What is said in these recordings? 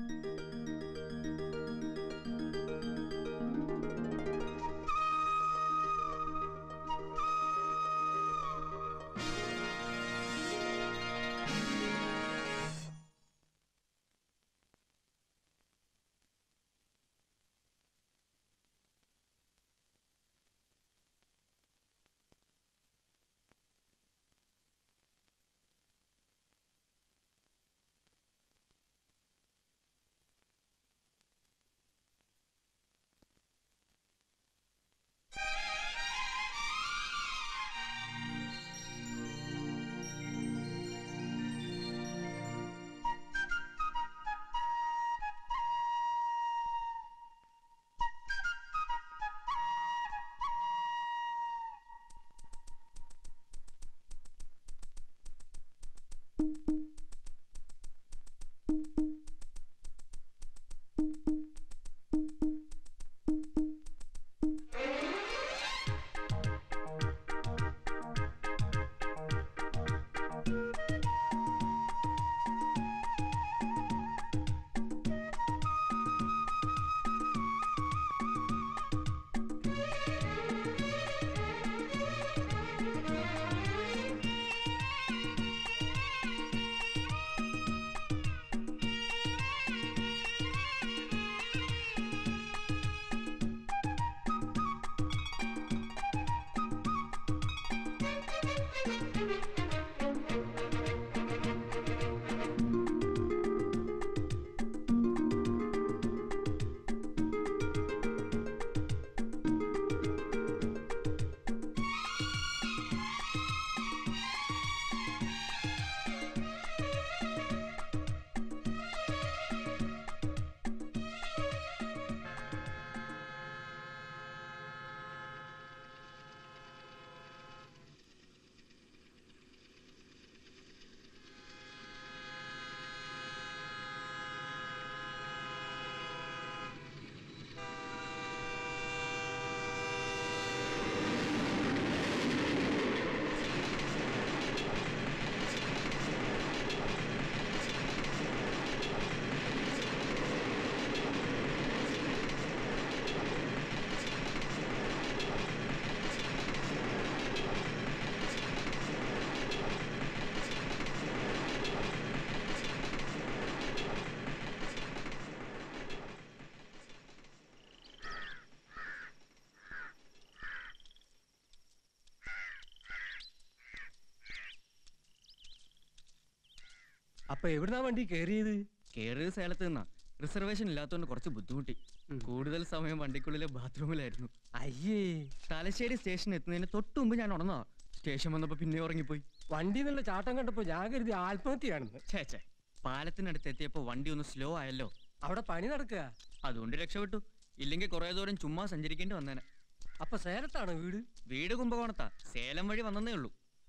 അപ്പൊ എവിടുന്നാ വണ്ടി കേറിയത് കേറിയത് സേലത്ത് നിന്നാ റിസർവേഷൻ ഇല്ലാത്തതുകൊണ്ട് കുറച്ച് ബുദ്ധിമുട്ടി കൂടുതൽ സമയം വണ്ടിക്കുള്ളിലെ ബാത്റൂമിലായിരുന്നു അയ്യേ തലശ്ശേരി സ്റ്റേഷൻ എത്തുന്നതിന് തൊട്ട് മുമ്പ് ഞാൻ ഉണർന്നതാ സ്റ്റേഷൻ വന്നപ്പോ പിന്നെ ഉറങ്ങിപ്പോയി വണ്ടി എന്നുള്ള ചാട്ടം കണ്ടപ്പോ ഞാൻ കരുതി ആത്മഹത്യയാണെന്ന് ഛേ ഛേ പാലത്തിനടുത്ത് എത്തിയപ്പോ വണ്ടി ഒന്ന് സ്ലോ ആയല്ലോ അവിടെ പണി നടക്കുക അതുകൊണ്ട് രക്ഷപ്പെട്ടു ഇല്ലെങ്കിൽ കുറെ ദൂരം ചുമ്മാ സഞ്ചരിക്കേണ്ടി വന്നേനെ അപ്പൊ സേലത്താണോ വീട് വീട് കുംഭകോണത്താ സേലം വഴി വന്നതേ ഉള്ളൂ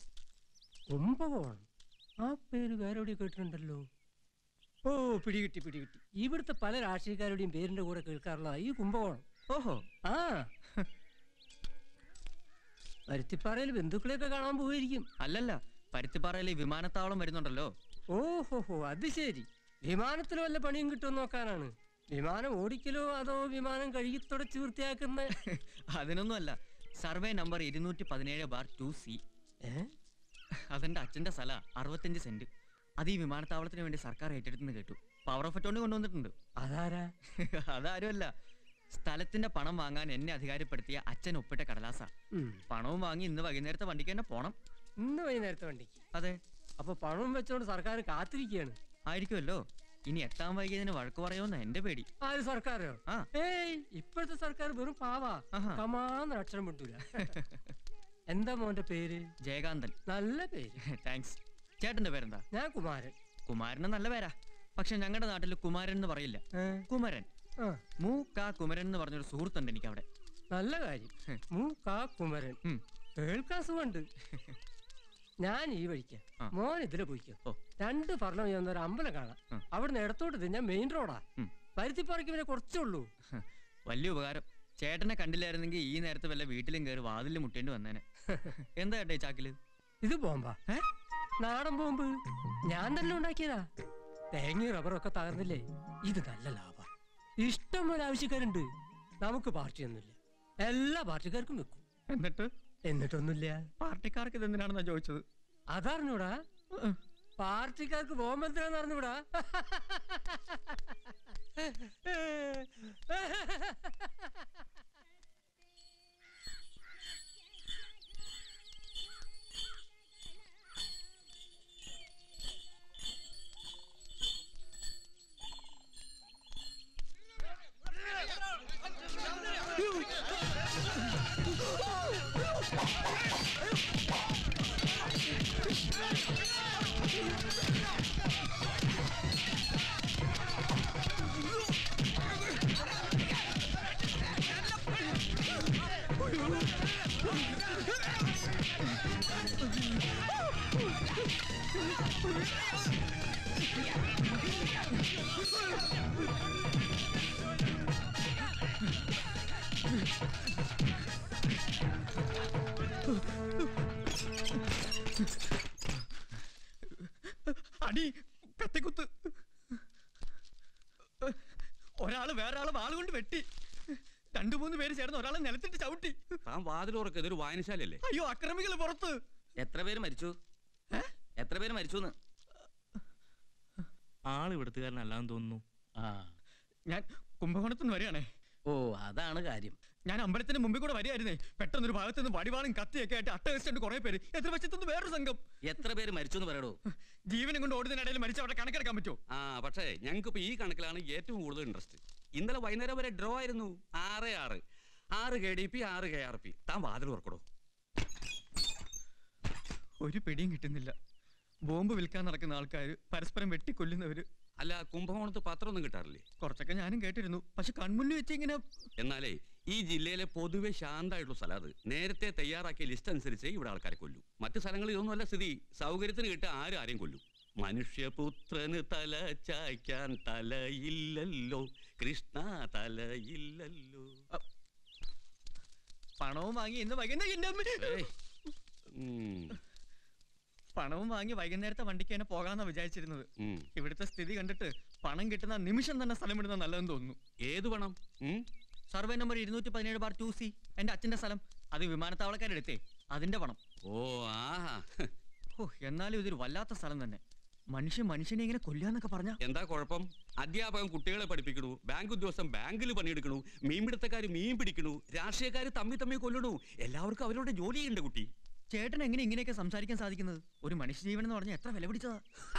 കുംഭകോണം ആ പേര് വേറെ എവിടെയോ കേട്ടിട്ടുണ്ടല്ലോ ഓ പിടികിട്ടി പിടികിട്ടി ഇവിടുത്തെ പല രാഷ്ട്രീയക്കാരുടെയും പേരിന്റെ കൂടെ കേൾക്കാറുള്ളതാ ഈ കുംഭകോണം ഓഹോ ആ പരുത്തിപ്പാറയിൽ ബന്ധുക്കളെയൊക്കെ കാണാൻ പോയിരിക്കും അല്ലല്ല പരുത്തിപ്പാറയിലെ വിമാനത്താവളം വരുന്നുണ്ടല്ലോ ഓഹോഹോ അത് ശരി വിമാനത്തിൽ വല്ല പണിയും കിട്ടുമെന്ന് നോക്കാനാണ് വിമാനം ഓടിക്കലോ അതോ വിമാനം കഴുകി തുടച്ച് വൃത്തിയാക്കുന്ന അതിനൊന്നും അല്ല സർവേ നമ്പർ ഇരുന്നൂറ്റി പതിനേഴ് ബാർ ടു സി ഏ? അതെന്റെ അച്ഛന്റെ സ്ഥല അറുപത്തഞ്ച് സെന്റ് അത് ഈ വിമാനത്താവളത്തിന് വേണ്ടി സർക്കാർ ഏറ്റെടുത്തെന്ന് കേട്ടു പവർ ഓഫ് അറ്റോണി കൊണ്ടുവന്നിട്ടുണ്ട് അതാരാ അതാരുമല്ല സ്ഥലത്തിന്റെ പണം വാങ്ങാൻ എന്നെ അധികാരപ്പെടുത്തിയ അച്ഛൻ ഒപ്പിട്ട കടലാസ ഉം. പണവും വാങ്ങി ഇന്ന് വൈകുന്നേരത്തെ വണ്ടിക്ക് തന്നെ പോണം ഇന്ന് വൈകുന്നേരത്തെ വണ്ടിക്ക് അതെ അപ്പൊ പണം വെച്ചോണ്ട് സർക്കാർ കാത്തിരിക്കുകയാണ് ആയിരിക്കുമല്ലോ ഇനി എത്താൻ വൈകിയതിന് വഴക്ക് പറയുമെന്ന എന്റെ പേടി ആര് സർക്കാരോ ആ. ഏയ് ഇപ്പോഴത്തെ സർക്കാർ വെറും പാവാ ആഹാ. കമാന്ന് അക്ഷരം വിട്ടൂല എന്താ മോന്റെ പേര് ജയകാന്തൻ നല്ല പേര് താങ്ക്സ് ചേട്ടന്റെ പേരെന്താ ഞാൻ കുമാരൻ കുമാരന് നല്ല പേരാ പക്ഷെ ഞങ്ങളുടെ നാട്ടിൽ കുമാരൻ എന്ന് പറയില്ല ഏ? കുമരൻ ആ മൂ കാ കുമരൻ എന്ന് പറഞ്ഞൊരു സുഹൃത്തുണ്ട് എനിക്ക് അവിടെ നല്ല കാര്യം മൂ കാ കുമരൻ ഉം. കേൾക്കാൻ സുഖമുണ്ട് ഞാൻ ഈ വഴിക്കാം ആ. മോൻ ഇതിലെ പോയിക്കോ ഓ. രണ്ട് ഫർണം ചെയ്യുന്ന ഒരു അമ്പലം കാണാം ആ. അവിടുന്ന് ഇടത്തോട്ട് തിരിഞ്ഞാൽ മെയിൻ റോഡാ ഉം. പരുത്തിപ്പാറയ്ക്ക് പിന്നെ കുറച്ചേ ഉള്ളൂ വലിയ ഉപകാരം ചേട്ടനെ കണ്ടില്ലായിരുന്നെങ്കിൽ ഈ നേരത്തെ വല്ല വീട്ടിലും കയറി വാതിലും മുട്ടേണ്ടി വന്നേനെ എന്താ ചേട്ടാ ഈ ചാക്കില് ഇത് ബോംബാ ഏ? നാടൻ ബോംബ് ഞാൻ തന്നെ ഉണ്ടാക്കിയതാ തേങ്ങയും റബ്ബറും ഒക്കെ തകർന്നില്ലേ ഇത് നല്ല ലാഭം ഇഷ്ടം പോലെ ആവശ്യക്കാരുണ്ട് നമുക്ക് പാർട്ടിയൊന്നുമില്ല എല്ലാ പാർട്ടിക്കാർക്കും വെക്കും എന്നിട്ട് എന്നിട്ടൊന്നുമില്ല പാർട്ടിക്കാർക്ക് ഇത് എന്തിനാണെന്നാ ചോദിച്ചത് അതറിഞ്ഞൂടാ പാർട്ടിക്കാർക്ക് ബോംബെന്തിനാന്ന് അറിഞ്ഞൂടാ അടി കത്തിക്കുത്ത് ഒരാള് വേറൊരാള് വാളുകൊണ്ട് വെട്ടി രണ്ടു മൂന്ന് പേര് ചേർന്ന് ഒരാളെ നിലത്തിട്ട് ചവിട്ടി താൻ വാതിലുറക്ക് ഇതൊരു വായനശാലയല്ലേ അയ്യോ അക്രമികൾ പുറത്ത് എത്ര പേര് മരിച്ചു ഏ? എത്ര പേര് മരിച്ചു ആള് ഇവിടുത്തുകാരനല്ലാന്ന് തോന്നുന്നു ആ ഞാൻ കുംഭകോണത്തുനിന്ന് വരികയാണേ ഓ അതാണ് കാര്യം ഞാൻ അമ്പലത്തിന് മുമ്പിൽ കൂടെ വരികയായിരുന്നേ പെട്ടെന്ന് ഒരു ഭാഗത്ത് നിന്ന് വടിവാളും കത്തിയൊക്കെ ആയിട്ട് അട്ടഹസിച്ചുണ്ട് കുറെ പേര് എതിർവശത്തുനിന്ന് വേറൊരു സംഘം എത്ര പേര് മരിച്ചു എന്ന് പറയടോ ജീവനും കൊണ്ട് ഓടുന്നതിനിടയിൽ മരിച്ച അവിടെ കണക്കെടുക്കാൻ പറ്റുമോ ആ പക്ഷേ ഞങ്ങൾക്ക് ഇപ്പൊ ഈ കണക്കിലാണ് ഏറ്റവും കൂടുതൽ ഇൻട്രസ്റ്റ് ഇന്നലെ വൈകുന്നേരം വരെ ഡ്രോ ആയിരുന്നു ആറ് ആറ് ആറ് കെ ഡി പി ആറ് കെ ആർ പി താൻ വാതിൽ തുറക്കടോ ഒരു പിടിയും കിട്ടുന്നില്ല ബോംബ് വിൽക്കാൻ നടക്കുന്ന ആൾക്കാർ പരസ്പരം വെട്ടിക്കൊല്ലുന്നവര് അല്ല കുംഭകോണത്ത് പത്രമൊന്നും കിട്ടാറില്ലേ കുറച്ചൊക്കെ ഞാനും കേട്ടിരുന്നു പക്ഷെ കൺമുന്നിൽ വെച്ച് ഇങ്ങനെ എന്നാലേ ഈ ജില്ലയിലെ പൊതുവെ ശാന്തമായിട്ടുള്ള സ്ഥലം അത് നേരത്തെ തയ്യാറാക്കിയ ലിസ്റ്റ് അനുസരിച്ച് ഇവിടെ ആൾക്കാരെ കൊല്ലൂ മറ്റു സ്ഥലങ്ങളിൽ ഇതൊന്നുമല്ല സ്ഥിതി സൗകര്യത്തിന് കിട്ടുക ആരും ആരെയും കൊല്ലും മനുഷ്യപുത്രന് തല ചായ്ക്കാൻ തലയില്ലല്ലോ കൃഷ്ണ തലയില്ലല്ലോ പണവും വാങ്ങി ഇന്ന് വൈകുന്നേരം ഏയ്. ഉം, പണവും വാങ്ങി വൈകുന്നേരത്തെ വണ്ടിക്ക് തന്നെ പോകാന്നാ വിചാരിച്ചിരുന്നത് ഉം. ഇവിടുത്തെ സ്ഥിതി കണ്ടിട്ട് പണം കിട്ടുന്ന നിമിഷം തന്നെ സ്ഥലം വിടുന്ന നല്ലതെന്ന് തോന്നുന്നു ഏത് പണം ഉം? സർവേ നമ്പർ ഇരുന്നൂറ്റി പതിനേഴ് ബാർ ടു സി എന്റെ അച്ഛന്റെ സ്ഥലം അത് വിമാനത്താവളക്കാരെടുത്തേ അതിന്റെ പണം ഓ ആഹാ ഓ എന്നാലും ഇതൊരു വല്ലാത്ത സ്ഥലം തന്നെ മനുഷ്യൻ മനുഷ്യനെ ഇങ്ങനെ കൊല്ലാന്നൊക്കെ പറഞ്ഞ എന്താ കുഴപ്പം അധ്യാപകൻ കുട്ടികളെ പഠിപ്പിക്കണു ബാങ്ക് ഉദ്യോഗസ്ഥൻ ബാങ്കിൽ പണിയെടുക്കണു മീൻപിടുത്തക്കാർ മീൻ പിടിക്കണു രാഷ്ട്രീയക്കാർ തമ്മി തമ്മി കൊല്ലണു എല്ലാവർക്കും അവരുടെ ജോലിയുണ്ട് കുട്ടി ചേട്ടൻ എങ്ങനെ ഇങ്ങനെയൊക്കെ സംസാരിക്കാൻ സാധിക്കുന്നത് ഒരു മനുഷ്യജീവൻ എന്ന് പറഞ്ഞാൽ എത്ര വില പിടിച്ചതാ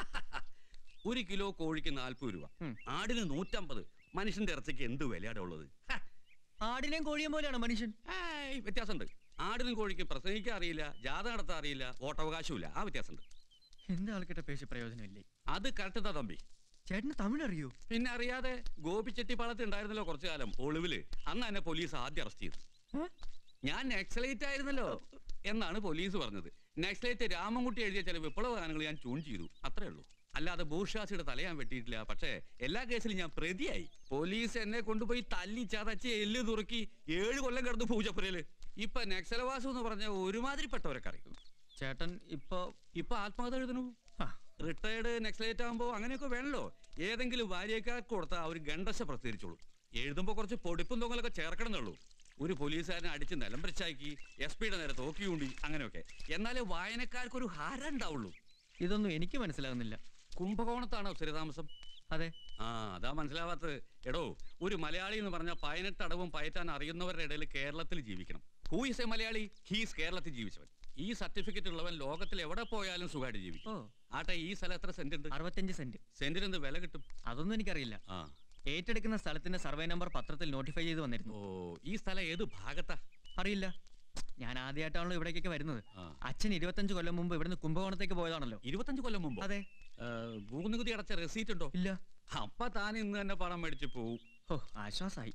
ഒരു കിലോ കോഴിക്ക് നാൽപ്പത് രൂപ ഉം. ആടിന് നൂറ്റമ്പത് മനുഷ്യന്റെ ഇറച്ചിക്ക് എന്ത് വിലയാണ് ഉള്ളത് ഹ, ആടിനെയും കോഴിയും പോലെയാണ് മനുഷ്യൻ ഏയ്, വ്യത്യാസമുണ്ട് ആടിനും കോഴിക്ക് പ്രസംഗിക്കാൻ അറിയില്ല ജാഥ നടത്താൻ അറിയില്ല വോട്ടവകാശമില്ല ആ വ്യത്യാസമുണ്ട് എന്ത് ആൾക്കിட்ட പേശി പ്രയോജനമില്ലേ അത് കറക്റ്റാ തമ്പി ചേട്ടന് തമിഴ് അറിയോ പിന്നെ അറിയാതെ ഗോപിച്ചെട്ടിപ്പാളത്ത് ഉണ്ടായിരുന്നല്ലോ കുറച്ചു കാലം ഒളിവില് അന്ന് എന്നെ പോലീസ് ആദ്യം അറസ്റ്റ് ചെയ്തു ഏ? ഞാൻ നെക്സലൈറ്റ് ആയിരുന്നല്ലോ എന്നാണ് പോലീസ് പറഞ്ഞത് നെക്സലൈറ്റ് രാമൻകുട്ടി എഴുതിയ ചില വിപ്ലവ ഗാനങ്ങൾ ഞാൻ ട്യൂൺ ചെയ്തു അത്രേ ഉള്ളൂ അല്ലാതെ ബൂർഷാസിയുടെ തല ഞാൻ വെട്ടിയിട്ടില്ല പക്ഷേ എല്ലാ കേസിലും ഞാൻ പ്രതിയായി പോലീസ് എന്നെ കൊണ്ടുപോയി തല്ലി ചതച്ച് എല്ല് തുറക്കി ഏഴ് കൊല്ലം കിടന്നു പൂജപ്പുരയില് ഇപ്പൊ നക്സലവാസം എന്ന് പറഞ്ഞ ഒരുമാതിരിപ്പെട്ടവരൊക്കെ അറിയും ചേട്ടൻ ഇപ്പൊ ഇപ്പൊ ആത്മകഥ എഴുതണു ആ, റിട്ടയർഡ് നെക്സലേറ്റ് ആകുമ്പോൾ അങ്ങനെയൊക്കെ വേണല്ലോ ഏതെങ്കിലും ഭാര്യക്കാർക്ക് കൊടുത്താൽ അവർ ഗണ്ടശ പ്രസിദ്ധീകരിച്ചോളൂ എഴുതുമ്പോൾ കുറച്ച് പൊടിപ്പും തൊങ്ങലൊക്കെ ചേർക്കണമെന്നുള്ളൂ ഒരു പോലീസുകാരനെ അടിച്ച് നിലംപരിച്ചാക്കി എസ് പിയുടെ നേരെ തോക്കിയൂണ്ടി അങ്ങനെയൊക്കെ എന്നാലേ വായനക്കാർക്ക് ഒരു ഹാരം ഉണ്ടാവുള്ളൂ ഇതൊന്നും എനിക്ക് മനസ്സിലാകുന്നില്ല കുംഭകോണത്താണോ സ്ഥിരതാമസം അതെ ആ അതാ മനസ്സിലാവാത്തത് എടോ ഒരു മലയാളി എന്ന് പറഞ്ഞാൽ പതിനെട്ട് അടവും പയറ്റാൻ അറിയുന്നവരുടെ ഇടയിൽ കേരളത്തിൽ ജീവിക്കണം who is a Malayali he's കേരളത്തിൽ ജീവിച്ചവൻ ഈ സർട്ടിഫിക്കറ്റ് ഉള്ളവൻ ലോകത്തിൽ എവിടെ പോയാലും സുഖമായിട്ട് ജീവിക്കും ഓ ആട്ടെ ഈ സ്ഥലം എത്ര സെന്റ് ഉണ്ട് അറുപത്തഞ്ച് സെന്റ് സെന്റിന് എന്ത് വില കിട്ടും അതൊന്നും എനിക്കറിയില്ല ആ ഏറ്റെടുക്കുന്ന സ്ഥലത്തിന്റെ സർവേ നമ്പർ പത്രത്തിൽ നോട്ടിഫൈ ചെയ്ത് വന്നിരുന്നു ഓ ഈ സ്ഥലം ഏത് ഭാഗത്താ അറിയില്ല ഞാൻ ആദ്യമായിട്ടാണല്ലോ ഇവിടേക്കൊക്കെ വരുന്നത് ആ. അച്ഛൻ ഇരുപത്തഞ്ച് കൊല്ലം മുമ്പ് ഇവിടുന്ന് കുംഭകോണത്തേക്ക് പോയതാണല്ലോ ഇരുപത്തഞ്ച് കൊല്ലം മുമ്പ് അതെ ഭൂനികുതി അടച്ച റെസീറ്റ് ഉണ്ടോ ഇല്ല അപ്പ താൻ ഇന്ന് തന്നെ പണം മേടിച്ച് പോവും ഓ ആശ്വാസായി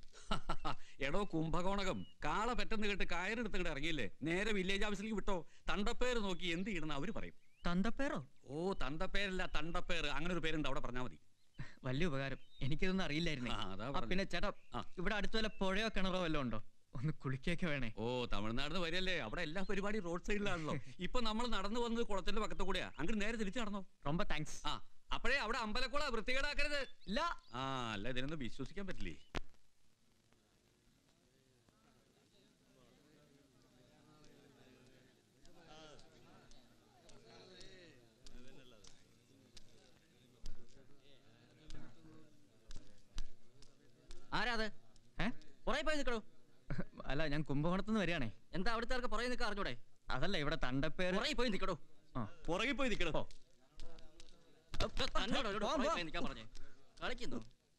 എടോ കുംഭകോണകം കാള പെട്ടെന്ന് കേട്ട് കയറെടുത്ത് ഇങ്ങോട്ട് ഇറങ്ങിയില്ലേ നേരെ വില്ലേജ് ഓഫീസിലേക്ക് വിട്ടോ തണ്ടപ്പേര് നോക്കി എന്ത് ചെയ്യണം അവര് പറയും തന്തപ്പേറോ ഓ തണ്ടപ്പേരല്ല തണ്ടപ്പേര് അങ്ങനെ ഒരു പേരുണ്ട് അവിടെ പറഞ്ഞാൽ മതി വലിയ ഉപകാരം എനിക്കിതൊന്നും അറിയില്ലായിരുന്നേ ആ, അതാ ആ, പറഞ്ഞെ. പിന്നെ ചേട്ടാ ആ. ഇവിടെ അടുത്ത് വല്ല പുഴയോ കിണറോ വല്ലതും ഉണ്ടോ ഒന്ന് കുളിക്കൊക്കെ വേണേ ഓ തമിഴ്നാട് വരികയല്ലേ അവിടെ എല്ലാ പരിപാടിയും റോഡ് സൈഡിലാണല്ലോ ഇപ്പൊ നമ്മൾ നടന്നു വന്നത് കുളത്തിന്റെ പക്കത്ത് കൂടെയാ അങ്ങോട്ട് നേരെ തിരിച്ചു നടന്നോ ரொம்ப താങ്ക്സ് ആ അപ്പോഴേ അവിടെ അമ്പലക്കുള വൃത്തികേടാക്കരുത് ഇല്ല ആ അല്ല ഇതിനൊന്നും വിശ്വസിക്കാൻ പറ്റില്ലേ ആരാ അത് ഏ പുറകെ പോയി നിൽക്കണോ അല്ല ഞാൻ കുംഭകോണത്തുനിന്ന് വരികയാണേ എന്താ അവിടുത്തെ ആൾക്ക് പുറകെ നിൽക്കാൻ അറിഞ്ഞൂടെ അതല്ല ഇവിടെ തണ്ടപ്പേര് പുറകെ പോയി നിൽക്കണോ ആ പുറകെ പോയി നിൽക്കണോ തന്നോടോ ഇവിടെ പോ, പുറകെ പോ. പോയി നിൽക്കാൻ പറഞ്ഞേ കളിക്കുന്നു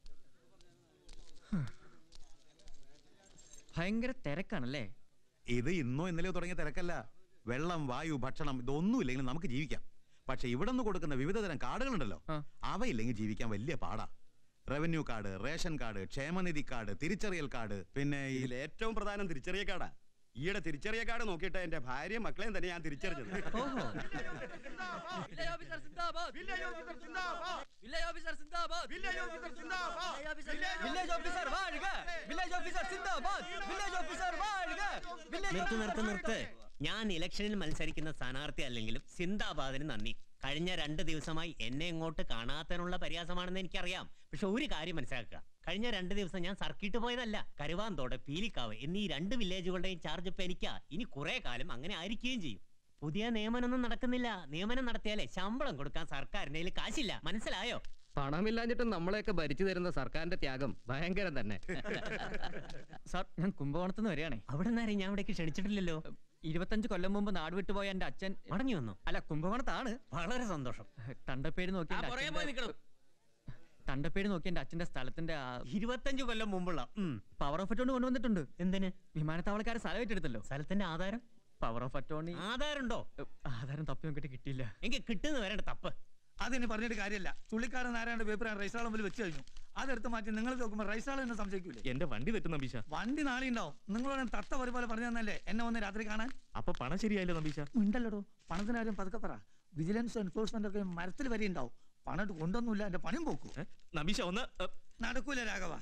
ഭയങ്കര തിരക്കാണല്ലേ ഇത് ഇന്നോ ഇന്നലെയോ തുടങ്ങിയ തിരക്കല്ല വെള്ളം വായു ഭക്ഷണം ഇതൊന്നും ഇല്ലെങ്കിൽ നമുക്ക് ജീവിക്കാം പക്ഷെ ഇവിടെ നിന്ന് കൊടുക്കുന്ന വിവിധ തരം കാർഡുകളുണ്ടല്ലോ ആ. അവയില്ലെങ്കിൽ ജീവിക്കാൻ വലിയ പാടാ റവന്യൂ കാർഡ് റേഷൻ കാർഡ് ക്ഷേമനിധി കാർഡ് തിരിച്ചറിയൽ കാർഡ് പിന്നെ ഈ ഇതിൽ ഏറ്റവും പ്രധാനം തിരിച്ചറിയ കാർഡാ ഈയിടെ തിരിച്ചറിയ കാർഡ് നോക്കിയിട്ട് എന്റെ ഭാര്യയും മക്കളെയും തന്നെ ഞാൻ തിരിച്ചറിഞ്ഞത് ഓഹോ വില്ലേജ് ഓഫീസർ സിന്ദാബാദ് വില്ലേജ് ഓഫീസർ സിന്ദാബാദ് വില്ലേജ് ഓഫീസർ സിന്ദാബാദ് വില്ലേജ് ഓഫീസർ വില്ലേജ് ഓഫീസർ വാഴുക വില്ലേജ് ഓഫീസർ സിന്ദാബാദ് വില്ലേജ് ഓഫീസർ വാഴുക നിർത്ത് നിർത്ത് നിർത്ത് ഞാൻ ഇലക്ഷനിൽ മത്സരിക്കുന്ന സ്ഥാനാർത്ഥി അല്ലെങ്കിലും സിന്ദാബാദിന് നന്ദി കഴിഞ്ഞ രണ്ട് ദിവസമായി എന്നെ ഇങ്ങോട്ട് കാണാത്തതിനുള്ള പരിഹാസമാണെന്ന് എനിക്കറിയാം പക്ഷെ ഒരു കാര്യം മനസ്സിലാക്കുക കഴിഞ്ഞ രണ്ട് ദിവസം ഞാൻ സർക്കിട്ട് പോയതല്ല കരുവാന്തോട് പീലിക്കാവ് എന്നീ രണ്ട് വില്ലേജുകളുടെയും ചാർജ് ഇപ്പൊ എനിക്കാ ഇനി കുറെ കാലം അങ്ങനെ ആയിരിക്കുകയും ചെയ്യും പുതിയ നിയമനമൊന്നും നടക്കുന്നില്ല നിയമനം നടത്തിയാലേ ശമ്പളം കൊടുക്കാൻ സർക്കാരിന്റെ കയ്യിൽ കാശില്ല മനസ്സിലായോ പണമില്ലാഞ്ഞിട്ടും നമ്മളെയൊക്കെ ഭരിച്ചു തരുന്ന സർക്കാരിന്റെ ത്യാഗം ഭയങ്കരം തന്നെ സാർ ഞാൻ കുംഭകോണത്തുനിന്ന് വരികയാണേ അവിടെ നിന്നാരും ഞാൻ ഇവിടേക്ക് ക്ഷണിച്ചിട്ടില്ലല്ലോ ഇരുപത്തഞ്ച് കൊല്ലം മുമ്പ് നാട് വിട്ടുപോയ എന്റെ അച്ഛൻ മടങ്ങി വന്നു അല്ല കുംഭകോണത്താണ് വളരെ സന്തോഷം തണ്ടപ്പേര് നോക്കി ആ എന്റെ പുറകെ പോയി അച്ഛന്റെ- നിൽക്കണോ തണ്ടപ്പേര് നോക്കി എന്റെ അച്ഛന്റെ സ്ഥലത്തിന്റെ ഇരുപത്തഞ്ചു കൊല്ലം മുമ്പുള്ള ഉം. പവർ ഓഫ് അറ്റോണി കൊണ്ടുവന്നിട്ടുണ്ട് എന്തിന് വിമാനത്താവളക്കാരെ സ്ഥലം ഏറ്റെടുത്തല്ലോ സ്ഥലത്തിന്റെ ആധാരം പവർ ഓഫ് അറ്റോണി ആധാരമുണ്ടോ ആധാരം തപ്പി നോക്കിയിട്ട് കിട്ടിയില്ല എങ്കിൽ കിട്ടുന്ന വരേണ്ട തപ്പ് അതിന് പറഞ്ഞിട്ട് കാര്യമില്ല ചുള്ളിക്കാരൻ നാരായണ പേപ്പർ റൈസാളം മുമ്പിൽ വെച്ച് കഴിഞ്ഞു അതെടുത്ത് മാറ്റി നിങ്ങൾ നോക്കുമ്പോൾ റൈസാളം എന്നെ സംശയിക്കൂലേ എന്റെ വണ്ടി തെറ്റും നമ്പീശ വണ്ടി നാളെ ഉണ്ടാവും നിങ്ങളോട് തത്ത ഒരു പോലെ പറഞ്ഞു തന്നല്ലേ എന്നെ വന്ന് രാത്രി കാണാൻ അപ്പൊ പണം ശരിയായില്ലോ നമ്പീശ ഉണ്ടല്ലോ പണത്തിന് കാര്യം പതുക്കെ പറ വിജിലൻസ് എൻഫോഴ്സ്മെന്റ് ഒക്കെ മരത്തിൽ വരെ ഉണ്ടാവും പണം ഇട്ട് കൊണ്ടൊന്നുമില്ല എന്റെ പണിയും പോക്കൂ ഏ? നമ്പീശ ഒന്ന് ഏ, നടക്കൂല രാഘവ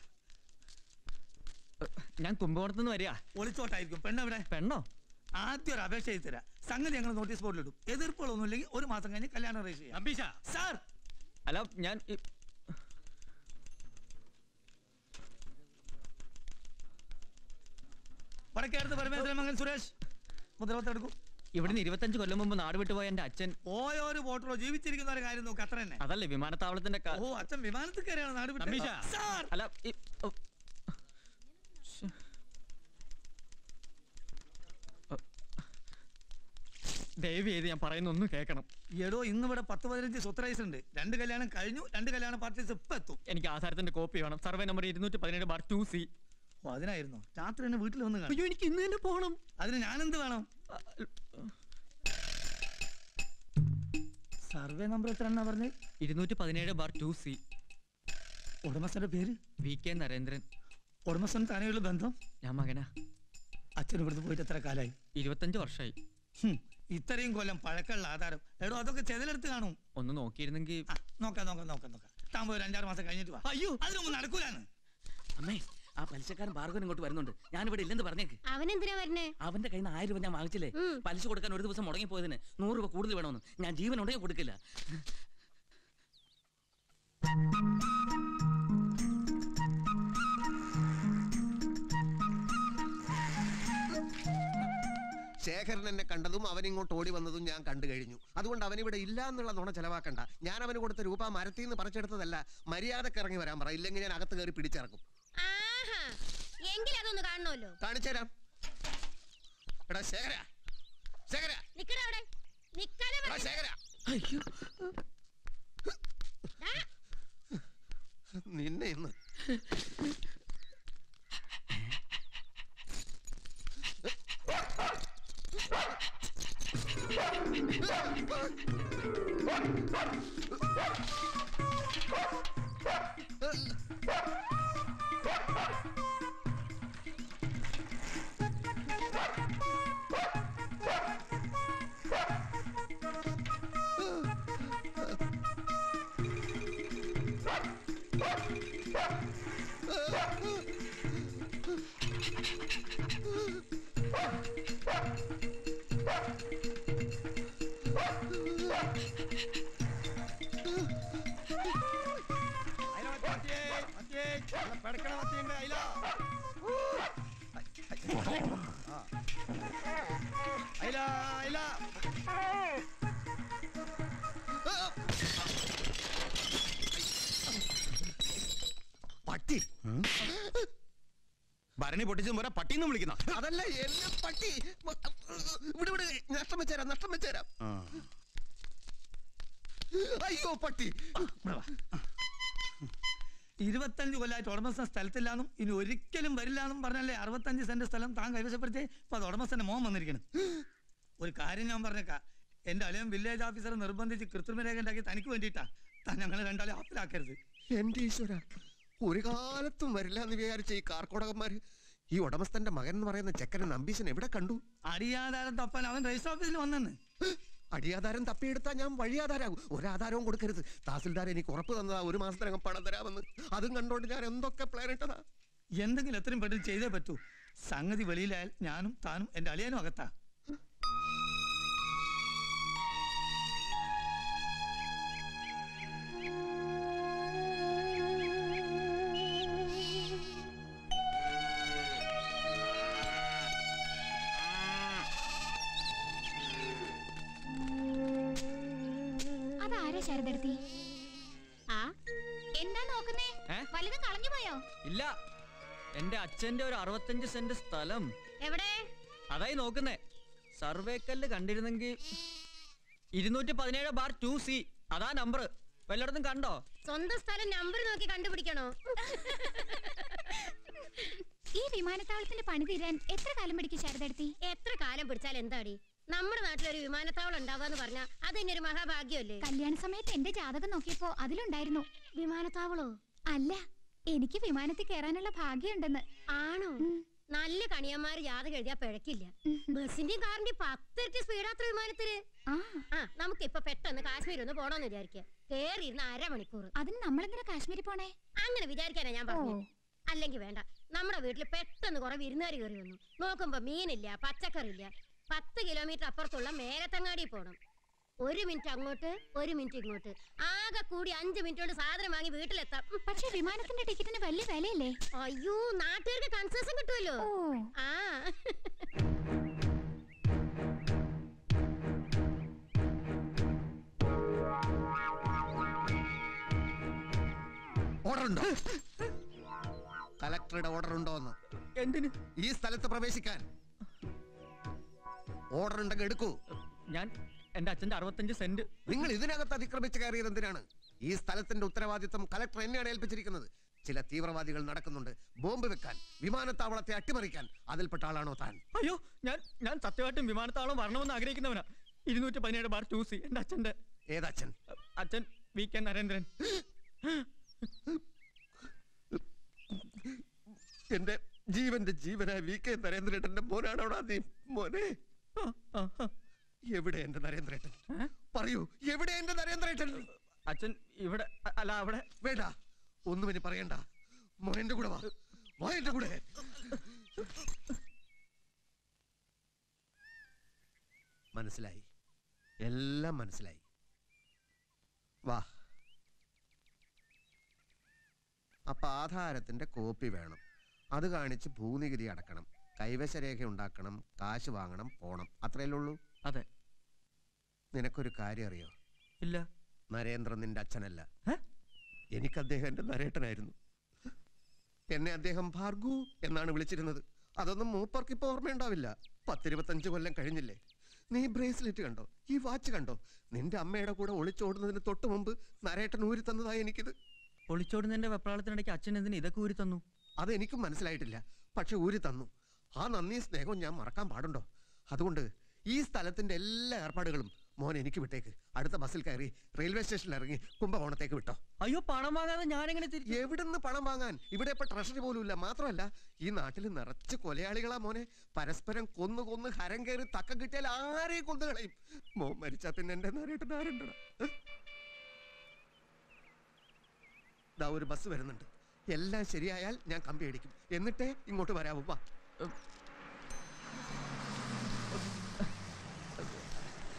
ഞാൻ കുംഭകോണത്തുനിന്ന് വരിക ഒളിച്ചോട്ടായിരിക്കും പെണ്ണെവിടെ പെണ്ണോ ആദ്യം ഒരു അപേക്ഷ എഴുതി തരാം സംഗതി ഞങ്ങൾ നോട്ടീസ് ബോർഡിൽ ഇടും എതിർപ്പുകളൊന്നും ഇല്ലെങ്കിൽ ഒരു മാസം കഴിഞ്ഞ് കല്യാണം രജിസ്റ്റർ ചെയ്യാം നമ്പീശ സാർ അല്ല ഞാൻ ഈ- വടക്കേടത്ത് പരമേശ്വരൻ മകൻ സുരേഷ് മുദ്രവത്തെടുക്കും ഇവിടുന്ന് ഇരുപത്തഞ്ച് കൊല്ലം മുമ്പ് നാട് വിട്ടുപോയ എന്റെ അച്ഛൻ ഓരോരു വോട്ടറോ ജീവിച്ചിരിക്കുന്ന ഒരു കാര്യം നോക്ക് അത്ര തന്നെ അതല്ലേ വിമാനത്താവളത്തിന്റെ ക- ഓ അച്ഛൻ വിമാനത്തിൽ കയറിയാണ് നാട് വിട്ടത്. നമ്പീശ. സാർ അല്ല ഈ- ഓ. ശ്ശെ. ഓ. ദയവ് ചെയ്ത് ഞാൻ പറയുന്ന ഒന്ന് കേൾക്കണം എടോ ഇന്ന് ഇവിടെ പത്ത് പതിനഞ്ച് സ്വത്ത് ഉണ്ട് രണ്ട് കല്യാണം കഴിഞ്ഞു രണ്ട് കല്യാണ പാർട്ടീസ് ഇപ്പൊ എത്തും എനിക്ക് ആധാരത്തിന്റെ കോപ്പി വേണം സർവേ നമ്പർ ഇരുന്നൂറ്റി പതിനേഴ് ബാർ ടു സി ഓ അതിനായിരുന്നു രാത്രി തന്നെ വീട്ടിൽ വന്ന് കാണും അയ്യോ എനിക്ക് ഇന്ന് തന്നെ പോകണം അതിന് ഞാൻ എന്ത് വേണം സർവേ നമ്പർ എത്ര എണ്ണ പറഞ്ഞ് ഇരുന്നൂറ്റി പതിനേഴ് ബാർ ടു സി ഉടമസ്ഥന്റെ പേര് വി കെ നരേന്ദ്രൻ ഉടമസ്ഥൻ തന്നെയുള്ള ബന്ധം ഞാൻ മകനാ അച്ഛൻ ഇവിടുന്ന് പോയിട്ട് എത്ര കാലായി ഇരുപത്തഞ്ച് വർഷമായി ഹും, ഇത്രയും കൊല്ലം പഴക്കമുള്ള ആധാരം എടോ അതൊക്കെ ചെതലെടുത്ത് കാണും ഒന്ന് നോക്കിയിരുന്നെങ്കിൽ ആ നോക്കാം നോക്കാം നോക്കാം നോക്കാം താൻ പോയി ഒരു അഞ്ചാറ് മാസം കഴിഞ്ഞിട്ട് വാ അയ്യോ അതിനൊന്നും നടക്കൂലാണ് അമ്മേ ആ പലിശക്കാരൻ ഭാർഗവൻ ഇങ്ങോട്ട് വരുന്നുണ്ട് ഞാൻ ഇവിടെ ഇല്ലെന്ന് പറഞ്ഞേക്ക് അവനെന്തിനാ വരണേ അവന്റെ കയ്യിൽ നിന്ന് ആയിരം രൂപ ഞാൻ വാങ്ങിച്ചില്ലേ ഉം. പലിശ കൊടുക്കാൻ ഒരു ദിവസം മുടങ്ങിപ്പോയതിന് നൂറ് രൂപ കൂടുതൽ വേണമെന്ന് ഞാൻ ജീവൻ ഉണ്ടെങ്കിൽ കൊടുക്കില്ല ശേഖരൻ എന്നെ കണ്ടതും അവൻ ഇങ്ങോട്ട് ഓടി വന്നതും ഞാൻ കണ്ടു കഴിഞ്ഞു അതുകൊണ്ട് അവൻ ഇവിടെ ഇല്ല എന്നുള്ള നുണ ചെലവാക്കണ്ട ഞാൻ അവന് കൊടുത്ത രൂപ മരത്തിൽ നിന്ന് പറിച്ചെടുത്തതല്ല മര്യാദക്ക് ഇറങ്ങി വരാൻ പറ ഇല്ലെങ്കിൽ ഞാൻ അകത്ത് കയറി പിടിച്ചിറക്കും ആഹാ എങ്കിൽ അതൊന്ന് കാണണമല്ലോ കാണിച്ചുതരാം എടാ ശേഖര ശേഖര നിക്കടാ അവിടെ നിക്കാനാ എടാ പറഞ്ഞത്. ശേഖര ദാ, നിന്നെ ഇന്ന് പെടക്കണ മത്തിയുണ്ട് അയില ഊ. ആ. അയില അയില പട്ടി ഭരണി പൊട്ടിച്ചും പോരാ പട്ടിന്ന് വിളിക്കുന്ന അതല്ല എന്നെ പട്ടി വിട് വിട് നഷ്ടം വെച്ചേരാം നഷ്ടം വെച്ചേരാം അയ്യോ പട്ടി ഇരുപത്തഞ്ച് കൊല്ലമായിട്ട് ഉടമസ്ഥൻ സ്ഥലത്തില്ലാന്നും ഇനി ഒരിക്കലും വരില്ലാന്നും പറഞ്ഞല്ലേ അറുപത്തഞ്ച് സെന്റ് സ്ഥലം താൻ കൈവശപ്പെടുത്തി ഇപ്പൊ അത് ഉടമസ്ഥന്റെ മോൻ വന്നിരിക്കണം ഒരു കാര്യം ഞാൻ പറഞ്ഞേക്കാം എന്റെ അളിയൻ വില്ലേജ് ഓഫീസറെ നിർബന്ധിച്ച് കൃത്രിമ രേഖ ഉണ്ടാക്കി തനിക്ക് വേണ്ടിയിട്ടാ താൻ ഞങ്ങളെ രണ്ടാളെ ഹാപ്പിലാക്കരുത് എന്റെ ഈശ്വര ഒരു കാലത്തും വരില്ല എന്ന് വിചാരിച്ച ഈ കാർക്കോടകന്മാര് ഈ ഉടമസ്ഥന്റെ മകൻ എന്ന് പറയുന്ന ചെക്കനെ നമ്പീശൻ എവിടെ കണ്ടു അടിയാധാരം തപ്പാൻ അവൻ രജിസ്റ്റർ ഓഫീസിൽ വന്നെന്ന് അടിയാധാരം തപ്പിയെടുത്താൽ ഞാൻ വഴിയാധാരാകും ഒരാധാരവും കൊടുക്കരുത് തഹസിൽദാർ എനിക്ക് ഉറപ്പ് തന്നതാ ഒരു മാസത്തിനകം പണം തരാമെന്ന് അതും കണ്ടോണ്ട് ഞാൻ എന്തൊക്കെ പ്ലാൻ ഇട്ടതാ എന്തെങ്കിലും എത്രയും പെട്ടെന്ന് ചെയ്തേ പറ്റൂ സംഗതി വെളിയിലായാൽ ഞാനും താനും എന്റെ അളിയനും അകത്താ അതാരാ ശരതെടുത്തി ആ എന്താ നോക്കുന്നേ ഏ? വലുതും കളഞ്ഞു പോയോ ഇല്ല എന്റെ അച്ഛന്റെ ഒരു അറുപത്തഞ്ച് സെന്റ് സ്ഥലം എവിടെ അതായി നോക്കുന്നേ സർവേക്കല്ല് കണ്ടിരുന്നെങ്കിൽ ഇരുന്നൂറ്റി പതിനേഴ് ബാർ ടു സി അതാ നമ്പർ വല്ലയിടത്തും കണ്ടോ സ്വന്തം സ്ഥലം നമ്പർ നോക്കി കണ്ടുപിടിക്കണോ ഈ വിമാനത്താവളത്തിന്റെ പണി തീരാൻ എത്ര കാലം പിടിക്കും ശാരദടുത്തി എത്ര കാലം പിടിച്ചാൽ എന്താടി നമ്മുടെ നാട്ടിലൊരു വിമാനത്താവളം ഉണ്ടാവാന്ന് പറഞ്ഞാ അത് തന്നെ ഒരു മഹാഭാഗ്യമല്ലേ കല്യാണ സമയത്ത് എന്റെ ജാതകം നോക്കിയപ്പോ അതിലുണ്ടായിരുന്നു വിമാനത്താവളോ അല്ല എനിക്ക് വിമാനത്തിൽ കയറാനുള്ള ഭാഗ്യമുണ്ടെന്ന് ആണോ നല്ല കണിയന്മാര് ജാതകം എഴുതിയാ പിഴക്കില്ല ബസിന്റെയും കാറിന്റെയും പത്തിരട്ടി സ്പീഡാത്ര വിമാനത്തില് ആ ആ നമുക്ക് ഇപ്പൊ പെട്ടെന്ന് കാശ്മീർ ഒന്ന് പോണോന്ന് വിചാരിക്കുക കേറിയിരുന്ന അരമണിക്കൂർ അതിന് നമ്മളെന്തിനാ കാശ്മീരിൽ പോണേ അങ്ങനെ വിചാരിക്കാനാ ഞാൻ പറഞ്ഞു ഓ. അല്ലെങ്കിൽ വേണ്ട നമ്മുടെ വീട്ടിൽ പെട്ടെന്ന് കുറെ വിരുന്നുകാർ കയറി വന്നു നോക്കുമ്പോ മീനില്ല പച്ചക്കറി ഇല്ല പത്ത് കിലോമീറ്റർ അപ്പുറത്തുള്ള മേലത്തങ്ങാടി പോണം ഒരു മിനിറ്റ് അങ്ങോട്ട് ഒരു മിനിറ്റ് ഇങ്ങോട്ട് ആകെ കൂടി അഞ്ച് മിനിറ്റ് കൊണ്ട് സാധനം വാങ്ങി വീട്ടിലെത്താം ഉം. പക്ഷെ വിമാനത്തിന്റെ ടിക്കറ്റിന് വലിയ വിലയല്ലേ അയ്യോ നാട്ടുകാർക്ക് കൺസെഷൻ കിട്ടുമല്ലോ ഓ ആ ഓർഡർ ഉണ്ടോ കലക്ടറുടെ ഓർഡർ ഉണ്ടോ എന്ന് എന്തിന് ഈ സ്ഥലത്ത് പ്രവേശിക്കാൻ ഓർഡർ ഉണ്ടെങ്കിൽ എടുക്കൂ ഞാൻ എന്റെ അച്ഛന്റെ അറുപത്തഞ്ച് സെന്റ് നിങ്ങൾ ഇതിനകത്ത് അതിക്രമിച്ച് കയറിയത് എന്തിനാണ് ഈ സ്ഥലത്തിന്റെ ഉത്തരവാദിത്വം കലക്ടർ എന്നെയാണ് ഏൽപ്പിച്ചിരിക്കുന്നത് ചില തീവ്രവാദികൾ നടക്കുന്നുണ്ട് ബോംബ് വെക്കാൻ വിമാനത്താവളത്തെ അട്ടിമറിക്കാൻ അതിൽപ്പെട്ട ആളാണോ താൻ അയ്യോ ഞാൻ ഞാൻ സത്യമായിട്ടും വിമാനത്താവളം വരണമെന്ന് ആഗ്രഹിക്കുന്നവനാ ഇരുന്നൂറ്റി പതിനേഴ് ബാർ ടു സി എന്റെ അച്ഛന്റെ ഏതച്ഛൻ അച്ഛൻ വി കെ നരേന്ദ്രൻ എന്റെ ജീവന്റെ ജീവനായ വി കെ നരേന്ദ്രേട്ടന്റെ മോനാണോടാ നീ മോനെ ആ, ആ, ആ. എവിടെ എന്റെ നരേന്ദ്രേട്ടൻ പറയൂ എവിടെ എന്റെ നരേന്ദ്രേട്ടൻ അച്ഛൻ ഇവിടെ അ- അല്ല അവിടെ വേണ്ട ഒന്നും ഇനി പറയണ്ട മോൻ എന്റെ കൂടെ വാ വാ എന്റെ കൂടെ മനസ്സിലായി എല്ലാം മനസ്സിലായി വാ അപ്പൊ ആധാരത്തിന്റെ കോപ്പി വേണം അത് കാണിച്ച് ഭൂനികുതി അടക്കണം കൈവശരേഖ ഉണ്ടാക്കണം കാശ് വാങ്ങണം പോണം അത്രയല്ലേ ഉള്ളൂ അതെ നിനക്കൊരു കാര്യം അറിയോ ഇല്ല നരേന്ദ്രൻ നിന്റെ അച്ഛനല്ല ഏ? എനിക്ക് അദ്ദേഹം എന്റെ നരേട്ടനായിരുന്നു എന്നെ അദ്ദേഹം ഭാർഗു എന്നാണ് വിളിച്ചിരുന്നത് അതൊന്നും മൂപ്പർക്ക് ഇപ്പൊ ഓർമ്മയുണ്ടാവില്ല പത്തിരുപത്തഞ്ച് കൊല്ലം കഴിഞ്ഞില്ലേ നീ ബ്രേസ്ലെറ്റ് കണ്ടോ ഈ വാച്ച് കണ്ടോ നിന്റെ അമ്മയുടെ കൂടെ ഒളിച്ചോടുന്നതിന് തൊട്ട് മുമ്പ് നരേട്ടൻ ഊരി തന്നതായി എനിക്കിത് ഒളിച്ചോടുന്നതിന്റെ വെപ്രാളത്തിനിടയ്ക്ക് അച്ഛൻ എന്തിന് ഇതൊക്കെ ഊരി തന്നു അത് എനിക്കും മനസ്സിലായിട്ടില്ല പക്ഷെ ഊരി തന്നു ആ നന്ദിയും സ്നേഹവും ഞാൻ മറക്കാൻ പാടുണ്ടോ അതുകൊണ്ട് ഈ സ്ഥലത്തിന്റെ എല്ലാ ഏർപ്പാടുകളും മോൻ എനിക്ക് വിട്ടേക്ക് അടുത്ത ബസ്സിൽ കയറി റെയിൽവേ സ്റ്റേഷനിൽ ഇറങ്ങി കുംഭകോണത്തേക്ക് വിട്ടോ അയ്യോ പണം വാങ്ങാതെ ഞാനെങ്ങനെ തിരിച്ചു എവിടുന്ന് പണം വാങ്ങാൻ ഇവിടെ ഇപ്പൊ ട്രഷറി പോലും ഇല്ല മാത്രമല്ല ഈ നാട്ടിൽ നിറച്ച് കൊലയാളികളാ മോനെ പരസ്പരം കൊന്നു കൊന്ന് ഹരം കയറി തക്കം കിട്ടിയാൽ ആരെയും കൊന്നു കളയും മോൻ മരിച്ചാ പിന്നെ എന്റെ നേരിട്ട് ആരുണ്ടടാ ദാ ഒരു ബസ് വരുന്നുണ്ട് എല്ലാം ശരിയായാൽ ഞാൻ കമ്പി അടിക്കും എന്നിട്ടേ ഇങ്ങോട്ട് വരാവൂ വാ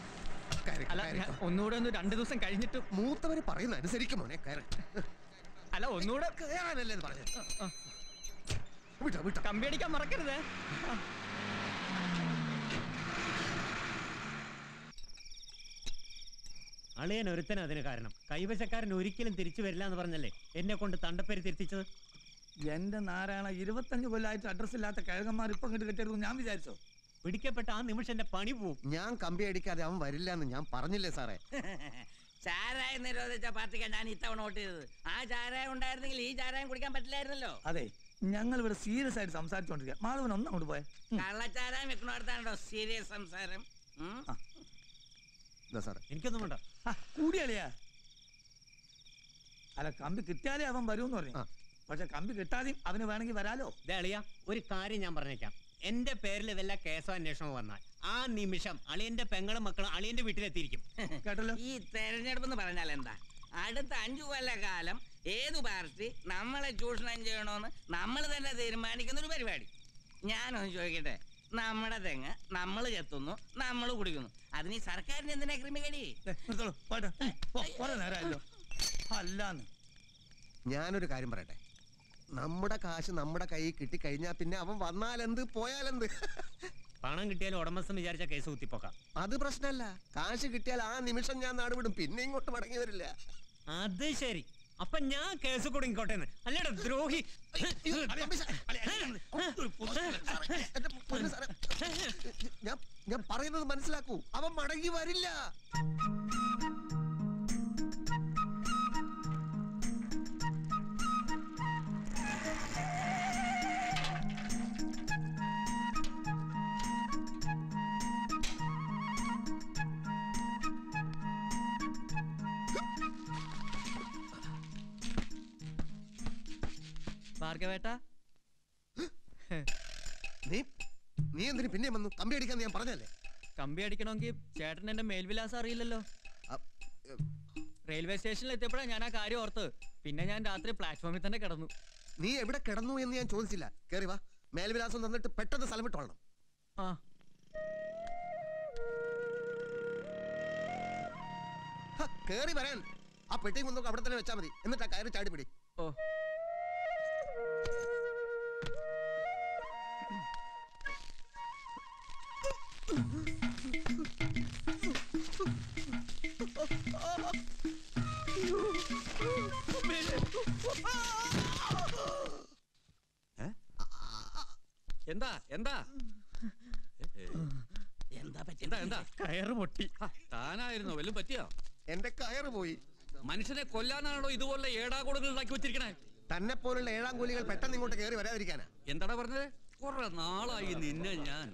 കയറി, അല്ല കയറി. ഞാൻ ഒന്നുകൂടെ ഒന്ന് രണ്ടു ദിവസം കഴിഞ്ഞിട്ട് മൂത്തവര് പറയുന്ന അനുസരിക്കും മോനെ കയറി അല്ല ഒന്നുകൂടെ കയറാനല്ലേ ഇത് പറഞ്ഞത് വിട്ടോ വിട്ടോ കമ്പി അടിക്കാൻ മറക്കരുത് അളിയൻ ഒരുത്തന അതിന് കാരണം കൈവശക്കാരൻ ഒരിക്കലും തിരിച്ചു വരില്ല എന്ന് പറഞ്ഞല്ലേ എന്നെ കൊണ്ട് തണ്ടപ്പേര് തിരുത്തിച്ചത് എന്റെ നാരായണ ഇരുപത്തഞ്ച് കൊല്ലമായിട്ട് അഡ്രസ് ഇല്ലാത്ത കഴകന്മാർ ഇപ്പം കണ്ടു കെട്ടിയത് ഞാൻ വിചാരിച്ചോ പിടിക്കപ്പെട്ട ആ നിമിഷം എന്റെ പണി പോവും ഞാൻ കമ്പി അടിക്കാതെ അവൻ വരില്ല എന്ന് ഞാൻ പറഞ്ഞില്ലേ സാറേ ചാരായം നിരോധിച്ച പാർട്ടിക്കാ ഞാൻ ഇത്തവണ വോട്ട് ചെയ്തത് ആ ചാരായം ഉണ്ടായിരുന്നെങ്കിൽ ഈ ചാരായം കുടിക്കാൻ പറ്റില്ലായിരുന്നല്ലോ അതെ ഞങ്ങൾ ഇവിടെ സീരിയസ് ആയിട്ട് സംസാരിച്ചോണ്ടിരിക്കുക മാധവൻ ഒന്ന് അങ്ങോട്ട് പോയെ കള്ളച്ചാരായം വെക്കണോടത്താണോ സീരിയസ് സംസാരം ഉം? ഇതാ സാറേ എനിക്കൊന്നും വേണ്ട കൂടിയളിയാ അല്ല കമ്പി കിട്ടിയാലേ അവൻ വരൂന്ന് പറഞ്ഞു പക്ഷെ കമ്പി കിട്ടാതെയും അവന് വേണമെങ്കിൽ വരാലോ ദേ അളിയ ഒരു കാര്യം ഞാൻ പറഞ്ഞേക്കാം എന്റെ പേരിൽ വല്ല കേസോ അന്വേഷണമോ വന്നാൽ ആ നിമിഷം അളിയന്റെ പെങ്ങളും മക്കളും അളിയന്റെ വീട്ടിലെത്തിയിരിക്കും കേട്ടല്ലോ ഈ തെരഞ്ഞെടുപ്പ് എന്ന് പറഞ്ഞാൽ എന്താ അടുത്ത അഞ്ചു കൊല്ലക്കാലം ഏതു പാർട്ടി നമ്മളെ ചൂഷണം ചെയ്യണമെന്ന് നമ്മൾ തന്നെ തീരുമാനിക്കുന്ന ഒരു പരിപാടി ഞാനൊന്ന് ചോദിക്കട്ടെ നമ്മുടെ തെങ്ങ് നമ്മൾ ചെത്തുന്നു നമ്മൾ കുടിക്കുന്നു അതിന് ഈ സർക്കാരിന് എന്തിനാ ക്രിമികടി നിർത്തോളൂ പോട്ടെ കുറെ നേരമല്ലോ അല്ലാന്ന് ഞാനൊരു കാര്യം പറയട്ടെ നമ്മുടെ കാശ് നമ്മുടെ കയ്യിൽ കിട്ടിക്കഴിഞ്ഞാൽ പിന്നെ അവൻ വന്നാലെന്ത് പോയാലെന്ത് പണം കിട്ടിയാലും ഉടമസ്ഥൻ വിചാരിച്ച കേസ് കുത്തിപ്പോക്കാം അത് പ്രശ്നമല്ല കാശ് കിട്ടിയാൽ ആ നിമിഷം ഞാൻ നാട് വിടും പിന്നെ ഇങ്ങോട്ട് മടങ്ങി വരില്ല അത് ശരി അപ്പൊ ഞാൻ കേസ് കൊടുക്കോട്ടെ അല്ലേടാ ദ്രോഹി ഞാൻ ഞാൻ പറയുന്നത് മനസ്സിലാക്കൂ അവൻ മടങ്ങി വരില്ല ഭാർഗവേട്ട നീ നീ എന്തിനു പിന്നെ വന്നു കമ്പി അടിക്കാന്ന് ഞാൻ പറഞ്ഞല്ലേ കമ്പി അടിക്കണമെങ്കിൽ ചേട്ടൻ എന്റെ മേൽവിലാസം അറിയില്ലല്ലോ റെയിൽവേ സ്റ്റേഷനിൽ എത്തിയപ്പോഴാണ് ഞാൻ ആ കാര്യം ഓർത്ത് പിന്നെ ഞാൻ രാത്രി പ്ലാറ്റ്ഫോമിൽ തന്നെ കിടന്നു നീ എവിടെ കിടന്നു എന്ന് ഞാൻ ചോദിച്ചില്ല കേറി വാ മേൽവിലാസം തന്നിട്ട് പെട്ടെന്ന് സ്ഥലം വിട്ടോളണം ആ ഹ, കേറി വരാൻ ആ പെട്ടിയും കൊണ്ടൊക്കെ അവിടെ തന്നെ വെച്ചാൽ മതി എന്നിട്ട് ആ കയറി ചാടിപ്പിടി ഓ എന്താ എന്താ എന്താ പറ്റി എന്താ എന്താ കയറ് പൊട്ടി താനായിരുന്നോ വല്ലതും പറ്റിയോ എന്റെ കയറ് പോയി മനുഷ്യനെ കൊല്ലാനാണോ ഇതുപോലെ ഏടാകൂടങ്ങൾ ഉണ്ടാക്കി വെച്ചിരിക്കണേ തന്നെ പോലുള്ള ഏഴാം കൂലികൾ പെട്ടെന്ന് ഇങ്ങോട്ട് കയറി വരാതിരിക്കാനാ എന്താടാ പറഞ്ഞത് കുറെ നാളായി നിന്നെ ഞാൻ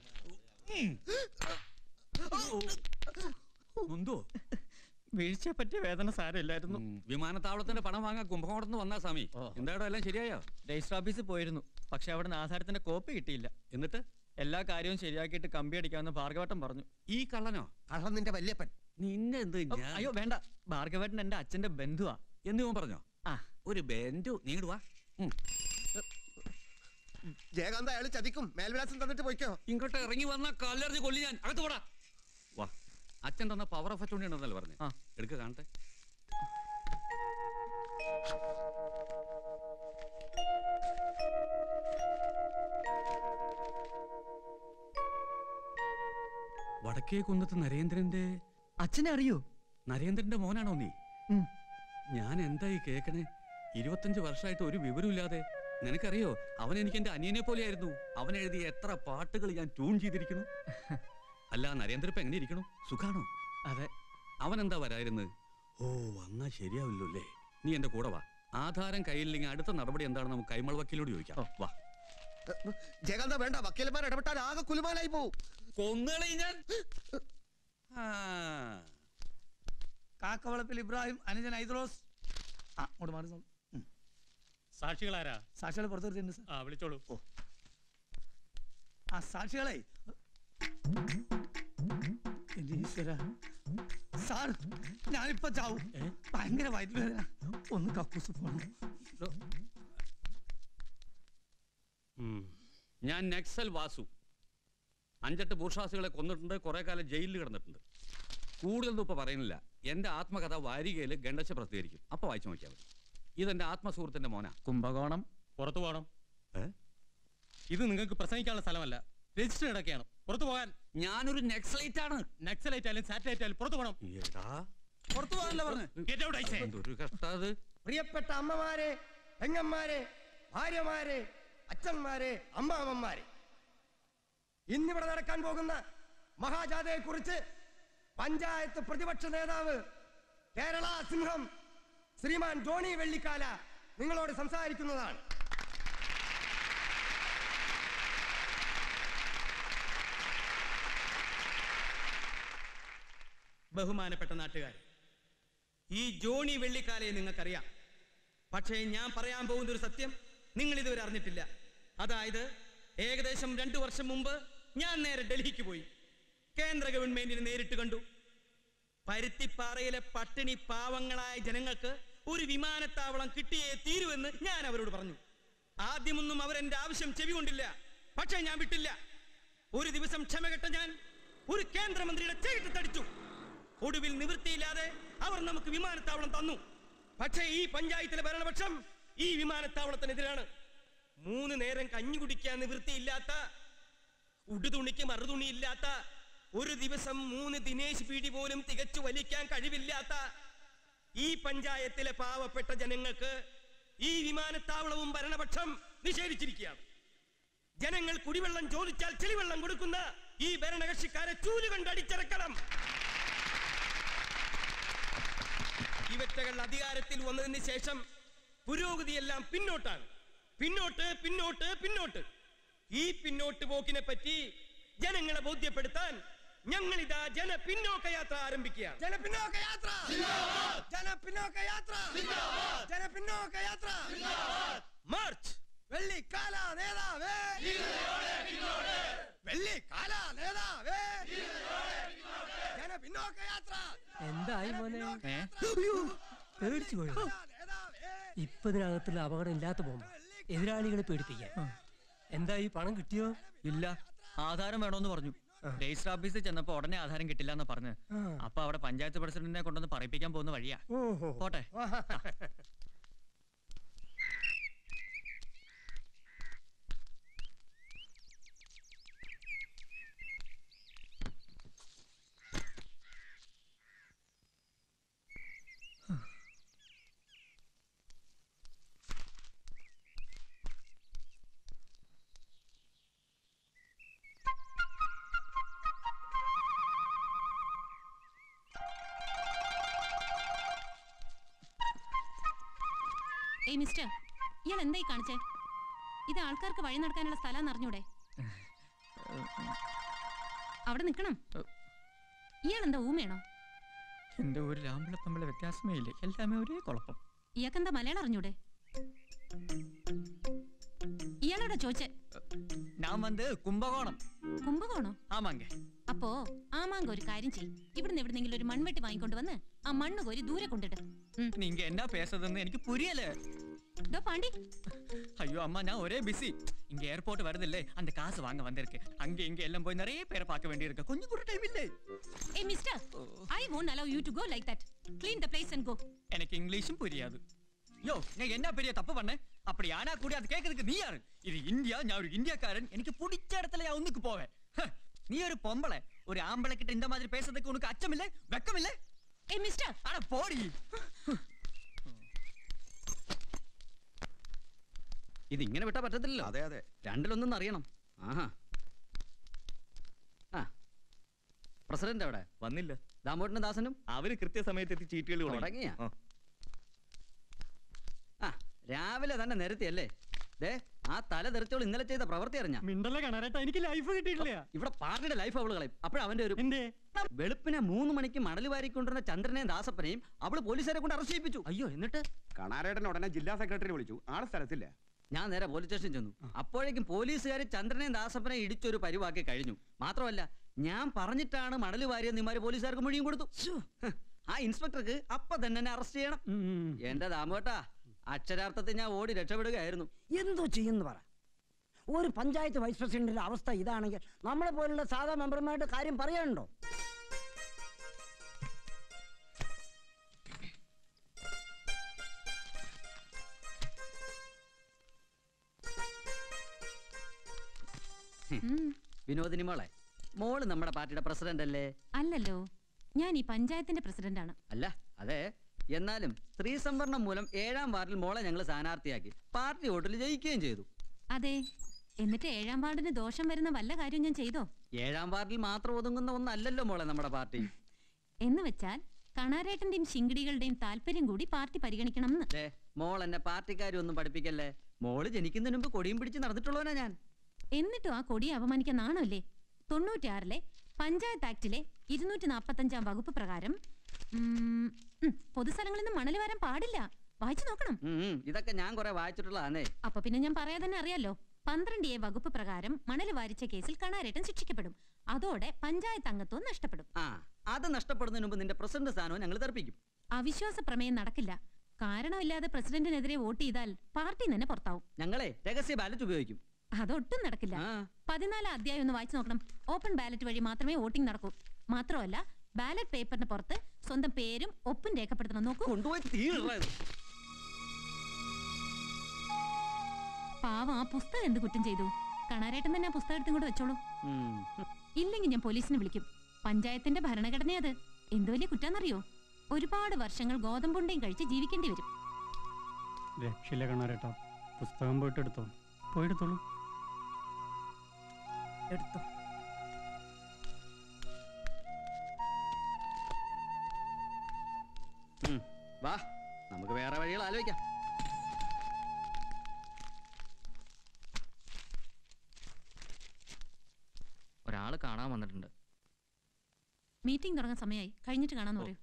മുന്തോ വീഴ്ചയെ പറ്റിയ വേദന സാരമില്ലായിരുന്നു വിമാനത്താവളത്തിന്റെ പണം വാങ്ങാൻ കുംഭകോണത്ത് വന്നാ സ്വാമി എന്താടോ എല്ലാം ശരിയായോ രജിസ്റ്റർ ഓഫീസിൽ പോയിരുന്നു പക്ഷെ അവിടെ നിന്ന് ആധാരത്തിന്റെ കോപ്പി കിട്ടിയില്ല എന്നിട്ട് എല്ലാ കാര്യവും ശരിയാക്കിയിട്ട് കമ്പി അടിക്കാമെന്ന് ഭാർഗവട്ടം പറഞ്ഞു ഈ കള്ളനോ കള്ളം നിന്റെ വല്യപ്പൻ നിന്നെ എന്ത് ഓ, ഞാൻ അയ്യോ വേണ്ട ഭാർഗവട്ടൻ എന്റെ അച്ഛന്റെ ബന്ധുവാ എന്ന് ഇവൻ പറഞ്ഞോ ആ ഒരു ബെൻഡു നീങ്ങട് വാ ഉം. ജയകാന്ത അയാൾ ചതിക്കും മേൽവിലാസം തന്നിട്ട് പോയിക്കോ ഇങ്ങോട്ട് ഇറങ്ങി വന്ന കല്ലെറിഞ്ഞ് കൊല്ലി ഞാൻ അകത്ത് പോടാ വാ അച്ഛൻ തന്ന പവർ ഓഫ് അറ്റോണ്ടി ഉണ്ടെന്നല്ലേ പറഞ്ഞു ആ. എടുക്ക കാണട്ടെ വടക്കേ കുന്നത്ത് നരേന്ദ്രന്റെ അച്ഛനെ അറിയോ നരേന്ദ്രന്റെ മോനാണോ നീ ഉം. ഞാൻ എന്തായി കേക്കണേ ഇരുപത്തഞ്ച് വർഷമായിട്ട് ഒരു വിവരമില്ലാതെ നിനക്കറിയോ അവൻ എനിക്ക് എന്റെ അനിയനെ പോലെയായിരുന്നു അവൻ എഴുതിയ എത്ര പാട്ടുകൾ ഞാൻ ട്യൂൺ ചെയ്തിരിക്കുന്നു അല്ല നരേന്ദ്ര ഇപ്പൊ എങ്ങനെ ഇരിക്കണു സുഖാണോ അതെ അവൻ എന്താ വരായിരുന്നത് ഓ വന്നാ ശരിയാവില്ലോ അല്ലേ നീ എന്റെ കൂടെ വാ ആധാരം കയ്യിലില്ലെങ്കിൽ അടുത്ത നടപടി എന്താണെന്ന് നമുക്ക് കൈമൾ വക്കീലോട് ചോദിക്കാം വാ ജയകാന്ത വേണ്ട വക്കീലന്മാർ ഇടപെട്ടാൽ ആകെ കുലുമാലായി പോവും കൊന്നുകളി ഞാൻ ആ കാക്കവളപ്പിൽ ഇബ്രാഹിം അനുജൻ ഐദ്രോസ് ആ അങ്ങോട്ട് മാറി നിന്നോളൂ. ഉം. സാക്ഷികളാരാ സാക്ഷികളെ പുറത്തു നിർത്തിയിട്ടുണ്ട് സാർ ആ വിളിച്ചോളൂ ഓ ആ സാക്ഷികളെ എന്റെ ഈശ്വര സാർ ഞാനിപ്പോ ചാവും ഭയങ്കര വയറ്റുവേദന ഒന്ന് കക്കൂസ് പോണം ഉം. ഞാൻ നക്സൽ വാസു അഞ്ചെട്ട് ബൂർഷാസികളെ കൊന്നിട്ടുണ്ട് കുറെ കാലം ജയിലിൽ കിടന്നിട്ടുണ്ട് കൂടുതലൊന്നും ഇപ്പൊ പറയുന്നില്ല എന്റെ ആത്മകഥ വാരികയിൽ ഗണ്ടശ പ്രസിദ്ധീകരിക്കും അപ്പൊ വായിച്ചു നോക്കിയാൽ മതി ഇതെന്റെ ആത്മസുഹൃത്തിന്റെ മോനാ കുംഭകോണം പുറത്തു പോകണം ഇത് നിങ്ങൾക്ക് പ്രസംഗിക്കാനുള്ള സ്ഥലമല്ല രജിസ്റ്റർ ഇടയ്ക്കാണ് പുറത്തു പോകാൻ ഞാനൊരു നെക്സലൈറ്റ് ആണ് നക്സലൈറ്റ് ആയാലും സാറ്റലൈറ്റ് ആയാലും പുറത്തു പോകണം പുറത്തു പോകാനല്ല പറഞ്ഞു Get out, I say. എന്തൊരു കഷ്ടത് പ്രിയപ്പെട്ട അമ്മമാരെ പെങ്ങന്മാരെ ഭാര്യമാരെ അച്ഛന്മാരെ അമ്മാവന്മാരെ ഇന്നിവിടെ നടക്കാൻ പോകുന്ന മഹാജാഥയെ കുറിച്ച് പഞ്ചായത്ത് പ്രതിപക്ഷ നേതാവ് കേരള സിംഹം ശ്രീമാൻ ജോണി വെള്ളിക്കാല നിങ്ങളോട് സംസാരിക്കുന്നതാണ് ബഹുമാനപ്പെട്ട നാട്ടുകാർ ഈ ജോണി വെള്ളിക്കാലയെ നിങ്ങൾക്കറിയാം പക്ഷേ ഞാൻ പറയാൻ പോകുന്ന ഒരു സത്യം നിങ്ങൾ ഇതുവരെ അറിഞ്ഞിട്ടില്ല അതായത് ഏകദേശം രണ്ടു വർഷം മുമ്പ് ഞാൻ നേരെ ഡൽഹിക്ക് പോയി കേന്ദ്ര ഗവൺമെന്റിനെ നേരിട്ട് കണ്ടു പരുത്തിപ്പാറയിലെ പട്ടിണി പാവങ്ങളായ ജനങ്ങൾക്ക് ഒരു വിമാനത്താവളം കിട്ടിയേ തീരുവെന്ന് ഞാൻ അവരോട് പറഞ്ഞു ആദ്യമൊന്നും അവരെന്റെ ആവശ്യം ചെവി കൊണ്ടില്ല പക്ഷേ ഞാൻ വിട്ടില്ല ഒരു ദിവസം ക്ഷമകെട്ട ഞാൻ ഒരു കേന്ദ്രമന്ത്രിയുടെ ചേട്ട് തടിച്ചു ഒടുവിൽ നിവൃത്തിയില്ലാതെ അവർ നമുക്ക് വിമാനത്താവളം തന്നു പക്ഷേ ഈ പഞ്ചായത്തിലെ ഭരണപക്ഷം ഈ വിമാനത്താവളത്തിനെതിരാണ് മൂന്ന് നേരം കഞ്ഞി കുടിക്കാൻ നിവൃത്തിയില്ലാത്ത ഉടുതുണിക്ക് മറുതുണിയില്ലാത്ത ഒരു ദിവസം മൂന്ന് ദിനേശ് പീടി പോലും തികച്ചു വലിക്കാൻ കഴിവില്ലാത്ത ഈ പഞ്ചായത്തിലെ പാവപ്പെട്ട ജനങ്ങൾക്ക് ഈ വിമാനത്താവളവും ഭരണപക്ഷം നിഷേധിച്ചിരിക്കുകയാണ് ജനങ്ങൾ കുടിവെള്ളം ചോദിച്ചാൽ ചെളിവെള്ളം കൊടുക്കുന്ന ഈ ഭരണകക്ഷിക്കാരെ ചൂല് കൊണ്ട് അടിച്ചിറക്കണം ഇവറ്റകൾ അധികാരത്തിൽ വന്നതിന് ശേഷം പുരോഗതിയെല്ലാം പിന്നോട്ടാണ് പിന്നോട്ട് പിന്നോട്ട് പിന്നോട്ട് ഈ പിന്നോട്ട് പോക്കിനെ പറ്റി ജനങ്ങളെ ബോധ്യപ്പെടുത്താൻ ഞങ്ങൾ ഇതാ ജന പിന്നോക്ക യാത്ര ആരംഭിക്കുകയാണ് ജനപിന്നോക്ക യാത്ര ജനപിന്നോക്ക യാത്ര ജനപിന്നോക്ക യാത്ര മാർച്ച് വെള്ളിക്കാല നേതാവേ വെള്ളിക്കാല നേതാവേ ജനപിന്നോക്ക യാത്ര എന്തായി മോനെ പേടിച്ചു പോയോ ഇപ്പൊ ഇതിനകത്തുള്ള അപകടം ഇല്ലാത്ത പോകുമ്പോ എതിരാളികളെ പേടിപ്പിക്കാൻ എന്തായി പണം കിട്ടിയോ ഇല്ല ആധാരം വേണോന്ന് പറഞ്ഞു രജിസ്റ്റർ ഓഫീസിൽ ചെന്നപ്പോ ഉടനെ ആധാരം കിട്ടില്ല എന്ന് പറഞ്ഞു ആ. അപ്പൊ അവിടെ പഞ്ചായത്ത് പ്രസിഡന്റിനെ കൊണ്ടുവന്ന് പറയിപ്പിക്കാൻ പോകുന്ന വഴിയാ ഓഹോ പോട്ടെ ഏയ് മിസ്റ്റർ ഇയാൾ എന്തായി കാണിച്ചേ ഇത് ആൾക്കാർക്ക് വഴി നടക്കാനുള്ള സ്ഥലം അറിഞ്ഞൂടെ അവിടെ നിൽക്കണം ഇയാൾ എന്താ ഊമയാണോ എന്റെ ഒരു ലാമ്പിള തമ്മിലെ വ്യത്യാസമേ ഇല്ല എല്ലാമേ ഒരേ കുഴപ്പം ഇയാൾക്കെന്താ മലയാളം അറിഞ്ഞൂടെ ഇയാളോടാ ചോദിച്ചേ ഞാൻ വന്ന് കുംഭകോണം കുംഭകോണോ ആമാങ്ക അപ്പോ ആമാങ്ക ഒരു കാര്യം ചെയ്യും ഇവിടുന്ന് എവിടുന്നെങ്കിലും ഒരു മൺവെട്ടി വാങ്ങിക്കൊണ്ട് വന്ന് ആ മണ്ണ് കോരി ദൂരെ കൊണ്ടിട്ട് നീങ്ക എന്നാ പേസതെന്ന് എനിക്ക് പുരിയല്ലേ ഡോ പാണ്ടി ஐயோ அம்மா நான் ஒரே பிஸி இங்க ஏர்போர்ட் வருதில்லே அந்த காசு வாங்க வந்திருக்கு அங்க இங்க எல்லாம் போய் நிறைய பேரை பார்க்க வேண்டியிருக்கு கொஞ்சம் கூட டைம் இல்லை ஏய் mister I won't allow you to go like that clean the place and go எனக்கு இங்கிலீஷும் புரியாது யோ நான் என்ன பெரிய தப்பு பண்ணேன் அப்படி ஆனா கூட அது கேட்கறதுக்கு நீ யாரு இது இந்தியா நான் ஒரு இந்தியாக்காரன் எனக்கு பிடிச்ச இடத்துல நான் ஒண்ணுக்கு போவேன் ஹ, நீ ஒரு பொம்பளை ஒரு ஆம்பளை கிட்ட இந்த மாதிரி பேசுறதுக்கு உனக்கு அச்சம் இல்லை வெக்கம் இல்லை ஏய் மிஸ்டர் அட போடி ഇത് ഇങ്ങനെ വിട്ടാ പറ്റത്തില്ലല്ലോ അതെ അതെ രണ്ടിലൊന്നും അറിയണം ആഹാ ആ പ്രസിഡന്റ് അവിടെ വന്നില്ല ദാമോട്ടനും ദാസനും അവര് കൃത്യസമയത്ത് എത്തി ചീട്ടുകൾ തുടങ്ങിയ ആ രാവിലെ തന്നെ നിരത്തിയല്ലേ ദേ ആ തല തെറിച്ചോൾ ഇന്നലെ ചെയ്ത പ്രവൃത്തി അറിഞ്ഞ മിണ്ടല്ല കാണാനായിട്ട് എനിക്ക് ലൈഫ് കിട്ടിയിട്ടില്ല ഇവിടെ പാർട്ടിയുടെ ലൈഫ് അവള് കളയും അപ്പോഴ അവന്റെ ഒരു വെളുപ്പിനെ മൂന്ന് മണിക്ക് മണൽ വാരിക്കൊണ്ടിരുന്ന ചന്ദ്രനെയും ദാസപ്പനെയും അവള് പോലീസുകാരെ കൊണ്ട് അറസ്റ്റ് ചെയ്യിപ്പിച്ചു അയ്യോ എന്നിട്ട് കണാരേട്ടൻ ഉടനെ ജില്ലാ സെക്രട്ടറി വിളിച്ചു ആള് സ്ഥലത്തില്ല ഞാൻ നേരെ പോലീസ് സ്റ്റേഷനിൽ ചെന്നു അപ്പോഴേക്കും പോലീസുകാർ ചന്ദ്രനെയും ദാസപ്പനെയും ഇടിച്ചൊരു പരിവാക്കി കഴിഞ്ഞു മാത്രമല്ല ഞാൻ പറഞ്ഞിട്ടാണ് മണൽ വാരിയെന്ന് ഇമാര് പോലീസുകാർക്ക് മൊഴിയും കൊടുത്തു ഹ്, ആ ഇൻസ്പെക്ടർക്ക് അപ്പൊ തന്നെ എന്നെ അറസ്റ്റ് ചെയ്യണം എന്റെ ദാമോട്ടാ അക്ഷരാർത്ഥത്തിൽ ഞാൻ ഓടി രക്ഷപ്പെടുകയായിരുന്നു എന്തോ ചെയ്യുന്നു പറ ഒരു പഞ്ചായത്ത് വൈസ് പ്രസിഡന്റിന്റെ അവസ്ഥ ഇതാണെങ്കിൽ നമ്മളെ പോലുള്ള സാധാ മെമ്പർമാരുടെ കാര്യം പറയാനുണ്ടോ വിനോദിനി മോളെ മോള് നമ്മുടെ പാർട്ടിയുടെ പ്രസിഡന്റ് അല്ലേ അല്ലല്ലോ ഞാൻ ഈ പഞ്ചായത്തിന്റെ പ്രസിഡന്റാണ് അല്ല അതെ എന്നാലും സ്ത്രീ സംവരണം മൂലം ഏഴാം വാർഡിൽ മോളെ ഞങ്ങൾ സ്ഥാനാർത്ഥിയാക്കി പാർട്ടി വോട്ടിൽ ജയിക്കുകയും ചെയ്തു അതെ എന്നിട്ട് ഏഴാം വാർഡിന് ദോഷം വരുന്ന വല്ല കാര്യം ഞാൻ ചെയ്തോ ഏഴാം വാർഡിൽ മാത്രം ഒതുങ്ങുന്ന ഒന്നല്ലല്ലോ മോളെ നമ്മുടെ പാർട്ടി എന്ന് വെച്ചാൽ കണാരേട്ടന്റെയും ശിങ്കിടികളുടെയും താല്പര്യം കൂടി പാർട്ടി പരിഗണിക്കണം എന്ന് ദേ, മോൾ എന്നെ പാർട്ടിക്കാരും ഒന്നും പഠിപ്പിക്കല്ലേ മോള് ജനിക്കുന്നതിന് മുമ്പ് കൊടിയും പിടിച്ച് നടന്നിട്ടുള്ളവനാ ഞാൻ എന്നിട്ടും ആ കൊടിയെ അപമാനിക്കാൻ നാണമല്ലേ തൊണ്ണൂറ്റിയാറിലെ പഞ്ചായത്ത് ആക്ടിലെ ഇരുന്നൂറ്റി നാൽപ്പത്തഞ്ചാം വകുപ്പ് പ്രകാരം ഉം, ഉം, പൊതുസ്ഥലങ്ങളിൽ നിന്ന് മണൽ വരാൻ പാടില്ല വായിച്ചു നോക്കണം ഉം, ഉം, ഇതൊക്കെ ഞാൻ കുറെ വായിച്ചിട്ടുള്ളതാണേ അപ്പൊ പിന്നെ ഞാൻ പറയാതെ തന്നെ അറിയാലോ പന്ത്രണ്ട് എ വകുപ്പ് പ്രകാരം മണൽ വാരിച്ച കേസിൽ കണാരേട്ടൻ ശിക്ഷിക്കപ്പെടും അതോടെ പഞ്ചായത്ത് അംഗത്വം നഷ്ടപ്പെടും ആ അത് നഷ്ടപ്പെടുന്നതിന് മുമ്പ് നിന്റെ പ്രസിഡന്റ് സ്ഥാനവും ഞങ്ങൾ തെറിപ്പിക്കും അവിശ്വാസ പ്രമേയം നടക്കില്ല കാരണമില്ലാതെ പ്രസിഡന്റിനെതിരെ വോട്ട് ചെയ്താൽ പാർട്ടി തന്നെ പുറത്താവും ഞങ്ങളെ രഹസ്യ ബാലറ്റ് ഉപയോഗിക്കും അതൊട്ടും നടക്കില്ല പതിനാലാം അധ്യായം ഒന്ന് വായിച്ചു നോക്കണം ഓപ്പൺ ബാലറ്റ് വഴി മാത്രമേ വോട്ടിംഗ് നടക്കൂ മാത്രമല്ല ബാലറ്റ് പേപ്പറിന് പുറത്ത് സ്വന്തം പേരും ഒപ്പും രേഖപ്പെടുത്തണം നോക്കൂ കൊണ്ടുപോയി പാവം ആ പുസ്തകം എന്ത് കുറ്റം ചെയ്തു കണാരേട്ടൻ തന്നെ ആ പുസ്തകം എടുത്തും കൂടെ വെച്ചോളൂ ഇല്ലെങ്കിൽ ഞാൻ പോലീസിനെ വിളിക്കും പഞ്ചായത്തിന്റെ ഭരണഘടന അത് എന്ത് വലിയ കുറ്റാന്നറിയോ ഒരുപാട് വർഷങ്ങൾ ഗോതമ്പുണ്ടയും കഴിച്ച് ജീവിക്കേണ്ടി വരും രക്ഷയില്ല കാണാരേട്ടാ പുസ്തകം പോയിട്ട് എടുത്തോ പോയെടുത്തോളൂ എടുത്തോ ഉം, വാ നമുക്ക് വേറെ വഴികൾ ആലോചിക്കാം ഒരാള് കാണാൻ വന്നിട്ടുണ്ട് മീറ്റിംഗ് തുടങ്ങാൻ സമയമായി കഴിഞ്ഞിട്ട് കാണാന്ന് പറയൂ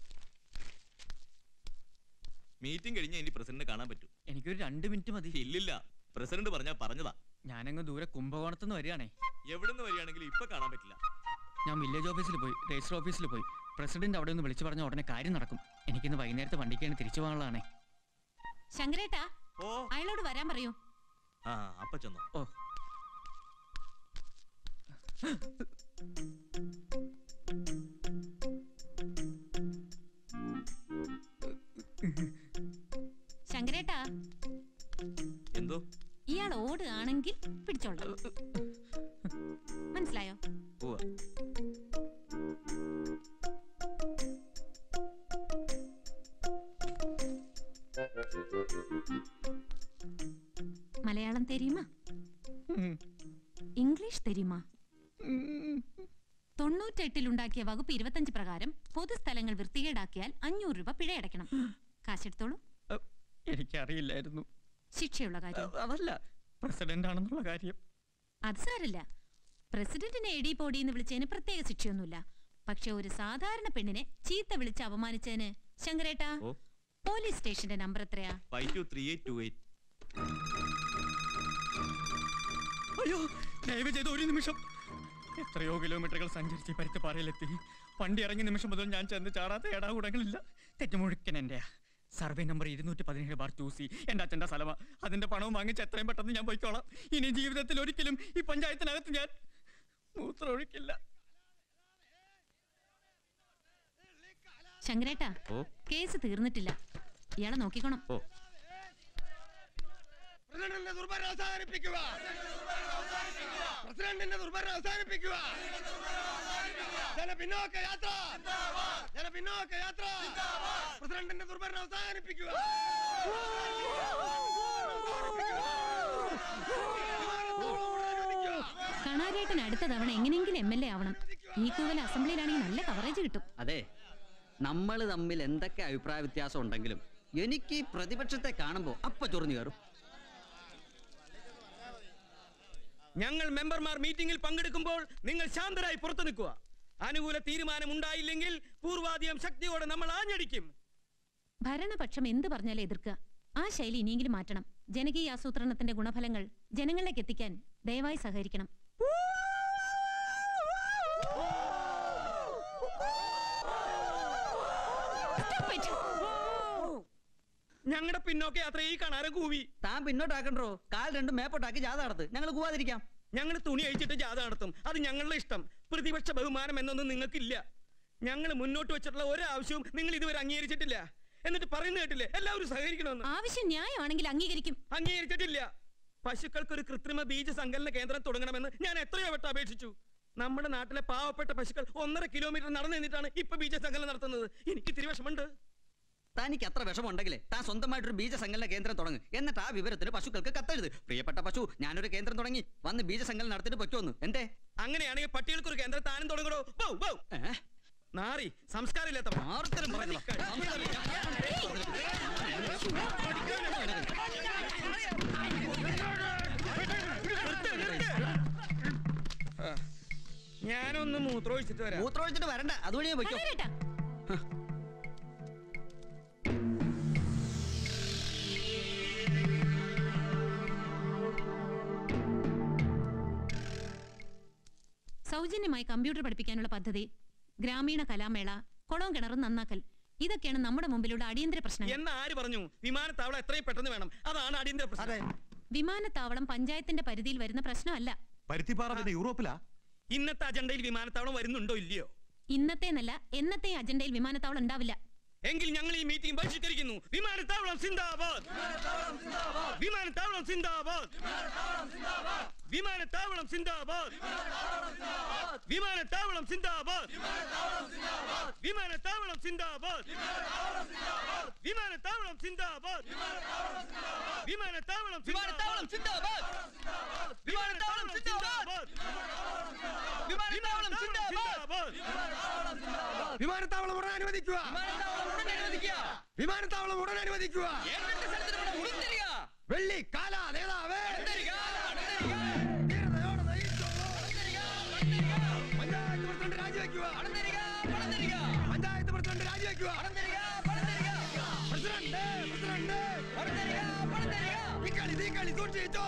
മീറ്റിംഗ് കഴിഞ്ഞാൽ ഇനി പ്രസിഡന്റ് കാണാൻ പറ്റൂ എനിക്കൊരു രണ്ട് മിനിറ്റ് മതി ഇല്ലില്ല പ്രസിഡന്റ് പറഞ്ഞാ പറഞ്ഞതാ ഞാനങ്ങ് ദൂരെ കുംഭകോണത്ത് നിന്ന് വരികയാണേ എവിടുന്ന് വരികയാണെങ്കിലും ഇപ്പൊ കാണാൻ പറ്റില്ല ഞാൻ വില്ലേജ് ഓഫീസിൽ പോയി രജിസ്റ്റർ ഓഫീസിൽ പോയി പ്രസിഡന്റ് അവിടെ ഒന്ന് വിളിച്ചു പറഞ്ഞ ഉടനെ കാര്യം നടക്കും എനിക്കിന്ന് വൈകുന്നേരത്തെ വണ്ടിക്കാണ് തിരിച്ചു പോകാനുള്ളതാണേ ശങ്കരേട്ടാ അയാളോട് വരാൻ പറയൂ ആ അപ്പൊ ചെന്നോ ഓ ശങ്കരേട്ടാ എന്തോ ഇയാൾ ഓടുകയാണെങ്കിൽ പിടിച്ചോളാം മനസ്സിലായോ പോവാ മലയാളം തെരിയുമാ ഇംഗ്ലീഷ് തെരിയുമാ തൊണ്ണൂറ്റെട്ടിലുണ്ടാക്കിയ വകുപ്പ് ഇരുപത്തഞ്ച് പ്രകാരം പൊതുസ്ഥലങ്ങൾ വൃത്തികേടാക്കിയാൽ അഞ്ഞൂറ് രൂപ പിഴയടയ്ക്കണം കാശെടുത്തോളൂ എനിക്കറിയില്ലായിരുന്നു ശിക്ഷയുള്ള കാര്യം അതല്ല പ്രസിഡന്റ് ആണെന്നുള്ള കാര്യം അത് സാരല്ല പ്രസിഡന്റിനെ എടി പൊടി എന്ന് വിളിച്ചതിന് പ്രത്യേക ശിക്ഷയൊന്നുമില്ല പക്ഷെ ഒരു സാധാരണ പെണ്ണിനെ ചീത്ത വിളിച്ച് അപമാനിച്ചതിന് ശങ്കരേട്ടാ ഓ പോലീസ് സ്റ്റേഷന്റെ നമ്പർ എത്രയാ five two three eight two eight അയ്യോ ദയവ് ചെയ്ത് ഒരു നിമിഷം എത്രയോ കിലോമീറ്ററുകൾ സഞ്ചരിച്ച് ഈ പരുത്തപ്പാറയിലെത്തി വണ്ടി ഇറങ്ങിയ നിമിഷം മുതൽ ഞാൻ ചെന്ന് ചാടാത്ത ഏടാകൂടങ്ങളില്ല തെറ്റുമുഴുക്കൻ എൻ്റെ സർവേ നമ്പർ ഇരുന്നൂറ്റി പതിനേഴ് ബാർ ടു സി എൻ്റെ അച്ഛൻ്റെ സ്ഥലമാ അതിൻ്റെ പണവും വാങ്ങിച്ച് എത്രയും പെട്ടെന്ന് ഞാൻ പോയിക്കോളാം ഇനി ജീവിതത്തിൽ ഒരിക്കലും ഈ പഞ്ചായത്തിനകത്ത് ഞാൻ മൂത്രമൊഴിക്കില്ല ശങ്കരേട്ടാ ഓ കേസ് തീർന്നിട്ടില്ല ഇയാളെ നോക്കിക്കോണം ഓ പ്രസിഡന്റിന്റെ ദുർഭരണം അവസാനിപ്പിക്കുക പ്രസിഡന്റിന്റെ ദുർഭരണം അവസാനിപ്പിക്കുക ജനപിന്നോക്ക യാത്ര ജനപിന്നോക്ക യാത്ര പ്രസിഡന്റിന്റെ ദുർഭരണം അവസാനിപ്പിക്കുക കണാരേട്ടൻ അടുത്ത തവണ എങ്ങനെയെങ്കിലും എം എൽ എ ആവണം ഈ കൂവൽ അസംബ്ലിയിലാണെങ്കിൽ നല്ല കവറേജ് കിട്ടും അതെ നമ്മൾ തമ്മിൽ എന്തൊക്കെ അഭിപ്രായ വ്യത്യാസം ഉണ്ടെങ്കിലും എനിക്ക് ഈ പ്രതിപക്ഷത്തെ കാണുമ്പോൾ അപ്പ ചൊറിഞ്ഞു കയറും ഞങ്ങൾ മെമ്പർമാർ മീറ്റിംഗിൽ പങ്കെടുക്കുമ്പോൾ നിങ്ങൾ ശാന്തരായി പുറത്തു നിൽക്കുക അനുകൂല തീരുമാനം ഉണ്ടായില്ലെങ്കിൽ പൂർവാധികം ശക്തിയോടെ നമ്മൾ ആഞ്ഞടിക്കും ഭരണപക്ഷം എന്ത് പറഞ്ഞാലും എതിർക്കുക ആ ശൈലി ഇനിയെങ്കിലും മാറ്റണം ജനകീയ ആസൂത്രണത്തിന്റെ ഗുണഫലങ്ങൾ ജനങ്ങളിലേക്ക് എത്തിക്കാൻ ദയവായി സഹകരിക്കണം ഞങ്ങളുടെ പിന്നോക്ക യാത്ര ഈ കണാരം കൂവി താൻ പിന്നോട്ടാക്കണ്ടോ കാൽ രണ്ടും മേപ്പോട്ടാക്കി ജാഥ നടത്ത് ഞങ്ങൾ കൂവാതിരിക്കാം ഞങ്ങൾ തുണി അഴിച്ചിട്ട് ജാഥ നടത്തും അത് ഞങ്ങളുടെ ഇഷ്ടം പ്രതിപക്ഷ ബഹുമാനം എന്നൊന്നും നിങ്ങൾക്കില്ല ഞങ്ങൾ മുന്നോട്ട് വെച്ചിട്ടുള്ള ഒരാവശ്യവും നിങ്ങൾ ഇതുവരെ അംഗീകരിച്ചിട്ടില്ല എന്നിട്ട് പറയുന്ന കേട്ടില്ലേ എല്ലാവരും സഹകരിക്കണമെന്ന് ആവശ്യം ന്യായമാണെങ്കിൽ അംഗീകരിക്കും അംഗീകരിച്ചിട്ടില്ല പശുക്കൾക്ക് ഒരു കൃത്രിമ ബീജ സങ്കലന കേന്ദ്രം തുടങ്ങണമെന്ന് ഞാൻ എത്രയോ വട്ടം അപേക്ഷിച്ചു നമ്മുടെ നാട്ടിലെ പാവപ്പെട്ട പശുക്കൾ ഒന്നര കിലോമീറ്റർ നടന്നു നിന്നിട്ടാണ് ഇപ്പൊ ബീജ സങ്കലനം നടത്തുന്നത് എനിക്ക് ഇത്തിരി വിഷമുണ്ട് തനിക്ക് അത്ര വിഷമമുണ്ടെങ്കിലേ താൻ സ്വന്തമായിട്ടൊരു ബീജസങ്കലന കേന്ദ്രം തുടങ്ങും എന്നിട്ട് ആ വിവരത്തിന് പശുക്കൾക്ക് കത്തെഴുത് പ്രിയപ്പെട്ട പശു ഞാനൊരു കേന്ദ്രം തുടങ്ങി വന്ന് ബീജസങ്കലനം നടത്തിയിട്ട് പറ്റുമെന്ന് എന്തേ അങ്ങനെയാണെങ്കിൽ പട്ടികൾക്ക് ഒരു കേന്ദ്രം താനും തുടങ്ങണോ ബൗ, ബൗ. നാറി സംസ്കാരമില്ലാത്തവൻ ആ, ഞാനൊന്ന് മൂത്രമൊഴിച്ചിട്ട് വരാം മൂത്രമൊഴിച്ചിട്ട് വരണ്ട അതുവഴി ഞാൻ പൊയ്ക്കോ സൗജന്യമായി കമ്പ്യൂട്ടർ പഠിപ്പിക്കാനുള്ള പദ്ധതി ഗ്രാമീണ കലാമേള കുളവും കിണറും നന്നാക്കൽ ഇതൊക്കെയാണ് നമ്മുടെ മുമ്പിലുള്ള അടിയന്തര പ്രശ്നങ്ങൾ എന്ന് ആര് പറഞ്ഞു വിമാനത്താവളം എത്രയും പെട്ടെന്ന് വേണം അതാണ് അടിയന്തര പ്രശ്നം വിമാനത്താവളം പഞ്ചായത്തിന്റെ പരിധിയിൽ വരുന്ന പ്രശ്നമല്ല പരുത്തിപ്പാറ പിന്നെ യൂറോപ്പിലാ ഇന്നത്തെ അജണ്ടയിൽ വിമാനത്താവളം വരുന്നുണ്ടോ ഇല്ലയോ ഇന്നത്തെ എന്നല്ല എന്നത്തെ അജണ്ടയിൽ വിമാനത്താവളം ഉണ്ടാവില്ല എങ്കിൽ ഞങ്ങൾ ഈ മീറ്റിംഗ് ബഹിഷ്കരിക്കുന്നു വിമാനത്താവളം സിന്ദാബാദ് വിമാനത്താവളം സിന്ദാബാദ് വിമാനത്താവളം സിന്ദാബാദ് വിമാനത്താവളം സിന്ദാബാദ് വിമാനത്താവളം സിന്ദാബാദ് വിമാനത്താവളം സിന്ദാബാദ് വിമാനത്താവളം വിമാനത്താവളം സിന്ദാബാദ് വിമാനത്താവളം സിന്ദാബാദ് വിമാനത്താവളം സിന്ദാബാദ് വിമാനത്താവളം ഉടൻ അനുവദിക്കുക വിമാനത്താവളം ഉടൻ അനുവദിക്കുക വെള്ളി കാല നേതാവേ ധീരതയോടെ നയിച്ചോളൂ. പഞ്ചായത്ത് പ്രസിഡന്റ് രാജിവെക്കുക പഞ്ചായത്ത് പ്രസിഡന്റ് രാജിവെക്കുക പ്രസിഡന്റ് പ്രസിഡന്റ് ഈ കളി ഈ കളി സൂക്ഷിച്ചോ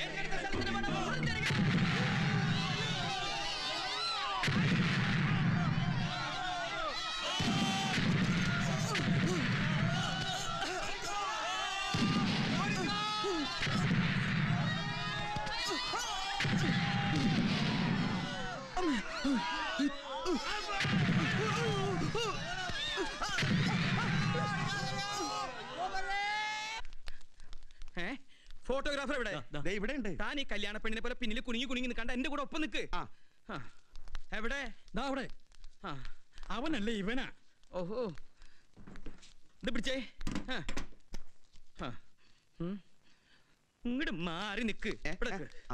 ഫോട്ടോഗ്രാഫർ ഇവിടെ ഇവിടെ ഉണ്ട് താൻ ഈ കല്യാണ പെണ്ണിനെ പോലെ പിന്നിൽ കുനിങ്ങി കുനിങ്ങി നിൽക്കണ്ട എന്റെ കൂടെ ഒപ്പം നിൽക്ക് ആ. എവിടെ അവിടെ ആ. അവനല്ലേ ഇവനാ ഓഹോ ഇത് പിടിച്ചേ ആ. ആ. ഉം. ഇങ്ങട് മാറി നിക്ക് ഇവിടെ നിക്ക്. ആ.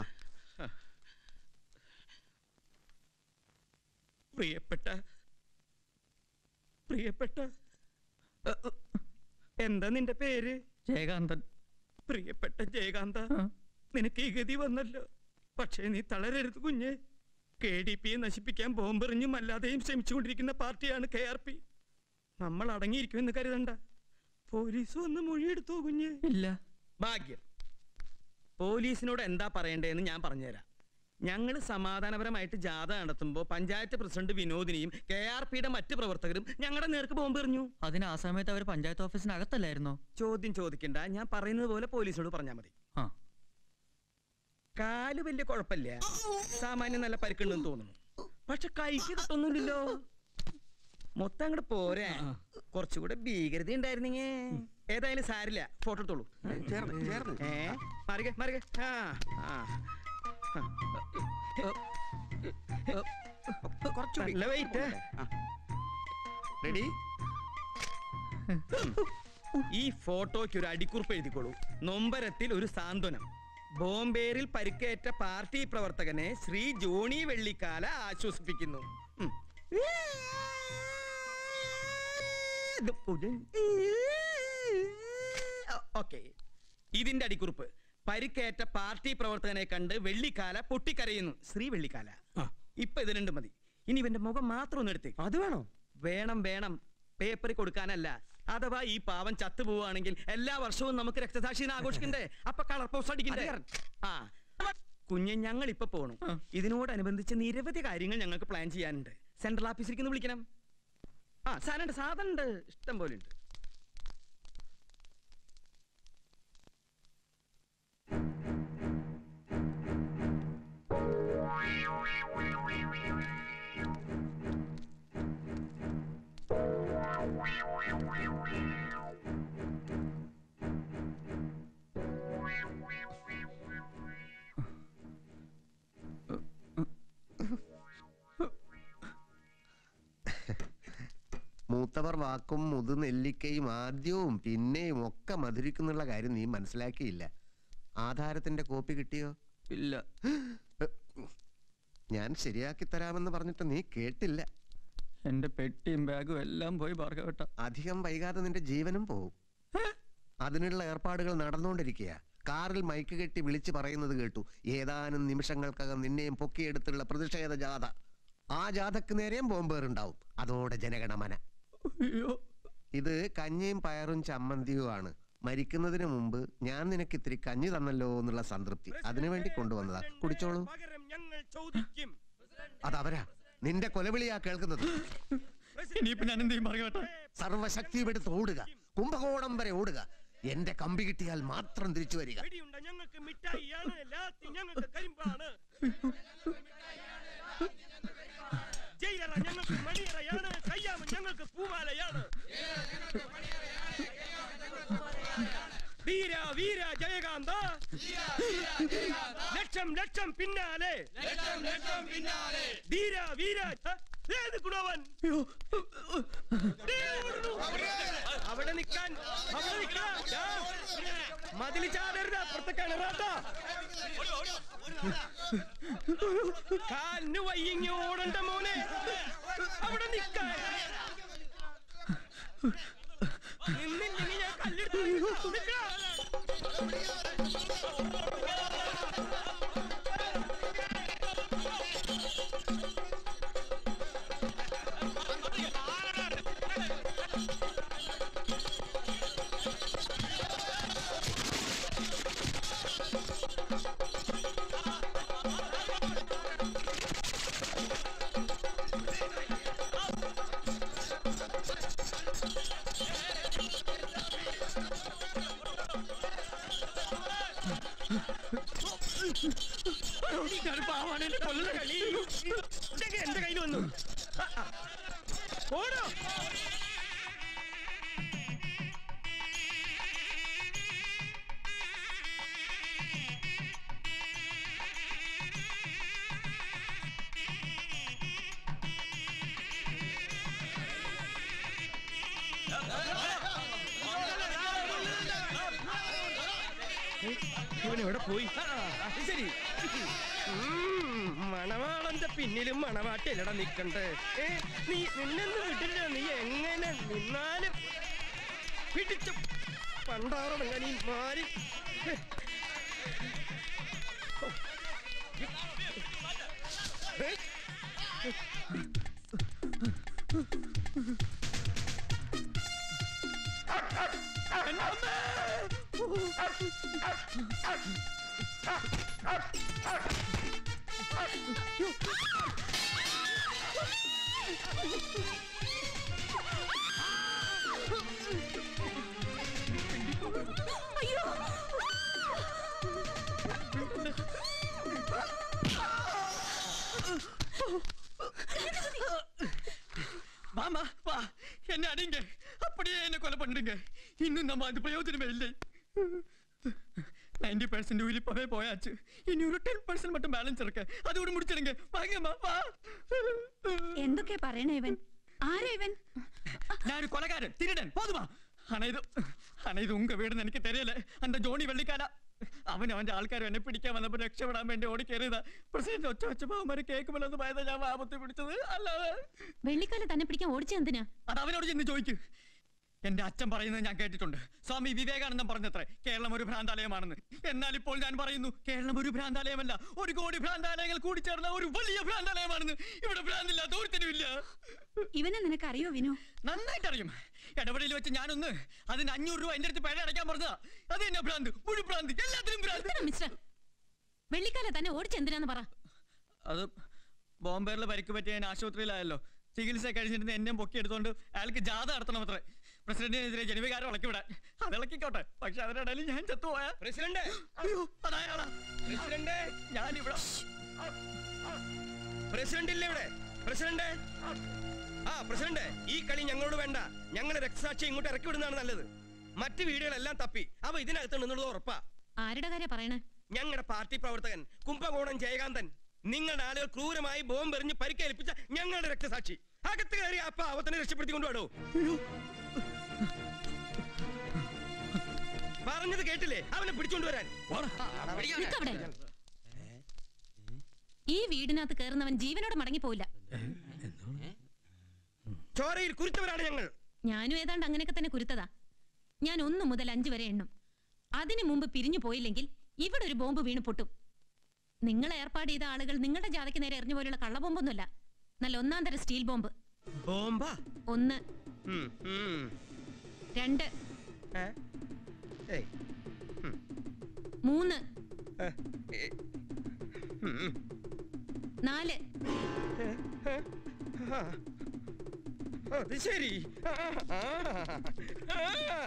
പ്രിയപ്പെട്ട പ്രിയപ്പെട്ട അ, അ, എന്താ നിന്റെ പേര് ജയകാന്തൻ പ്രിയപ്പെട്ട ജയകാന്ത നിനക്ക് ഈ ഗതി വന്നല്ലോ പക്ഷേ നീ തളരരുത് കുഞ്ഞെ കെ ഡി പിയെ നശിപ്പിക്കാൻ ബോംബെറിഞ്ഞും അല്ലാതെയും ശ്രമിച്ചുകൊണ്ടിരിക്കുന്ന പാർട്ടിയാണ് കെ ആർ പി നമ്മൾ അടങ്ങിയിരിക്കുമെന്ന് കരുതണ്ട പോലീസ് വന്ന് മൊഴിയെടുത്തോ കുഞ്ഞെ ഇല്ല ഭാഗ്യം പോലീസിനോട് എന്താ പറയണ്ടേന്ന് ഞാൻ പറഞ്ഞുതരാം ഞങ്ങൾ സമാധാനപരമായിട്ട് ജാഥ നടത്തുമ്പോൾ പഞ്ചായത്ത് പ്രസിഡന്റ് വിനോദിനിയും കെ ആർ പിയുടെ മറ്റ് പ്രവർത്തകരും ഞങ്ങളുടെ നേർക്ക് ബോംബ് എറിഞ്ഞു അതിന് ആ സമയത്ത് അവർ പഞ്ചായത്ത് ഓഫീസിനകത്തല്ലായിരുന്നോ ചോദ്യം ചോദിക്കണ്ട ഞാൻ പറയുന്നത് പോലെ പോലീസിനോട് പറഞ്ഞാൽ മതി ആ. കാല് വലിയ കുഴപ്പമില്ല സാമാന്യം നല്ല പരിക്കുണ്ടെന്ന് തോന്നുന്നു പക്ഷെ കൈക്ക് കിട്ടൊന്നുമില്ലല്ലോ മൊത്തം അങ്ങോട്ട് പോരാ കുറച്ചുകൂടെ ഭീകരത ഉണ്ടായിരുന്നെങ്കി ഏതായാലും സാരില്ല ഫോട്ടോ എടുത്തോളൂ ചേർന്ന്, ചേർന്ന്. ഏ മാറിക മാറിക ആ ആ ആ. കുറച്ചുകൂടി. നല്ല വെയിറ്റ് റെഡി ഈ ഫോട്ടോയ്ക്ക് ഒരു അടിക്കുറിപ്പ് എഴുതിക്കോളൂ നൊമ്പരത്തിൽ ഒരു സാന്ത്വനം ബോംബേറിൽ പരിക്കേറ്റ പാർട്ടി പ്രവർത്തകനെ ശ്രീ ജോണി വെള്ളിക്കാല ആശ്വസിപ്പിക്കുന്നു ഉം. ഇത് പുലൻ- ഓക്കെ ഇതിന്റെ അടിക്കുറിപ്പ് പരിക്കേറ്റ പാർട്ടി പ്രവർത്തകനെ കണ്ട് വെള്ളിക്കാല പൊട്ടിക്കരയുന്നു ശ്രീ വെള്ളിക്കാല ഇപ്പൊ ഇത് രണ്ടും മതി ഇനി ഇവന്റെ മുഖം മാത്രം ഒന്ന് എടുത്തേ അത് വേണോ വേണം വേണം പേപ്പറിൽ കൊടുക്കാനല്ല അഥവാ ഈ പാവം ചത്തുപോവുകയാണെങ്കിൽ എല്ലാ വർഷവും നമുക്ക് രക്തസാക്ഷിനെ ആഘോഷിക്കണ്ടേ അപ്പൊ കളർ പോസ്റ്റ് അടിക്കണ്ടേ ആ കുഞ്ഞെ ഞങ്ങൾ ഇപ്പൊ പോണു ഇതിനോടനുബന്ധിച്ച് നിരവധി കാര്യങ്ങൾ ഞങ്ങൾക്ക് പ്ലാൻ ചെയ്യാനുണ്ട് സെൻട്രൽ ഓഫീസിലേക്ക് ഒന്ന് വിളിക്കണം ആ സാധനം സാധനം ഉണ്ട് ഇഷ്ടം പോലെ ഉണ്ട് മൂത്തവർ വാക്കും മുതുനെല്ലിക്കയും ആദ്യവും പിന്നെയും ഒക്കെ മധുരിക്കുന്നുള്ള കാര്യം നീ മനസ്സിലാക്കിയില്ല ആധാരത്തിന്റെ കോപ്പി കിട്ടിയോ ഇല്ല ഞാൻ ശരിയാക്കി തരാമെന്ന് പറഞ്ഞിട്ട് നീ കേട്ടില്ല എന്റെ പെട്ടിയും ബാഗും എല്ലാം പോയി ഭാർഗവട്ട അധികം വൈകാതെ നിന്റെ ജീവനും പോവും അതിനുള്ള ഏർപ്പാടുകൾ നടന്നുകൊണ്ടിരിക്കുക കാറിൽ മൈക്ക് കെട്ടി വിളിച്ചു പറയുന്നത് കേട്ടു ഏതാനും നിമിഷങ്ങൾക്കകം നിന്നെയും പൊക്കിയെടുത്തുള്ള പ്രതിഷേധ ജാഥ ആ ജാഥക്ക് നേരെയും ബോംബേറുണ്ടാവും അതോടെ ജനഗണമന ഇത് കഞ്ഞിയും പയറും ചമ്മന്തിയുമാണ് മരിക്കുന്നതിന് മുമ്പ് ഞാൻ നിനക്ക് ഇത്തിരി കഞ്ഞി തന്നല്ലോ എന്നുള്ള സംതൃപ്തി അതിനുവേണ്ടി കൊണ്ടുവന്നതാ കുടിച്ചോളൂ അതവരാ നിന്റെ കൊലവിളിയാ കേൾക്കുന്നത് ഇനിയിപ്പോ ഞാൻ എന്ത് ചെയ്യും ഭാർഗവട്ട സർവശക്തിയും എടുത്ത് ഓടുക കുംഭകോണം വരെ ഓടുക എന്റെ കമ്പി കിട്ടിയാൽ മാത്രം തിരിച്ചു വരിക ഞങ്ങൾക്ക് മിഠായിയാണ് ലാത്തി ഞങ്ങൾക്ക് കരിമ്പാണ് ജയിലറ ഞങ്ങൾക്ക് മണിയറയാണ് കയ്യാമ ഞങ്ങൾക്ക് പൂമാലയാണ് വീര വീര ജയകാന്ത ലക്ഷം ലക്ഷം പിന്നാലെ വീര വീര ഛ, ഏത് ഗുണവൻ ദേ ഓടുന്നു. അവിടെ നിൽക്കാൻ അവിടെ നിൽക്കാൻ ദാ, മതില് ചാടരുത് അപ്പുറത്തെ കിണറാട്ടാ കാലിന് വയ്യങ്ങി ഓടണ്ട മോനെ അവിടെ നിൽക്കാൻ നിന്നില്ലെങ്കിൽ ഞാൻ കല്ലെടുത്ത് നിൽക്കാം ഞാൻ പാവാണ് എന്നെ കൊല്ലുന്ന കളി ഇതൊക്കെ എന്റെ കയ്യിൽ വന്നു ആ, ആ. ഓടോ ഇവൻ എവിടെ പോയി ആ, അത് ശരി ഉം, മണവാളന്റെ പിന്നിലും മണവാട്ടില്ലട നിക്കണ്ടേ ഏ, നീ നിന്നെന്ന് വിട്ടില്ല നീ എങ്ങനെ നിന്നാലും പിടിച്ചു പണ്ടാറടങ്ങ നീ മാറി ഹെ. ഏ? வாமா வா என்ன அடிங்க அப்படியே என்ன கொலை பண்ணுங்க இன்னும் நம்ம அது பிரயோஜனமே இல்லை நைன்டி பர்சன்ட் உயிர் இப்பவே போயாச்சு இனி ஒரு டென் பர்சன்ட் மட்டும் பேலன்ஸ் இருக்கு அதோட முடிச்சிடுங்க வாங்கம்மா வா എന്തൊക്കെയാ പറയണേ ഇവൻ ആരാ ഇവൻ நான் ஒரு கொலைகாரன் திருடன் போதுமா ஆனா இது ஆனா இது உங்க வீடுன்னு എനിക്ക് தெரியல அந்த ജോണി വെള്ളിക്കാല അവൻ അവന്റെ ആൾക്കാർ എന്നെ പിടിക്കാൻ വന്നപ്പോ രക്ഷപ്പെടാൻ വേണ്ടി ഓടി കയറിയതാ പ്രസിഡന്റ് ഒച്ച വെച്ചപ്പോ അവന്മാര് കേൾക്കുമ്പോൾ ഭയത ഞാൻ ആപത്ത് പിടിച്ചത് അല്ലാതെ വെള്ളിക്കാല തന്നെ പിടിക്കാൻ ഓടിച്ച എന്തിനാ അത് അവനോട് ചെന്ന് ചോദിക്കൂ എന്റെ അച്ഛൻ പറയുന്നത് ഞാൻ കേട്ടിട്ടുണ്ട് സ്വാമി വിവേകാനന്ദൻ പറഞ്ഞത്രേ കേരളം ഒരു ഭ്രാന്താലയമാണെന്ന് എന്നാൽ ഇപ്പോൾ ഞാൻ പറയുന്നു കേരളം ഒരു ഭ്രാന്താലയമല്ല ഒരു കോടി ഭ്രാന്താലയങ്ങൾ കൂടിച്ചേർന്ന ഒരു വലിയ ഭ്രാന്താലയമാണെന്ന് ഇവിടെ ഭ്രാന്തില്ലാത്ത ഒരുത്തനുമില്ല ഇവനെ നിനക്ക് അറിയോ വിനു നന്നായിട്ട് അറിയും ഇടപെടലിൽ വെച്ച് ഞാനൊന്ന് അതിന് അഞ്ഞൂറ് രൂപ എന്റെ അടുത്ത് പേഴ അടയ്ക്കാൻ പറഞ്ഞതാ അത് തന്നെ ഭ്രാന്ത് മുഴു ഭ്രാന്ത് എല്ലാത്തിനും ഭ്രാന്ത് മിസ്റ്റർ വെള്ളിക്കാല തന്നെ ഓടിച്ച എന്തിനാന്ന് പറ അത് ബോംബേറിൽ പരിക്ക് പറ്റിയ ഞാൻ ആശുപത്രിയിലായല്ലോ ചികിത്സ കഴിഞ്ഞിരുന്ന് എന്നെ പൊക്കി എടുത്തോണ്ട് അയാൾക്ക് ജാഥ നടത്തണം അത്രേ പ്രസിഡന്റിനെതിരെ ജനവികാരം ഇളക്കി വിടാൻ അത് ഇളക്കിക്കോട്ടെ പക്ഷെ അതിനിടയിൽ ഞാൻ ചത്തുപോയ പ്രസിഡന്റ് അയ്യോ അതായാളാ പ്രസിഡന്റ് ഞാൻ ഇവിടെ പ്രസിഡന്റ് ഇല്ലേ ഇവിടെ പ്രസിഡന്റ് ആ പ്രസിഡന്റ് ഈ കളി ഞങ്ങളോട് വേണ്ട ഞങ്ങളെ രക്തസാക്ഷി ഇങ്ങോട്ട് ഇറക്കി വിടുന്നതാണ് നല്ലത് മറ്റ് വീടുകളെല്ലാം തപ്പി അവ ഇതിനകത്തുണ്ടെന്നുള്ളത് ഉറപ്പാ ആരുടെ കാര്യം പറയണേ ഞങ്ങളുടെ പാർട്ടി പ്രവർത്തകൻ കുംഭകോണം ജയകാന്തൻ നിങ്ങളുടെ ആളുകൾ ക്രൂരമായി ബോംബ് എറിഞ്ഞ് പരിക്കേൽപ്പിച്ച ഞങ്ങളുടെ രക്തസാക്ഷി അകത്ത് കയറി ആ പാവത്തിനെ രക്ഷപ്പെടുത്തി കൊണ്ടുപോടോ പറഞ്ഞത് കേട്ടില്ലേ അവനെ പിടിച്ചോണ്ട് വരാൻ നിക്കവിടെ. ഈ വീടിനകത്ത് കയറുന്നവൻ ജീവനോടെ മടങ്ങി പോയില്ല ചോരയിൽ കുരുത്തവരാണ് ഞങ്ങൾ ഞാനും ഏതാണ്ട് അങ്ങനെയൊക്കെ തന്നെ കുരുത്തതാ ഞാൻ ഒന്ന് മുതൽ അഞ്ച് വരെ എണ്ണും അതിനു മുമ്പ് പിരിഞ്ഞു പോയില്ലെങ്കിൽ ഇവിടെ ഒരു ബോംബ് വീണ് പൊട്ടും നിങ്ങൾ ഏർപ്പാട് ചെയ്ത ആളുകൾ നിങ്ങളുടെ ജാതയ്ക്ക് നേരെ എറിഞ്ഞു പോലുള്ള കള്ളബോംബൊന്നുമല്ല നല്ല ഒന്നാം തരം സ്റ്റീൽ ബോംബ് ബോംബാ ഒന്ന് ഉം, ഉം. രണ്ട് ഏ? ഏയ്. മൂന്ന് ഏ, ഏ, ഉം, ഉം. നാല് ആ. അത് ശരി ആ, ആ, ആ.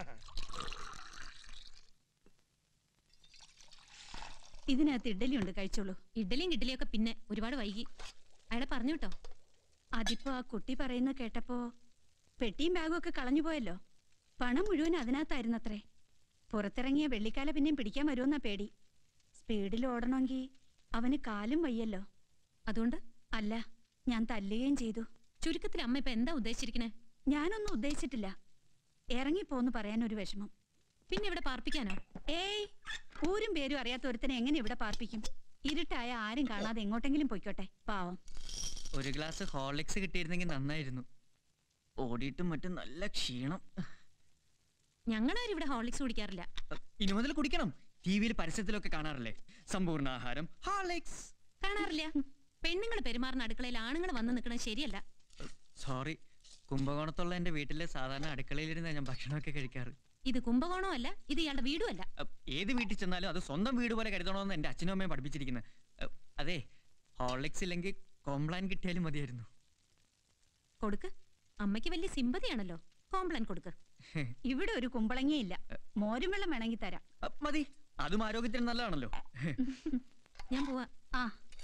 ഇതിനകത്ത് ഇഡ്ഡലി ഉണ്ട് കഴിച്ചോളൂ ഇഡ്ഡലിയും കിഡ്ഡലിയും ഒക്കെ പിന്നെ ഒരുപാട് വൈകി അയാളെ പറഞ്ഞു കേട്ടോ അതിപ്പോ ആ കുട്ടി പറയുന്ന കേട്ടപ്പോ പെട്ടിയും ബാഗും ഒക്കെ കളഞ്ഞു പോയല്ലോ പണം മുഴുവൻ അതിനകത്തായിരുന്നത്രേ പുറത്തിറങ്ങിയ വെള്ളിക്കാല പിന്നെയും പിടിക്കാൻ വരുമെന്നാ പേടി സ്പീഡിൽ ഓടണമെങ്കിൽ അവന് കാലും വയ്യല്ലോ അതുകൊണ്ട് അല്ല ഞാൻ തല്ലുകയും ചെയ്തു ചുരുക്കത്തിൽ അമ്മ ഇപ്പൊ എന്താ ഉദ്ദേശിച്ചിരിക്കണേ ഞാനൊന്നും ഉദ്ദേശിച്ചിട്ടില്ല ഇറങ്ങിപ്പോന്ന് പറയാൻ ഒരു വിഷമം പിന്നെ ഇവിടെ പാർപ്പിക്കാനോ ഏയ് ഊരും പേരും അറിയാത്ത ഒരുത്തനെ എങ്ങനെ ഇവിടെ പാർപ്പിക്കും ഇരുട്ടായ ആരും കാണാതെ എങ്ങോട്ടെങ്കിലും പൊയ്ക്കോട്ടെ പാവം ഒരു ഗ്ലാസ് ഹോർലിക്സ് കിട്ടിയിരുന്നെങ്കിൽ നന്നായിരുന്നു ഓടിയിട്ടും മറ്റും നല്ല ക്ഷീണം ഞങ്ങളാരും ഇവിടെ ഹോർലിക്സ് കുടിക്കാറില്ല ഇനി മുതൽ കുടിക്കണം ടി വിയിൽ പരസ്യത്തിലൊക്കെ കാണാറില്ലേ സമ്പൂർണ്ണ ആഹാരം ഹോർലിക്സ് കാണാറില്ല പെണ്ണുങ്ങൾ പെരുമാറുന്ന അടുക്കളയിൽ ആണുങ്ങൾ വന്ന് നിൽക്കുന്നത് ശരിയല്ല സോറി കുംഭകോണത്തുള്ള എന്റെ വീട്ടിലെ സാധാരണ അടുക്കളയിലിരുന്ന ഞാൻ ഭക്ഷണമൊക്കെ കഴിക്കാറ് ഇത് കുംഭകോണവും അല്ല ഇത് ഇയാളുടെ വീടും അല്ല അഹ് ഏത് വീട്ടിൽ ചെന്നാലും അത് സ്വന്തം വീട് പോലെ കരുതണമെന്ന് എന്റെ അച്ഛനും അമ്മയും പഠിപ്പിച്ചിരിക്കുന്നത് അഹ് അതെ ഹോർലിക്സ് ഇല്ലെങ്കിൽ കോംപ്ലാൻ കിട്ടിയാലും മതിയായിരുന്നു കൊടുക്ക് അമ്മയ്ക്ക് വലിയ സിമ്പതിയാണല്ലോ കോംപ്ലൻ കൊടുക്ക് ഇവിടെ ഒരു കുമ്പളങ്ങിയില്ല മോരും വെള്ളം വേണമെങ്കിൽ തരാം അഹ് മതി അതും ആരോഗ്യത്തിന് നല്ലതാണല്ലോ ഞാൻ പോവാ ആ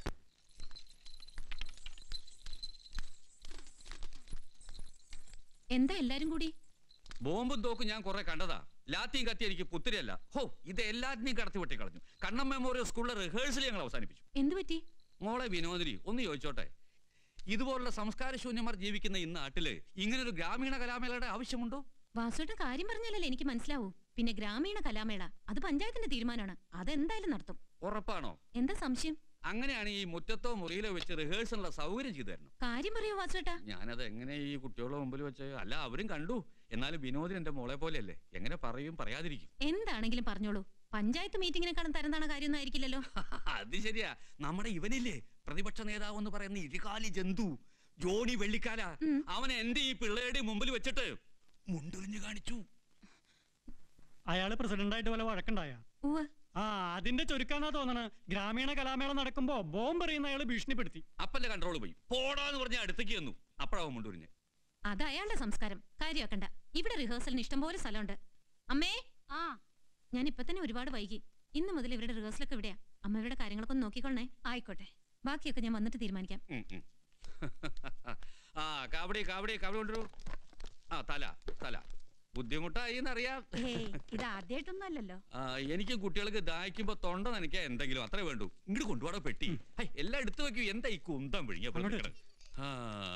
എന്താ എല്ലാരും കൂടി ബോംബും തോക്കും ഞാൻ കുറെ കണ്ടതാ ലാത്തിയും കത്തി എനിക്ക് പുത്തിരിയല്ല ഹോ ഇത് എല്ലാറ്റിനെയും കടത്തി വെട്ടി കളഞ്ഞു കണ്ണം മെമ്മോറിയൽ സ്കൂളിലെ റിഹേഴ്സൽ ഞങ്ങൾ അവസാനിപ്പിച്ചു എന്തു പറ്റി മോളെ വിനോദിനി ഒന്ന് ചോദിച്ചോട്ടെ ഇതുപോലുള്ള സംസ്കാരശൂന്യന്മാർ ജീവിക്കുന്ന ഈ നാട്ടില് ഇങ്ങനൊരു ഗ്രാമീണ കലാമേളയുടെ ആവശ്യമുണ്ടോ വാസുവേട്ടൻ കാര്യം പറഞ്ഞാലല്ലേ എനിക്ക് മനസ്സിലാവൂ പിന്നെ ഗ്രാമീണ കലാമേള അത് പഞ്ചായത്തിന്റെ തീരുമാനമാണ് അതെന്തായാലും നടത്തും ഉറപ്പാണോ എന്താ സംശയം അങ്ങനെയാണ് ഈ മുറ്റത്തോ മുറിയിലോ വെച്ച് റിഹേഴ്സലിനുള്ള സൗകര്യം ചെയ്തു തരണം കാര്യം പറയോ വാസുവേട്ടാ ഞാനത് എങ്ങനെ ഈ കുട്ടികളുടെ മുമ്പിൽ വെച്ച് അല്ല അവരും കണ്ടു എന്നാലും വിനോദിന് എന്റെ മോളെ പോലെയല്ലേ എങ്ങനെ പറയും പറയാതിരിക്കും എന്താണെങ്കിലും പറഞ്ഞോളൂ പഞ്ചായത്ത് മീറ്റിങ്ങിനെക്കാളും തരം താണ കാര്യമൊന്നും ആയിരിക്കില്ലല്ലോ അത് ശരിയാ നമ്മുടെ ഇവനില്ലേ പ്രതിപക്ഷ നേതാവ് എന്ന് പറയുന്ന ഇരുകാലി ജന്തു ജോണി വെള്ളിക്കാല അവൻ എന്റെ ഈ പിള്ളേരുടെ മുമ്പിൽ വെച്ചിട്ട് മുണ്ടുരിഞ്ഞു കാണിച്ചു അയാള് പ്രസിഡന്റായിട്ട് വല്ല വഴക്കുണ്ടായ ഉവ്വ് ആ അതിന്റെ ചുരുക്കാന്നാ തോന്നണ ഗ്രാമീണ കലാമേള നടക്കുമ്പോ ബോംബ് എറിയുന്ന അയാള് ഭീഷണിപ്പെടുത്തി അപ്പന്റെ കൺട്രോൾ പോയി പോടാന്ന് പറഞ്ഞ അടുത്തേക്ക് വന്നു അപ്പഴാവും മുണ്ടുരിഞ്ഞ് അത് അയാളുടെ സംസ്കാരം കാര്യമാക്കണ്ട ഇവിടെ റിഹേഴ്സലിന് ഇഷ്ടംപോലെ സ്ഥലമുണ്ട് അമ്മേ ആ ഞാൻ ഇപ്പൊ തന്നെ ഒരുപാട് വൈകി ഇന്ന് മുതൽ ഇവരുടെ റിഹേഴ്സലൊക്കെ ഇവിടെയാ അമ്മ ഇവരുടെ കാര്യങ്ങളൊക്കെ ഒന്ന് നോക്കിക്കൊള്ളണേ ആയിക്കോട്ടെ ബാക്കിയൊക്കെ ഞാൻ വന്നിട്ട് തീരുമാനിക്കാം ഉം, ഉം. ആ കാവടി കാവടി കാവടി കൊണ്ടുവരൂ ആ തല തല ബുദ്ധിമുട്ടായി എന്നറിയാം ഏയ് ഇത് ആദ്യമായിട്ടൊന്നും അല്ലല്ലോ ആ, എനിക്കും കുട്ടികൾക്ക് ദാഹിക്കുമ്പോ തൊണ്ട നനയ്ക്കാൻ എന്തെങ്കിലും അത്രേ വേണ്ടൂ ഇങ്ങോട്ട് കൊണ്ടുപോടാ പെട്ടി ഹൈ, എല്ലാം എടുത്തു വെക്കൂ എന്താ ഈ കുന്തം വിഴിഞ്ഞ പെണ്ണുങ്ങള്? ആ.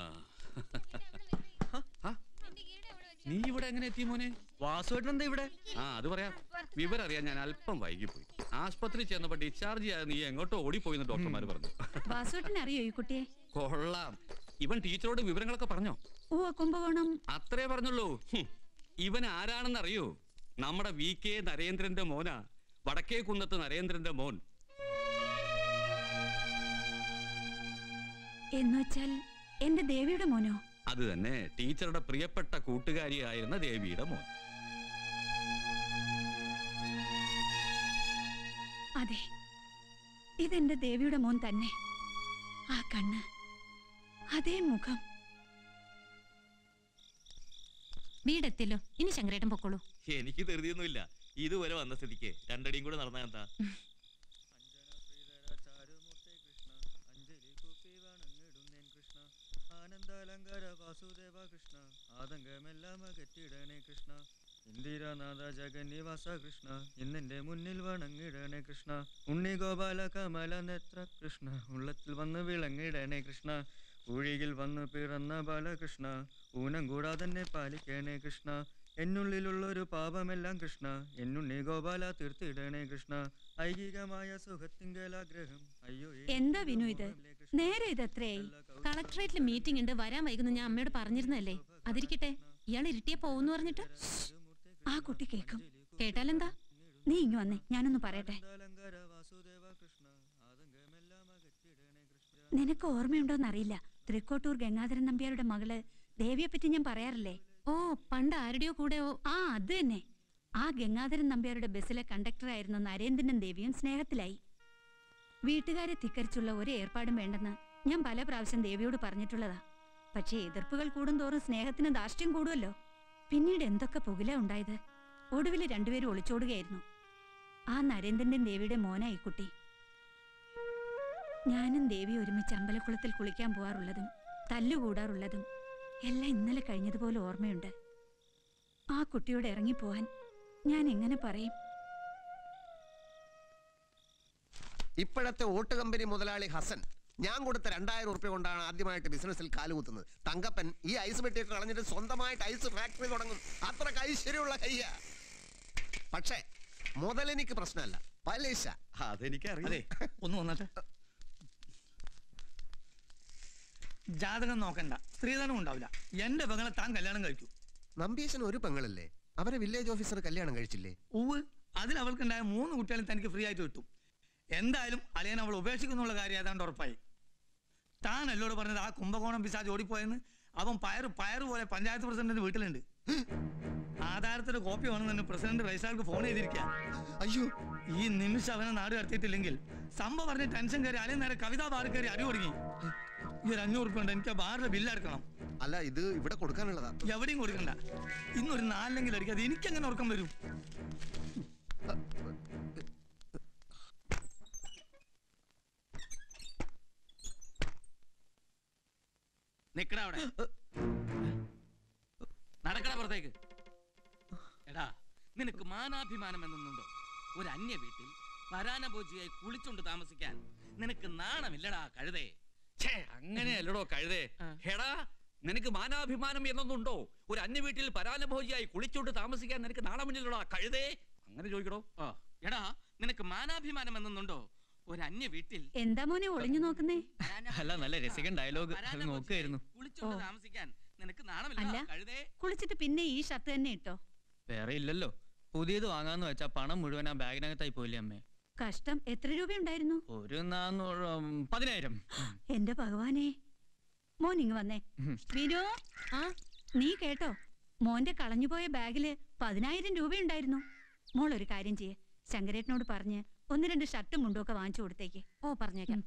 ആ? നീ ഇവിടെ എങ്ങനെ എത്തി മോനെ വാസുവേട്ടൻ എന്താ ഇവിടെ ആ അത് പറയാം വിവരം അറിയാൻ ഞാൻ അല്പം വൈകിപ്പോയി ആസ്പത്രി ചെന്നപ്പോ ഡിസ്ചാർജ് ചെയ്യാതെ നീ എങ്ങോട്ടോ ഓടിപ്പോയി എന്ന് ഡോക്ടർമാർ പറഞ്ഞു വാസുവേട്ടനെ അറിയോ ഈ കുട്ടിയെ കൊള്ളാം ഇവൻ ടീച്ചറോട് വിവരങ്ങളൊക്കെ പറഞ്ഞോ ഓ കുംഭകോണം അത്രേ പറഞ്ഞുള്ളൂ ഹും. ഇവൻ ആരാണെന്ന് അറിയോ നമ്മുടെ വി കെ നരേന്ദ്രന്റെ മോനാ വടക്കേ കുന്നത്ത് നരേന്ദ്രന്റെ മോൻ എന്നുവെച്ചാൽ എന്റെ ദേവിയുടെ മോനോ അത് തന്നെ ടീച്ചറുടെ പ്രിയപ്പെട്ട കൂട്ടുകാരിയായിരുന്ന ദേവിയുടെ മോൻ അതെ ഇതെന്റെ ദേവിയുടെ മോൻ തന്നെ ആ കണ്ണ് അതേ മുഖം വീടെത്തിയല്ലോ ഇനി ശങ്കരേട്ടൻ പൊക്കോളൂ എനിക്ക് ധൃതിയൊന്നുമില്ല ഇതുവരെ വന്ന സ്ഥിതിക്ക് രണ്ടടിയും കൂടെ നടന്നാ എന്താ ആനന്ദാലങ്കാര വാസുദേവ കൃഷ്ണ ആതങ്കമെല്ലാം അകറ്റിടണേ കൃഷ്ണ ഇന്ദിരാനാഥ ജഗന്നിവാസ കൃഷ്ണ ഇന്നെന്റെ മുന്നിൽ വണങ്ങിടണേ കൃഷ്ണ ഉണ്ണി ഗോപാല കമല നേത്ര കൃഷ്ണ ഉള്ളത്തിൽ വന്ന് വിളങ്ങിടണേ കൃഷ്ണ കുഴിയിൽ വന്നു പിറന്ന ബാലകൃഷ്ണ ഊനം കൂടാതെ തന്നെ പാലിക്കണേ കൃഷ്ണ എന്നുള്ളിലുള്ളൊരു പാപമെല്ലാം കൃഷ്ണ എന്നുണ്ണി ഗോപാല തീർത്തിടണേ കൃഷ്ണ ഐകികമായ സുഖത്തിങ്കലാഗ്രഹം അയ്യോ എന്താ വിനു ഇത് നേരെ ഇത് എത്രയായി കളക്ടറേറ്റിൽ മീറ്റിംഗ് ഉണ്ട് വരാൻ വൈകുന്നു ഞാൻ അമ്മയോട് പറഞ്ഞിരുന്നല്ലേ അതിരിക്കട്ടെ ഇയാൾ ഇരുട്ടിയെ പോകുന്നു പറഞ്ഞിട്ട് ആ കുട്ടി കേൾക്കും കേട്ടാലെന്താ നീ ഇങ്ങ് വന്നേ ഞാനൊന്ന് പറയട്ടെ നിനക്ക് ഓർമ്മയുണ്ടോന്നറിയില്ല തൃക്കോട്ടൂർ ഗംഗാധരൻ നമ്പ്യാരുടെ മകള് ദേവിയെ പറ്റി ഞാൻ പറയാറില്ലേ ഓ പണ്ട് ആരുടെയോ കൂടെയോ ആ അത് തന്നെ ആ ഗംഗാധരൻ നമ്പ്യാരുടെ ബസ്സിലെ കണ്ടക്ടറായിരുന്ന നരേന്ദ്രനും ദേവിയും സ്നേഹത്തിലായി വീട്ടുകാരെ ധിക്കരിച്ചുള്ള ഒരു ഏർപ്പാടും വേണ്ടെന്ന് ഞാൻ പല പ്രാവശ്യം ദേവിയോട് പറഞ്ഞിട്ടുള്ളതാ പക്ഷേ എതിർപ്പുകൾ കൂടുന്തോറും സ്നേഹത്തിന് ധാർഷ്ട്യം കൂടുമല്ലോ പിന്നീട് എന്തൊക്കെ പുകില ഉണ്ടായത് ഒടുവിൽ രണ്ടുപേരും ഒളിച്ചോടുകയായിരുന്നു ആ നരേന്ദ്രന്റെയും ദേവിയുടെ മോനാ ഈ കുട്ടി ഞാനും ദേവി ഒരുമിച്ച് അമ്പലക്കുളത്തിൽ കുളിക്കാൻ പോവാറുള്ളതും തല്ലുകൂടാറുള്ളതും എല്ലാം ഇന്നലെ കഴിഞ്ഞതുപോലെ ഓർമ്മയുണ്ട് ആ കുട്ടിയോട് ഇറങ്ങിപ്പോവാൻ ഞാൻ എങ്ങനെ പറയും ഇപ്പോഴത്തെ ഓട്ട് കമ്പനി മുതലാളി ഹസൻ ഞാൻ കൊടുത്ത രണ്ടായിരം ഉറുപ്പ്യ കൊണ്ടാണ് ആദ്യമായിട്ട് ബിസിനസ്സിൽ കാലുകുത്തുന്നത് തങ്കപ്പൻ ഈ ഐസ് വെട്ടിയിട്ട് കളഞ്ഞിട്ട് സ്വന്തമായിട്ട് ഐസ് ഫാക്ടറി തുടങ്ങും അത്ര ഐശ്വര്യമുള്ള കയ്യ പക്ഷേ മുതലെനിക്ക് പ്രശ്നമല്ല പലിശ അതെനിക്കറിയാം ഒന്ന് വന്നിട്ട് ജാതകം നോക്കണ്ട സ്ത്രീധനം ഉണ്ടാവില്ല എന്റെ പെങ്ങളെ താൻ കല്യാണം കഴിക്കൂ നമ്പീശൻ ഒരു പെങ്ങളല്ലേ അവരെ വില്ലേജ് ഓഫീസർ കല്യാണം കഴിച്ചില്ലേ ഉവ് അതിൽ അവൾക്കുണ്ടായ മൂന്ന് കുട്ടികളും തനിക്ക് ഫ്രീ ആയിട്ട് കിട്ടും എന്തായാലും അളിയൻ അവൾ ഉപേക്ഷിക്കുന്നുള്ള കാര്യം ഏതാണ്ട് ഉറപ്പായി താൻ എന്നോട് പറഞ്ഞത് ആ കുംഭകോണം പിശാജ് ഓടിപ്പോയെന്ന് അവൻ പയറ് പയറ് പോലെ പഞ്ചായത്ത് പ്രസിഡന്റിന്റെ വീട്ടിലുണ്ട് ആധാരത്തിന്റെ കോപ്പി വേണമെന്ന് പ്രസിഡന്റ് റൈസാൾക്ക് ഫോൺ ചെയ്തിരിക്കുക അയ്യോ ഈ നിമിഷം അവനെ നാട് കടത്തിയിട്ടില്ലെങ്കിൽ സംഭവം പറഞ്ഞ് ടെൻഷൻ കയറി അലയും നേരെ കവിതാ ബാർ കയറി അടി തുടങ്ങി ഈ ഒരു അഞ്ഞൂറ് റുപ്യ ഉണ്ട് എനിക്ക് ആ ബാറിന്റെ ബില്ല് അടക്കണം അല്ല ഇത് ഇവിടെ കൊടുക്കാനുള്ളതാ എവിടെയും കൊടുക്കണ്ട ഇന്നൊരു നാലിലെങ്കിലും അടിക്കാതെ എനിക്കെങ്ങനെ ഉറക്കം വരും നിക്കടാ അവിടെ നടക്കട പുറത്തേക്ക് എടാ നിനക്ക് മാനാഭിമാനം എന്നൊന്നുണ്ടോ ഒരു അന്യ വീട്ടിൽ പരാനഭോജിയായി കുളിച്ചുകൊണ്ട് താമസിക്കാൻ നിനക്ക് നാണമില്ലടാ കഴുതേ ഛേ, അങ്ങനെയല്ലടോ കഴുതേ ഹെടാ നിനക്ക് മാനാഭിമാനം എന്നൊന്നുണ്ടോ ഒരു അന്യ വീട്ടിൽ പരാനുഭോജിയായി കുളിച്ചോണ്ട് താമസിക്കാൻ നിനക്ക് നാണമില്ലല്ലോടാ കഴുതേ അങ്ങനെ ചോദിക്കടോ ഓ എടാ നിനക്ക് മാനാഭിമാനം എന്നൊന്നുണ്ടോ ഒരു അന്യ വീട്ടിൽ എന്താ മോനെ ഒളിഞ്ഞു നോക്കുന്നേ അല്ല നല്ല രസികൻ ഡയലോഗ് അത് നോക്കുമായിരുന്നു കുളിച്ചുകൊണ്ട് താമസിക്കാൻ നിനക്ക് അല്ല നാണമില്ല കഴുതേ കുളിച്ചിട്ട് പിന്നെ ഈ ഷർട്ട് തന്നെ ഇട്ടോ വേറെ ഇല്ലല്ലോ പുതിയത് വാങ്ങാന്ന് വെച്ചാ പണം മുഴുവൻ ആ ബാഗിനകത്തായി പോയില്ലേ അമ്മേ കഷ്ടം എത്ര രൂപയുണ്ടായിരുന്നു ഒരു നാന്നൂറ് ഉം, പതിനായിരം എന്റെ ഭഗവാനെ മോൻ ഇങ്ങ് വന്നേ വിനു ആ നീ കേട്ടോ മോന്റെ കളഞ്ഞുപോയ ബാഗില് പതിനായിരം രൂപയുണ്ടായിരുന്നു മോൾ ഒരു കാര്യം ചെയ്യേ ശങ്കരേട്ടനോട് പറഞ്ഞ് ഒന്ന് രണ്ട് ഷർട്ടും മുണ്ടും ഒക്കെ വാങ്ങിച്ചു കൊടുത്തേക്ക് ഓ പറഞ്ഞേക്കാം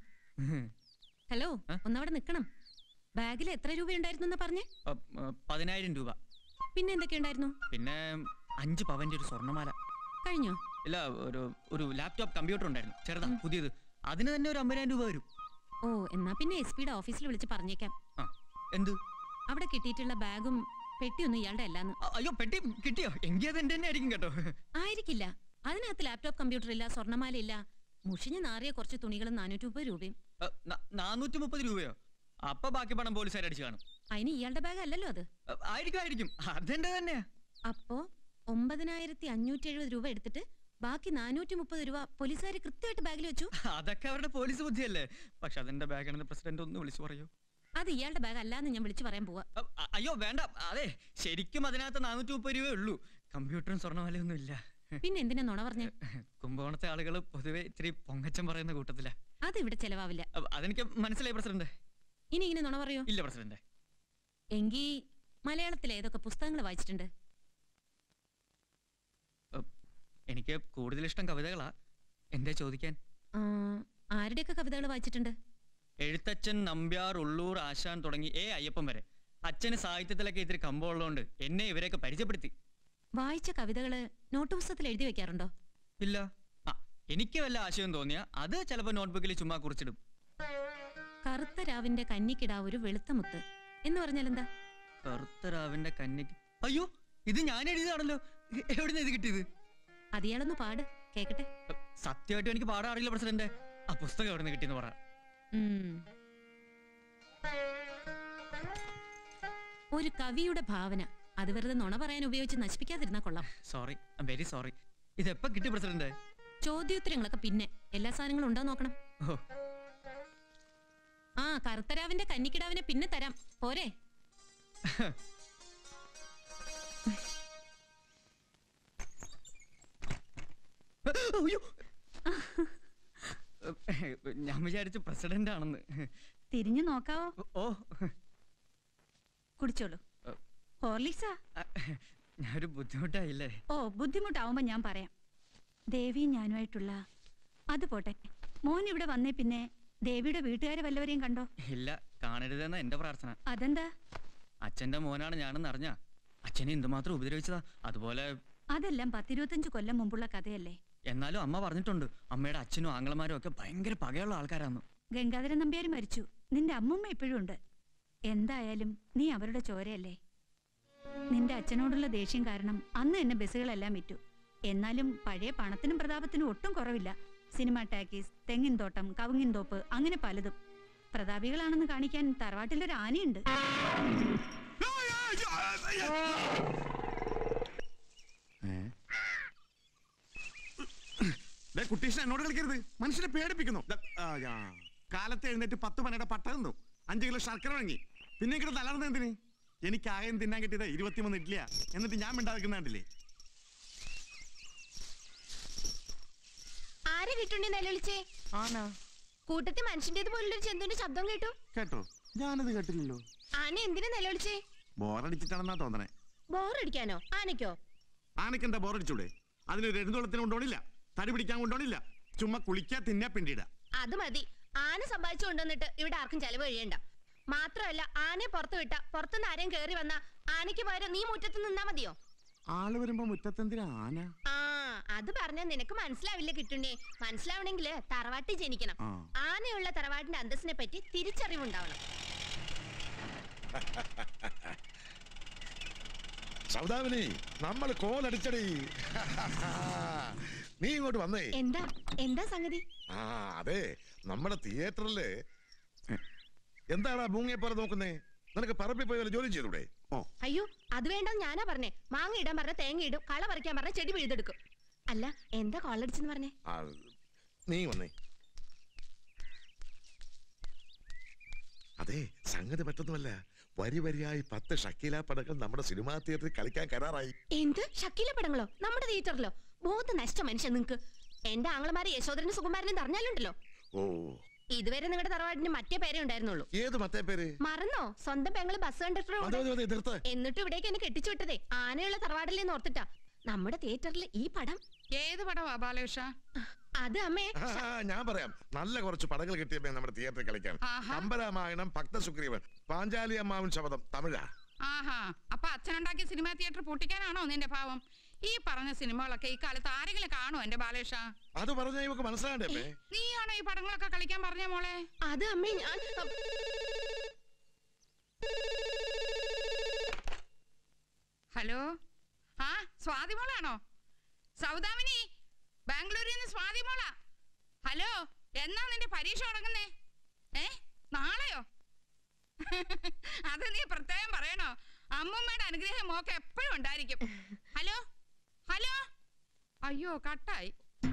ഹലോ ഒന്നവിടെ നിക്കണം ബാഗിൽ എത്ര രൂപയുണ്ടായിരുന്നു പറഞ്ഞേ അ, അ, പതിനായിരം രൂപ പിന്നെ എന്തൊക്കെയുണ്ടായിരുന്നു പിന്നെ അഞ്ച് പവന്റെ ഒരു സ്വർണ്ണമാല കഴിഞ്ഞോ ഇല്ല ഒരു ഒരു ലാപ്ടോപ്പ് കമ്പ്യൂട്ടർ ഉണ്ടായിരുന്നു ചെറുതാ പുതിയത് അതിന് തന്നെ ഒരു അമ്പതിനായിരം രൂപ വരും ഓ എന്നാ പിന്നെ എസ് പിയുടെ ഓഫീസിൽ വിളിച്ച് പറഞ്ഞേക്കാം എന്ത് അവിടെ കിട്ടിയിട്ടുള്ള ബാഗും പെട്ടിയൊന്നും ഇയാളുടെ അല്ലാന്ന് അയ്യോ പെട്ടി കിട്ടിയോ എങ്കിൽ അത് എന്റെ തന്നെ ആയിരിക്കും കേട്ടോ ആയിരിക്കില്ല അതിനകത്ത് ലാപ്ടോപ്പ് കമ്പ്യൂട്ടർ ഇല്ല സ്വർണ്ണമാല ഇല്ല മുഷിഞ്ഞ് നാറിയ കുറച്ച് തുണികളും നാനൂറ്റി മുപ്പത് രൂപയും അ, ന- നാനൂറ്റി മുപ്പത് രൂപയോ അപ്പൊ ബാക്കി പണം പോലീസുകാർ അടിച്ചു കാണും അതിന് ഇയാളുടെ ബാഗ് അല്ലല്ലോ അത് അ, ആയിരിക്കും ആയിരിക്കും അതെന്റെ തന്നെയാ അപ്പോ ഒമ്പതിനായിരത്തി അഞ്ഞൂറ്റി എഴുപത് രൂപ എടുത്തിട്ട് ബാക്കി നാനൂറ്റി മുപ്പത് രൂപ പോലീസുകാർ കൃത്യമായിട്ട് ബാഗിൽ വെച്ചു അതൊക്കെ അവരുടെ പോലീസ് ബുദ്ധിയല്ലേ പക്ഷെ അതെന്റെ ബാഗാണെന്ന് പ്രസിഡന്റ് ഒന്ന് വിളിച്ചു പറയൂ അത് ഇയാളുടെ ബാഗ് അല്ലാന്ന് ഞാൻ വിളിച്ചു പറയാൻ പോവാ അ, അ- അയ്യോ വേണ്ട അതെ ശരിക്കും അതിനകത്ത് നാനൂറ്റി മുപ്പത് രൂപയേ ഉള്ളൂ കമ്പ്യൂട്ടറും സ്വർണ്ണമാലയൊന്നും ഇല്ല പിന്നെ എന്തിനാ നുണ പറഞ്ഞേ കുംഭകോണത്തെ ആളുകൾ പൊതുവെ ഇത്തിരി പൊങ്ങച്ചം പറയുന്ന കൂട്ടത്തില അത് ഇവിടെ ചെലവാവില്ല അതെനിക്ക് മനസ്സിലായി പ്രസിഡന്റ് ഇനി ഇങ്ങനെ നുണ പറയോ ഇല്ല പ്രസിഡന്റ് എങ്കി മലയാളത്തിൽ ഏതൊക്കെ പുസ്തകങ്ങൾ വായിച്ചിട്ടുണ്ട് എനിക്ക് കൂടുതൽ ഇഷ്ടം കവിതകളാ എന്തേ ചോദിക്കാൻ ആ, ആരുടെയൊക്കെ കവിതകൾ വായിച്ചിട്ടുണ്ട് എഴുത്തച്ഛൻ നമ്പ്യാർ ഉള്ളൂർ ആശാൻ തുടങ്ങി ഏ അയ്യപ്പൻ വരെ അച്ഛന് സാഹിത്യത്തിലൊക്കെ ഇത്തിരി കമ്പമുള്ളതുകൊണ്ട് എന്നെ ഇവരെയൊക്കെ പരിചയപ്പെടുത്തി വായിച്ച കവിതകള് നോട്ട് പുസ്തകത്തിൽ എഴുതി വെക്കാറുണ്ടോ ഇല്ല ആ എനിക്ക് വല്ല ആശയം തോന്നിയ അത് ചിലപ്പോ നോട്ട്ബുക്കിൽ ചുമ്മാ കുറിച്ചിടും കറുത്ത രാവിന്റെ കന്നിക്കിടാവ് ഒരു വെളുത്ത മുത്ത് എന്ന് പറഞ്ഞാൽ എന്താ കറുത്ത രാവിന്റെ കന്നിക്ക് അയ്യോ ഇത് ഞാൻ എഴുതിയതാണല്ലോ എവിടെ ഇത് കിട്ടിയത് അത് ഇയാളൊന്ന് പാട് കേക്കട്ടെ സത്യമായിട്ടും എനിക്ക് പാടാൻ അറിയില്ല പ്രസിഡന്റ് ആ പുസ്തകം എവിടെ നിന്ന് കിട്ടിയെന്ന് പറ ഉം. ഒരു കവിയുടെ ഭാവന അത് വെറുതെ നുണ പറയാൻ ഉപയോഗിച്ച് നശിപ്പിക്കാതിരുന്നാ കൊള്ളാം സോറി വെരി സോറി ഇത് എപ്പോ കിട്ടി പ്രസിഡന്റ് ചോദ്യോത്തരങ്ങളൊക്കെ പിന്നെ എല്ലാ സാധനങ്ങളും ഉണ്ടോ നോക്കണം ഓ ആ കറുത്തരാവിന്റെ കന്നിക്കിടാവിനെ പിന്നെ തരാം പോരെ അയ്യോ ഞാൻ വിചാരിച്ചു പ്രസിഡന്റ് ആണെന്ന് തിരിഞ്ഞു നോക്കാവോ ഓ കുടിച്ചോളൂ ഹോർലിക്സാ ഞാനൊരു ബുദ്ധിമുട്ടായില്ലേ ഓ ബുദ്ധിമുട്ടാവുമ്പോ ഞാൻ പറയാം ദേവിയും ഞാനുമായിട്ടുള്ള അത് പോട്ടെ മോൻ ഇവിടെ വന്നേ പിന്നെ ദേവിയുടെ വീട്ടുകാരെ വല്ലവരെയും കണ്ടോ ഇല്ല കാണരുതെന്ന എന്റെ പ്രാർത്ഥന അതെന്താ അച്ഛന്റെ മോനാണ് ഞാനെന്ന് അറിഞ്ഞ അച്ഛനെ എന്തുമാത്രം ഉപദ്രവിച്ചതാ അതുപോലെ അതെല്ലാം പത്തിരുപത്തഞ്ച് കൊല്ലം മുമ്പുള്ള കഥയല്ലേ എന്നാലും അമ്മ പറഞ്ഞിട്ടുണ്ട് അമ്മയുടെ അച്ഛനും ആങ്ങളമാരും ഒക്കെ ഭയങ്കര പകയുള്ള ആൾക്കാരാന്ന് ഗംഗാധരൻ നമ്പ്യാർ മരിച്ചു നിന്റെ അമ്മുമ്മ ഇപ്പോഴും ഉണ്ട് എന്തായാലും നീ അവരുടെ ചോരയല്ലേ നിന്റെ അച്ഛനോടുള്ള ദേഷ്യം കാരണം അന്ന് തന്നെ ബസ്സുകളെല്ലാം വിറ്റു എന്നാലും പഴയ പണത്തിനും പ്രതാപത്തിനും ഒട്ടും കുറവില്ല സിനിമ ടാക്കീസ് തെങ്ങിൻ തോട്ടം കവുങ്ങിൻ തോപ്പ് അങ്ങനെ പലതും പ്രതാപികളാണെന്ന് കാണിക്കാൻ തറവാട്ടിലൊരു ആനയുണ്ട് ദേ, കുട്ടീഷൻ എന്നോട് കളിക്കരുത് മനുഷ്യനെ പേടിപ്പിക്കുന്നു ദേ, ആ, യാ. കാലത്ത് എഴുന്നേറ്റ് പത്ത് പനയുടെ പട്ട തിന്നു അഞ്ച് കിലോ ശർക്കര വാങ്ങി പിന്നെ ഇങ്ങനെ തളർന്ന എന്തിന് എനിക്ക് ആയം തിന്നാൻ കിട്ടിയത് ഇരുപത്തിമൂന്ന് ഇഡ്ലിയാ എന്നിട്ട് ഞാൻ മിണ്ടാതിരിക്കുന്ന കണ്ടില്ലേ ആരെ കിട്ടുണ്ടി നിലവിളിച്ചേ ആന കൂട്ടത്തിൽ മനുഷ്യന്റേത് പോലുള്ളൊരു ജന്തുവിന്റെ ശബ്ദം കേട്ടു കേട്ടോ ഞാനത് കേട്ടില്ലല്ലോ ആന എന്തിനാ നിലവിളിച്ചേ ബോറടിച്ചിട്ടാണെന്നാ തോന്നണേ ബോറടിക്കാനോ ആനയ്ക്കോ ആനക്ക് എന്താ ബോറടിച്ചൂടെ അതിന് രണ്ടുതോളത്തിന് കൊണ്ടോണില്ല തടി പിടിക്കാൻ കൊണ്ടോണില്ല ചുമ്മാ കുളിക്കാ തിന്നാ പിണ്ടിയിടാ അത് മതി ആന സമ്പാദിച്ചു കൊണ്ടുവന്നിട്ട് ഇവിടെ ആർക്കും ചെലവ് കഴിയണ്ട മാത്രമല്ല ആനയെ പുറത്തു വിട്ട പുറത്തുനിന്ന് ആരെയും കയറി വന്ന ആനയ്ക്ക് പകരം നീ മുറ്റത്ത് നിന്നാ മതിയോ ആള് വരുമ്പോ മുറ്റത്തെന്തിനാ ആന ആ അത് പറഞ്ഞാൽ നിനക്ക് മനസ്സിലാവില്ല കിട്ടുണ്ടേ മനസ്സിലാവണമെങ്കിൽ തറവാട്ടിൽ ജനിക്കണം ആ. ആനയുള്ള തറവാട്ടിന്റെ അന്തസ്സിനെ പറ്റി തിരിച്ചറിവുണ്ടാവണം സൗദാമിനി നമ്മൾ കോലടിച്ചടി നീ ഇങ്ങോട്ട് വന്നേ എന്താ എന്താ സംഗതി ആ അതെ നമ്മുടെ തിയേറ്ററില് എന്താടാ മൂങ്ങയെ പോലെ നോക്കുന്നേ നിനക്ക് പറമ്പിൽ പോയി വല്ല ജോലി ചെയ്തൂടെ ഓ അയ്യോ അത് വേണ്ട ഞാനാ പറഞ്ഞേ മാങ്ങ ഇടാൻ പറഞ്ഞ തേങ്ങ ഇടും കള പറിക്കാൻ പറഞ്ഞ ചെടി പിഴുതെടുക്കും അല്ല എന്താ കോളടിച്ചെന്ന് പറഞ്ഞേ ആ, നീ വന്നേ അതെ സംഗതി മറ്റൊന്നുമല്ല വരി വരിയായി പത്ത് ഷക്കീല പടങ്ങൾ നമ്മുടെ സിനിമാ തിയേറ്ററിൽ കളിക്കാൻ കരാറായി എന്ത് ഷക്കീല പടങ്ങളോ നമ്മുടെ തിയേറ്ററിലോ ബോധ നഷ്ട മനുഷ്യൻ നിങ്ങക്ക് എന്റെ ആങ്ങളമാരെ യശോധരനും സുകുമാരനും അറിഞ്ഞാലുണ്ടല്ലോ ഓ ഇതുവരെ നിങ്ങളുടെ തറവാടിന് മറ്റേ പേരേ ഉണ്ടായിരുന്നുള്ളൂ ഏത് മറ്റേ പേര് മറന്നോ സ്വന്തം പെങ്ങള് ബസ് മതി, മതി, മതി, കണ്ടക്ടർ നിർത്ത്. എന്നിട്ട് ഇവിടേക്ക് എന്നെ കെട്ടിച്ചു വിട്ടതേ ആനയുള്ള തറവാടില്ലേ ഓർത്തിട്ടാ നമ്മുടെ തിയേറ്ററിൽ ഈ പടം ഏത് പടവാ ബാലകൃഷ്ണ അത് അമ്മേ ആ, ആ, ഞാൻ പറയാം നല്ല കുറച്ച് പടങ്ങൾ കിട്ടിയപ്പോ നമ്മുടെ തിയേറ്ററിൽ കളിക്കാൻ കമ്പരാമായണം ഭക്തസുഗ്രീവൻ പാഞ്ചാലി അമ്മാവൻ ശബദം തമിഴാ ആഹാ അപ്പൊ അച്ഛനുണ്ടാക്കിയ സിനിമാ തിയേറ്റർ പൊട്ടിക്കാനാണോ നിന്റെ ഭാവം ഈ പറഞ്ഞ സിനിമകളൊക്കെ ഈ കാലത്ത് ആരെങ്കിലും കാണുമോ എന്റെ ബാലേഷ അത് പറഞ്ഞാ ഇവക്ക് മനസ്സിലാണ്ടേ അമ്മേ? നീയാണോ ഈ പടങ്ങളൊക്കെ കളിക്കാൻ പറഞ്ഞ മോളെ അത് അമ്മേ ഞാൻ ഹലോ ആ സ്വാതി മോളാണോ സൗദാമിനി ബാംഗ്ലൂരിൽ നിന്ന് സ്വാതി മോളാ ഹലോ എന്നാ നിന്റെ പരീക്ഷ തുടങ്ങുന്നേ ഏ നാളെയോ അത് നീ പ്രത്യേകം പറയണോ അമ്മൂമ്മയുടെ അനുഗ്രഹം മോക്ക് എപ്പോഴും ഉണ്ടായിരിക്കും ഹലോ ഹലോ അയ്യോ കട്ടായി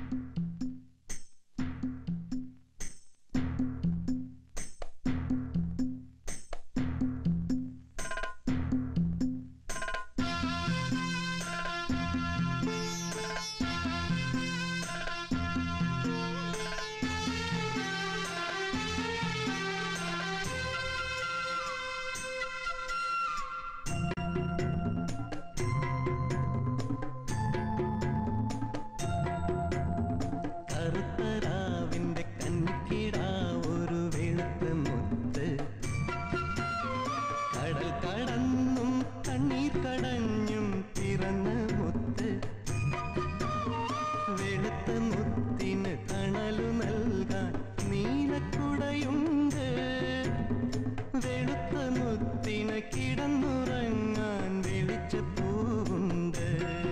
കറുത്തരാവിന്റെ കൺകിടാ ഒരു വെളുത്ത മുത്ത് കടൽ കടന്നും കണ്ണീർ കടഞ്ഞും പിറന്ന മുത്ത് വെളുത്ത മുത്തിന് തണലു നൽകാൻ നീലക്കുടയുണ്ട് വെളുത്ത മുത്തിന് കിടന്നുറങ്ങാൻ വെളിച്ചപ്പൂവുണ്ട്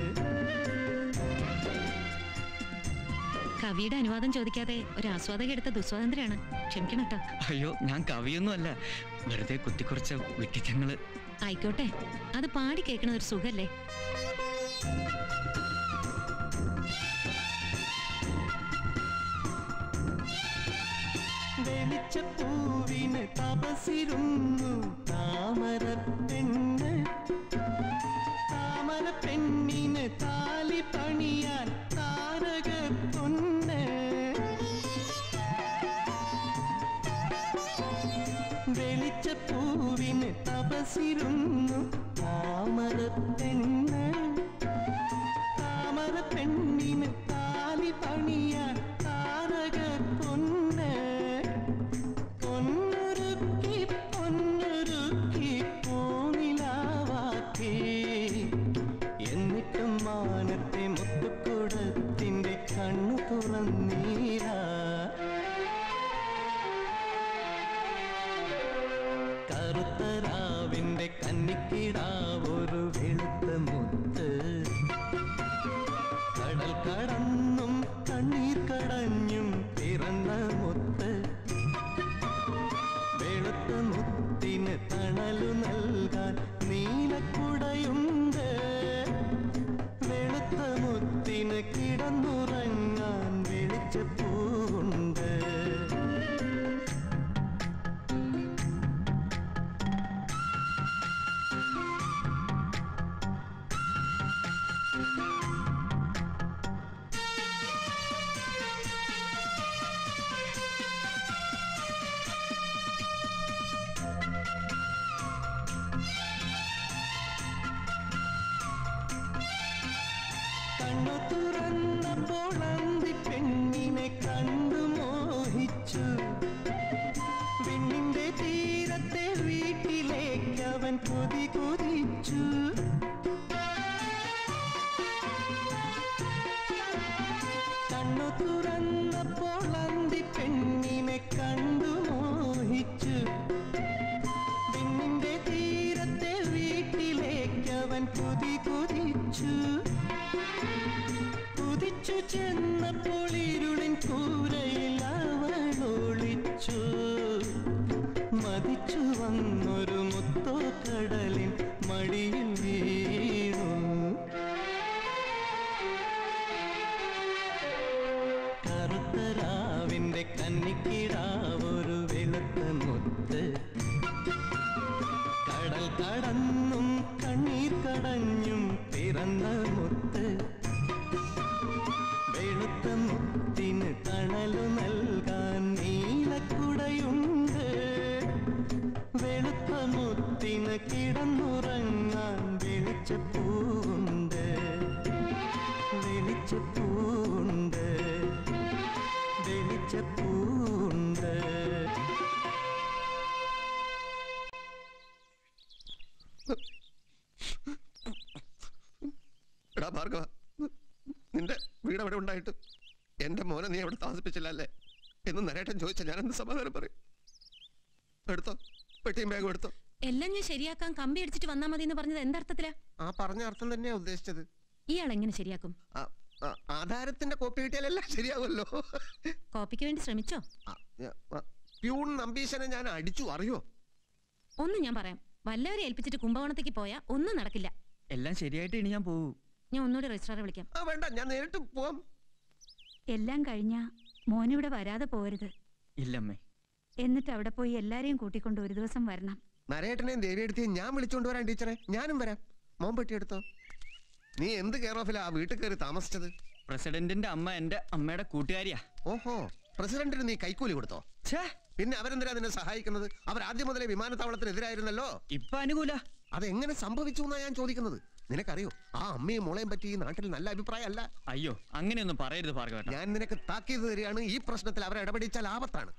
കവിയുടെ അനുവാദം ചോദിക്കാതെ ഒരു ആസ്വാദക എടുത്ത ദുസ്വാതന്ത്ര്യമാണ് ക്ഷമിക്കണം കേട്ടോ അയ്യോ ഞാൻ കവിയൊന്നും അല്ല വെറുതെ കുത്തിക്കുറച്ച വിട്ടിത്തങ്ങള് ആയിക്കോട്ടെ അത് പാടി കേൾക്കണ ഒരു സുഖല്ലേ വെളിച്ചപ്പൂവിന് തപസിരുന്നു താമര പെണ്ണ് താമര പെണ്ണിന് താലി പണിയാൻ താരക പൊന്ന് വെളിച്ചപ്പൂവിന് തപസിരുന്നു താമര പെണ്ണ് താമര പെണ്ണിന് താലി പണിയാൻ താരക പൊന്ന് പൊന്നൊരുക്കി പൊന്നൊരുക്കി പൂനിലാവാക്കി എന്നിട്ടും മാനത്തെ മുത്തുക്കുടത്തിന്റെ കണ്ണു തുറന്നീരാ കറുത്തരാവിന്റെ കന്നിക്കിടാവൊരു വെളുത്ത മുത്ത് കടൽ കടന്നും കണ്ണീർ കടഞ്ഞും പിറന്ന മുത്ത് വെളുത്ത മുത്തിന് തണലു നൽകാൻ നീലക്കുടയുണ്ട് വെളുത്ത മുത്തിന് കിടന്നുറങ്ങാൻ വെളിച്ചപ്പൂവുണ്ട് കണ്ണു തുറന്നപ്പോൾ അന്തി പെണ്ണിനെ കണ്ടു മോഹിച്ചു പെണ്ണിന്റെ തീരത്തെ വീട്ടിലേക്ക് അവൻ കൊതി കൊതിച്ചു കണ്ണു തുറന്നപ്പോൾ അന്തി പെണ്ണിനെ കണ്ടു മോഹിച്ചു പെണ്ണിന്റെ തീരത്തെ വീട്ടിലേക്ക് അവൻ കൊതി കൊതിച്ചു കുതിച്ചു ചെന്നപ്പോൾ ഇരുളിൻ കൂരയിൽ അവൾ ഒളിച്ചു മതിച്ചു വന്നൊരു മുത്തോ കടലിൻ മടിയിൽ വീണു കറുത്തരാവിന്റെ കന്നിക്കിടാവൊരു വെളുത്ത മുത്ത് കടൽ കടന്നും കണ്ണീർ കടഞ്ഞും പിറന്ന മുത്ത് വെളുത്ത മുത്തിന് തണലു നൽകാൻ നീലക്കുടയുണ്ട് വെളുത്ത മുത്തിന് കിടന്നുറങ്ങാൻ വെളിച്ചപ്പൂവുണ്ട് വെളിച്ചപ്പൂവുണ്ട് വെളിച്ചപ്പൂവുണ്ട് എടാ ഭാർഗവ നിന്റെ വീട് അവിടെ ഉണ്ടായിട്ട് എന്റെ മോനെ നീ അവിടെ താമസിപ്പിച്ചില്ല അല്ലേ എന്ന് നരേട്ടൻ ചോദിച്ച ഞാൻ എന്ത് സമാധാനം പറയും എടുത്തോ പെട്ടിയും ബാഗും എടുത്തോ എല്ലാം ഞാൻ ശരിയാക്കാൻ കമ്പി അടിച്ചിട്ട് വന്നാ മതി എന്ന് പറഞ്ഞത് എന്തർത്ഥത്തിലാ ആ പറഞ്ഞ അർത്ഥം തന്നെയാ ഉദ്ദേശിച്ചത് ഇയാൾ എങ്ങനെ ശരിയാക്കും ആ, ആ, ആധാരത്തിന്റെ കോപ്പി കിട്ടിയാലെല്ലാം ശരിയാവുമല്ലോ കോപ്പിക്ക് വേണ്ടി ശ്രമിച്ചോ ആ, ആ, പ്യൂൺ നമ്പീശനെ ഞാൻ അടിച്ചു അറിയോ ഒന്നും ഞാൻ പറയാം വല്ലവരെ ഏൽപ്പിച്ചിട്ട് കുംഭകോണത്തേക്ക് പോയാ ഒന്നും നടക്കില്ല എല്ലാം ശരിയായിട്ട് ഇനി ഞാൻ പോകൂ ഞാൻ ഒന്നുകൂടി രജിസ്ട്രാറെ വിളിക്കാം ആ വേണ്ട ഞാൻ നേരിട്ട് പോവാം എല്ലാം കഴിഞ്ഞാ മോനിവിടെ വരാതെ പോരുത് ഇല്ലമ്മേ എന്നിട്ട് അവിടെ പോയി എല്ലാരെയും കൂട്ടിക്കൊണ്ട് ഒരു ദിവസം വരണം നരേട്ടനെയും ദേവിയെടുത്തേയും ഞാൻ വിളിച്ചോണ്ട് വരാൻ ടീച്ചറെ ഞാനും വരാം മോൻ പെട്ടി എടുത്തോ നീ എന്ത് കെയർ ഓഫിലാ ആ വീട്ടിൽ കയറി താമസിച്ചത് പ്രസിഡന്റിന്റെ അമ്മ എന്റെ അമ്മയുടെ കൂട്ടുകാരിയാ ഓഹോ പ്രസിഡന്റിന് നീ കൈക്കൂലി കൊടുത്തോ പിന്നെ അവരെന്തിനാ നിന്നെ സഹായിക്കുന്നത് അവർ ആദ്യം മുതലേ വിമാനത്താവളത്തിനെതിരായിരുന്നല്ലോ ഇപ്പൊ അനുകൂല അതെങ്ങനെ സംഭവിച്ചു എന്നാ ഞാൻ ചോദിക്കുന്നത് നിനക്കറിയോ ആ അമ്മയും മോളെയും പറ്റി ഈ നാട്ടിൽ നല്ല അഭിപ്രായമല്ല അയ്യോ അങ്ങനെയൊന്നും പറയരുത് ഭാർഗവ ഞാൻ നിനക്ക് താക്കീത് തരികയാണ് ഈ പ്രശ്നത്തിൽ അവർ ഇടപെടിച്ചാൽ ആപത്താണ്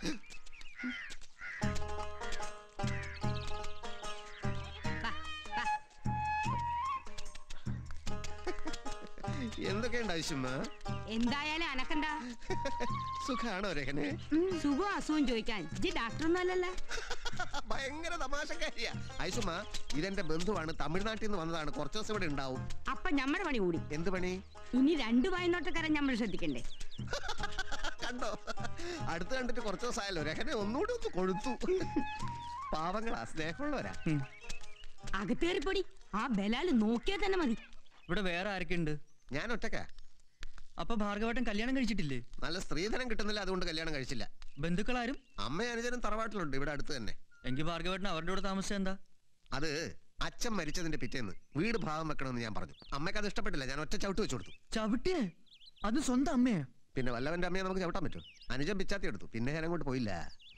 എന്തൊക്കെയുണ്ട് ആവശ്യം എന്തായാലും അനക്കെന്താ സുഖാണോ രഹനെ സുഖവും അസുഖവും ചോദിക്കാൻ ഇജ്ജ് ഡാക്ടറൊന്നും അല്ലല്ലോ ഭയങ്കര തമാശക്കാരിയാ ഐസുമ ഇതെന്റെ ബന്ധുവാണ് തമിഴ്നാട്ടിൽ നിന്ന് വന്നതാണ് കുറച്ച് ദിവസം ഇവിടെ ഉണ്ടാവും അപ്പൊ ഞമ്മടെ പണി കൂടി എന്ത് പണി ഇനി രണ്ടു വായനോട്ടക്കാരൻ നമ്മൾ ശ്രദ്ധിക്കണ്ടേ കണ്ടോ അടുത്ത് കണ്ടിട്ട് കുറച്ച് ദിവസമായല്ലോ രഹനെ ഒന്നുകൂടി ഒന്ന് കൊഴുത്തു പാവങ്ങളാ സ്നേഹമുള്ളവരാ അകത്തേറിപ്പൊടി ആ ബലാല് നോക്കിയാൽ തന്നെ മതി ഇവിടെ വേറെ ആരൊക്കെ ഉണ്ട് ഞാൻ ഒറ്റക്കാ അപ്പൊ ഭാർഗവട്ടൻ കല്യാണം കഴിച്ചിട്ടില്ലേ നല്ല സ്ത്രീധനം കിട്ടുന്നില്ല അതുകൊണ്ട് കല്യാണം കഴിച്ചില്ല ബന്ധുക്കളാരും അമ്മ അനുജനും തറവാട്ടിലുണ്ട് ഇവിടെ അടുത്ത് തന്നെ എങ്കിൽ ഭാർഗവട്ടൻ അവരുടെ കൂടെ താമസിച്ച എന്താ അത് അച്ഛൻ മരിച്ചതിന്റെ പിറ്റേന്ന് വീട് ഭാഗം വെക്കണമെന്ന് ഞാൻ പറഞ്ഞു അമ്മയ്ക്ക് അത് ഇഷ്ടപ്പെട്ടില്ല ഞാൻ ഒറ്റ ചവിട്ട് വെച്ചു കൊടുത്തു ചവിട്ടിയേ അത് സ്വന്തം അമ്മയെ പിന്നെ വല്ലവന്റെ അമ്മയെ നമുക്ക് ചവിട്ടാൻ പറ്റും അനുജൻ പിച്ചാത്തി എടുത്തു പിന്നെ ഞാൻ അങ്ങോട്ട് പോയില്ല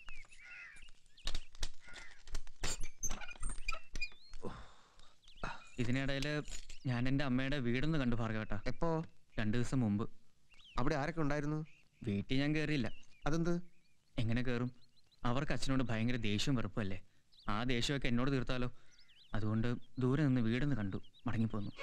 ഇതിനിടയില് ഞാൻ എന്റെ അമ്മയുടെ വീടൊന്ന് കണ്ടു ഭാർഗവട്ട എപ്പോ രണ്ടു ദിവസം മുമ്പ് അവിടെ ആരൊക്കെ ഉണ്ടായിരുന്നു വീട്ടിൽ ഞാൻ കയറിയില്ല അതെന്ത് എങ്ങനെ കയറും അവർക്ക് അച്ഛനോട് ഭയങ്കര ദേഷ്യവും വെറുപ്പല്ലേ ആ ദേഷ്യമൊക്കെ എന്നോട് തീർത്താലോ അതുകൊണ്ട് ദൂരെ നിന്ന് വീടൊന്ന് കണ്ടു മടങ്ങിപ്പോന്നു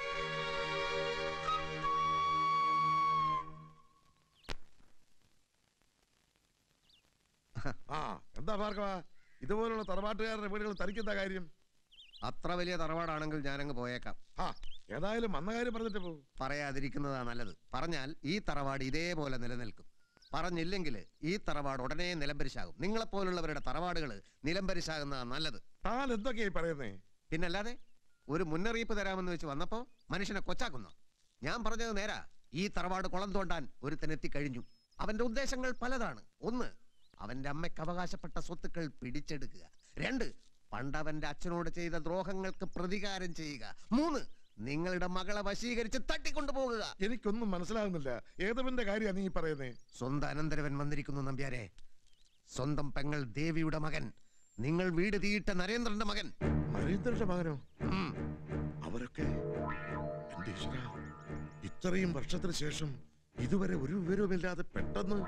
ആ എന്താ ഭാർഗവ ഇതുപോലുള്ള തറവാട്ടുകാരുടെ വീടുകൾ തനിക്കെന്താ കാര്യം അത്ര വലിയ തറവാടാണെങ്കിൽ ഞാനങ്ങ് പോയേക്കാം ആ ഏതായാലും വന്ന കാര്യം പറഞ്ഞിട്ട് പോകും പറയാതിരിക്കുന്നതാ നല്ലത് പറഞ്ഞാൽ ഈ തറവാട് ഇതേപോലെ നിലനിൽക്കും പറഞ്ഞില്ലെങ്കിൽ ഈ തറവാട് ഉടനെ നിലംപരിശാകും നിങ്ങളെപ്പോലുള്ളവരുടെ തറവാടുകൾ നിലംപരിശാകുന്നതാ നല്ലത് താൻ എന്തൊക്കെയായി പറയുന്നേ പിന്നല്ലാതെ ഒരു മുന്നറിയിപ്പ് തരാമെന്ന് വെച്ച് വന്നപ്പോ മനുഷ്യനെ കൊച്ചാക്കുന്നു ഞാൻ പറഞ്ഞത് നേരാ ഈ തറവാട് കുളം തോണ്ടാൻ ഒരുത്തൻ എത്തിക്കഴിഞ്ഞു അവന്റെ ഉദ്ദേശങ്ങൾ പലതാണ് ഒന്ന് അവന്റെ അമ്മയ്ക്ക് അവകാശപ്പെട്ട സ്വത്തുക്കൾ പിടിച്ചെടുക്കുക രണ്ട് പണ്ടവന്റെ അച്ഛനോട് ചെയ്ത ദ്രോഹങ്ങൾക്ക് പ്രതികാരം ചെയ്യുക മൂന്ന് നിങ്ങളുടെ മകളെ വശീകരിച്ച് തട്ടിക്കൊണ്ടുപോകുക എനിക്കൊന്നും മനസ്സിലാകുന്നില്ല ഏതവന്റെ കാര്യമാണ് നീ പറയുന്നേ സ്വന്തം അനന്തരവൻ വന്നിരിക്കുന്നു നമ്പ്യാരെ സ്വന്തം പെങ്ങൾ ദേവിയുടെ മകൻ നിങ്ങൾ വീട് തീയിട്ട നരേന്ദ്രന്റെ മകൻ നരേന്ദ്രന്റെ മകനോ അവരൊക്കെ എന്റെ ഈശ്വരാ, ഇത്രയും വർഷത്തിന് ശേഷം ഇതുവരെ ഒരു വിവരവുമില്ലാതെ പെട്ടെന്ന്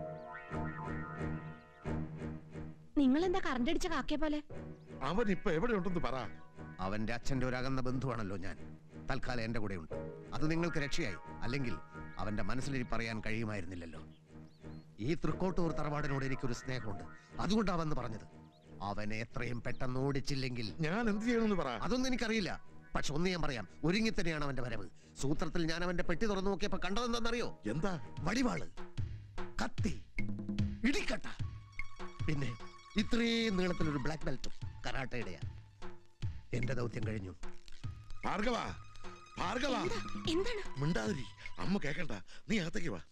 നിങ്ങൾ എന്താ കറണ്ട് അടിച്ച കാക്കയെ പോലെ അവൻ ഇപ്പൊ എവിടെ ഉണ്ടെന്ന് പറ അവന്റെ അച്ഛന്റെ ഒരു അകന്ന ബന്ധുവാണല്ലോ ഞാൻ തൽക്കാലം എന്റെ കൂടെ ഉണ്ട് അത് നിങ്ങൾക്ക് രക്ഷയായി അല്ലെങ്കിൽ അവന്റെ മനസ്സിലിരി പറയാൻ കഴിയുമായിരുന്നില്ലല്ലോ ഈ തൃക്കോട്ടൂർ തറവാടിനോട് എനിക്കൊരു സ്നേഹമുണ്ട് അതുകൊണ്ടാ വന്ന് പറഞ്ഞത് അവനെ എത്രയും പെട്ടെന്ന് ഓടിച്ചില്ലെങ്കിൽ ഞാൻ എന്ത് ചെയ്യണമെന്ന് പറ അതൊന്നും എനിക്കറിയില്ല പക്ഷെ ഒന്ന് ഞാൻ പറയാം ഒരുങ്ങി തന്നെയാണ് അവന്റെ വരവ് സൂത്രത്തിൽ ഞാൻ അവന്റെ പെട്ടി തുറന്നു നോക്കിയപ്പോ കണ്ടതെന്താണെന്നറിയോ എന്താ വടിവാള് കത്തി ഇടിക്കട്ട പിന്നെ ഇത്രയും നീളത്തിലൊരു ബ്ലാക്ക് ബെൽറ്റും കരാട്ടയുടെയാ എന്റെ ദൗത്യം കഴിഞ്ഞു ഭാർഗവ ഭാർഗവ എന്താണ് മിണ്ടാതിരി അമ്മ കേക്കണ്ട നീ അകത്തേക്ക് വാ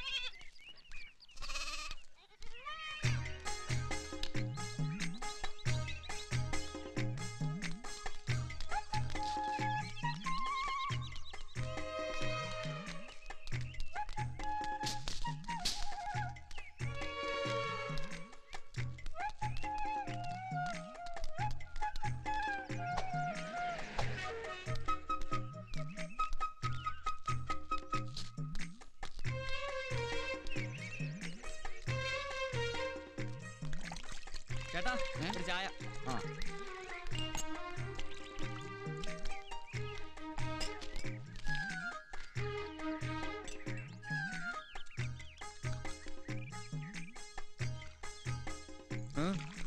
ചേട്ടാ ഒരു ചായ ആ ആ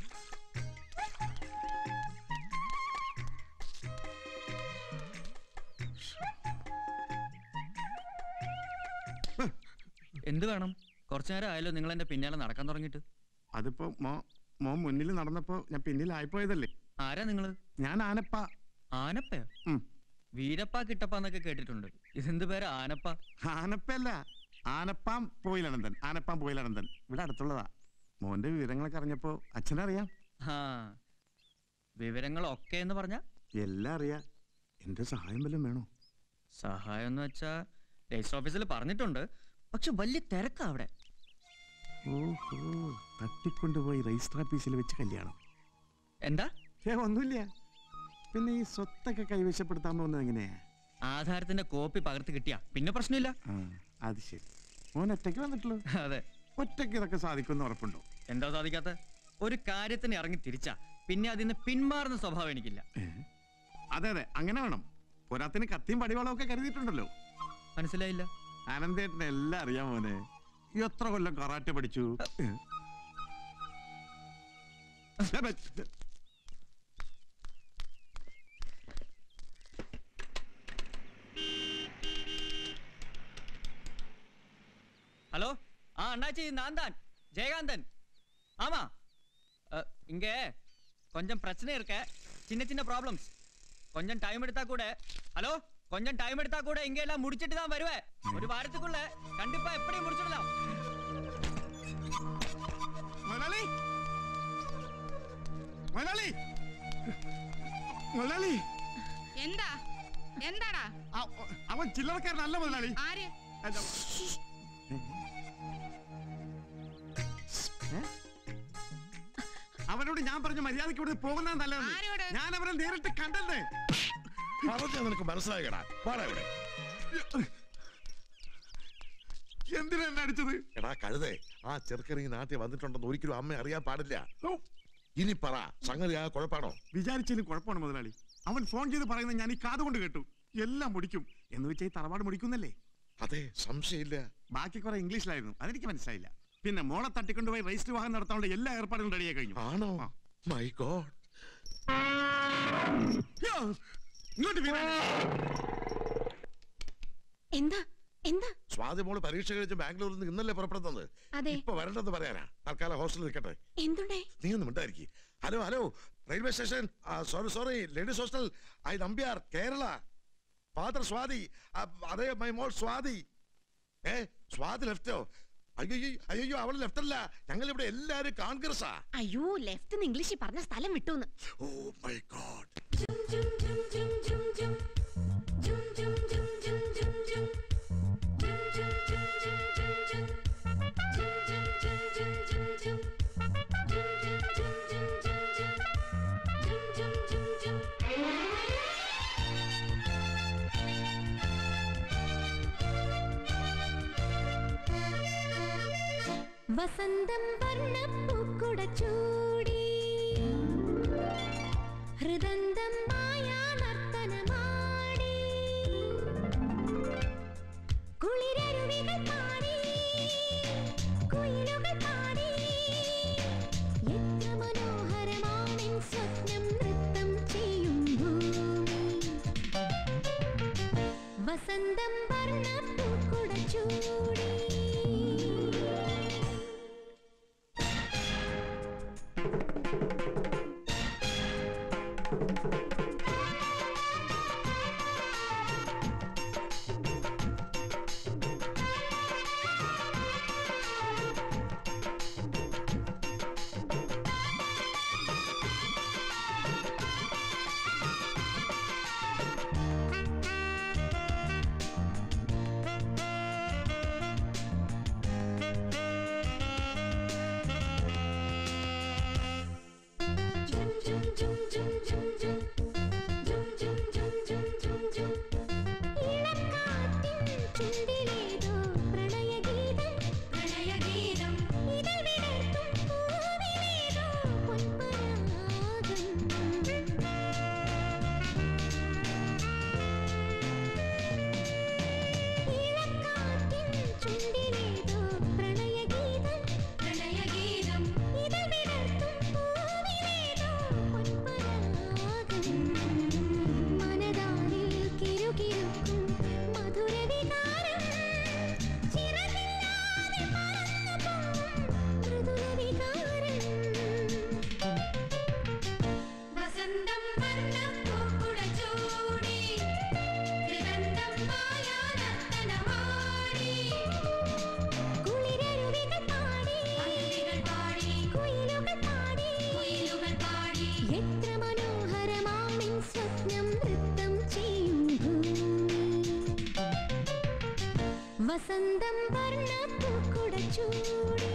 എന്ത് വേണം കുറച്ചു നേരം ആയല്ലോ നിങ്ങൾ എന്റെ പിന്നാലെ നടക്കാൻ തുടങ്ങിയിട്ട് അതിപ്പോ മോ മോൻ മുന്നിൽ നടന്നപ്പോ ഞാൻ പിന്നിലായിപ്പോയതല്ലേ ആരാ നിങ്ങള് ഞാൻ ആനപ്പ ആനപ്പയോ വീരപ്പ കിട്ടപ്പ എന്നൊക്കെ കേട്ടിട്ടുണ്ട് ഇതെന്ത് പേര് ആനപ്പ ആനപ്പല്ല ആനപ്പാം പോയിലനന്ദൻ ആനപ്പാം പോയിലനന്ദൻ ഇവിടെ അടുത്തുള്ളതാ മോന്റെ വിവരങ്ങളൊക്കെ അറിഞ്ഞപ്പോ അച്ഛനറിയാം ആ വിവരങ്ങളൊക്കെ എന്ന് പറഞ്ഞ എല്ലാം അറിയാം എന്റെ സഹായം വല്ലതും വേണോ സഹായം എന്ന് വെച്ചാ രജിസ്റ്റർ ഓഫീസിൽ പറഞ്ഞിട്ടുണ്ട് പക്ഷെ വലിയ തിരക്കാ അവിടെ ഓഹോ തട്ടിക്കൊണ്ടുപോയി രജിസ്റ്റർ ഓഫീസിൽ വെച്ച് കല്യാണം എന്താ ഏ ഒന്നുമില്ല പിന്നെ ഈ സ്വത്തൊക്കെ കൈവശപ്പെടുത്താൻ പോകുന്നത് എങ്ങനെയാ ആധാരത്തിന്റെ കോപ്പി പകർത്തി കിട്ടിയാ പിന്നെ പ്രശ്നമില്ല ആ അത് ശരി മോൻ ഒറ്റയ്ക്ക് വന്നിട്ടുള്ളൂ അതെ ഒറ്റയ്ക്ക് ഇതൊക്കെ സാധിക്കുമെന്ന് ഉറപ്പുണ്ടോ എന്താ സാധിക്കാത്ത ഒരു കാര്യത്തിന് ഇറങ്ങി തിരിച്ചാ പിന്നെ അതിന് പിന്മാറുന്ന സ്വഭാവം എനിക്കില്ല അതെ അതെ അങ്ങനെ വേണം പോരാത്തിന് കത്തിയും പടിവളവും ഒക്കെ കരുതിയിട്ടുണ്ടല്ലോ മനസ്സിലായില്ല ആനന്ദേട്ടനെ എല്ലാം അറിയാം മോനെ ഈ എത്ര കൊല്ലം കറാറ്റെ പഠിച്ചു ഏ? ഏ, ബെ- ஹலோ ஆ அண்ணாச்சி நான் தான் ஜெயகாந்தன் ஆமா அ, இங்க கொஞ்சம் பிரச்சனை இருக்க சின்ன சின்ன ப்ராப்ளம்ஸ் கொஞ்சம் டைம் எடுத்தா கூட ஹலோ கொஞ்சம் டைம் எடுத்தா கூட இங்க எல்லாம் முடிச்சிட்டு தான் வருவேன் ஒரு வாரத்துக்குள்ள கண்டிப்பா எப்படி முடிச்சிடலாம் മുതലാളി മുതലാളി മുതലാളി എന്താ എന്താടാ അവ- അവൻ ചില്ലറക്കാരനല്ല മുതലാളി ആര് അല്ല, ഏ? അവനോട് ഞാൻ പറഞ്ഞ മര്യാദയ്ക്ക് ഇവിടെ പോകുന്നത് നല്ലതെന്ന് ആരോട്? ഞാൻ അവനെ നേരിട്ട് കണ്ടെന്ന് പറഞ്ഞാ നിനക്ക് മനസ്സിലാകടാ പാടാ ഇവിടെ എന്തിനാ എന്നെ അടിച്ചത് എടാ കഴുതേ ആ ചെറുക്കൻ ഈ നാട്ടിൽ വന്നിട്ടുണ്ടെന്ന് ഒരിക്കലും അമ്മ അറിയാൻ പാടില്ല ഇനി പറ സംഗതി ആ കുഴപ്പാണോ വിചാരിച്ചാലും കുഴപ്പമാണ് മുതലാളി അവൻ ഫോൺ ചെയ്ത് പറയുന്നത് ഞാൻ ഈ കാതുകൊണ്ട് കേട്ടു എല്ലാം മുടിക്കും എന്ന് വെച്ചാൽ ഈ തറവാട് മുടിക്കുന്നല്ലേ അതെ സംശയമില്ല ബാക്കി കുറെ ഇംഗ്ലീഷിലായിരുന്നു അതെനിക്ക് മനസ്സിലായില്ല പിന്നെ മോളെ തട്ടിക്കൊണ്ടുപോയി രജിസ്റ്റർ വാഹനം നടത്താനുള്ള എല്ലാ ഏർപ്പാടുകളും റെഡിയായി കഴിഞ്ഞു ആണോ മൈ ഗോഡ് യ്യോ, ഇങ്ങോട്ട് വീണേ. എന്താ എന്താ സ്വാതി മോള് പരീക്ഷ കഴിച്ച് ബാംഗ്ലൂരിൽ നിന്ന് ഇന്നല്ലേ പുറപ്പെടുന്നത് അതെ ഇപ്പൊ വരണ്ടെന്ന് പറയാനാ തൽക്കാലം ഹോസ്റ്റലിൽ നിൽക്കട്ടെ എന്തുണ്ടേ നീ ഒന്നും മിണ്ടായിരിക്കും hello hello railway station sorry sorry ladies hostel I Nambiar Kerala father Swathi ആ, അതെ മൈ മോൾ സ്വാതി ഏ സ്വാതി ലെഫ്റ്റോ അയ്യോ അയ്യോ അവൾ ലെഫ്റ്റ് അല്ല ഞങ്ങൾ ഇവിടെ എല്ലാരും കോൺഗ്രസ്സാ അയ്യോ ലെഫ്റ്റ് ഇംഗ്ലീഷിൽ പറഞ്ഞ സ്ഥലം വിട്ടൂന്ന് ഓ മൈ ഗോഡ് വസന്തം വർണ്ണപ്പൂക്കുട ചൂടി ഹൃദന്തം മായാ നർത്തനമാടി കുളിരരുവികൾ പാടി കുയിലുകൾ പാടി എത്ര മനോഹരമാണെൻ സ്വപ്നം നൃത്തം ചെയ്യും ഭൂമി വസന്തം വർണ്ണപ്പൂക്കുട ചൂടി ചുണ്ടിലേതോ പ്രണയഗീതം പ്രണയഗീതം ഇതൾ വിടർത്തും പൂവിലേതോ പൊൻപരാഗം ഇളക്കാറ്റിൻ ചുണ്ടിലേതോ പ്രണയഗീതം പ്രണയഗീതം ഇതൾ വിടർത്തും പൂവിലേതോ പൊൻപരാഗം മനതാരിൽ കിരുകിരുക്കും മധുരവികാരം ചിറകില്ലാതെ പറന്നു പോകും മൃദുലവികാരം വസന്തം വർണ്ണപ്പൂക്കുട ചൂടി ത്രികണ്ഠം മായാനർത്തനമാടി കുളിരരുവികൾ പാടി അരുവികൾ പാടി കുയിലുകൾ പാടി കുയിലുകൾ പാടി എത്ര മനോഹരമാണെൻ സ്വപ്നം നൃത്തം ചെയ്യും ഭൂമി വസന്തം വർണ്ണപ്പൂക്കുട ചൂടി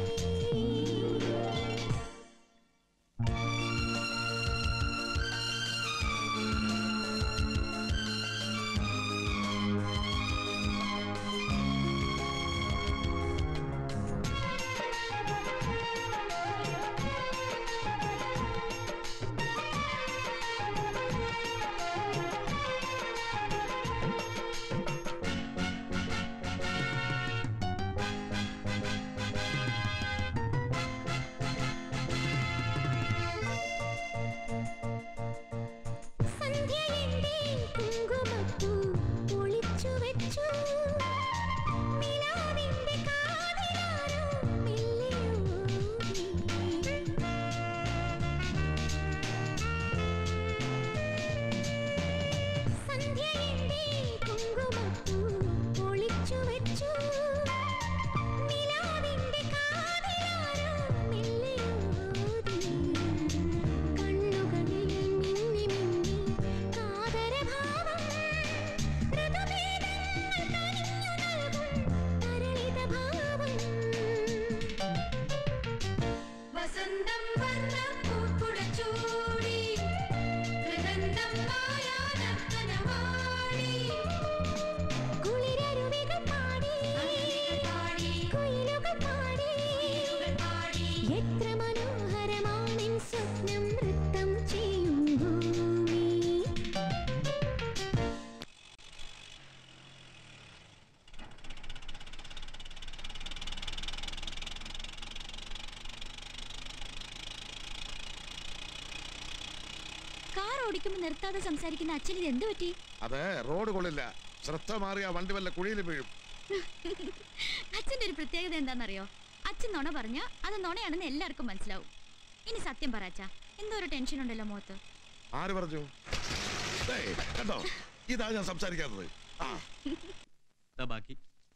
ഓടിക്കുമ്പോ നിർത്താതെ സംസാരിക്കുന്ന അച്ഛൻ ഇത് എന്ത് പറ്റി അത് റോഡ് കൊള്ളില്ല ശ്രദ്ധ മാറിയ വണ്ടി വല്ല കുഴിയിൽ വീഴും അച്ഛന്റെ ഒരു പ്രത്യേകത എന്താണെന്നറിയോ അച്ഛൻ നുണ പറഞ്ഞ അത് നുണയാണെന്ന് എല്ലാവർക്കും മനസ്സിലാവും ഇനി സത്യം പറ അച്ഛാ എന്തോ ഒരു ടെൻഷൻ ഉണ്ടല്ലോ മുഖത്ത് ആര് പറഞ്ഞു ദേ, കണ്ടോ ഇതാ ഞാൻ സംസാരിക്കാത്തത് ആ ദാ ബാക്കി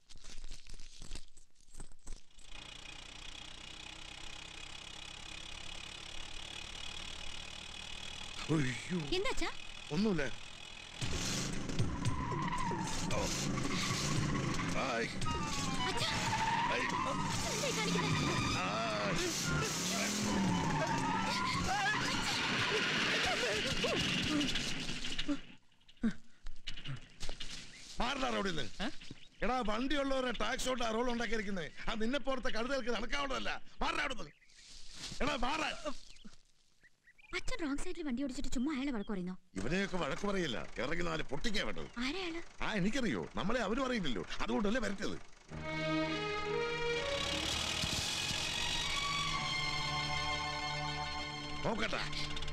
അയ്യോ എന്താ അച്ഛാ ഒന്നുമില്ല ഓ. ആയ്. ആയ്. എന്തായി കാണിക്കുന്നെ? ആയ്. മാറടാ റോഡിൽ നിന്ന് എടാ വണ്ടിയുള്ളവരെ ടാക്സ് കൊണ്ട് റോൾ ഉണ്ടാക്കിയിരിക്കുന്നത് അത് നിന്നെ പോലത്തെ കഴുതകൾക്ക് നടക്കാവുന്നതല്ല മാറാ അവിടുന്ന് എടാ മാറാ അച്ഛൻ റോങ് സൈഡിൽ വണ്ടി ഓടിച്ചിട്ട് ചുമ്മാ അയാളെ വഴക്ക് പറയുന്നോ ഇവനെയൊക്കെ വഴക്ക് പറയില്ല ഇറങ്ങി നാല് പൊട്ടിക്കാ വേണ്ടത് ആരയാള് ആ എനിക്കറിയോ നമ്മളെ അവര് പറയില്ലല്ലോ അതുകൊണ്ടല്ലേ വരട്ടത് നോക്കട്ടെ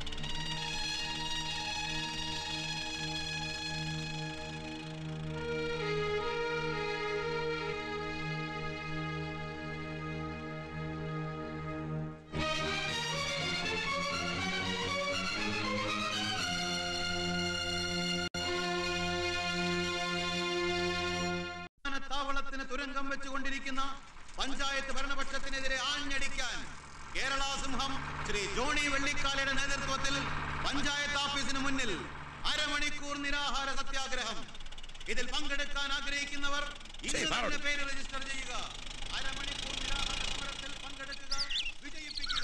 താവളത്തിന് തുരങ്കം വെച്ചുകൊണ്ടിരിക്കുന്ന പഞ്ചായത്ത് ഭരണപക്ഷത്തിനെതിരെ ആഞ്ഞടിക്കാൻ കേരള സിംഹം ശ്രീ ജോണി വെള്ളിക്കാലയുടെ നേതൃത്വത്തിൽ പഞ്ചായത്ത് ഓഫീസിന് മുന്നിൽ അരമണിക്കൂർ നിരാഹാര സത്യാഗ്രഹം ഇതിൽ പങ്കെടുക്കാൻ ആഗ്രഹിക്കുന്നവർ ഇന്ന് തന്നെ പേര് രജിസ്റ്റർ ചെയ്യുക അരമണിക്കൂർ നിരാഹാര സമരത്തിൽ പങ്കെടുക്കുക വിജയിപ്പിക്കുക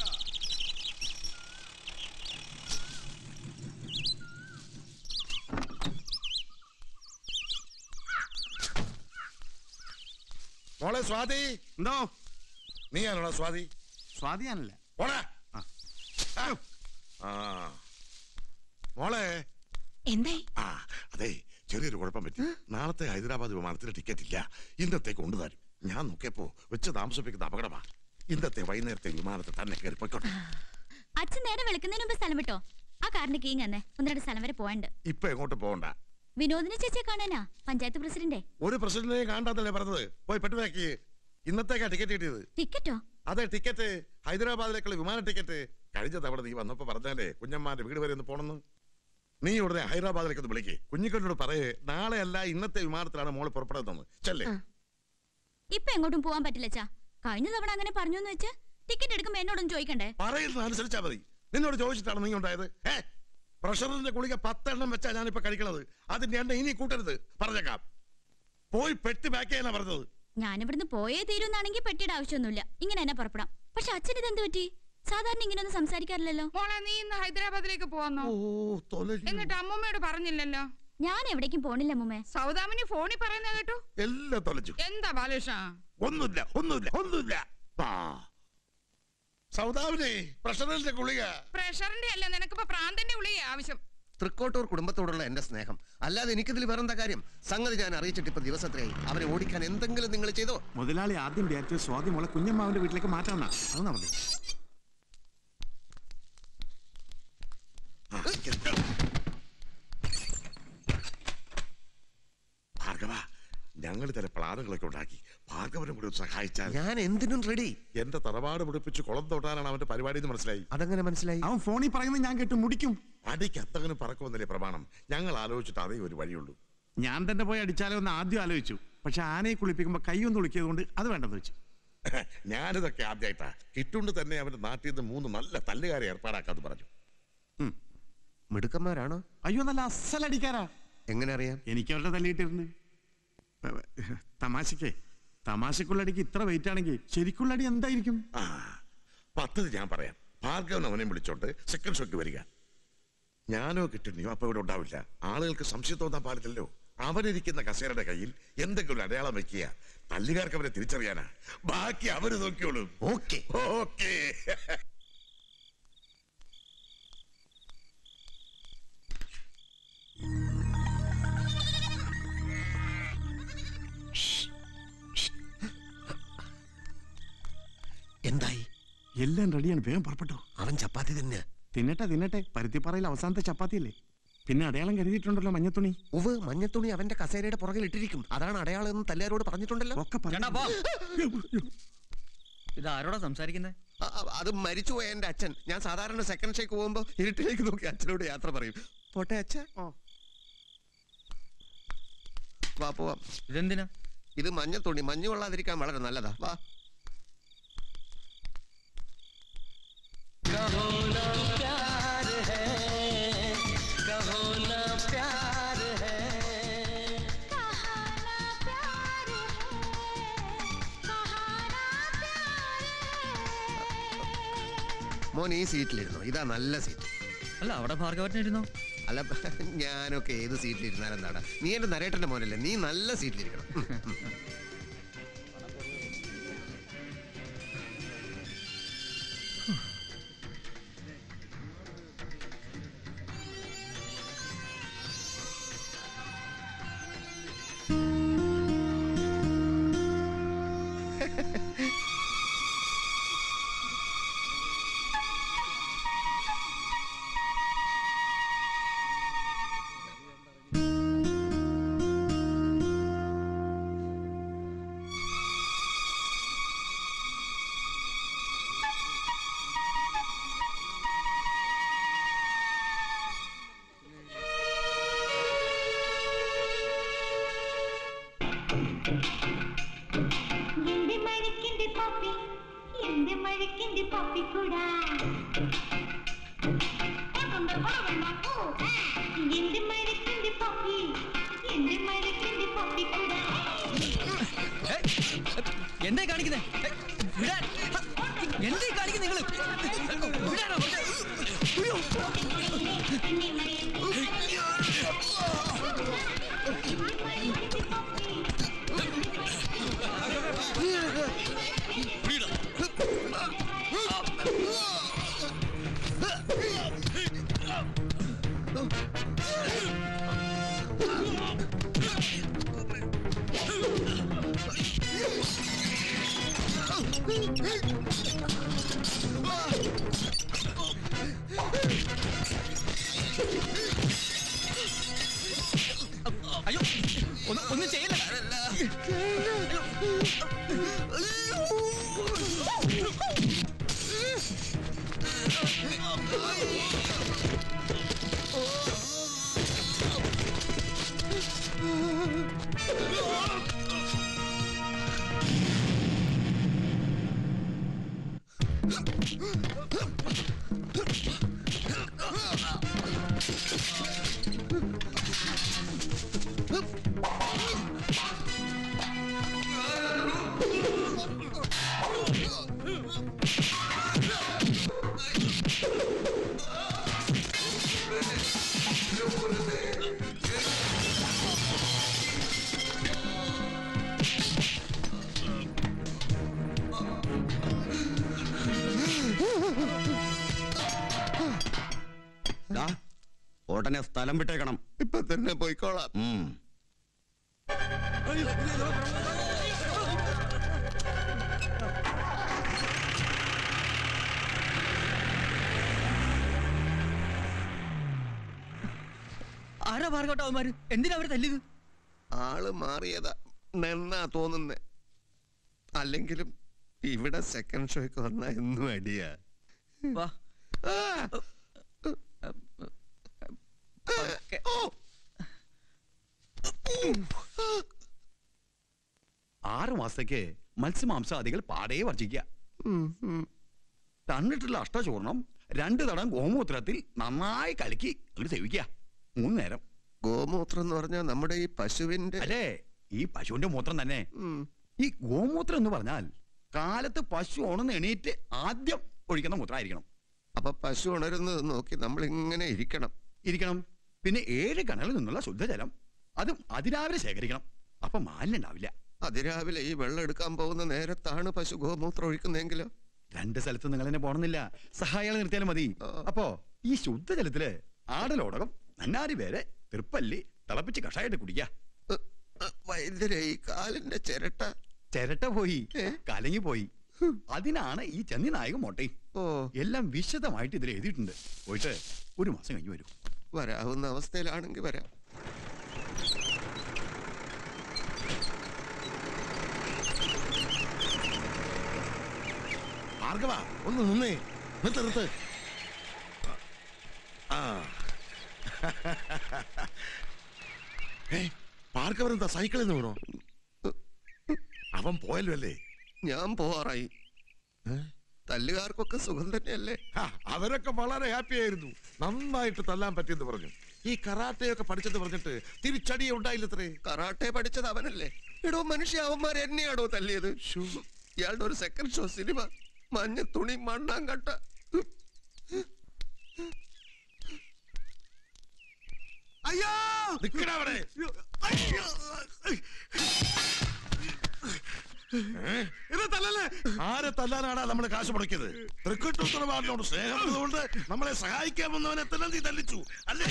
മോളെ സ്വാതി എന്തോ നീയാണോടാ സ്വാതി സ്വാതിയാണല്ല പോടാ ആ മോളെ എന്തായി ആ അതെ ചെറിയൊരു കുഴപ്പം പറ്റി നാളത്തെ ഹൈദരാബാദ് വിമാനത്തിന് ടിക്കറ്റ് ഇല്ല ഇന്നത്തേക്ക് കൊണ്ടുതരും ഞാൻ നോക്കിയപ്പോ വെച്ച് താമസിപ്പിക്കുന്ന അപകടമാ ഇന്നത്തെ വൈകുന്നേരത്തെ വിമാനത്തിൽ തന്നെ കയറി പോയിക്കോട്ടെ അച്ഛൻ നേരെ വെളുക്കുന്നതിന് മുമ്പ് സ്ഥലം വിട്ടോ ആ കാറിന്റെ കീങ് തന്നെ ഒന്ന് രണ്ട് സ്ഥലം വരെ പോയണ്ട് ഇപ്പൊ എങ്ങോട്ട് പോകണ്ട വിനോദിനെ ചേച്ചിയെ കാണാനാ പഞ്ചായത്ത് പ്രസിഡന്റെ ഒരു പ്രസിഡന്റിനെ കാണാത്തല്ലേ പറഞ്ഞത് പോയി പെട്ടുവാക്കി ഇന്നത്തേക്കാ ടിക്കറ്റ് കിട്ടിയത് ടിക്കറ്റോ അതെ ടിക്കറ്റ് ഹൈദരാബാദിലേക്കുള്ള വിമാന ടിക്കറ്റ് കഴിഞ്ഞ തവണ നീ വന്നപ്പോ പറഞ്ഞാലേ കുഞ്ഞമ്മാന്റെ വീട് വരെ ഒന്ന് പോണെന്ന് നീ ഉടനെ ഹൈദരാബാദിലേക്ക് ഒന്ന് വിളിക്കേ കുഞ്ഞിക്കോട്ടിനോട് പറയേ നാളെ അല്ല ഇന്നത്തെ വിമാനത്തിലാണ് മോള് പുറപ്പെടുന്നത് ചെല്ലേ ഇപ്പൊ എങ്ങോട്ടും പോവാൻ പറ്റില്ല അച്ഛാ കഴിഞ്ഞ തവണ അങ്ങനെ പറഞ്ഞു എന്ന് വെച്ച് ടിക്കറ്റ് എടുക്കുമ്പോ എന്നോടൊന്നും ചോദിക്കണ്ടേ പറയുന്നത് അനുസരിച്ചാ മതി നിന്നോട് ചോദിച്ചിട്ടാണ് നീ ഉണ്ടായത് ഏ പ്രഷറിന്റെ ഗുളിക പത്തെണ്ണം വെച്ചാ ഞാനിപ്പോ കഴിക്കണത് അതിന്റെ എണ്ണ ഇനി കൂട്ടരുത് പറഞ്ഞേക്കാം പോയി പെട്ടി പാക്ക് ചെയ്യാനാ പറഞ്ഞത് ഞാനിവിടുന്ന് പോയേ തീരുന്നാണെങ്കിൽ പെട്ടിയുടെ ആവശ്യമൊന്നുമില്ല ഇങ്ങനെ എന്നെ പുറപ്പെടാം പക്ഷെ അച്ഛൻ ഇത് എന്ത് പറ്റി സാധാരണ ഇങ്ങനെയൊന്നും സംസാരിക്കാറില്ലല്ലോ മോളെ നീ ഇന്ന് ഹൈദരാബാദിലേക്ക് പോവാന്നോ എന്നിട്ട് അമ്മൂമ്മയോട് പറഞ്ഞില്ലല്ലോ ഞാൻ എവിടേക്കും പോണില്ല മുമ്മേ സൗദാമിനി ഫോണിൽ പറയുന്ന കേട്ടു എല്ലാം തൊലച്ചു എന്താ ബാലേഷ ഒന്നുമില്ല ഒന്നുമില്ല ഒന്നുമില്ല ആ സൗദാവിനെ പ്രഷറിന്റെ ഗുളിക പ്രഷറിന്റെ അല്ല നിനക്കിപ്പോ പ്രാന്തന്റെ ഉള്ളിയ ആവശ്യം തൃക്കോട്ടൂർ കുടുംബത്തോടുള്ള എന്റെ സ്നേഹം അല്ലാതെ എനിക്കിതിൽ വേറെന്താ കാര്യം സംഗതി ഞാൻ അറിയിച്ചിട്ട് ഇപ്പൊ ദിവസത്രയായി അവരെ ഓടിക്കാൻ എന്തെങ്കിലും നിങ്ങൾ ചെയ്തോ മുതലാളി ആദ്യം വിചാരിച്ചു സ്വാതി മോളെ കുഞ്ഞമ്മാവിന്റെ വീട്ടിലേക്ക് മാറ്റാന്നാ അത് നടന്നു ഭാർഗവ ഞങ്ങൾ ചില പ്ലാനുകളൊക്കെ ഉണ്ടാക്കി ഭാർഗവനും കൂടി ഒന്ന് സഹായിച്ചാൽ ഞാൻ എന്തിനും റെഡി എന്റെ തറവാട് മുടിപ്പിച്ച് കുളം തൊട്ടാനാണ് അവന്റെ പരിപാടി എന്ന് മനസ്സിലായി അതെങ്ങനെ മനസ്സിലായി അവൻ ഫോണിൽ പറയുന്നത് ഞാൻ കേട്ട് മുടിക്കും അടിക്ക് അത്തങ്ങനെ പറക്കുമെന്നല്ലേ പ്രമാണം ഞങ്ങൾ ആലോചിച്ചിട്ട് അതേ ഒരു വഴിയുള്ളൂ ഞാൻ തന്നെ പോയി അടിച്ചാലോ എന്ന് ആദ്യം ആലോചിച്ചു പക്ഷെ ആനയെ കുളിപ്പിക്കുമ്പോ കൈ ഒന്ന് ഒളിക്കിയത് കൊണ്ട് അത് വേണ്ടെന്ന് വെച്ചു ഞാനിതൊക്കെ ആദ്യമായിട്ടാ കിട്ടുകൊണ്ട് തന്നെ അവന്റെ നാട്ടിൽ നിന്ന് മൂന്ന് നല്ല തല്ലുകാരെ ഏർപ്പാടാക്കാന്ന് പറഞ്ഞു മിടുക്കന്മാരാണോ അയ്യോ നല്ല അസലടിക്കാരാ എങ്ങനെ അറിയാം എനിക്ക് അവരുടെ തല്ലിയിട്ടിരുന്നു തമാശക്കേ തമാശക്കുള്ളടിക്ക് ഇത്ര വെയിറ്റ് ആണെങ്കിൽ ശരിക്കുള്ളടി എന്തായിരിക്കും പദ്ധതി ഞാൻ പറയാം ഭാർഗവൻ അവനെ വിളിച്ചോണ്ട് സെക്കൻഡ് ഷോക്ക് വരിക ഞാനോ കിട്ടുന്നിയോ അപ്പൊ ഇവിടെ ഉണ്ടാവില്ല ആളുകൾക്ക് സംശയം തോന്നാൻ പാടില്ലല്ലോ അവനിരിക്കുന്ന കസേരയുടെ കയ്യിൽ എന്തെങ്കിലും അടയാളം വെക്കുക തല്ലുകാർക്ക് അവരെ തിരിച്ചറിയാനാ ബാക്കി അവര് നോക്കിയോളും ഓക്കെ ഓക്കെ എന്തായി എല്ലാം റെഡിയാണ് വേഗം പുറപ്പെട്ടു അവൻ ചപ്പാത്തി തന്നെ തിന്നട്ടെ തിന്നട്ടെ പരുത്തിപ്പാറയിൽ അവസാനത്തെ ചപ്പാത്തിയല്ലേ പിന്നെ അടയാളം കരുതിയിട്ടുണ്ടല്ലോ മഞ്ഞത്തുണി ഉവ് മഞ്ഞത്തുണി അവന്റെ കസേരയുടെ പുറകിൽ ഇട്ടിരിക്കും അതാണ് അടയാളം എന്ന് തല്ലുകാരോട് പറഞ്ഞിട്ടുണ്ടല്ലോ ഒക്കെ ചേട്ടാ, പോ. ഇത് ആരോടാ സംസാരിക്കുന്നത് അ- അ- അത് മരിച്ചുപോയ എന്റെ അച്ഛൻ ഞാൻ സാധാരണ സെക്കൻഡ് ഷേക്ക് പോകുമ്പോ ഇരുട്ടിലേക്ക് നോക്കി അച്ഛനോട് യാത്ര പറയും പോട്ടെ അച്ഛ വാ പോവാം ഇതെന്തിനാ ഇത് മഞ്ഞ തുണി മഞ്ഞ് കൊള്ളാതിരിക്കാൻ വളരെ നല്ലതാ വാ कहो ना प्यार है कहो ना प्यार है മോൻ ഈ സീറ്റിലിരുന്നോ ഇതാ നല്ല സീറ്റ് അല്ല അവിടെ ഭാർഗവട്ടനിരുന്നോ അല്ല ഞാനൊക്കെ ഏത് സീറ്റിലിരുന്നാലും എന്താടാ നീ എന്റെ നരേട്ടന്റെ മോനല്ലേ നീ നല്ല സീറ്റിലിരിക്കണം ഉം, ഉം. എന്റെ മഴക്കിന്റെ പപ്പി എന്റെ മഴക്കിന്റെ പപ്പി കൂടാ എന്റെ മഴക്കിന്റെ പപ്പി എന്റെ മഴക്കിന്റെ പപ്പി കൂടാ എന്തേ കാണിക്കുന്നേ എന്തേ കാണിക്കുന്നത് നിങ്ങള് വിടാനോ? അയ്യോ. അയ്യോ ഒന്ന് ഒന്നും ചെയ്യില്ല ദാ, ഉടനെ സ്ഥലം വിട്ടേക്കണം ഇപ്പൊ തന്നെ പോയിക്കോളാം ഉം. ആരാ ഭാർഗവട്ടവന്മാര് എന്തിനാ അവര് തല്ലിയത് ആള് മാറിയതാ നെന്നാ തോന്നുന്നേ അല്ലെങ്കിലും ഇവിടെ സെക്കൻഡ് ഷോയ്ക്ക് വന്നാ എന്നും അടിയാ വാ ആറ് മാസത്തേക്ക് മത്സ്യമാംസാദികൾ പാടേ വർജിക്കുക തന്നിട്ടുള്ള അഷ്ടചൂർണം രണ്ട് തടം ഗോമൂത്രത്തിൽ നന്നായി കലക്കി അങ്ങോട്ട് സേവിക്കുക മൂന്ന് നേരം ഗോമൂത്രം എന്ന് പറഞ്ഞാൽ നമ്മുടെ ഈ പശുവിന്റെ അല്ലേ ഈ പശുവിന്റെ മൂത്രം തന്നെ ഈ ഗോമൂത്രം എന്ന് പറഞ്ഞാൽ കാലത്ത് പശു ഉണർന്ന് എണീറ്റ് ആദ്യം ഒഴിക്കുന്ന മൂത്രമായിരിക്കണം അപ്പൊ പശു ഉണരുന്നത് നോക്കി നമ്മൾ ഇങ്ങനെ ഇരിക്കണം ഇരിക്കണം പിന്നെ ഏഴ് കിണറിൽ നിന്നുള്ള ശുദ്ധജലം അതും അതിരാവിലെ ശേഖരിക്കണം അപ്പൊ മാലിന്യം ഉണ്ടാവില്ല അതിരാവിലെ ഈ വെള്ളം എടുക്കാൻ പോകുന്ന നേരത്താണ് പശു ഗോമൂത്രം ഒഴിക്കുന്നതെങ്കിലോ രണ്ട് സ്ഥലത്ത് നിങ്ങൾ തന്നെ പോണമെന്നില്ല സഹായികളെ നിർത്തിയാലും മതി അപ്പോ ഈ ശുദ്ധജലത്തില് ആടലോടകം നന്നാരി പേരെ തൃപ്പല്ലി തിളപ്പിച്ച് കഷായിട്ട് കുടിക്കുക വൈദ്യരെ ഈ കാലിന്റെ ചിരട്ട ചിരട്ട പോയി കലങ്ങി പോയി അതിനാണ് ഈ ചന്നി നായക മോട്ടയും എല്ലാം വിശദമായിട്ട് ഇതിൽ എഴുതിയിട്ടുണ്ട് പോയിട്ട് ഒരു മാസം കഴിഞ്ഞ് വരും വരാവുന്ന അവസ്ഥയിലാണെങ്കിൽ വരാം ഭാർഗവ ഒന്ന് നിന്നേ നിർത്ത് നിർത്ത് ആ ഏ ഭാർഗവൻ എന്താ സൈക്കിളിൽ നിന്ന് വീണോ അവൻ പോയല്ലോ അല്ലേ ഞാൻ പോവാറായി തല്ലുകാർക്കൊക്കെ സുഖം തന്നെയല്ലേ ഹാ, അവരൊക്കെ വളരെ ഹാപ്പി ആയിരുന്നു നന്നായിട്ട് തല്ലാൻ പറ്റിയെന്ന് പറഞ്ഞു ഈ കറാട്ടയൊക്കെ പഠിച്ചെന്ന് പറഞ്ഞിട്ട് തിരിച്ചടിയെ ഉണ്ടായില്ലത്രേ കറാട്ടെ പഠിച്ചത് അവനല്ലേ എടോ മനുഷ്യ അവന്മാർ എന്നെയാണോ തല്ലിയത് ഇയാളുടെ ഒരു സെക്കൻഡ് ഷോ സിനിമ മഞ്ഞ തുണി മണ്ണാങ്കട്ട അയ്യോ നിക്കടാ അവിടെ ഏ? ആരെ തല്ലാനാടാ നമ്മൾ കാശ് മുടക്കിയത് തൃക്കുട്ടുത്തരവാദിനോട് സ്നേഹമുള്ളതുകൊണ്ട് നമ്മളെ സഹായിക്കാൻ വന്നവനെ തന്നെ നീ തല്ലിച്ചു അല്ലേ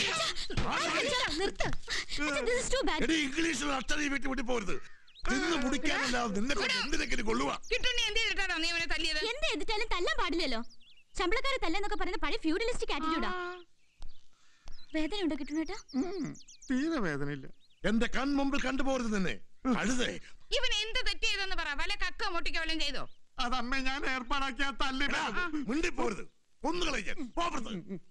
എടി ഇംഗ്ലീഷിൽ അക്ഷരം വീട്ടിൽ വിട്ടി പോരുത് തിന്ന് മുടിക്കാനല്ലാതെ നിന്നെ കൊണ്ട് എന്തിനെങ്കിലും കൊള്ളുക കിട്ടുണ്ണി എന്ത് ചെയ്തിട്ടാണോ നീ അവനെ തല്ലിയത് എന്ത് ചെയ്തിട്ടാലും തല്ലാൻ പാടില്ലല്ലോ ശമ്പളക്കാരെ തല്ലെന്നൊക്കെ പറയുന്ന പഴയ ഫ്യൂഡലിസ്റ്റിക് ആറ്റിറ്റ്യൂഡാ വേദനയുണ്ടോ കിട്ടുന്നേട്ടാ തീരെ വേദനയില്ല എന്റെ കൺമുമ്പിൽ കണ്ടുപോരുത് നിന്നെ അഴുതേ ഇവൻ എന്ത് തെറ്റ് ചെയ്തെന്ന് പറ വല്ല കക്ക മുട്ടിക്കോ വല്ലതും ചെയ്തോ അതമ്മ ഞാൻ ഏർപ്പാടാക്കിയ തല്ലി മുണ്ടി പോരുത് കൊന്നുകളയ്ക്കാൻ പോകരുത്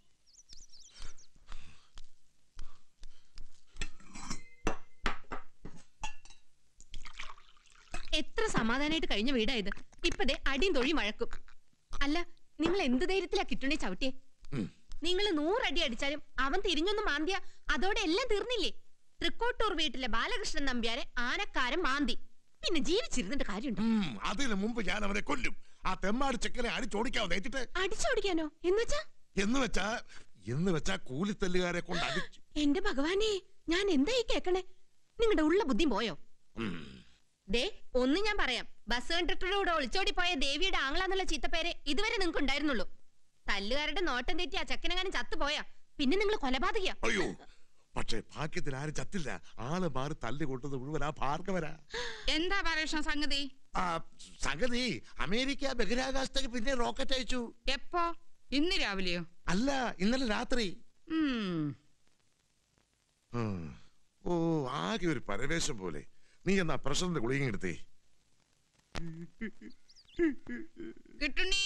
എത്ര സമാധാനമായിട്ട് കഴിഞ്ഞ വീടാ ഇത് ഇപ്പതേ അടിയും തൊഴി മഴക്കും അല്ല നിങ്ങൾ എന്ത് ധൈര്യത്തിലാ കിട്ടണേ ചവിട്ടിയെ നിങ്ങൾ നൂറടി അടിച്ചാലും അവൻ തിരിഞ്ഞൊന്ന് മാന്തിയ അതോടെ എല്ലാം തീർന്നില്ലേ തൃക്കോട്ടൂർ വീട്ടിലെ ബാലകൃഷ്ണൻ നമ്പ്യാരെ ആനക്കാരൻ മാന്തി പിന്നെ ജീവിച്ചിരുന്നിട്ട് കാര്യമുണ്ടോ ഉം, അതിനു മുമ്പ് ഞാൻ അവനെ കൊല്ലും ആ തെമ്മാടി ചെക്കനെ അടിച്ചോടിക്കാവോ നേറ്റിട്ട് അടിച്ചോടിക്കാനോ എന്നുവെച്ചാ എന്ന് വെച്ചാ എന്ന് വെച്ചാ കൂലിത്തല്ലുകാരെ കൊണ്ട് അടിച്ചു എന്റെ ഭഗവാനെ ഞാൻ എന്തായി കേക്കണേ നിങ്ങളുടെ ഉള്ള ബുദ്ധി പോയോ ദേ ഒന്ന് ഞാൻ പറയാം ബസ് കണ്ടക്ടറുടെ കൂടെ ഒളിച്ചോടി പോയ ദേവിയുടെ ആങ്ങളാന്നുള്ള ചീത്തപ്പേരെ ഇതുവരെ നിങ്ങൾക്ക് ഉണ്ടായിരുന്നുള്ളൂ തല്ലുകാരുടെ നോട്ടം തെറ്റി ആ ചക്കനെങ്ങാനും ചത്തുപോയാ പിന്നെ നിങ്ങൾ കൊലപാതകയാ അയ്യോ പക്ഷേ ഭാഗ്യത്തിൽ ആരും ചത്തില്ല ആള് മാറി തല്ലി കൊണ്ടത് മുഴുവൻ ആ ഭാർഗവരാ എന്താ ബാലകൃഷ്ണ സംഗതി ആ സംഗതി അമേരിക്ക ബഹിരാകാശത്തേക്ക് പിന്നെ റോക്കറ്റ് അയച്ചു എപ്പോ ഇന്ന് രാവിലെയോ അല്ല ഇന്നലെ രാത്രി ഉം. ഉം. ഓ ആകെ ഒരു പരവേശം പോലെ നീ എന്നാ പ്രഷറിന്റെ ഗുളിക എടുത്തേ കിട്ടുണ്ണി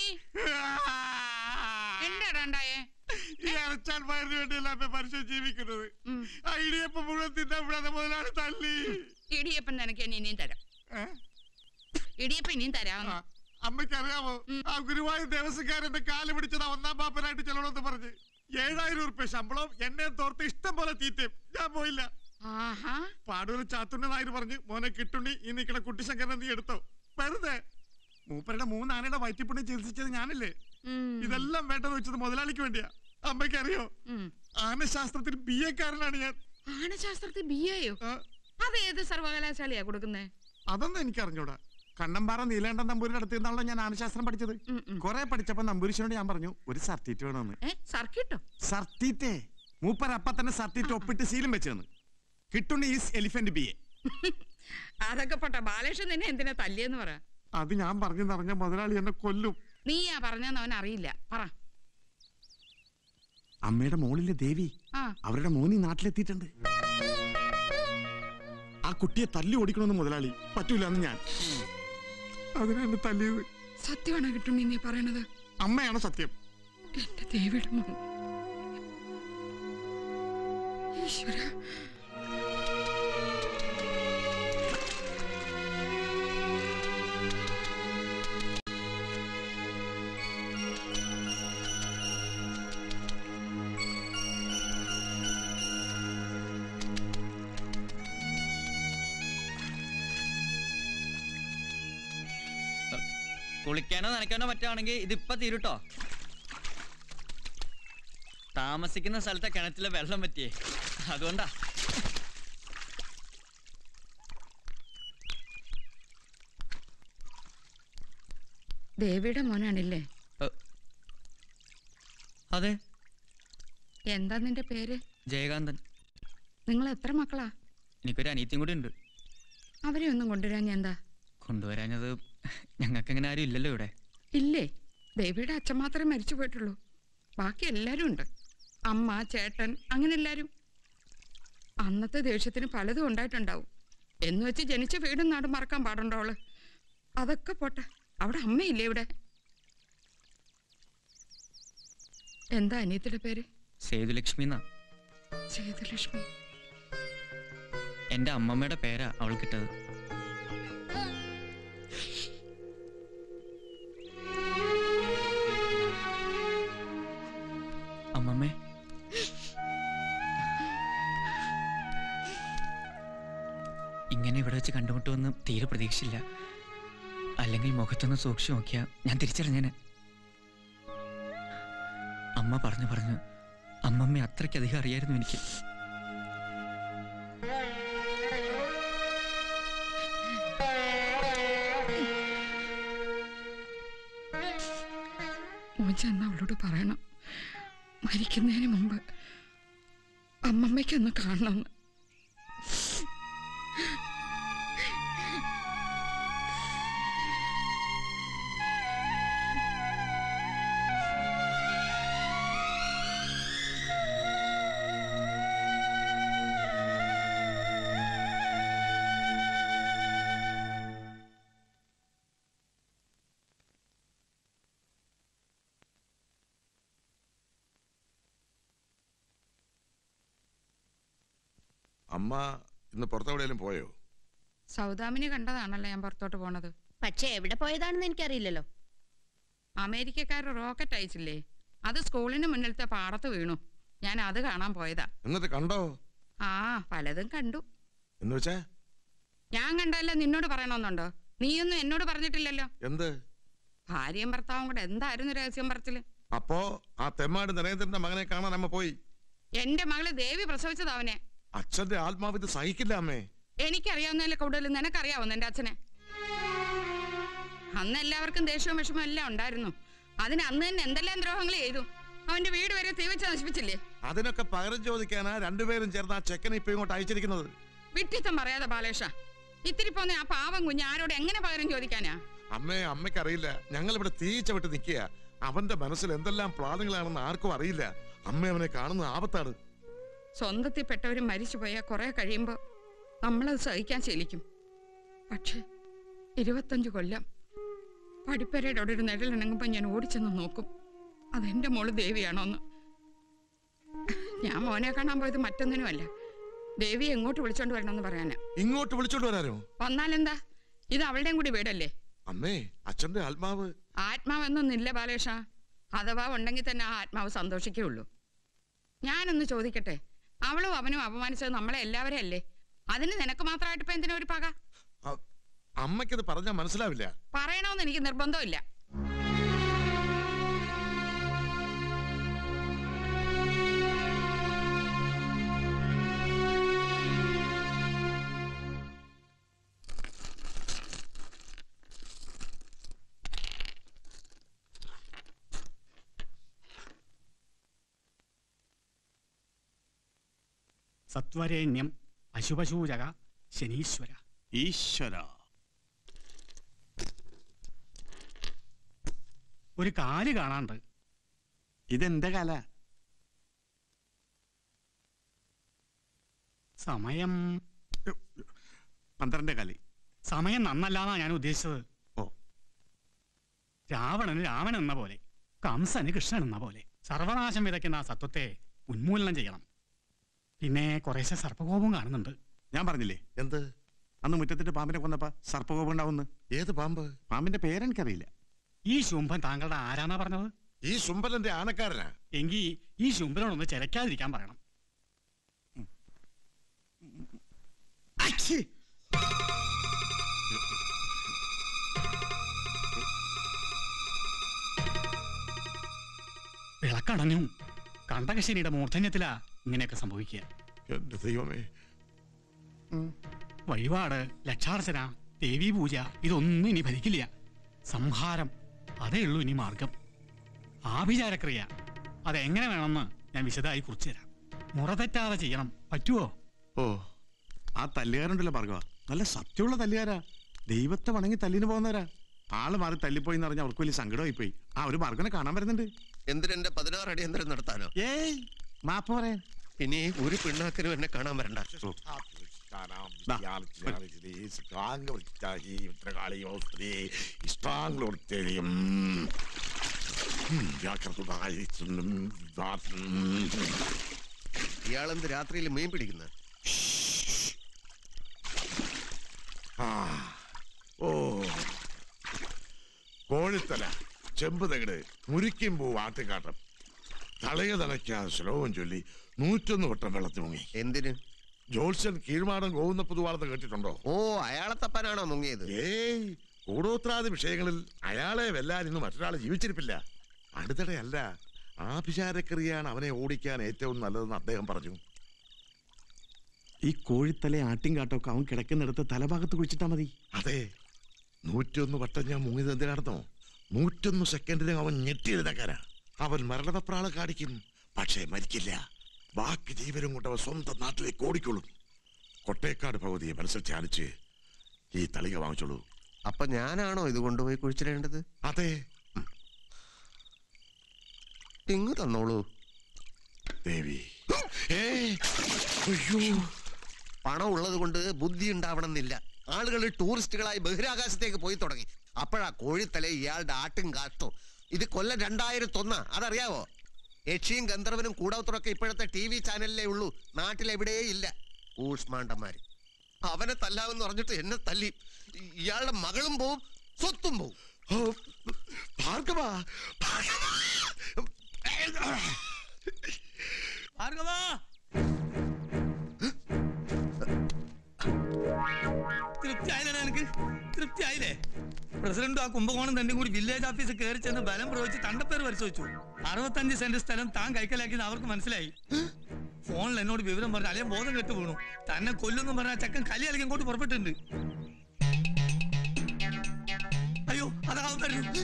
എന്താടാ ഉണ്ടായേ ഈ അരച്ചാൽ പയറിന് വേണ്ടിയല്ല അമ്മ മനുഷ്യൻ ജീവിക്കുന്നത് ആ ഇടിയപ്പം മുഴുവൻ തിന്നാൻ വിടാതെ മുതലാളി തല്ലി ഇടിയപ്പം നിനക്ക് ഞാൻ ഇനിയും തരാം ഇടിയപ്പം ഇനിയും തരാം അമ്മയ്ക്ക് അറിയാമോ ആ ഗുരുവായൂർ ദേവസ്വക്കാരന്റെ കാല് പിടിച്ചത് ഒന്നാം പാപ്പനായിട്ട് ചെല്ലണമെന്ന് പറഞ്ഞ് ഏഴായിരം ഉറുപ്പ്യ ശമ്പളവും എന്നെ തോർത്ത് ഇഷ്ടം പോലെ തീറ്റയും ഞാൻ പോയില്ല പാടൂർ ചാത്തുണ്ണ നായർ പറഞ്ഞ് മോനെ കിട്ടുണ്ണി ഈ നിൽക്കണ കുട്ടിശങ്കരനെ നീ എടുത്തോ വെറുതെ മൂപ്പരുടെ മൂന്നാനയുടെ വയറ്റിപ്പുണ്ണി ചികിത്സിച്ചത് ഞാനല്ലേ ഇതെല്ലാം വേണ്ടെന്ന് വെച്ചത് മുതലാളിക്ക് വേണ്ടിയാ അമ്മയ്ക്ക് അറിയോ ആനശാസ്ത്രത്തിൽ ബി എക്കാരനാണ് ഞാൻ ആനശാസ്ത്രത്തിൽ ബി എയോ അത് ഏത് സർവകലാശാലയാ കൊടുക്കുന്നേ അതൊന്നും എനിക്ക് അറിഞ്ഞൂടാ കണ്ണമ്പാറ നീലേണ്ടൻ നമ്പൂരിന്റെ അടുത്ത് നിന്നാണല്ലോ ഞാൻ ആനശാസ്ത്രം പഠിച്ചത് കുറെ പഠിച്ചപ്പോ നമ്പൂരിശനോട് ഞാൻ പറഞ്ഞു ഒരു സർട്ടിറ്റ് വേണമെന്ന് സർക്കിട്ടോ സർട്ടിറ്റേ മൂപ്പർ അപ്പ തന്നെ സർട്ടിറ്റ് ഒപ്പിട്ട് സീലും വെച്ചെന്ന് കിട്ടുന്ന ഈസ് എലിഫന്റ് ബി എ അതൊക്കെ പോട്ടെ ബാലകൃഷ്ണൻ നിന്നെ എന്തിനാ തല്ലിയെന്ന് പറ അത് ഞാൻ പറഞ്ഞു നിറഞ്ഞ മുതലാളി എന്നെ കൊല്ലും നീയാ പറഞ്ഞെന്ന് അവൻ അറിയില്ല പറ അമ്മയുടെ മോളിലെ ദേവി ആ അവരുടെ മോനി നാട്ടിലെത്തിയിട്ടുണ്ട് ആ കുട്ടിയെ തല്ലി ഓടിക്കണമെന്ന് മുതലാളി പറ്റൂല എന്ന് ഞാൻ അതിനെന്നെ തല്ലിയത് സത്യമാണോ കിട്ടുണ്ണി നീ പറയണത് അമ്മയാണ് സത്യം എന്റെ ദേവിയുടെ മോൻ ഈശ്വര കുളിക്കാനോ നനയ്ക്കാനോ പറ്റുവാണെങ്കിൽ ഇതിപ്പോ തീരുട്ടോ താമസിക്കുന്ന സ്ഥലത്തെ കിണറ്റിലെ വെള്ളം പറ്റിയേ അതുകൊണ്ടാ ദേവിയുടെ മോനാണില്ലേ അതെ എന്താ നിന്റെ പേര് ജയകാന്തൻ നിങ്ങൾ എത്ര മക്കളാ എനിക്കൊരു അനിയത്തിയും കൂടി ഉണ്ട് അവരെ ഒന്നും കൊണ്ടുവരാൻ ഞാൻ എന്താ കൊണ്ടുവരാഞ്ഞത് ഞങ്ങൾക്ക് അങ്ങനെ ആരും ഇല്ലല്ലോ ഇവിടെ ഇല്ലേ ദേവിയുടെ അച്ഛൻ മാത്രമേ മരിച്ചു പോയിട്ടുള്ളൂ ബാക്കി എല്ലാരും ഉണ്ട് അമ്മ ചേട്ടൻ അങ്ങനെ എല്ലാരും അന്നത്തെ ദേഷ്യത്തിന് പലതും ഉണ്ടായിട്ടുണ്ടാവും എന്ന് വെച്ച് ജനിച്ച വീടും നാടും മറക്കാൻ പാടുണ്ടോ അവള് അതൊക്കെ പോട്ടെ അവിടെ അമ്മയില്ലേ ഇവിടെ എന്താ അനിയത്തിയുടെ പേര് സേതുലക്ഷ്മി എന്നാ സേതുലക്ഷ്മി എന്റെ അമ്മമ്മയുടെ പേരാ അവൾ കിട്ടത് അമ്മമ്മേ ഇങ്ങനെ ഇവിടെ വെച്ച് കണ്ടുമുട്ടുമെന്ന് തീരെ പ്രതീക്ഷിച്ചില്ല അല്ലെങ്കിൽ മുഖത്തൊന്ന് സൂക്ഷിച്ചു നോക്കിയാ ഞാൻ തിരിച്ചറിഞ്ഞേനെ അമ്മ പറഞ്ഞു പറഞ്ഞു അമ്മമ്മ അത്രയ്ക്കധികം അറിയായിരുന്നു എനിക്ക് മോൻ ചെന്ന് അവളോട് പറയണം മരിക്കുന്നതിന് മുമ്പ് അമ്മമ്മയ്ക്കൊന്ന് കാണണമെന്ന് അമ്മ ഇന്ന് പുറത്തെവിടെയെങ്കിലും പോയോ സൗദാമിനെ കണ്ടതാണല്ലോ ഞാൻ പുറത്തോട്ട് പോണത് പക്ഷെ എവിടെ പോയതാണെന്ന് എനിക്കറിയില്ലല്ലോ അമേരിക്കക്കാർ റോക്കറ്റ് അയച്ചില്ലേ അത് സ്കൂളിന് മുന്നിലത്തെ പാടത്ത് വീണു ഞാൻ അത് കാണാൻ പോയതാ എന്നിട്ട് കണ്ടോ ആ പലതും കണ്ടു എന്ന് വെച്ചാ ഞാൻ കണ്ടല്ല നിന്നോട് പറയണമെന്നുണ്ടോ നീയൊന്നും എന്നോട് പറഞ്ഞിട്ടില്ലല്ലോ എന്ത് ഭാര്യയും ഭർത്താവും കൂടെ എന്തായിരുന്നു രഹസ്യം പറച്ചില് അപ്പോ ആ തെമ്മാട് നരേന്ദ്രന്റെ മകനെ കാണാൻ അമ്മ പോയി എന്റെ മകള് ദേവി പ്രസവിച്ചത് അവനെ അച്ഛന്റെ ആത്മാവ് ഇത് സഹിക്കില്ല അമ്മേ എനിക്കറിയാവുന്നതിൽ കൂടുതൽ നിനക്കറിയാവുന്ന എന്റെ അച്ഛനെ അന്ന് എല്ലാവർക്കും ദേഷ്യവും വിഷമവും എല്ലാം ഉണ്ടായിരുന്നു അതിന് അന്ന് തന്നെ എന്തെല്ലാം ദ്രോഹങ്ങൾ ചെയ്തു അവന്റെ വീട് വരെ തീവച്ച് നശിപ്പിച്ചില്ലേ അതിനൊക്കെ പകരം ചോദിക്കാനാ രണ്ടുപേരും ചേർന്ന് ആ ചെക്കനെ ഇപ്പൊ ഇങ്ങോട്ട് അയച്ചിരിക്കുന്നത് വിട്ടിത്തം പറയാതെ ബാലേഷ ഇത്തിരി പോന്ന ആ പാവം കുഞ്ഞ് ആരോട് എങ്ങനെ പകരം ചോദിക്കാനാ അമ്മേ അമ്മയ്ക്കറിയില്ല ഞങ്ങൾ ഇവിടെ തീച്ച വിട്ട് നിൽക്കുക അവന്റെ മനസ്സിൽ എന്തെല്ലാം പ്ലാനുകളാണെന്ന് ആർക്കും അറിയില്ല അമ്മ അവനെ കാണുന്ന ആപത്താണ് സ്വന്തത്തിൽപ്പെട്ടവർ മരിച്ചു പോയാൽ കുറെ കഴിയുമ്പോ നമ്മളത് സഹിക്കാൻ ശീലിക്കും പക്ഷെ ഇരുപത്തഞ്ച് കൊല്ലം പഠിപ്പരയുടെ അവിടെ ഒരു നിഴലിണങ്ങുമ്പോൾ ഞാൻ ഓടിച്ചെന്ന് നോക്കും അതെന്റെ മോള് ദേവിയാണോന്ന് ഞാൻ മോനെ കാണാൻ പോയത് മറ്റൊന്നിനുമല്ല ദേവി എങ്ങോട്ട് വിളിച്ചോണ്ട് വരണമെന്ന് പറയാനാ ഇങ്ങോട്ട് വിളിച്ചോണ്ട് വരാനോ വന്നാലെന്താ ഇത് അവളുടെയും കൂടി വീടല്ലേ അമ്മേ അച്ഛന്റെ ആത്മാവ് ആത്മാവെന്നൊന്നില്ല ബാലേഷ അഥവാ ഉണ്ടെങ്കിൽ തന്നെ ആ ആത്മാവ് സന്തോഷിക്കുകയുള്ളൂ ഞാനൊന്ന് ചോദിക്കട്ടെ അവളും അവനും അപമാനിച്ചത് നമ്മളെ എല്ലാവരെയും അല്ലേ അതിന് നിനക്ക് മാത്രമായിട്ട് ഇപ്പൊ എന്തിനാ ഒരു പക അമ്മയ്ക്കത് പറഞ്ഞാൽ മനസ്സിലാവില്ല പറയണമെന്ന് എനിക്ക് നിർബന്ധമില്ല സത്വരേണ്യം അശുഭശൂചക ശനീശ്വര ഈശ്വര ഒരു കാല് കാണാണ്ട് ഇതെന്റെ കാല സമയം പന്ത്രണ്ട് കാലി സമയം നന്നല്ലാന്നാ ഞാൻ ഉദ്ദേശിച്ചത് ഓ രാവണന് രാമൻ എന്ന പോലെ കംസന് കൃഷ്ണൻ എന്ന പോലെ സർവനാശം വിതയ്ക്കുന്ന ആ സത്വത്തെ ഉന്മൂലനം ചെയ്യണം പിന്നെ കുറേശ്ശെ സർപ്പകോപം കാണുന്നുണ്ട് ഞാൻ പറഞ്ഞില്ലേ എന്ത് അന്ന് മുറ്റത്തിട്ട് പാമ്പിനെ കൊന്നപ്പ സർപ്പകോപം ഉണ്ടാവുന്നു ഏത് പാമ്പ് പാമ്പിന്റെ പേരെനിക്കറിയില്ല ഈ ശുംഭൻ താങ്കളുടെ ആരാന്നാ പറഞ്ഞത് ഈ ശുംഭലന്റെ ആനക്കാരനാ എങ്കിൽ ഈ ശുംഭനോടൊന്ന് ചിലക്കാതിരിക്കാൻ പറയണം അച്ഛി! വിളക്കടഞ്ഞു കണ്ടകശനിയുടെ മൂർധന്യത്തിലാ ഇങ്ങനെയൊക്കെ സംഭവിക്കുക എന്റെ ദൈവമേ വഴിപാട് ലക്ഷാർച്ചന ദേവീ പൂജ ഇതൊന്നും ഇനി ഭരിക്കില്ല സംഹാരം അതേ ഉള്ളൂ ഇനി മാർഗം ആഭിചാരക്രിയ അതെങ്ങനെ വേണമെന്ന് ഞാൻ വിശദമായി കുറിച്ചു തരാം മുറ തെറ്റാതെ ചെയ്യണം പറ്റുമോ ഓ ആ തല്ലുകാരുണ്ടല്ലോ ഭാർഗവ നല്ല സത്യമുള്ള തല്ലുകാരാ ദൈവത്തെ വണങ്ങി തല്ലിന് പോകുന്നവരാ ആള് മാറി തല്ലിപ്പോയി എന്ന് പറഞ്ഞാൽ അവർക്ക് വലിയ സങ്കടമായി പോയി ആ ഒരു ഭാർഗവനെ കാണാൻ വരുന്നുണ്ട് എന്തിനെന്റെ പതിനാറ് അടിയന്തരം നടത്താനോ ഏയ് മാപ്പ് പറയാൻ ഇനി ഒരു പിണ്ണാക്കിനും എന്നെ കാണാൻ വരണ്ട ഇയാളെന്ത് രാത്രിയിൽ മീൻ പിടിക്കുന്ന ഓ കോഴിത്തല ചെമ്പ് തകിട് മുരിക്കുമ്പൂ ആട്ടുകാട്ടം തളയ തളയ്ക്കാൻ ശ്ലോകം ചൊല്ലി നൂറ്റൊന്ന് വട്ടം വെള്ളത്തിൽ മുങ്ങി എന്തിന് ജോത്സ്യൻ കീഴ്മാടം ഗോവുന്ന പുതുവാളത്ത് കേട്ടിട്ടുണ്ടോ ഓ അയാളെ തപ്പാനാണോ മുങ്ങിയത് ഏയ് കൂടോത്രാദി വിഷയങ്ങളിൽ അയാളെ വെല്ലാൻ ഇന്ന് മറ്റൊരാൾ ജീവിച്ചിരിപ്പില്ല അടുത്തിടെയല്ല ആഭിചാരക്രിയയാണ് അവനെ ഓടിക്കാൻ ഏറ്റവും നല്ലതെന്ന് അദ്ദേഹം പറഞ്ഞു ഈ കോഴിത്തല ആട്ടിൻകാട്ടൊക്കെ അവൻ കിടക്കുന്നിടത്ത് തലഭാഗത്ത് കുഴിച്ചിട്ടാ മതി അതെ നൂറ്റൊന്ന് വട്ടം ഞാൻ മുങ്ങിയത് എന്തിനാണെന്നോ നൂറ്റൊന്ന് സെക്കൻഡിലും അവൻ ഞെട്ടിയെഴുന്നേക്കാനാ അവൻ മരണപ്രാള കാണിക്കും പക്ഷേ മരിക്കില്ല ബാക്കി ജീവനും കൊണ്ട് അവൻ സ്വന്തം നാട്ടിലേക്ക് ഓടിക്കൊള്ളും കൊട്ടേക്കാട് ഭഗവതിയെ മനസ്സിൽ ധ്യാനിച്ച് ഈ തളിക വാങ്ങിച്ചോളൂ അപ്പൊ ഞാനാണോ ഇത് കൊണ്ടുപോയി കുഴിച്ചിടേണ്ടത് അതെ ഇങ്ങ് തന്നോളൂ ദേവി അയ്യോ പണം ഉള്ളത് കൊണ്ട് ബുദ്ധി ഉണ്ടാവണമെന്നില്ല ആളുകൾ ടൂറിസ്റ്റുകളായി ബഹിരാകാശത്തേക്ക് പോയി തുടങ്ങി അപ്പോഴാ കോഴിത്തല ഇയാളുടെ ആട്ടും കാട്ടും ഇത് കൊല്ലം രണ്ടായിരത്തൊന്നാ അതറിയാവോ യക്ഷിയും ഗന്ധർവനും കൂടോത്രമൊക്കെ ഇപ്പോഴത്തെ ടി വി ചാനലിലേ ഉള്ളൂ നാട്ടിലെവിടെയേ ഇല്ല ഊഷ്മാണ്ടന്മാര് അവനെ തല്ലാമെന്ന് പറഞ്ഞിട്ട് എന്നെ തല്ലി ഇ- ഇയാളുടെ മകളും പോവും സ്വത്തും പോവും ഭാർഗവ ഭാർഗവാ തൃപ്തിയായില്ലേ എനിക്ക് തൃപ്തിയായില്ലേ പ്രസിഡന്റും ആ കുംഭകോണം തന്നെ കൂടി വില്ലേജ് ഓഫീസിൽ കയറി ചെന്ന് ബലം പ്രയോഗിച്ച് തണ്ടപ്പേർ പരിശോധിച്ചു അറുപത്തഞ്ച് സെന്റ് സ്ഥലം താൻ കൈക്കലാക്കിയത് അവർക്ക് മനസ്സിലായി ഫോണിൽ എന്നോട് വിവരം പറഞ്ഞു അല്ലെങ്കിൽ ബോധം കെട്ട് വീണു തന്നെ കൊല്ലുന്നു പറഞ്ഞ ആ ചക്കൻ കലി കളിക്കാൻ ഇങ്ങോട്ട് പുറപ്പെട്ടിട്ടുണ്ട് അയ്യോ അതാവും വരുന്നു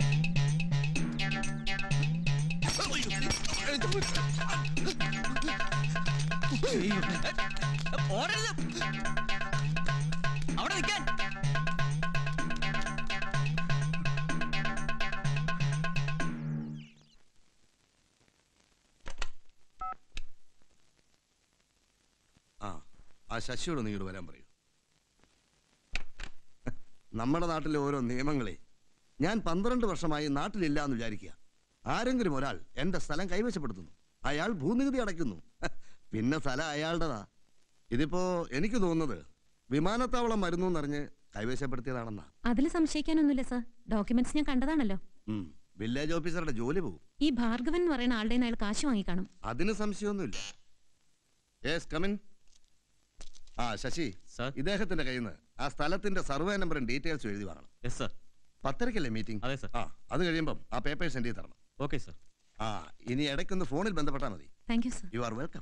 ഓടരുത് അവിടെ നിൽക്കാൻ ആ ആ ശശിയോട് നീ ഇങ്ങോട്ട് വരാൻ പറയൂ നമ്മുടെ നാട്ടിലെ ഓരോ നിയമങ്ങളെ ഞാൻ പന്ത്രണ്ട് വർഷമായി നാട്ടിലില്ല എന്ന് വിചാരിക്കുക ആരെങ്കിലും ഒരാൾ എന്റെ സ്ഥലം കൈവശപ്പെടുത്തുന്നു അയാൾ ഭൂനികുതി അടയ്ക്കുന്നു പിന്നെ സ്ഥലം അയാളുടേതാ ഇതിപ്പോ എനിക്ക് തോന്നുന്നത് വിമാനത്താവളം മരുന്നു എന്നറിഞ്ഞ് കൈവശപ്പെടുത്തിയതാണെന്നാ അതിൽ സംശയിക്കാനൊന്നുമില്ല സർ ഡോക്യുമെന്റ്സ് ഞാൻ കണ്ടതാണല്ലോ ഉം. വില്ലേജ് ഓഫീസറുടെ ജോലി പോകും ഈ ഭാർഗവൻ എന്ന് പറയുന്ന ആളുടെ അയാൾ കാശ് വാങ്ങിക്കാണും അതിന് സംശയമൊന്നുമില്ല യെസ് കമിൻ ആ ശശി ഇദ്ദേഹത്തിന്റെ കയ്യിൽ നിന്ന് ആ സ്ഥലത്തിന്റെ സർവേ നമ്പറും ഡീറ്റെയിൽസും എഴുതി വാങ്ങണം യെസ് സർ പത്തരക്കല്ലേ മീറ്റിംഗ് അതെ സർ ആ അത് കഴിയുമ്പം ആ പേപ്പർ സെൻഡ് ചെയ്ത് തരണം ഓക്കെ സർ ആ ഇനി ഇടയ്ക്കൊന്ന് ഫോണിൽ ബന്ധപ്പെട്ടാൽ മതി thank you sir you are welcome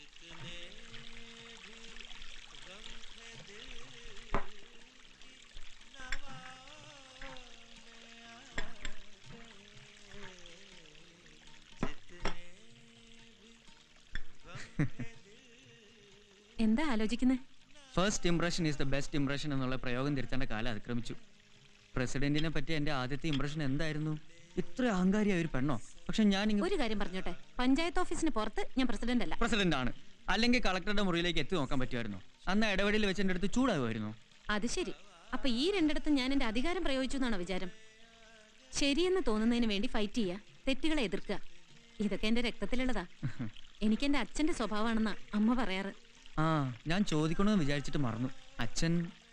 എന്താ ആലോചിക്കുന്നത് first impression is the best impression എന്നുള്ള പ്രയോഗം തിരുത്തേണ്ട കാലം അതിക്രമിച്ചു പ്രസിഡന്റിനെ പറ്റി എന്റെ ആദ്യത്തെ ഇംപ്രഷൻ എന്തായിരുന്നു ഇത്ര അഹങ്കാരിയായ ഒരു പെണ്ണോ പക്ഷെ ഞാൻ ഒരു കാര്യം പറഞ്ഞോട്ടെ പഞ്ചായത്ത് ഓഫീസിന് പുറത്ത് ഞാൻ പ്രസിഡന്റ് അല്ല പ്രസിഡന്റ് ആണ് അല്ലെങ്കിൽ കളക്ടറുടെ മുറിയിലേക്ക് എത്തി നോക്കാൻ പറ്റുമായിരുന്നു അന്ന് ഇടപെടലിൽ വെച്ച് എൻ്റെ അടുത്ത് ചൂടാകുമായിരുന്നു അത് ശരി അപ്പൊ ഈ രണ്ടിടത്തും ഞാൻ എന്റെ അധികാരം പ്രയോഗിച്ചു എന്നാണോ വിചാരം ശരിയെന്ന് തോന്നുന്നതിന് വേണ്ടി ഫൈറ്റ് ചെയ്യുക തെറ്റുകളെ എതിർക്കുക ഇതൊക്കെ എന്റെ രക്തത്തിലുള്ളതാ എനിക്ക് എന്റെ അച്ഛന്റെ സ്വഭാവമാണെന്നാ അമ്മ പറയാറ് ആ ഞാൻ ചോദിക്കണമെന്ന് വിചാരിച്ചിട്ട് മറന്നു അച്ഛൻ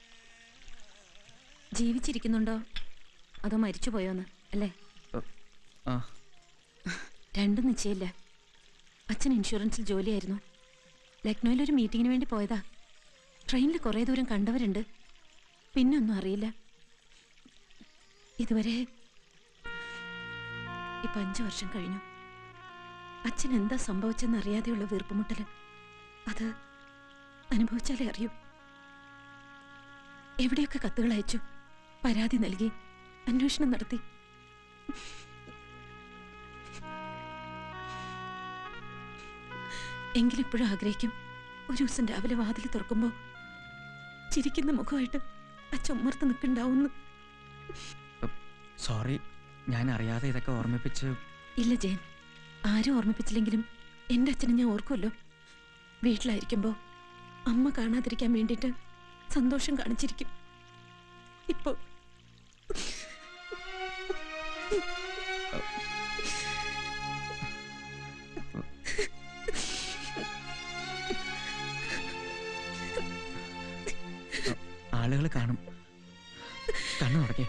ജീവിച്ചിരിക്കുന്നുണ്ടോ അതോ മരിച്ചുപോയോന്ന് അല്ലേ ആ രണ്ടും നിശ്ചയില്ല അച്ഛൻ ഇൻഷുറൻസിൽ ജോലിയായിരുന്നു ലക്നൗവിൽ ഒരു മീറ്റിങ്ങിന് വേണ്ടി പോയതാ ട്രെയിനിൽ കുറേ ദൂരം കണ്ടവരുണ്ട് പിന്നെ ഒന്നും അറിയില്ല ഇതുവരെ ഇപ്പൊ അഞ്ചു വർഷം കഴിഞ്ഞു അച്ഛൻ എന്താ സംഭവിച്ചെന്ന് അറിയാതെയുള്ള വീർപ്പുമുട്ടല് അത് അനുഭവിച്ചാലേ അറിയൂ എവിടെയൊക്കെ കത്തുകൾ അയച്ചു പരാതി നൽകി അന്വേഷണം നടത്തി എങ്കിലിപ്പോഴും ആഗ്രഹിക്കും ഒരു ദിവസം രാവിലെ വാതിൽ തുറക്കുമ്പോ ചിരിക്കുന്ന മുഖമായിട്ട് അച്ഛൻ ഉമ്മർത്ത് നിൽക്കണ്ടാവുന്നു സോറി ഞാൻ അറിയാതെ ഇതൊക്കെ ഓർമ്മിപ്പിച്ച് ഇല്ല ജയൻ ആരും ഓർമ്മിപ്പിച്ചില്ലെങ്കിലും എൻ്റെ അച്ഛനെ ഞാൻ ഓർക്കുമല്ലോ വീട്ടിലായിരിക്കുമ്പോ അമ്മ കാണാതിരിക്കാൻ വേണ്ടിയിട്ട് സന്തോഷം കാണിച്ചിരിക്കും ഇപ്പോ ആളുകൾ കാണും കണ്ണു തുടക്കേ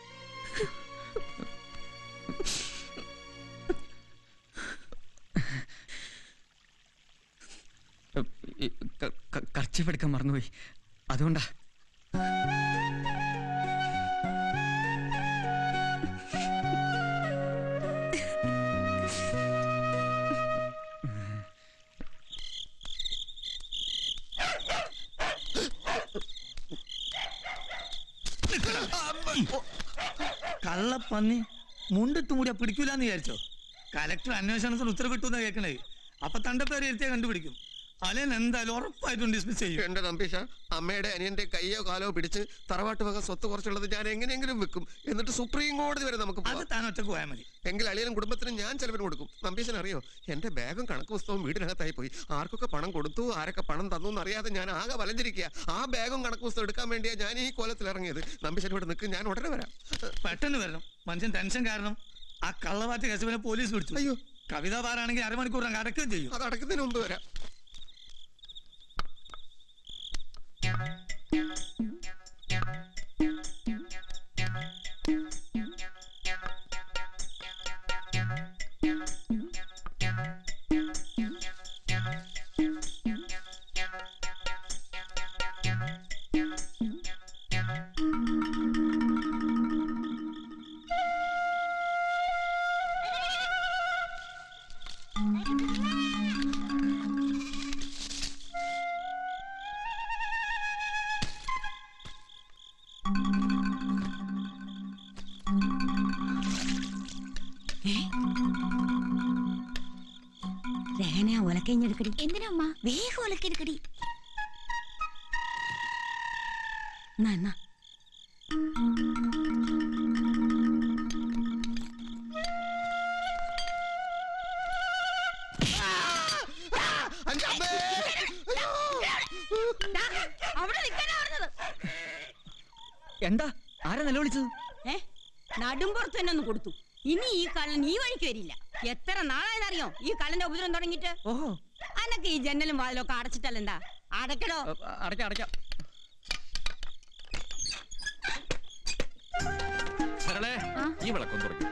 കർച്ചീഫ് എടുക്കാൻ മറന്നുപോയി അതുകൊണ്ടാ കള്ളപ്പന്നി മുണ്ടിട്ട് മൂടിയാ പിടിക്കൂലെന്ന് വിചാരിച്ചോ കലക്ടർ അന്വേഷണത്തിന് ഉത്തരവിട്ടു കേൾക്കണേ അപ്പൊ തന്റെ പേര് ഇരുത്തിയാ കണ്ടുപിടിക്കും അലേൻ എന്തായാലും ഉറപ്പായിട്ടും ഡിസ്മിസ് ചെയ്യും എന്റെ നമ്പീശ അമ്മയുടെ അനിയന്റെ കയ്യോ കാലോ പിടിച്ച് തറവാട്ട് വക സ്വത്ത് കുറച്ചുള്ളത് ഞാൻ എങ്ങനെയെങ്കിലും വെക്കും എന്നിട്ട് സുപ്രീം കോടതി വരെ നമുക്ക് അത് താൻ ഒറ്റക്ക് പോയാൽ മതി എങ്കിൽ അളിയനും കുടുംബത്തിനും ഞാൻ ചെലവിന് കൊടുക്കും നമ്പീശൻ അറിയോ എന്റെ ബാഗും കണക്ക് പുസ്തകവും വീടിനകത്തായി പോയി ആർക്കൊക്കെ പണം കൊടുത്തു ആരൊക്കെ പണം തന്നു എന്നറിയാതെ ഞാൻ ആകെ വലഞ്ഞിരിക്കുക ആ ബാഗും കണക്ക് പുസ്തകം എടുക്കാൻ വേണ്ടിയാ ഞാൻ ഈ കോലത്തിൽ ഇറങ്ങിയത് നമ്പീശൻ ഇവിടെ നിൽക്കും ഞാൻ ഉടനെ വരാം പെട്ടെന്ന് വരണം മനുഷ്യൻ ടെൻഷൻ കാരണം ആ കള്ളവാറ്റ് കേസുവിനെ പോലീസ് പിടിച്ചു അയ്യോ കവിത പാറാണെങ്കിൽ അരമണിക്കൂർ അങ്ങ് അടക്കുകയും ചെയ്യും അത് അടക്കുന്നതിന് മുമ്പ് വരാം രഹന ഒലക്കഞ്ഞെടുക്കടി എന്തിനാ അമ്മ വേഗം ഒലക്കെടുക്കടി എന്നാ എന്നാ അവിടെ നിൽക്കാനാ പറഞ്ഞത് എന്താ ആരാ നിലവിളിച്ചത് ഏ നടുമ്പുറത്ത് തന്നെ ഒന്ന് കൊടുത്തു ഇനി ഈ കള്ളൻ ഈ വഴിക്ക് വരില്ല എത്ര നാളായെന്നറിയോ ഈ കള്ളന്റെ ഉപദ്രവം തുടങ്ങിയിട്ട് ഓഹോ അനക്ക് ഈ ജനലും വാതിലൊക്കെ അടച്ചിട്ടല്ലെന്താ അടക്കടോ അടയ്ക്കാം അടയ്ക്കാം സരളേ ഈ വിളക്കം തുടങ്ങി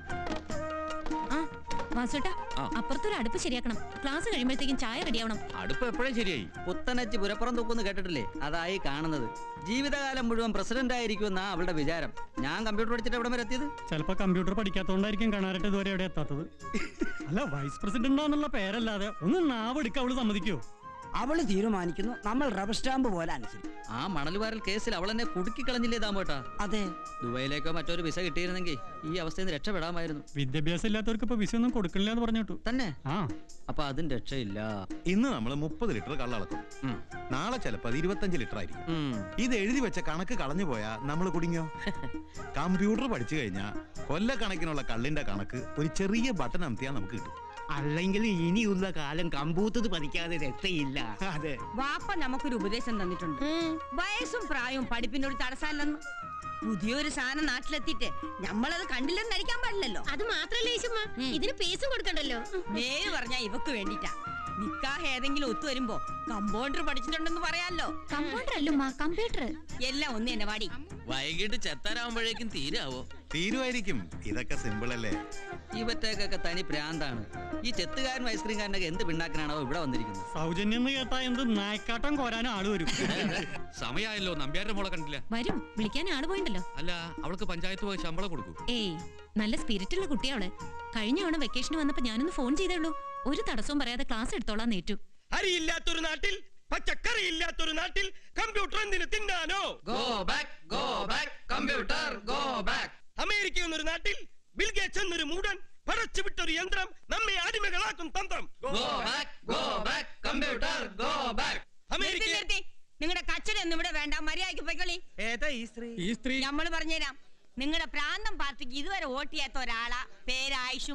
ആ വാസുട്ടാ ആ. അപ്പുറത്തൊരു അടുപ്പ് ശരിയാക്കണം ക്ലാസ് കഴിയുമ്പോഴത്തേക്കും ചായ റെഡിയാവണം അടുപ്പ് എപ്പോഴും ശരിയായി പുത്തനച്ച് പുരപ്പുറം തൂക്കുന്ന് കേട്ടിട്ടില്ലേ അതായി കാണുന്നത് ജീവിതകാലം മുഴുവൻ പ്രസിഡന്റ് ആയിരിക്കുമെന്നാ അവളുടെ വിചാരം ഞാൻ കമ്പ്യൂട്ടർ പഠിച്ചിട്ട് എവിടെ വരെ എത്തിയത് ചിലപ്പോ കമ്പ്യൂട്ടർ പഠിക്കാത്തോണ്ടായിരിക്കും കാണാനായിട്ട് ഇതുവരെ എവിടെ എത്താത്തത് അല്ല വൈസ് പ്രസിഡന്റ് എന്നുള്ള പേരല്ലാതെ ഒന്ന് നാവെടുക്ക അവള് സമ്മതിക്കോ അവള് തീരുമാനിക്കുന്നു നമ്മൾ റബ്ബർ സ്റ്റാമ്പ് പോലെ അനുസരിക്കും ആ മണൽവാരൽ കേസിൽ അവൾ എന്നെ കുടുക്കി കളഞ്ഞില്ലേ താമ്പോട്ടാ അതെ ദുബൈയിലേക്കോ മറ്റൊരു വിസ കിട്ടിയിരുന്നെങ്കിൽ ഈ അവസ്ഥയിൽ നിന്ന് രക്ഷപ്പെടാമായിരുന്നു വിദ്യാഭ്യാസം ഇല്ലാത്തവർക്ക് ഇപ്പൊ വിസ ഒന്നും കൊടുക്കണില്ല എന്ന് പറഞ്ഞു തന്നെ ആ അപ്പൊ അതും രക്ഷയില്ല ഇന്ന് നമ്മൾ മുപ്പത് ലിറ്റർ കള്ള അളക്കും നാളെ ചിലപ്പോ അത് ഇരുപത്തഞ്ച് ലിറ്റർ ആയിരിക്കും ഇത് എഴുതി വെച്ച കണക്ക് കളഞ്ഞു പോയാ നമ്മൾ കുടുങ്ങിയോ കമ്പ്യൂട്ടർ പഠിച്ചു കഴിഞ്ഞാൽ കൊല്ലക്കണക്കിനുള്ള കള്ളിന്റെ കണക്ക് ഒരു ചെറിയ ബട്ടൺ അമർത്തിയാൽ നമുക്ക് കിട്ടും അല്ലെങ്കിൽ ഇനിയുള്ള കാലം കമ്പൂത്തത് പതിക്കാതെ രക്ഷയില്ല അതെ വാപ്പ നമുക്കൊരു ഉപദേശം തന്നിട്ടുണ്ട് വയസ്സും പ്രായവും പഠിപ്പിന്റെ ഒരു തടസ്സമല്ലെന്ന് പുതിയൊരു സാധനം നാട്ടിലെത്തിയിട്ട് നമ്മളത് കണ്ടില്ലെന്ന് നടിക്കാൻ പാടില്ലല്ലോ അത് മാത്രല്ല യേശുമ്മ ഇതിന് പേസും കൊടുക്കണ്ടല്ലോ നേര് പറഞ്ഞാ ഇവക്ക് വേണ്ടിട്ടാ നിക്കാഹ് ഏതെങ്കിലും ഒത്തു വരുമ്പോ കമ്പൗണ്ടർ പഠിച്ചിട്ടുണ്ടെന്ന് പറയാലോ കമ്പൗണ്ടർ അല്ലുമ്മ കമ്പ്യൂട്ടർ എല്ലാം ഒന്ന് തന്നെ വാടി വൈകിട്ട് ചെത്താരാകുമ്പോഴേക്കും തീരാവോ തീരുമായിരിക്കും ഇതൊക്കെ സിമ്പിൾ അല്ലേ ഇവറ്റേക്കൊക്കെ തനി പ്രാന്താണ് ഈ ചെത്തുകാരനും ഐസ്ക്രീംകാരനൊക്കെ എന്ത് പിണ്ണാക്കനാണോ ഇവിടെ വന്നിരിക്കുന്നത് സൗജന്യം എന്ന് കേട്ടാ എന്ത് നായ്ക്കാട്ടം കോരാനും ആള് വരും സമയമായല്ലോ നമ്പ്യാരുടെ മോളെ കണ്ടില്ല വരും വിളിക്കാൻ ആള് പോയിണ്ടല്ലോ അല്ല അവൾക്ക് പഞ്ചായത്ത് പോയി ശമ്പളം കൊടുക്കൂ ഏയ് നല്ല സ്പിരിറ്റുള്ള കുട്ടിയാവള് കഴിഞ്ഞ തവണ വെക്കേഷന് വന്നപ്പോ ഞാനൊന്ന് ഫോൺ ചെയ്തേ ഉള്ളൂ ഒരു തടസ്സവും പറയാതെ ക്ലാസ് എടുത്തോളാൻ നേറ്റു അരിയില്ലാത്തൊരു നാട്ടിൽ പച്ചക്കറി ഇല്ലാത്തൊരു നാട്ടിൽ കമ്പ്യൂട്ടർ എന്തിനു തിന്നാനോ go back go back computer go back America എന്നൊരു നാട്ടിൽ ബിൽഗേറ്റ്സ് എന്നൊരു മൂടൻ പടച്ചു വിട്ടൊരു യന്ത്രം നമ്മെ അടിമകളാക്കും തന്ത്രം go back go back computer go back America നിങ്ങളുടെ കച്ചടൊന്നും ഇവിടെ വേണ്ട മര്യാദക്ക് പോയിക്കളി ഏതാ ഈ സ്ത്രീ ഈ സ്ത്രീ നമ്മൾ പറഞ്ഞുതരാം നിങ്ങളുടെ പ്രാന്തം പാർട്ടിക്ക് ഇതുവരെ വോട്ട് ചെയ്യാത്ത ഒരാളാ പേര് ആയിഷുമ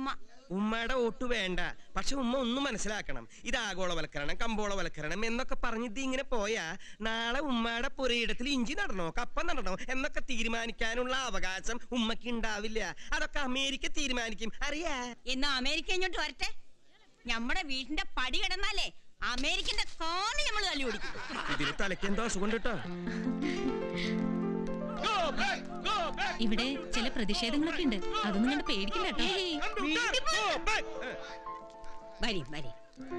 ഉമ്മയുടെ വോട്ട് വേണ്ട പക്ഷെ ഉമ്മ ഒന്നും മനസ്സിലാക്കണം ഇത് ആഗോളവൽക്കരണം കമ്പോളവൽക്കരണം എന്നൊക്കെ പറഞ്ഞ് ഇത് ഇങ്ങനെ പോയാ നാളെ ഉമ്മയുടെ പുരയിടത്തിൽ ഇഞ്ചി നടണോ കപ്പ നടണോ എന്നൊക്കെ തീരുമാനിക്കാനുള്ള അവകാശം ഉമ്മക്ക് ഉണ്ടാവില്ല അതൊക്കെ അമേരിക്ക തീരുമാനിക്കും അറിയാ എന്നാ അമേരിക്ക ഇങ്ങോട്ട് വരട്ടെ നമ്മുടെ വീടിന്റെ പടി കിടന്നാലേ അമേരിക്കന്റെ കാല് നമ്മൾ തല്ലി ഓടിക്കും ഇതിന് തലയ്ക്ക് എന്തോ അസുഖം കേട്ടോ ഇവിടെ ചില പ്രതിഷേധങ്ങളൊക്കെ ഉണ്ട് അതൊന്നും കണ്ട് പേടിക്കില്ല കേട്ടോ വരി വരി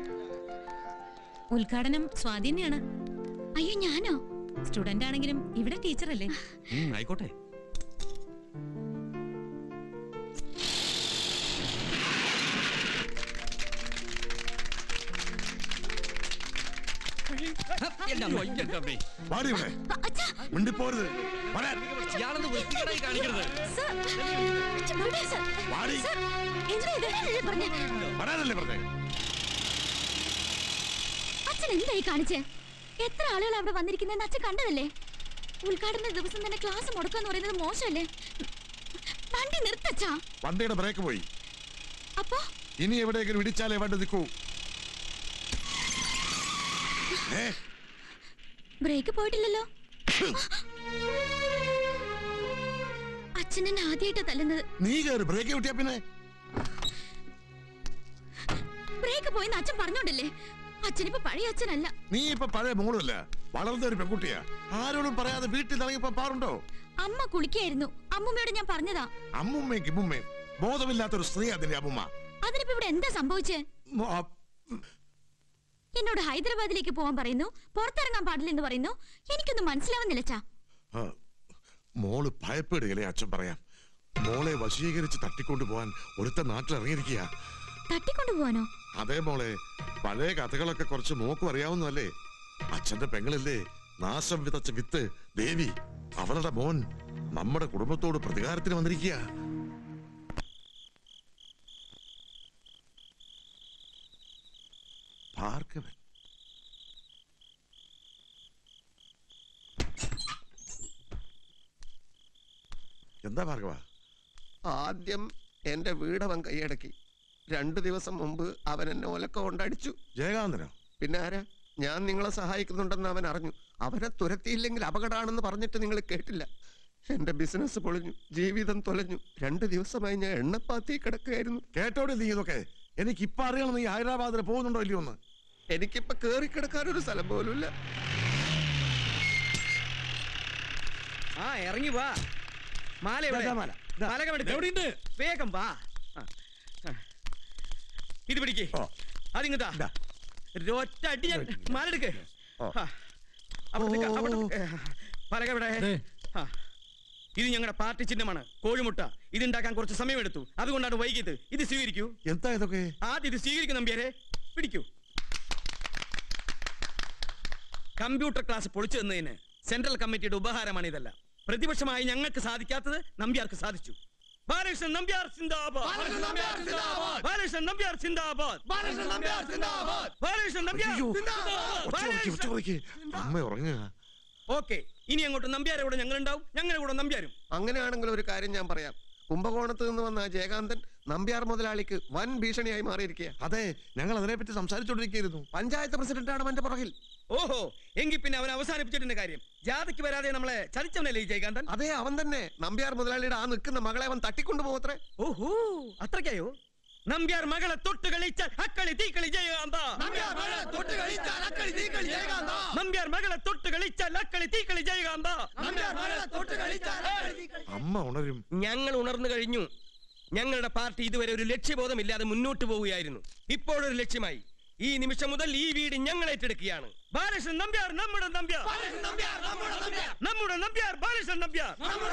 ഉദ്ഘാടനം സ്വാതി തന്നെയാണ് അയ്യോ ഞാനോ സ്റ്റുഡന്റ് ആണെങ്കിലും ഇവിടെ ടീച്ചറല്ലേ ആയിക്കോട്ടെ വാടി ഇവിടെ മിണ്ടിപ്പോരുത് വരാൻ ഇയാളൊന്ന് വൃത്തികേടായി കാണിക്കരുത് വാടി വരാനല്ലേ പറഞ്ഞേ അച്ഛൻ എന്തായി കാണിച്ചേ എത്ര ആളുകൾ അവിടെ വന്നിരിക്കുന്നതെന്ന് അച്ഛൻ കണ്ടതല്ലേ ഉദ്ഘാടന ദിവസം തന്നെ ക്ലാസ് മുടക്കാന്ന് പറയുന്നത് മോശമല്ലേ വണ്ടി നിർത്തച്ചാ വണ്ടിയുടെ ബ്രേക്ക് പോയി അപ്പൊ ഇനി എവിടെയെങ്കിലും ഇടിച്ചാലേ വണ്ടി നിൽക്കൂ ഏ ബ്രേക്ക് പോയിട്ടില്ലല്ലോ അച്ഛൻ എന്നെ ആദ്യമായിട്ടാ തല്ലുന്നത് നീ കയറി ബ്രേക്ക് കിട്ടിയാ പിന്നെ ബ്രേക്ക് പോയെന്ന് അച്ഛൻ പറഞ്ഞോണ്ടല്ലേ അച്ഛനിപ്പോ പഴയ അച്ഛനല്ല നീ ഇപ്പൊ പഴയ മോളുമല്ല വളർന്ന ഒരു പെൺകുട്ടിയാ ആരോടും പറയാതെ വീട്ടിൽ ഇറങ്ങിയപ്പോ പാറുണ്ടോ അമ്മ കുളിക്കായിരുന്നു അമ്മൂമ്മയോട് ഞാൻ പറഞ്ഞതാ അമ്മുമ്മയും കിമ്മുമ്മയും ബോധമില്ലാത്തൊരു സ്ത്രീ അതിന്റെ അമ്മുമ്മ അതിനിപ്പോ ഇവിടെ എന്താ സംഭവിച്ചേ മോ- ആ, എന്നോട് ഹൈദരാബാദിലേക്ക് പോവാൻ പറയുന്നു പുറത്തിറങ്ങാൻ പാടില്ലെന്ന് പറയുന്നു എനിക്കൊന്നും മനസ്സിലാവുന്നില്ല ചാ ആ, മോള് ഭയപ്പെടുകയല്ലേ അച്ഛൻ പറയാം മോളെ വശീകരിച്ച് തട്ടിക്കൊണ്ടു പോവാൻ ഒരുത്ത നാട്ടിൽ ഇറങ്ങിയിരിക്കുക തട്ടിക്കൊണ്ടു പോവാനോ അതേ മോളെ പഴയ കഥകളൊക്കെ കുറച്ച് മോക്കും അറിയാവുന്നതല്ലേ അച്ഛന്റെ പെങ്ങളില്ലേ നാശം വിതച്ച വിത്ത് ദേവി അവളുടെ മോൻ നമ്മുടെ കുടുംബത്തോട് പ്രതികാരത്തിന് വന്നിരിക്കുക ഭാർഗവൻ എന്താ ഭാർഗവ ആദ്യം എന്റെ വീടവൻ കൈയടക്കി രണ്ടു ദിവസം മുമ്പ് അവൻ എന്നെ ഒലക്ക കൊണ്ടടിച്ചു ജയകാന്തനോ പിന്നെ ആരാ ഞാൻ നിങ്ങളെ സഹായിക്കുന്നുണ്ടെന്ന് അവൻ അറിഞ്ഞു അവനെ തുരത്തിയില്ലെങ്കിൽ അപകടമാണെന്ന് പറഞ്ഞിട്ട് നിങ്ങൾ കേട്ടില്ല എന്റെ ബിസിനസ് പൊളിഞ്ഞു ജീവിതം തൊലഞ്ഞു രണ്ട് ദിവസമായി ഞാൻ എണ്ണപ്പാത്തി കിടക്കുകയായിരുന്നു കേട്ടോടെ നീ ഇതൊക്കെ എനിക്ക് ഇപ്പൊ അറിയണം നീ ഹൈദരാബാദിൽ പോകുന്നുണ്ടോ ഇല്ലയോ എന്ന് എനിക്കിപ്പൊ കേറി കിടക്കാൻ ഒരു സ്ഥലം പോലുമില്ല ആ ഇറങ്ങി വാ മാല എവിടെ? ദാ മാല. മാലകം എടുക്ക്. എവിടെയുണ്ട്? വേഗം വാ ആ, ആ. ഇത് പിടിക്കേ അതിങ്ങത്താ ഒറ്റ അടി ഞാൻ മാല എടുക്ക് ആ. അവിടത്തേക്ക്, അവിടെ- ഏ, പലക എവിടെ ആ. ഇത് ഞങ്ങളുടെ പാർട്ടി ചിഹ്നമാണ് കോഴിമുട്ട ഇതുണ്ടാക്കാൻ കുറച്ച് സമയമെടുത്തു അതുകൊണ്ടാണ് വൈകിയത് ഇത് സ്വീകരിക്കൂ എന്താ ഇതൊക്കെ ആദ്യം ഇത് സ്വീകരിക്കും നമ്പ്യാരെ പിടിക്കൂ കമ്പ്യൂട്ടർ ക്ലാസ് പൊളിച്ചു തന്നതിന് സെൻട്രൽ കമ്മിറ്റിയുടെ ഉപഹാരമാണ് ഇതെല്ലാം പ്രതിപക്ഷമായി ഞങ്ങൾക്ക് സാധിക്കാത്തത് നമ്പ്യാർക്ക് സാധിച്ചു ബാലകൃഷ്ണൻ നമ്പ്യാർ സിന്ദാബാദ് ബാലകൃഷ്ണൻ നമ്പ്യാർ സിന്ദാബാദ് ബാലകൃഷ്ണൻ നമ്പ്യാർ അയ്യോ. സിന്ദാബാദ്. ഒച്ച കുറയ്ക്ക്, ഒച്ച കുറയ്ക്ക്. അമ്മ ഉറങ്ങുക ഓക്കെ ഇനി അങ്ങോട്ട് നമ്പ്യാരെ കൂടെ ഞങ്ങൾ ഉണ്ടാവും ഞങ്ങളുടെ കൂടെ നമ്പ്യാരും അങ്ങനെയാണെങ്കിൽ ഒരു കാര്യം ഞാൻ പറയാം കുംഭകോണത്ത് നിന്ന് വന്ന ആ ജയകാന്തൻ നമ്പ്യാർ മുതലാളിക്ക് വൻ ഭീഷണിയായി മാറിയിരിക്കുക അതെ ഞങ്ങൾ അതിനെപ്പറ്റി സംസാരിച്ചോണ്ടിരിക്കുന്നു പഞ്ചായത്ത് പ്രസിഡന്റാണ് അവന്റെ പുറകിൽ ഓഹോ എങ്കിൽ പിന്നെ അവൻ അവസാനിപ്പിച്ചിട്ടുണ്ട് കാര്യം ജാഥയ്ക്ക് വരാതെ നമ്മളെ ചതിച്ചവനല്ലേ ഈ ജയകാന്തൻ അതെ അവൻ തന്നെ നമ്പ്യാർ മുതലാളിയുടെ ആ നിൽക്കുന്ന മകളെ അവൻ തട്ടിക്കൊണ്ടു പോകത്രേ ഓഹോ അത്രയ്ക്കായോ നമ്പ്യാർ മകളെ തൊട്ട് കളിച്ചാൽ അക്കളി തീക്കളി ജയകാന്ത നമ്പ്യാർ മകളെ തൊട്ട് കളിച്ചാൽ അക്കളി തീക്കളി ജയകാന്ത അമ്മ ഉണരും ഞങ്ങൾ ഉണർന്നു കഴിഞ്ഞു ഞങ്ങളുടെ പാർട്ടി ഇതുവരെ ഒരു ലക്ഷ്യബോധമില്ലാതെ മുന്നോട്ട് പോവുകയായിരുന്നു ഇപ്പോഴൊരു ലക്ഷ്യമായി ഈ നിമിഷം മുതൽ ഈ വീട് ഞങ്ങൾ ഏറ്റെടുക്കുകയാണ് ബാലകൃഷ്ണൻ നമ്പ്യാർ നമ്മുടെ നമ്പ്യാർ നമ്മുടെ നമ്പ്യാർ ബാലകൃഷ്ണൻ നമ്പ്യാർ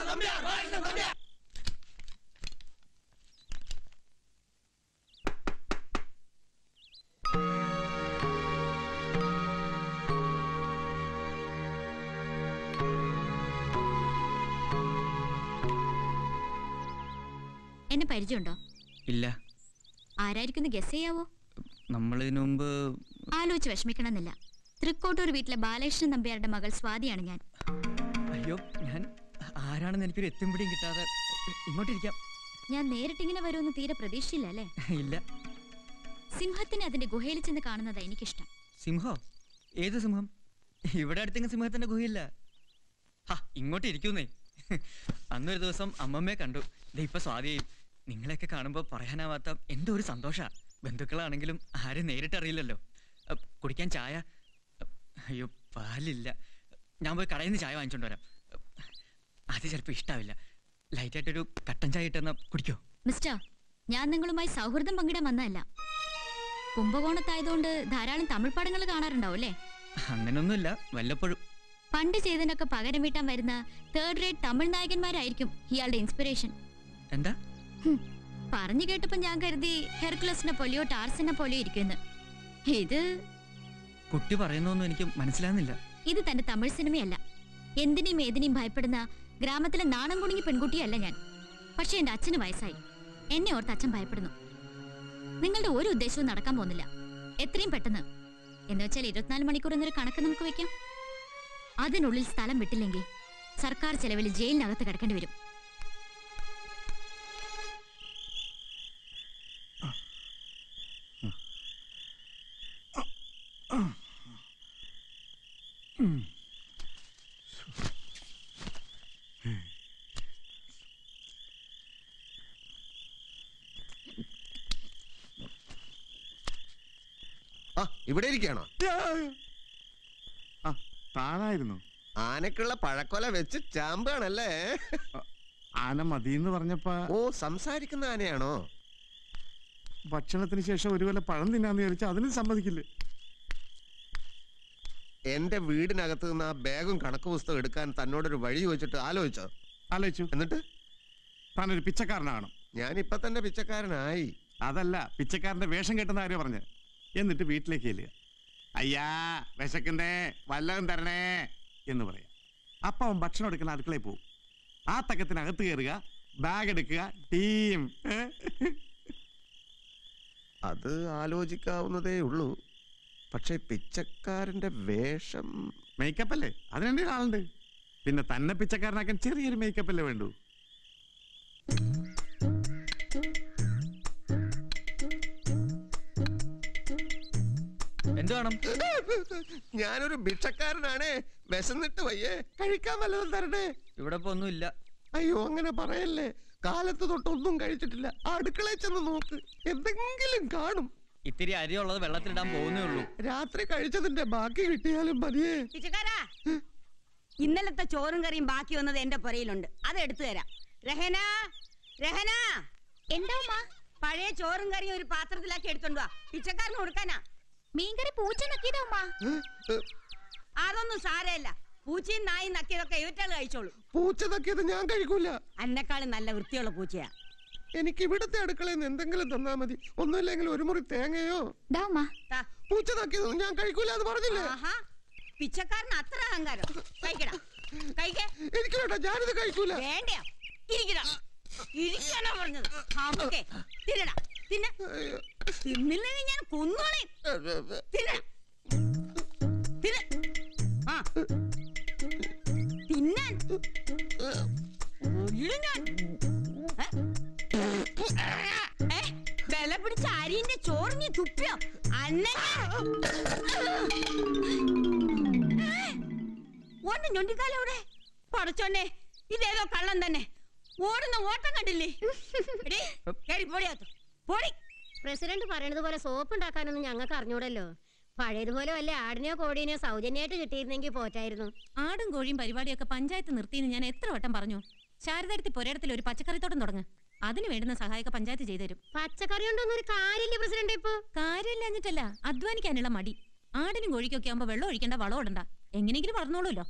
എന്നെ പരിചയമുണ്ടോ ഇല്ല ആരായിരിക്കും ഗസ് ചെയ്യാവോ നമ്മൾ ഇതിനു മുമ്പ് ആലോചിച്ച് വിഷമിക്കണമെന്നില്ല തൃക്കോട്ടൂർ വീട്ടിലെ ബാലകൃഷ്ണൻ നമ്പ്യാരുടെ മകൾ സ്വാതിയാണ് ഞാൻ അയ്യോ ഞാൻ ആരാണെന്ന് എനിക്കൊരു എത്തും പിടിയും കിട്ടാതെ ഇങ്ങോട്ടിരിക്കാം ഞാൻ നേരിട്ടിങ്ങനെ വരുമെന്ന് തീരെ പ്രതീക്ഷിച്ചില്ല അല്ലേ ഇല്ല സിംഹത്തിനെ അതിന്റെ ഗുഹയിൽ ചെന്ന് കാണുന്നതാ എനിക്കിഷ്ടം സിംഹോ ഏത് സിംഹം ഇവിടെ അടുത്തെങ്കിലും സിംഹത്തിന്റെ ഗുഹയില്ല ഹാ ഇങ്ങോട്ട് ഇരിക്കുന്നേ അന്നൊരു ദിവസം അമ്മമ്മയെ കണ്ടു ദേ ഇപ്പൊ സ്വാതിയും നിങ്ങളെയൊക്കെ കാണുമ്പോൾ പറയാനാവാത്ത എന്തോ ഒരു സന്തോഷ ബന്ധുക്കളാണെങ്കിലും ആരും നേരിട്ട് അറിയില്ലല്ലോ അപ്പ് കുടിക്കാൻ ചായ അപ്പ് അയ്യോ പാലില്ല ഞാൻ പോയി കടയിൽ നിന്ന് ചായ വാങ്ങിച്ചോണ്ട് വരാം അത് ചിലപ്പോൾ ഇഷ്ടാവില്ല ലൈറ്റായിട്ടൊരു കട്ടൻ ചായ ഇട്ടെന്നാ കുടിക്കോ മിസ്റ്റർ ഞാൻ നിങ്ങളുമായി സൗഹൃദം പങ്കിടാൻ വന്നതല്ല കുംഭകോണത്തായതുകൊണ്ട് ധാരാളം തമിഴ് പടങ്ങൾ കാണാറുണ്ടാവും അല്ലേ അങ്ങനൊന്നുമില്ല വല്ലപ്പോഴും പണ്ട് ചെയ്തതിനൊക്കെ പകരം വീട്ടാൻ വരുന്ന തേർഡ് റേറ്റ് തമിഴ് നായകന്മാരായിരിക്കും ഇയാളുടെ ഇൻസ്പിറേഷൻ എന്താ ഹും, പറഞ്ഞു കേട്ടപ്പോ ഞാൻ കരുതി ഹെർക്കുലസിനെ പോലെയോ ടാർസിനെ പോലെയോ ഇരിക്കുമെന്ന് ഇത് കുട്ടി പറയുന്നൊന്നും എനിക്ക് മനസ്സിലാകുന്നില്ല ഇത് തന്റെ തമിഴ് സിനിമയല്ല എന്തിനേയും ഏതിനേയും ഭയപ്പെടുന്ന ഗ്രാമത്തിലെ നാണം കുണുങ്ങി പെൺകുട്ടിയല്ല ഞാൻ പക്ഷെ എന്റെ അച്ഛന് വയസ്സായി എന്നെ ഓർത്ത് അച്ഛൻ ഭയപ്പെടുന്നു നിങ്ങളുടെ ഒരു ഉദ്ദേശവും നടക്കാൻ പോകുന്നില്ല എത്രയും പെട്ടെന്ന് എന്ന് വെച്ചാൽ ഇരുപത്തിനാല് മണിക്കൂർ എന്നൊരു കണക്ക് നമുക്ക് വെക്കാം അതിനുള്ളിൽ സ്ഥലം വിട്ടില്ലെങ്കിൽ സർക്കാർ ചെലവിൽ ജയിലിനകത്ത് കിടക്കേണ്ടി വരും ആ ഇവിടെ ഇരിക്കുകയാണോ ആ താഴായിരുന്നു ആനക്കുള്ള പഴക്കൊല വെച്ച് ചാമ്പാണല്ലേ ആന മതിയെന്ന് പറഞ്ഞപ്പോ ഓ സംസാരിക്കുന്ന ആനയാണോ ഭക്ഷണത്തിന് ശേഷം ഒരു കൊല്ലം പഴം തിന്നാന്ന് വിചാരിച്ചാൽ അതിനും സമ്മതിക്കില്ലേ എന്റെ വീടിനകത്ത് നിന്ന് ആ ബാഗും കണക്ക് പുസ്തകം എടുക്കാൻ തന്നോടൊരു വഴി ചോദിച്ചിട്ട് ആലോചിച്ചോ ആലോചിച്ചു എന്നിട്ട് താനൊരു പിച്ചക്കാരനാകണം ഞാൻ ഇപ്പൊ തന്നെ പിച്ചക്കാരനായി അതല്ല പിച്ചക്കാരന്റെ വേഷം കെട്ടുന്ന ആരോ പറഞ്ഞ് എന്നിട്ട് വീട്ടിലേക്ക് ചെല്ലുക അയ്യാ വിശക്കണ്ടേ വല്ലതും തരണേ എന്ന് പറയാം അപ്പൊ അവൻ ഭക്ഷണം എടുക്കുന്ന അടുക്കളയിൽ പോകും ആ തക്കത്തിനകത്ത് കയറുക ബാഗ് എടുക്കുക ടീം ഏ? അത് ആലോചിക്കാവുന്നതേ ഉള്ളൂ പക്ഷെ പിച്ചക്കാരന്റെ വേഷം മേക്കപ്പ് അല്ലേ അതിനെന്റെ ആളുണ്ട് പിന്നെ തന്നെ പിച്ചക്കാരനാക്കാൻ ചെറിയൊരു മേക്കപ്പ് അല്ലേ വേണ്ടൂ എന്ത് വേണം ഞാനൊരു ഭിക്ഷക്കാരനാണ് വിശന്നിട്ട് വയ്യേ കഴിക്കാൻ വല്ലതും തരണേ ഇവിടെ ഇപ്പൊ ഒന്നുമില്ല അയ്യോ അങ്ങനെ പറയല്ലേ കാലത്ത് തൊട്ടൊന്നും കഴിച്ചിട്ടില്ല ആ അടുക്കളയിൽ ചെന്ന് നോക്ക് എന്തെങ്കിലും കാണും ഇത്തിരി അരിയുള്ളത് വെള്ളത്തിലിടാൻ പോകുന്നേ ഉള്ളൂ രാത്രി കഴിച്ചതിന്റെ ബാക്കി കിട്ടിയാലും മതിയേ പിച്ചക്കാരാ ഇന്നലത്തെ ചോറും കറിയും ബാക്കി വന്നത് എന്റെ പുരയിലുണ്ട് അത് എടുത്തു തരാം രഹന രഹന എന്താ പഴയ ചോറും കറിയും ഒരു പാത്രത്തിലാക്കി എടുത്തോണ്ട് വാ പിച്ചക്കാരന് കൊടുക്കാനാ മീൻകറി പൂച്ച നക്കിയതാ അതൊന്നും സാരമില്ല പൂച്ചയും നായും നക്കിയതൊക്കെ ഇവറ്റാൾ കഴിച്ചോളൂ പൂച്ച തക്കിയത് ഞാൻ കഴിക്കൂല അന്നെക്കാളും നല്ല വൃത്തിയുള്ള പൂച്ചയാ എനിക്ക് ഇവിടുത്തെ അടുക്കളയിൽ നിന്ന് എന്തെങ്കിലും തന്നാ മതി ഒന്നുമില്ലെങ്കിൽ ഒരു മുറി തേങ്ങയോ ദാ. പൂച്ച തക്കിയതൊന്നും ഞാൻ കഴിക്കൂല എന്ന് പറഞ്ഞില്ലേ ആഹാ പിച്ചക്കാരന് അത്ര അഹങ്കാരം കഴിക്കടാ കഴിക്കേ എനിക്ക് വേണ്ട ഞാനിത് കഴിക്കൂല വേണ്ടയാ ഇരിക്കടാ ഇരിക്കാനാ പറഞ്ഞത് നമുക്ക് തിന്നടാ തിന്ന തിന്നില്ലെങ്കിൽ ഞാൻ കൊന്നോളെ തിന്ന തിന്ന ആ തിന്നാൻ കൊല്ലും ഞാൻ ഏ? ഏ? വില പിടിച്ച അരിന്റെ ചോറിഞ്ഞ് തുപ്പിയോ അന്നെ ഓന്റെ ഞൊണ്ടിക്കാലോടെ പടച്ചോന്നെ ഇതേതോ കള്ളം തന്നെ ഓടുന്ന ഓട്ടം കണ്ടില്ലേ എടീ, കേറി പോടിയകത്ത്. പോടി പ്രസിഡന്റ് പറയണത് പോലെ സോപ്പ് ഉണ്ടാക്കാനൊന്നും ഞങ്ങൾക്ക് അറിഞ്ഞൂടല്ലോ പഴയതുപോലെ വല്ല ആടിനെയോ കോടീനെയോ സൗജന്യമായിട്ട് കിട്ടിയിരുന്നെങ്കിൽ പോറ്റായിരുന്നു ആടും കോഴിയും പരിപാടിയൊക്കെ പഞ്ചായത്ത് നിർത്തിയെന്ന് ഞാൻ എത്ര വട്ടം പറഞ്ഞു ശാരദടുത്തി പുരയിടത്തിൽ ഒരു പച്ചക്കറിത്തോട്ടം തുടങ്ങ് അതിന് വേണ്ടുന്ന സഹായമൊക്കെ പഞ്ചായത്ത് ചെയ്തുതരും പച്ചക്കറി കൊണ്ടൊന്നും ഒരു കാര്യമില്ല പ്രസിഡന്റ് ഇപ്പൊ കാര്യമില്ലഞ്ഞിട്ടല്ല അധ്വാനിക്കാനുള്ള മടി ആടിനും കോഴിക്കൊക്കെ ആകുമ്പോ വെള്ളം ഒഴിക്കേണ്ട വളം ഇടണ്ട എങ്ങനെയെങ്കിലും വളർന്നോളൂല്ലോ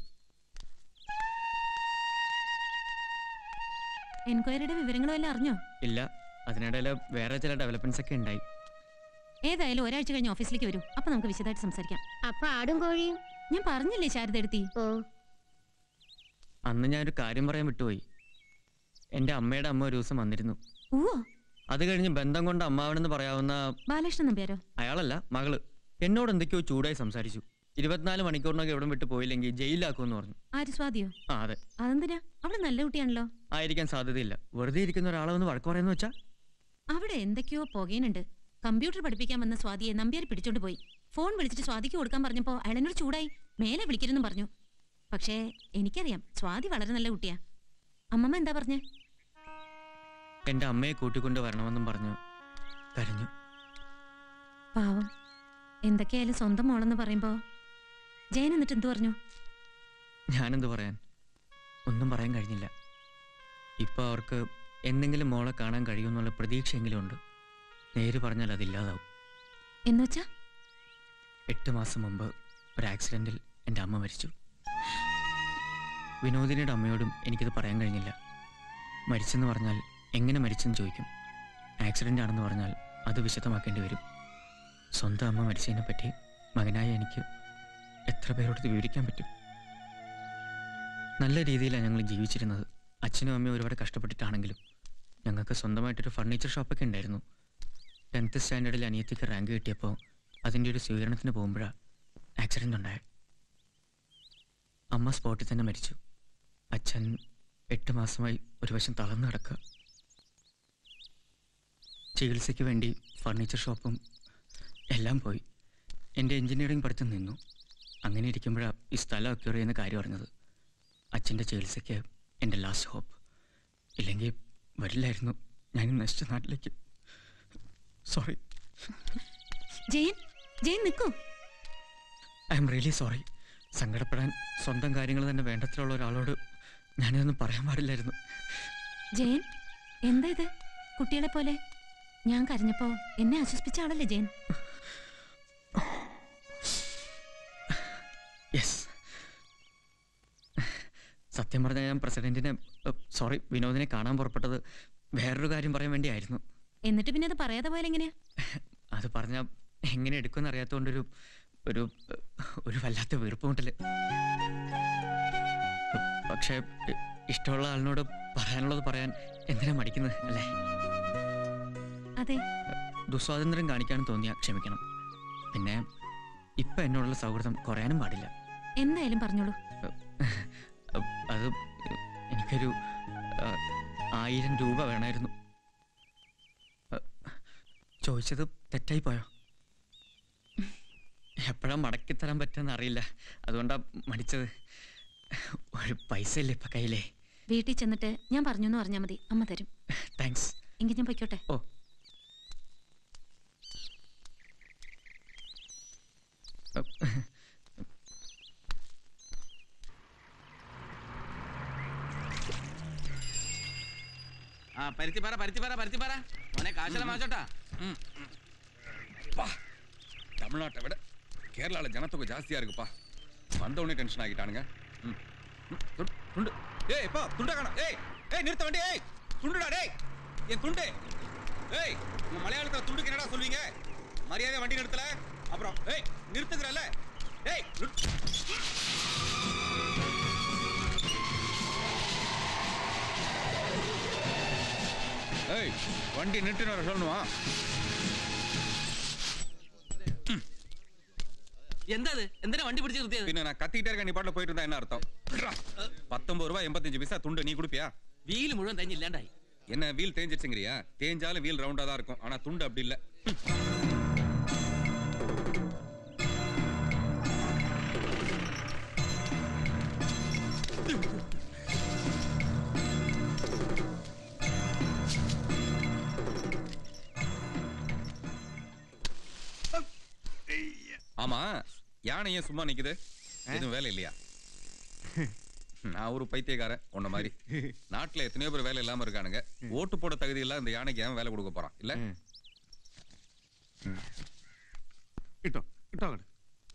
എൻക്വയറിയുടെ വിവരങ്ങളും എല്ലാം അറിഞ്ഞോ ഇല്ല അതിനിടയിൽ വേറെ ചില ഡെവലപ്മെന്റ്സ് ഒക്കെ ഉണ്ടായി ഏതായാലും ഒരാഴ്ച കഴിഞ്ഞ് ഓഫീസിലേക്ക് വരൂ അപ്പൊ നമുക്ക് വിശദമായിട്ട് സംസാരിക്കാം അപ്പൊ ആടും കോഴിയും ഞാൻ പറഞ്ഞില്ലേ ശാരദടുത്തി ഓ അന്ന് ഞാനൊരു കാര്യം പറയാൻ വിട്ടുപോയി എൻ്റെ അമ്മയുടെ അമ്മ ഒരു ദിവസം വന്നിരുന്നു ഓ അത് കഴിഞ്ഞ് ബന്ധം കൊണ്ട് അമ്മാവനെന്ന് പറയാവുന്ന ബാലകൃഷ്ണൻ നമ്പ്യാരോ അയാളല്ല മകള് എന്നോട് എന്തൊക്കെയോ ചൂടായി സംസാരിച്ചു ഇരുപത്തിനാല് മണിക്കൂറിനൊക്കെ എവിടെ വിട്ട് പോയില്ലെങ്കിൽ ജയിലിലാക്കുമെന്ന് പറഞ്ഞു ആര് സ്വാതിയോ ആ അതെ അതെന്തിനാ അവിടെ നല്ല കുട്ടിയാണല്ലോ ആയിരിക്കാൻ സാധ്യതയില്ല വെറുതെ ഇരിക്കുന്ന ഒരാളെ ഒന്ന് വഴക്ക് പറയുന്ന വെച്ചാ അവിടെ എന്തൊക്കെയോ പുകയുന്നുണ്ട് കമ്പ്യൂട്ടർ പഠിപ്പിക്കാൻ വന്ന സ്വാതിയെ നമ്പ്യാർ പിടിച്ചോണ്ട് പോയി ഫോൺ വിളിച്ചിട്ട് സ്വാതിക്ക് കൊടുക്കാൻ പറഞ്ഞപ്പോ അയാളെന്നോട് ചൂടായി മേലെ വിളിക്കരുതെന്ന് പറഞ്ഞു പക്ഷേ എനിക്കറിയാം സ്വാതി വളരെ നല്ല കുട്ടിയാ അമ്മമ്മ എന്താ പറഞ്ഞേ എന്റെ അമ്മയെ കൂട്ടിക്കൊണ്ട് വരണമെന്നും പറഞ്ഞു കരഞ്ഞു പാവം എന്തൊക്കെയായാലും സ്വന്തം മോളെന്ന് പറയുമ്പോ ജയൻ എന്നിട്ട് എന്തു പറഞ്ഞു ഞാനെന്ത് പറയാൻ ഒന്നും പറയാൻ കഴിഞ്ഞില്ല ഇപ്പൊ അവർക്ക് എന്തെങ്കിലും മോളെ കാണാൻ കഴിയുമെന്നുള്ള പ്രതീക്ഷയെങ്കിലും ഉണ്ട് നേര് പറഞ്ഞാൽ അതില്ലാതാവും എന്നുവെച്ചാ എട്ട് മാസം മുമ്പ് ഒരു ആക്സിഡന്റിൽ എൻ്റെ അമ്മ മരിച്ചു വിനോദിനിയുടെ അമ്മയോടും എനിക്കിത് പറയാൻ കഴിഞ്ഞില്ല മരിച്ചെന്ന് പറഞ്ഞാൽ എങ്ങനെ മരിച്ചെന്ന് ചോദിക്കും ആക്സിഡൻ്റ് ആണെന്ന് പറഞ്ഞാൽ അത് വിശദമാക്കേണ്ടി വരും സ്വന്തം അമ്മ മരിച്ചതിനെ പറ്റി മകനായ എനിക്ക് എത്ര പേരോട് ഇത് വിവരിക്കാൻ പറ്റും നല്ല രീതിയിലാണ് ഞങ്ങൾ ജീവിച്ചിരുന്നത് അച്ഛനും അമ്മയും ഒരുപാട് കഷ്ടപ്പെട്ടിട്ടാണെങ്കിലും ഞങ്ങൾക്ക് സ്വന്തമായിട്ടൊരു ഫർണിച്ചർ ഷോപ്പൊക്കെ ഉണ്ടായിരുന്നു ടെൻത്ത് സ്റ്റാൻഡേർഡിൽ അനിയത്തിക്ക് റാങ്ക് കിട്ടിയപ്പോൾ അതിൻ്റെ ഒരു സ്വീകരണത്തിന് പോകുമ്പോഴാണ് ആക്സിഡൻ്റ് ഉണ്ടായത് അമ്മ സ്പോട്ടിൽ തന്നെ മരിച്ചു അച്ഛൻ എട്ട് മാസമായി ഒരു വശം തളർന്നു കിടക്കുക ചികിത്സയ്ക്ക് വേണ്ടി ഫർണിച്ചർ ഷോപ്പും എല്ലാം പോയി എൻ്റെ എൻജിനീയറിംഗ് പഠിത്തം നിന്നു അങ്ങനെ ഇരിക്കുമ്പോഴാണ് ഈ സ്ഥലം അക്യൂർ ചെയ്യുന്ന കാര്യം അറിഞ്ഞത് അച്ഛൻ്റെ ചികിത്സയ്ക്ക് എൻ്റെ ലാസ്റ്റ് ഹോപ്പ് ഇല്ലെങ്കിൽ വരില്ലായിരുന്നു ഞാൻ ഈ നശിച്ച നാട്ടിലേക്ക് സോറി ജയൻ ജയൻ നിൽക്കൂ ഐ എം റിയലി സോറി സങ്കടപ്പെടാൻ സ്വന്തം കാര്യങ്ങൾ തന്നെ വേണ്ടത്തിലുള്ള ഒരാളോട് ഞാനിതൊന്നും പറയാൻ പാടില്ലായിരുന്നു ജയൻ എന്താ ഇത് കുട്ടികളെ പോലെ ഞാൻ കരഞ്ഞപ്പോ എന്നെ ആശ്വസിപ്പിച്ച ആളല്ലേ ജയൻ യെസ് സത്യം പറഞ്ഞാൽ ഞാൻ പ്രസിഡന്റിനെ സോറി വിനോദിനെ കാണാൻ പുറപ്പെട്ടത് വേറൊരു കാര്യം പറയാൻ വേണ്ടിയായിരുന്നു എന്നിട്ട് പിന്നെ അത് പറയാതെ പോയാൽ എങ്ങനെയാ അത് പറഞ്ഞാൽ എങ്ങനെ എടുക്കുമെന്ന് അറിയാത്തതുകൊണ്ടൊരു ഒരു ഒരു വല്ലാത്ത വീർപ്പുമുട്ടല് പക്ഷേ ഇ- ഇഷ്ടമുള്ള ആളിനോട് പറയാനുള്ളത് പറയാൻ എന്തിനാ മടിക്കുന്നത് അല്ലേ അതെ ദുസ്വാതന്ത്ര്യം കാണിക്കാനും തോന്നിയാ ക്ഷമിക്കണം പിന്നെ ഇപ്പൊ എന്നോടുള്ള സൗഹൃദം കുറയാനും പാടില്ല എന്തായാലും പറഞ്ഞോളൂ അത് എനിക്കൊരു ആ, ആയിരം രൂപ വേണമായിരുന്നു ആ, ചോദിച്ചത് തെറ്റായി പോയോ എപ്പോഴാ മടക്കി തരാൻ പറ്റുമെന്ന് അറിയില്ല അതുകൊണ്ടാ മടിച്ചത് ഒരു പൈസ ഇല്ല ഇപ്പൊ കയ്യിലേ വീട്ടിൽ ചെന്നിട്ട് ഞാൻ പറഞ്ഞു എന്ന് പറഞ്ഞാൽ മതി അമ്മ തരും താങ്ക്സ് എങ്കിൽ ഞാൻ പൊയ്ക്കോട്ടെ ഓ ಆ ಪರಿತಿ ಬರ ಪರಿತಿ ಬರ ಪರಿತಿ ಬರ ಮನೆ ಕಾಶಲ ಮಾಚೋಟ பா தமிழ்நாட்டை விட கேரளாவில் ஜனத்தொகை ஜாஸ்தியா இருக்குப்பா வந்தவொடனே டென்ஷன் ஆகிட்டானுங்க ம். ம், துண்டு, துண்டு ஏய் பா துண்டை காணோம் ஏய் ஏய் நிறுத்த வண்டி ஏய் துண்டுடா டேய் என் துண்டு ஏய் உங்க மலையாளத்துல துண்டுக்கு என்னடா சொல்லுவீங்க மரியாதை வண்டி நிறுத்தல அப்புறம் ஏய் நிறுத்துக்கிறல்ல ஏய் நிறுத்து. ஏய் வண்டி நிறுத்தின வர சொல்லணுமா എന്താ ഇത് എന്തിനാ വണ്ടി പിടിച്ച് നിർത്തിയത് പിന്നെ நான் கத்திக்கிட்டே இருக்க நீ பாட்டுல போயிட்டு இருந்தா என்ன அர்த்தம் விட்றா. பத்தொன்பது ரூபாய் எண்பத்தஞ்சு பைசா துண்டு நீ கொடுப்பியா വീല് മുഴുവൻ തഞ്ഞ് ഇല്ലാണ്ടായി என்ன வீல் தேஞ்சிருச்சுங்கிறியா தேஞ்சாலும் வீல் ரவுண்டா தான் இருக்கும் ஆனா துண்டு அப்படி இல்ல ஆமா யானை ஏன் சும்மா நிக்குது எதுவும் வேலை இல்லையா நான் ஒரு பைத்தியக்காரன் உன்ன மாதிரி நாட்டுல எத்தனையோ பேர் வேலை இல்லாம இருக்கானுங்க ஓட்டு போட தகுதி இல்ல இந்த யானைக்கு ஏன் வேலை கொடுக்க போறான் இல்ல ഇട്ടോ ഇട്ടോ അങ്ങോട്ട്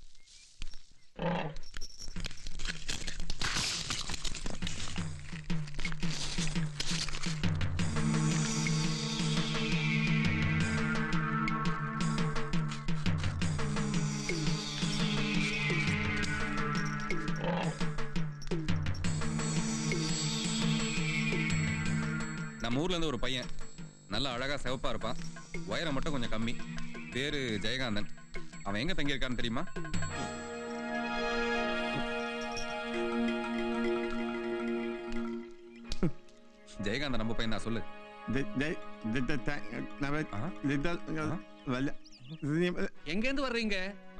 நம்ம ஊர்ல இருந்து ஒரு பையன் நல்ல அழகா சிவப்பா இருப்பான் உயரம் மட்டும் கொஞ்சம் கம்மி பேரு ஜெயகாந்தன் அவன் எங்க தங்கி இருக்கான்னு தெரியுமா ஜெயகாந்த நம்ம பையன் தான் சொல்லு எங்கேருந்து வர்றீங்க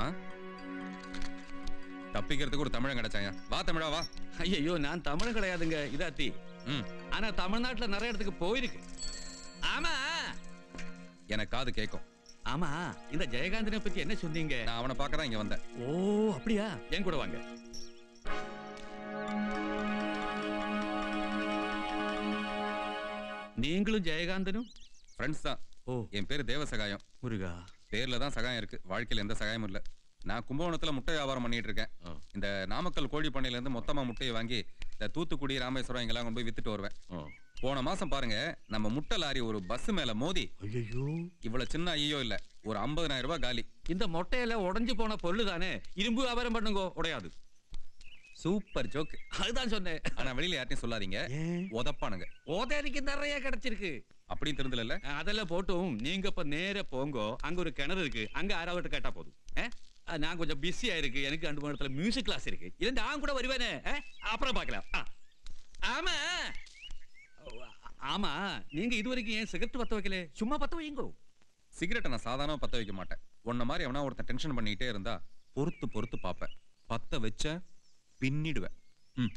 தப்பிக்கிறதுக்கு ஒரு தமிழன் கிடைச்சாயா வா தமிழா வா ஐயோ நான் தமிழன் கிடையாதுங்க இதாத்தி ஆனா தமிழ்நாட்டுல நிறைய இடத்துக்கு போயிருக்கு ஆமா எனக்கு காது கேட்கும் ஆமா இந்த ஜெயகாந்தனை பத்தி என்ன சொன்னீங்க நான் அவனை பார்க்க தான் இங்க வந்தேன் ஓ அப்படியா என் கூட வாங்க நீங்களும் ஜெயகாந்தனும் ஃப்ரெண்ட்ஸ் தான் ஓ என் பேரு தேவசகாயம் முருகா பேர்ல தான் சகாயம் இருக்கு வாழ்க்கையில எந்த சகாயமும் இல்ல நான் கும்பகோணத்துல முட்டை வியாபாரம் பண்ணிட்டு இருக்கேன் இந்த நாமக்கல் கோழி பண்ணையில இருந்து மொத்தமா முட்டையை வாங்கி இந்த தூத்துக்குடி ராமேஸ்வரம் இங்கெல்லாம் கொண்டு போய் வித்துட்டு வருவேன் போன மாசம் பாருங்க நம்ம முட்டை லாரி ஒரு பஸ் மேல மோதி ஐயோ இவ்வளவு சின்ன ஐயோ இல்ல ஒரு 50000 ரூபாய் காலி இந்த மொட்டையில உடைஞ்சு போன பொருள் தானே இரும்பு வியாபாரம் பண்ணுங்க உடையாது சூப்பர் ஜோக் அதுதான் சொன்னேன் ஆனா வெளியில யார்ட்டையும் சொல்லாதீங்க உதப்பானுங்க ஓதேரிக்கு நிறைய கிடைச்சிருக்கு அப்படி தெரிஞ்சல அதெல்லாம் போட்டும் நீங்க இப்ப நேர போங்கோ அங்க ஒரு கிணறு இருக்கு அங்க யாராவது கேட்டா போதும் ஆ? ஆ, நான் கொஞ்சம் பிஸியா இருக்கு எனக்கு ரெண்டு மணி நேரத்துல மியூசிக் கிளாஸ் இருக்கு இல்ல நான் கூட வருவேனே ஆ? அப்புறம் பார்க்கலாம் ஆ. ஆமா ஆமா நீங்க இது வரைக்கும் ஏன் சிகரெட் பத்த வைக்கல சும்மா பத்த வைங்கோ சிகரெட்டை நான் சாதாரணமா பத்த வைக்க மாட்டேன் உன்ன மாதிரி எவனா ஒருத்தன் டென்ஷன் பண்ணிட்டே இருந்தா பொறுத்து பொறுத்து பார்ப்பேன் பத்த வச்ச பின்னிடுவேன் ம்.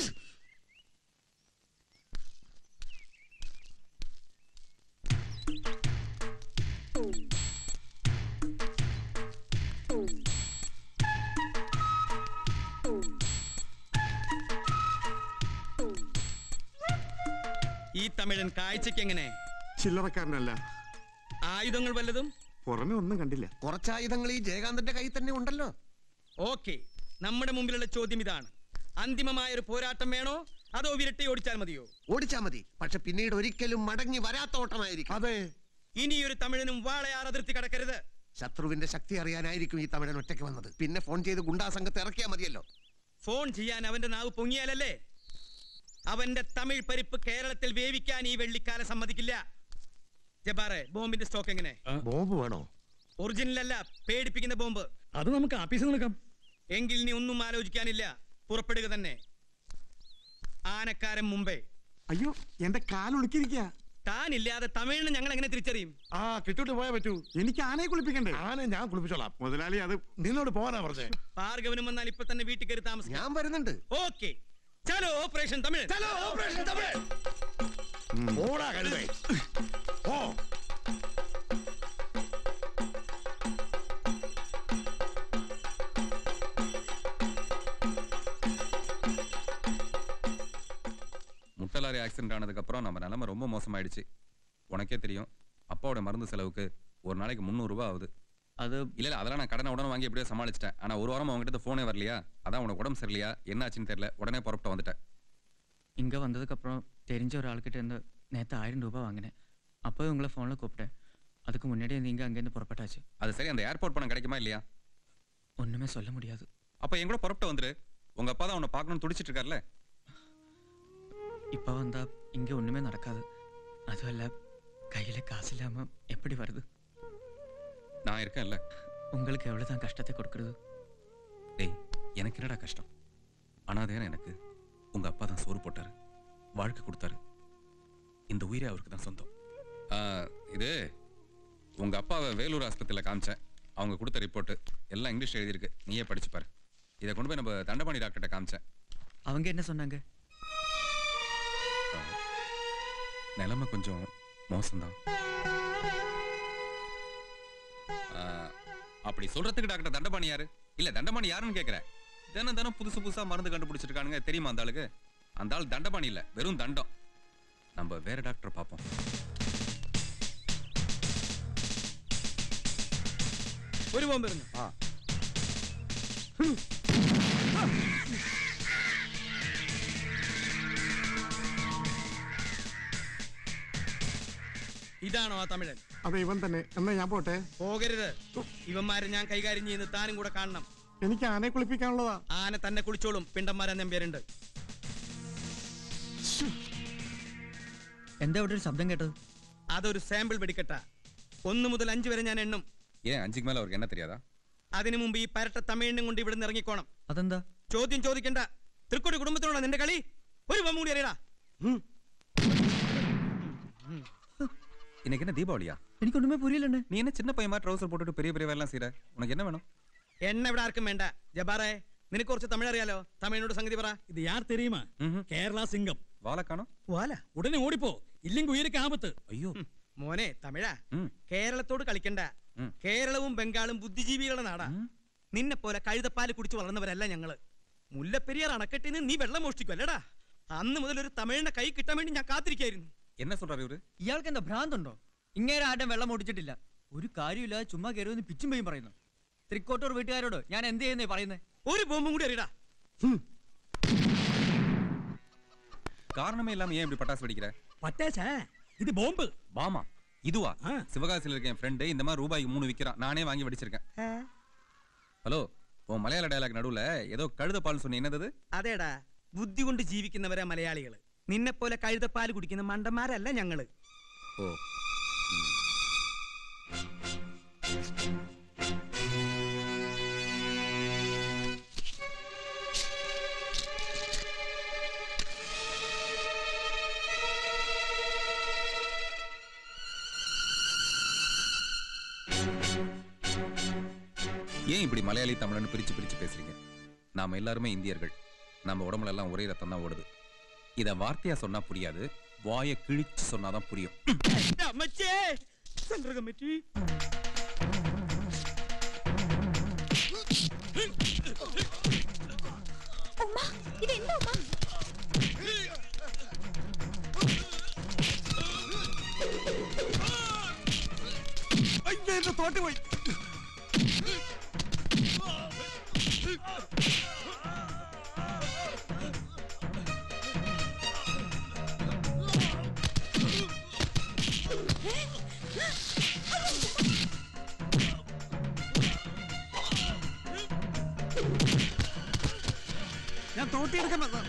ഈ തമിഴൻ കാഴ്ചക്ക് എങ്ങനെ ചില്ലറക്കാരനല്ല ആയുധങ്ങൾ വല്ലതും പുറമെ ഒന്നും കണ്ടില്ല കുറച്ചായുധങ്ങൾ ഈ ജയകാന്തന്റെ കയ്യിൽ തന്നെ ഉണ്ടല്ലോ ഓക്കെ നമ്മുടെ മുമ്പിലുള്ള ചോദ്യം ഇതാണ് അന്തിമമായ ഒരു പോരാട്ടം വേണോ അതോ വിരട്ടി ഓടിച്ചാൽ മതിയോ ഓടിച്ചാ മതി പക്ഷെ പിന്നീട് ഒരിക്കലും മടങ്ങി വരാത്ത ഓട്ടമായിരിക്കും അതെ ഇനിയൊരു തമിഴനും വാളയാർ അതിർത്തി കടക്കരുത് ശത്രുവിന്റെ ശക്തി അറിയാനായിരിക്കും ഈ തമിഴൻ ഒറ്റയ്ക്ക് വന്നത് പിന്നെ ഫോൺ ചെയ്ത് ഗുണ്ടാ സംഘത്തെ ഇറക്കിയാ മതിയല്ലോ ഫോൺ ചെയ്യാൻ അവന്റെ നാവ് പൊങ്ങിയാലല്ലേ അവന്റെ തമിഴ് പരിപ്പ് കേരളത്തിൽ വേവിക്കാൻ ഈ വെള്ളിക്കാലം സമ്മതിക്കില്ല ജബാറെ ബോംബിന്റെ സ്റ്റോക്ക് എങ്ങനെ ബോംബ് വേണോ ഒറിജിനൽ അല്ല പേടിപ്പിക്കുന്ന ബോംബ് അത് നമുക്ക് ആഫീസിൽ നിൽക്കാം എങ്കിൽ നീ ഒന്നും ആലോചിക്കാനില്ല പുറപ്പെടുക തന്നെ ആനക്കാരൻ മുമ്പേ അയ്യോ എന്റെ കാലൊളുക്കിയിരിക്കുക താനില്ലാതെ തമിഴിന് ഞങ്ങൾ എങ്ങനെ തിരിച്ചറിയും ആ കിട്ടിട്ട് പോയാ പറ്റൂ എനിക്ക് ആനയെ കുളിപ്പിക്കണ്ടേ ആനെ ഞാൻ കുളിപ്പിച്ചോളാം മുതലാളി അത് നിന്നോട് പോകാനാ പറഞ്ഞേ ഭാർഗവനും വന്നാൽ ഇപ്പൊ തന്നെ വീട്ടിൽ കയറി താമസിക്കും ഞാൻ വരുന്നുണ്ട് ഓക്കെ ചലോ ഓപ്പറേഷൻ തമിഴ് ചലോ ഓപ്പറേഷൻ തമിഴ് ഓടാ കഴുതേ ഓ முட்டை லாரி ஆக்சிடென்ட் ஆனதுக்கு அப்புறம் நம்ம நிலைமை ரொம்ப மோசமாயிடுச்சு உனக்கே தெரியும் அப்பாவோட மருந்து செலவுக்கு ஒரு நாளைக்கு 300 ரூபாய் ஆகுது அது இல்ல இல்ல அதெல்லாம் நான் கடனை உடனே வாங்கி எப்படியோ சமாளிச்சிட்டேன் ஆனா ஒரு வாரம் அவங்ககிட்ட ஃபோனே வரலையா அதான் உனக்கு உடம்பு சரியில்லையா என்ன ஆச்சுன்னு தெரியல உடனே புறப்பட்டு வந்துட்டேன் இங்க வந்ததுக்கு அப்புறம் தெரிஞ்ச ஒரு ஆள்கிட்ட இருந்து நேத்து ஆயிரம் ரூபாய் வாங்கினேன் அப்போ உங்களை ஃபோன்ல கூப்பிட்டேன் அதுக்கு முன்னாடியே நீங்க அங்கேருந்து புறப்பட்டாச்சு அது சரி அந்த ஏர்போர்ட் பணம் கிடைக்குமா இல்லையா ஒண்ணுமே சொல்ல முடியாது அப்ப என் கூட புறப்பட்டு வந்துரு உங்க அப்பா தான் உன்னை பார்க்கணும்னு துடிச்சிட்டு இருக்கார்ல இப்போ வந்தா இங்க ஒண்ணுமே நடக்காது அதுவல்ல கையில காசு இல்லாம எப்படி வருது நான் இருக்கேன்ல உங்களுக்கு எவ்வளவுதான் கஷ்டத்தை கொடுக்கறது டேய் எனக்கு என்னடா கஷ்டம் அனாதையான எனக்கு உங்க அப்பா தான் சோறு போட்டாரு வாழ்க்கை கொடுத்தாரு இந்த உயிரே அவருக்கு தான் சொந்தம் ஆ, இது உங்க அப்பாவை வேலூர் ஆஸ்பத்திரியில் காமிச்சேன் அவங்க கொடுத்த ரிப்போர்ட் எல்லாம் இங்கிலீஷ் எழுதியிருக்கு நீயே படிச்சு பாரு இதை கொண்டு போய் நம்ம தண்டபாணி டாக்டர்கிட்ட காமிச்சேன் அவங்க என்ன சொன்னாங்க நிலைமை கொஞ்சம் மோசம்தான் ஆ, அப்படி சொல்றதுக்கு டாக்டர் தண்டபாணி யாரு இல்ல தண்டபாணி யாருன்னு கேக்குறேன் தினம் தினம் புதுசு புதுசா மருந்து கண்டுபிடிச்சிருக்கானுங்க தெரியுமா அந்த ஆளுக்கு அந்த ஆள் தண்டபாணி இல்ல வெறும் தண்டம் நம்ம வேற டாக்டர் பார்ப்போம் ഒരു ബോംബ് വരുന്നു ഇതാണോ ആ തമിഴൻ അതെ ഇവൻ തന്നെ എന്നാ ഞാൻ പോട്ടെ പോകരുത് ഇവന്മാരെ ഞാൻ കൈകാര്യം ചെയ്യുന്ന താനും കൂടെ കാണണം എനിക്ക് ആനയെ കുളിപ്പിക്കാനുള്ളതാ ആന തന്നെ കുളിച്ചോളും പിണ്ടന്മാരെ നമ്പ്യാരുണ്ട് എന്താ ഇവിടെ ഒരു ശബ്ദം കേട്ടത് അതൊരു സാമ്പിൾ വെടിക്കട്ട ഒന്ന് മുതൽ അഞ്ച് വരെ ഞാൻ എണ്ണും ஏன் அஞ்சுக்கு மேல அவருக்கு என்ன தெரியாதா അതിനു മുമ്പ് ഈ പരട്ട തമിഴിനും കൊണ്ട് ഇവിടെ നിന്ന് ഇറങ്ങിക്കോണം അതെന്താ ചോദ്യം ചോദിക്കണ്ട തൃക്കൊടി കുടുംബത്തിനുള്ള നിന്റെ കളി ഒരു ബൊമ്മ കൂടി അറിയടാ இன்னைக்கு என்ன தீபாவளியா എനിക്ക് ഒന്നുമേ പുരിയില്ലണ്ട് நீ என்ன சின்ன பையன் மாதிரி ட்ரௌசர் போட்டுட்டு பெரிய பெரிய வேலைலாம் செய்யற உனக்கு என்ன வேணும் എണ്ണ ഇവിടെ ആർക്കും വേണ്ട ജബാറേ നിനക്ക് കുറച്ച് തമിഴ് അറിയാലോ തമിഴിനോട് സംഗതി പറ இது யார் தெரியுமா கேரளா சிங்கம் வாழை காணோம் വാല உடனே ஓடிப்போ இல்லைங்க உயிருக்கு ஆபத்து അയ്യോ മോനെ തമിഴാ കേരളത്തോട് കളിക്കണ്ട കേരളവും ബംഗാളും ബുദ്ധിജീവികളുടെ നാടാ നിന്നെ പോലെ കഴുതപ്പാല് കുടിച്ച് വളർന്നവരല്ല ഞങ്ങള് മുല്ലപ്പെരിയാർ അണക്കെട്ടിന് നീ വെള്ളം മോഷ്ടിക്കും അല്ലടാ അന്ന് മുതൽ ഒരു തമിഴിനെ കൈ കിട്ടാൻ വേണ്ടി ഞാൻ കാത്തിരിക്കായിരുന്നു என்ன சொல்றாரு இவரு ഇയാൾക്ക് എന്താ ഭ്രാന്തുണ്ടോ ഇങ്ങേരെ ആരും വെള്ളം ഓടിച്ചിട്ടില്ല ഒരു കാര്യമില്ലാതെ ചുമ്മാ കയറുമെന്ന് പിച്ചും പെയ്യും പറയുന്നു തൃക്കോട്ടൂർ വീട്ടുകാരോട് ഞാൻ എന്ത് ചെയ്യുന്നേ പറയുന്നേ ഒരു ബോംബും കൂടി അറിയടാ காரணமே இல்லாம ஏன் இப்படி பட்டாசு வெடிக்கிற பட்டாசா இது பாம்பு பாமா இதுவா சிவகாசியில் இருக்க என் ஃப்ரெண்டு இந்த மாதிரி ரூபாய்க்கு மூணு விக்கிறான் நானே வாங்கி வெடிச்சிருக்கேன் ஹலோ உன் மலையாள டயலாக் நடுவுல ஏதோ கழுத பால் சொன்ன என்னது அது? അതേടാ ബുദ്ധി കൊണ്ട് ജീവിക്കുന്നവരാ മലയാളികള് നിന്നെ പോലെ കഴുതപ്പാല് കുടിക്കുന്ന മണ്ടന്മാരല്ല ഞങ്ങള് ஓ ஏன் இப்படி மலையாளி தமிழன்னு பிரிச்சு பிரிச்சு பேசுறீங்க நாம எல்லாருமே இந்தியர்கள் நம்ம உடம்புல எல்லாம் ஒரே ரத்தம் தான் ஓடுது இத வார்த்தையா சொன்னா புரியாது வாயை கிழிச்சு சொன்னாதான் புரியும் എന്റെ അമ്മച്ചേ സെൻട്രൽ കമ്മിറ്റി ഇതെന്താ ഉമ്മ അയ്യോ എന്റെ തോട്ട് പോയി ഞാൻ തോട്ടിയെടുക്കാൻ വന്ന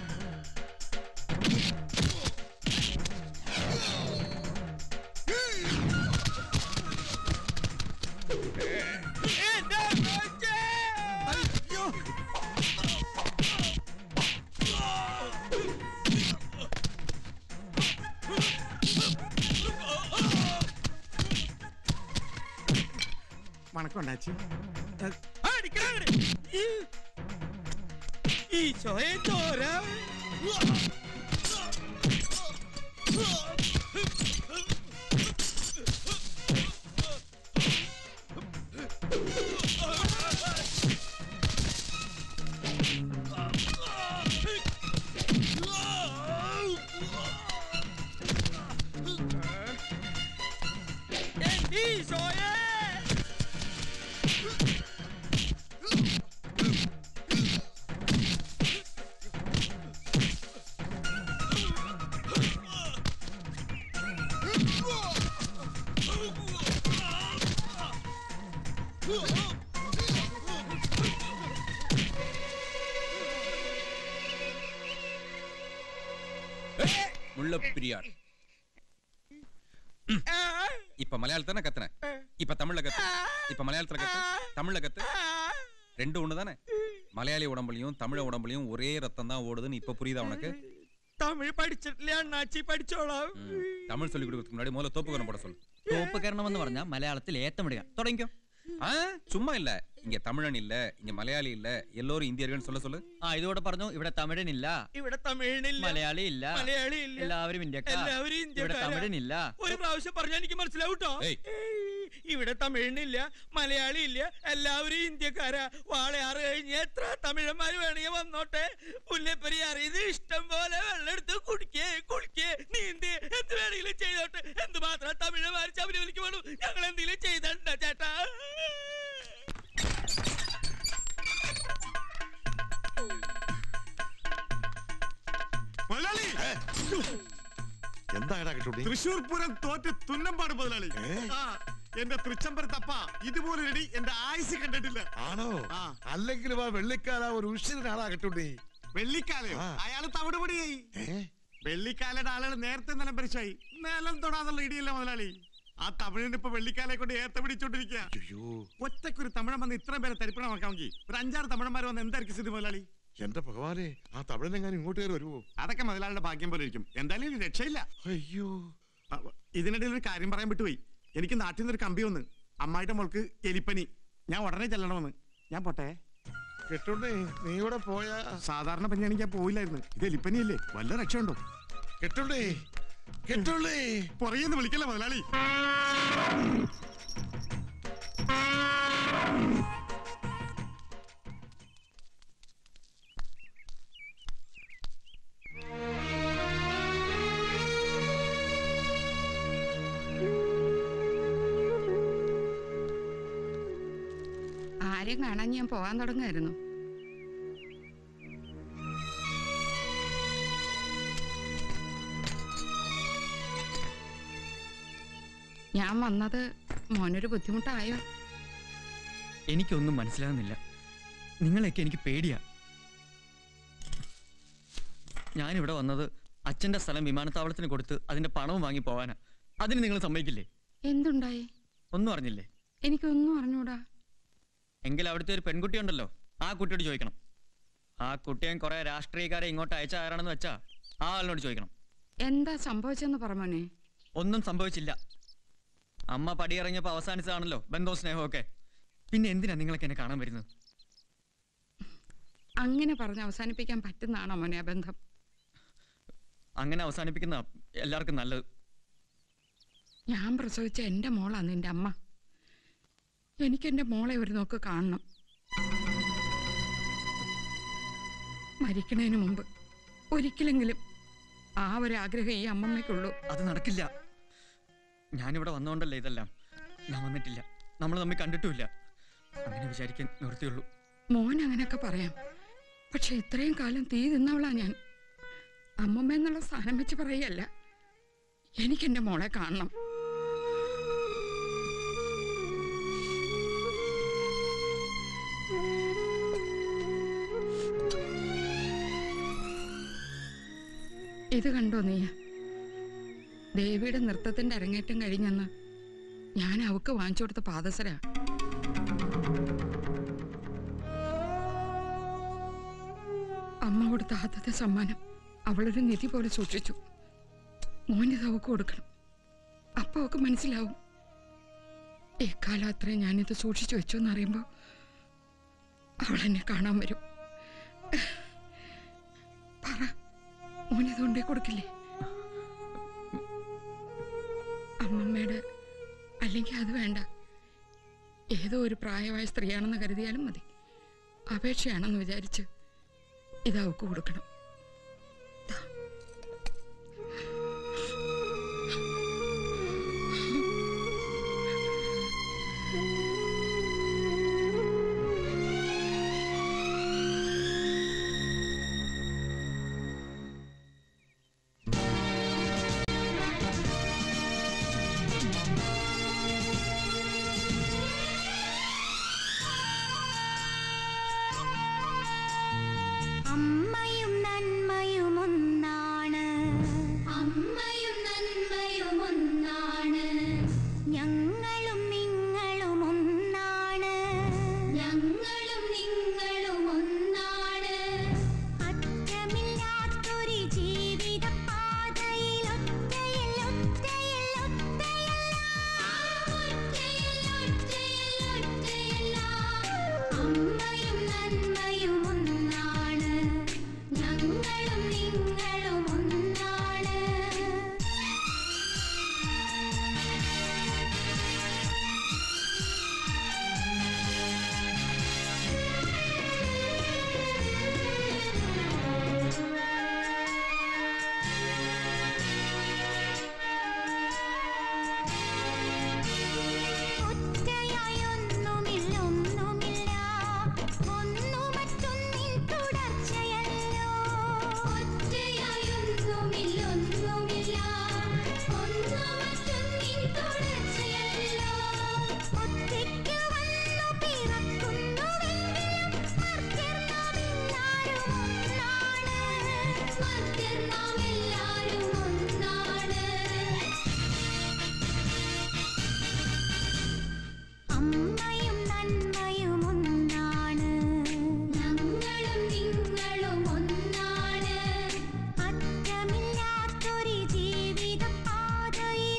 വണക്കം ഉണ്ടാച്ചി ഈശോയെ ചോര ഈശോയെ முள்ளப்பிரியார் இப்ப மலையாளத்தானே கத்துன இப்ப தமிழ்ல கத்து இப்ப மலையாளத்துல கத்து தமிழ்ல கத்து ரெண்டு ஒண்ணு தானே மலையாளி உடம்புலயும் தமிழ உடம்புலயும் ஒரே ரத்தம் தான் ஓடுதுன்னு இப்ப புரியுதா உனக்கு തമിഴ് പഠിച്ചിട്ടില്ല അണ്ണാച്ചി പഠിച്ചോളാം தமிழ் சொல்லி கொடுக்கறதுக்கு முன்னாடி முதல்ல தோப்புக்கரணம் போட சொல்லு തോപ്പ് കയറണമെന്ന് പറഞ്ഞാൽ മലയാളത്തിൽ ഏത്തമിടുക തുടങ്ങിക്കോ ஆ, சும்மா இல்ல இங்க தமிழன் இல்ல இங்க மலையாளி இல்ல எல்லோரும் இந்தியர்கள் சொல்ல சொல்லு ആ ഇതോടെ പറഞ്ഞു ഇവിടെ തമിഴനില്ല ഇവിടെ തമിഴിനില്ല മലയാളി ഇല്ല മലയാളി ഇല്ല എല്ലാവരും ഇന്ത്യക്കാർ എല്ലാവരും ഇവിടെ ഇന്ത്യക്കാരാ. തമിഴനില്ല ഒരു പ്രാവശ്യം പറഞ്ഞാൽ എനിക്ക് മനസ്സിലാവും ട്ടോ. ഏയ്, ഇവിടെ തമിഴിനില്ല മലയാളി ഇല്ല എല്ലാവരും ഇന്ത്യക്കാരാ വാളയാറ് കഴിഞ്ഞ് എത്ര തമിഴന്മാര് വേണമെങ്കിൽ വന്നോട്ടെ മുല്ലപ്പെരിയാർ ഇത് ഇഷ്ടം പോലെ വെള്ളം എടുത്ത് കുടിക്കേ കുളിക്കേ നീന്തി എന്ത് വേണമെങ്കിലും ചെയ്തോട്ടെ എന്ത് മാത്രം തമിഴന്മാർ ശബരിമലയ്ക്ക് വേണം ഞങ്ങൾ എന്തെങ്കിലും ചെയ്തിട്ടുണ്ടോ ചേട്ടാ മുതലാളി എന്താ കിട്ടുണ്ടി തൃശൂർ പൂരം തോറ്റ് തുന്നമ്പാട് മുതലാളി ആ, എന്റെ തൃച്ചമ്പരത്തപ്പ ഇതുപോലെ ഇടി എന്റെ ആയുസ് കണ്ടിട്ടില്ല ആണോ അല്ലെങ്കിലും ആ വെള്ളിക്കാല ഒരു ഉഷിരനാളാ കിട്ടുണ്ടി വെള്ളിക്കാലയോ ആ. അയാള് തവിടുപടിയായി വെള്ളിക്കാലയുടെ ആളുകൾ നേരത്തെ നിലം പരിശായി നിലം തൊടാതുള്ള ഇടിയല്ല മുതലാളി ആ തമിഴിന് ഇപ്പൊ വെള്ളിക്കാലെ കൊണ്ട് ഏത്ത പിടിച്ചോണ്ടിരിക്കുക ഒറ്റക്കൊരു തമിഴൻ വന്ന് ഇത്രയും പേരെ തരിപ്പണമാക്കാമെങ്കിൽ ഒരു അഞ്ചാറ് തമിഴന്മാർ വന്ന് എന്തായിരിക്കും സ്ഥിതി മുതലാളി എന്റെ ഭഗവാനെ ആ തമിഴനെങ്ങാനും ഇങ്ങോട്ട് കയറി വരുമോ അതൊക്കെ മുതലാളിയുടെ ഭാഗ്യം പോലെ ഇരിക്കും എന്തായാലും ഇനി രക്ഷയില്ല അയ്യോ അ- ഇതിനിടയിൽ ഒരു കാര്യം പറയാൻ വിട്ടുപോയി എനിക്ക് നാട്ടിൽ നിന്നൊരു കമ്പി വന്ന് അമ്മായിയുടെ മോൾക്ക് എലിപ്പനി ഞാൻ ഉടനെ ചെല്ലണമെന്ന് ഞാൻ പോട്ടെ കെട്ടുണ്ണി നീ ഇവിടെ പോയാ സാധാരണ പനിയാണെങ്കിൽ ഞാൻ പോയില്ലായിരുന്നു ഇത് എലിപ്പനിയല്ലേ വല്ല രക്ഷയുണ്ടോ കെട്ടുണ്ണി കെട്ടുള്ളി പുറകെന്ന് വിളിക്കല്ലേ മുതലാളി ആരെയും കാണാൻ ഞാൻ പോകാൻ തുടങ്ങായിരുന്നു ഞാൻ വന്നത് മോനൊരു ബുദ്ധിമുട്ടായോ എനിക്കൊന്നും മനസ്സിലാകുന്നില്ല നിങ്ങളെയൊക്കെ എനിക്ക് പേടിയാ ഞാനിവിടെ വന്നത് അച്ഛന്റെ സ്ഥലം വിമാനത്താവളത്തിന് കൊടുത്ത് അതിന്റെ പണവും വാങ്ങി പോവാനാ അതിന് നിങ്ങൾ സമ്മതിക്കില്ലേ എന്തുണ്ടായി ഒന്നും അറിഞ്ഞില്ലേ എനിക്കൊന്നും അറിഞ്ഞൂടാ എങ്കിൽ അവിടുത്തെ ഒരു പെൺകുട്ടി ഉണ്ടല്ലോ ആ കുട്ടിയോട് ചോദിക്കണം ആ കുട്ടിയും കുറെ രാഷ്ട്രീയക്കാരെ ഇങ്ങോട്ട് അയച്ച ആരാണെന്ന് വെച്ചാ ആ ആളിനോട് ചോദിക്കണം എന്താ സംഭവിച്ചെന്ന് പറഞ്ഞോനെ ഒന്നും സംഭവിച്ചില്ല അമ്മ പടിയിറങ്ങിയപ്പോ അവസാനിച്ചതാണല്ലോ ബന്ധവും സ്നേഹവും പിന്നെ എന്തിനാ നിങ്ങളൊക്കെ എന്നെ കാണാൻ വരുന്നത് അങ്ങനെ പറഞ്ഞ് അവസാനിപ്പിക്കാൻ പറ്റുന്നതാണോ മോനെ ആ ബന്ധം അങ്ങനെ അവസാനിപ്പിക്കുന്ന എല്ലാവർക്കും നല്ലത് ഞാൻ പ്രസവിച്ച എൻ്റെ മോളാണ് നിന്റെ അമ്മ എനിക്ക് എൻ്റെ മോളെ ഒരു നോക്ക് കാണണം മരിക്കണതിന് മുമ്പ് ഒരിക്കലെങ്കിലും ആ ഒരു ആഗ്രഹം ഈ അമ്മമ്മയ്ക്കുള്ളൂ അത് നടക്കില്ല ഞാനിവിടെ വന്നുകൊണ്ടല്ലേ ഇതെല്ലാം ഞാൻ വന്നിട്ടില്ല നമ്മൾ തമ്മിൽ കണ്ടിട്ടുമില്ല അങ്ങനെ വിചാരിക്കാൻ നിർത്തിയുള്ളൂ മോൻ അങ്ങനെയൊക്കെ പറയാം പക്ഷെ ഇത്രയും കാലം തീ തിന്നവളാ ഞാൻ അമ്മമ്മ എന്നുള്ള സ്ഥാനം വെച്ച് പറയല്ല എനിക്കെന്റെ മോളെ കാണണം ഇത് കണ്ടോ നീ ദേവിയുടെ നൃത്തത്തിന്റെ അരങ്ങേറ്റം കഴിഞ്ഞെന്ന് ഞാൻ അവക്ക് വാങ്ങിച്ചു കൊടുത്ത പാദസരാ അമ്മ കൊടുത്ത ആദ്യത്തെ സമ്മാനം അവളൊരു നിധി പോലെ സൂക്ഷിച്ചു മോനിത് അവക്ക് കൊടുക്കണം അപ്പൊ അവക്ക് മനസ്സിലാവും എക്കാലം അത്രയും ഞാനിത് സൂക്ഷിച്ചു വെച്ചു എന്നറിയുമ്പോ അവൾ എന്നെ കാണാൻ വരും പറ മോനിത് കൊണ്ടേ കൊടുക്കില്ലേ അമ്മമ്മയുടെ അല്ലെങ്കിൽ അത് വേണ്ട ഏതോ ഒരു പ്രായമായ സ്ത്രീയാണെന്ന് കരുതിയാലും മതി അപേക്ഷയാണെന്ന് വിചാരിച്ച് ഇത് അവക്ക് കൊടുക്കണം അമ്മയും നന്മയും ഒന്നാണ് അമ്മയും നന്മയും ഒന്നാണ് ഞങ്ങളും നിങ്ങളും ഒന്നാണ് ഞങ്ങളും നിങ്ങളും ഒന്നാണ് അറ്റമില്ലാത്തൊരു ജീവിത പാതയിൽ ഒറ്റയിൽ ഒറ്റയിൽ ഒറ്റയല്ല ഒറ്റയിൽ ഒറ്റയിൽ ഒറ്റയല്ല അമ്മയും നന്മയും ഒന്നാണ് ഞങ്ങളും നിങ്ങളും ഒന്നാണ് ഒറ്റയായി ഒന്നുമില്ല ഒന്നുമില്ല ഒന്നു മറ്റൊന്നിൻ തുടർച്ചയല്ലോ ഒറ്റയായി ഒന്നുമില്ല ഒന്നുമില്ല ഒന്നു മറ്റൊന്നിൻ തുടർച്ചയല്ലോ ഒറ്റയ്ക്ക് വന്നു പിറക്കുന്നുവെങ്കിലും മർത്യർ നാം എല്ലാവരും ഒന്നാണ് മർത്യർ നാം എല്ലാവരും ഒന്നാണ് അമ്മയും നന്മയും ഒന്നാണ് ഞങ്ങളും നിങ്ങളും ഒന്നാണ് അറ്റമില്ലാത്തൊരു ജീവിത പാതയിൽ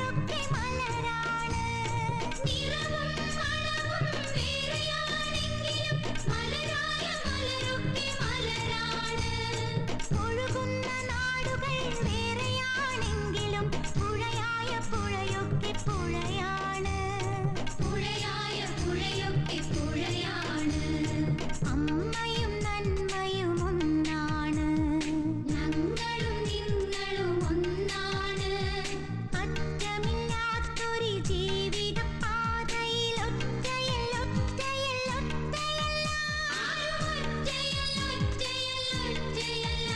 മലരൊക്കെ മലരാണ് നിറവും മണവും വേറെയാണെങ്കിലും മലരായ മലരൊക്കെ മലരാണ് ഒഴുകുന്ന നാടുകൾ വേറെയാണെങ്കിലും പുഴയായ പുഴയൊക്കെ പുഴയാണ് പുഴയായ പുഴയൊക്കെ പുഴയാണ് അമ്മയും നന്മയും ഒന്നാണ് ഞങ്ങളും നിങ്ങളും ഒന്നാണ് അറ്റമില്ലാത്തൊരു ജീവിത പാതയിൽ ഒറ്റയല്ല ഒറ്റയല്ല ഒറ്റയല്ല ആരും ഒറ്റയല്ല ഒറ്റയല്ല ഒറ്റയല്ല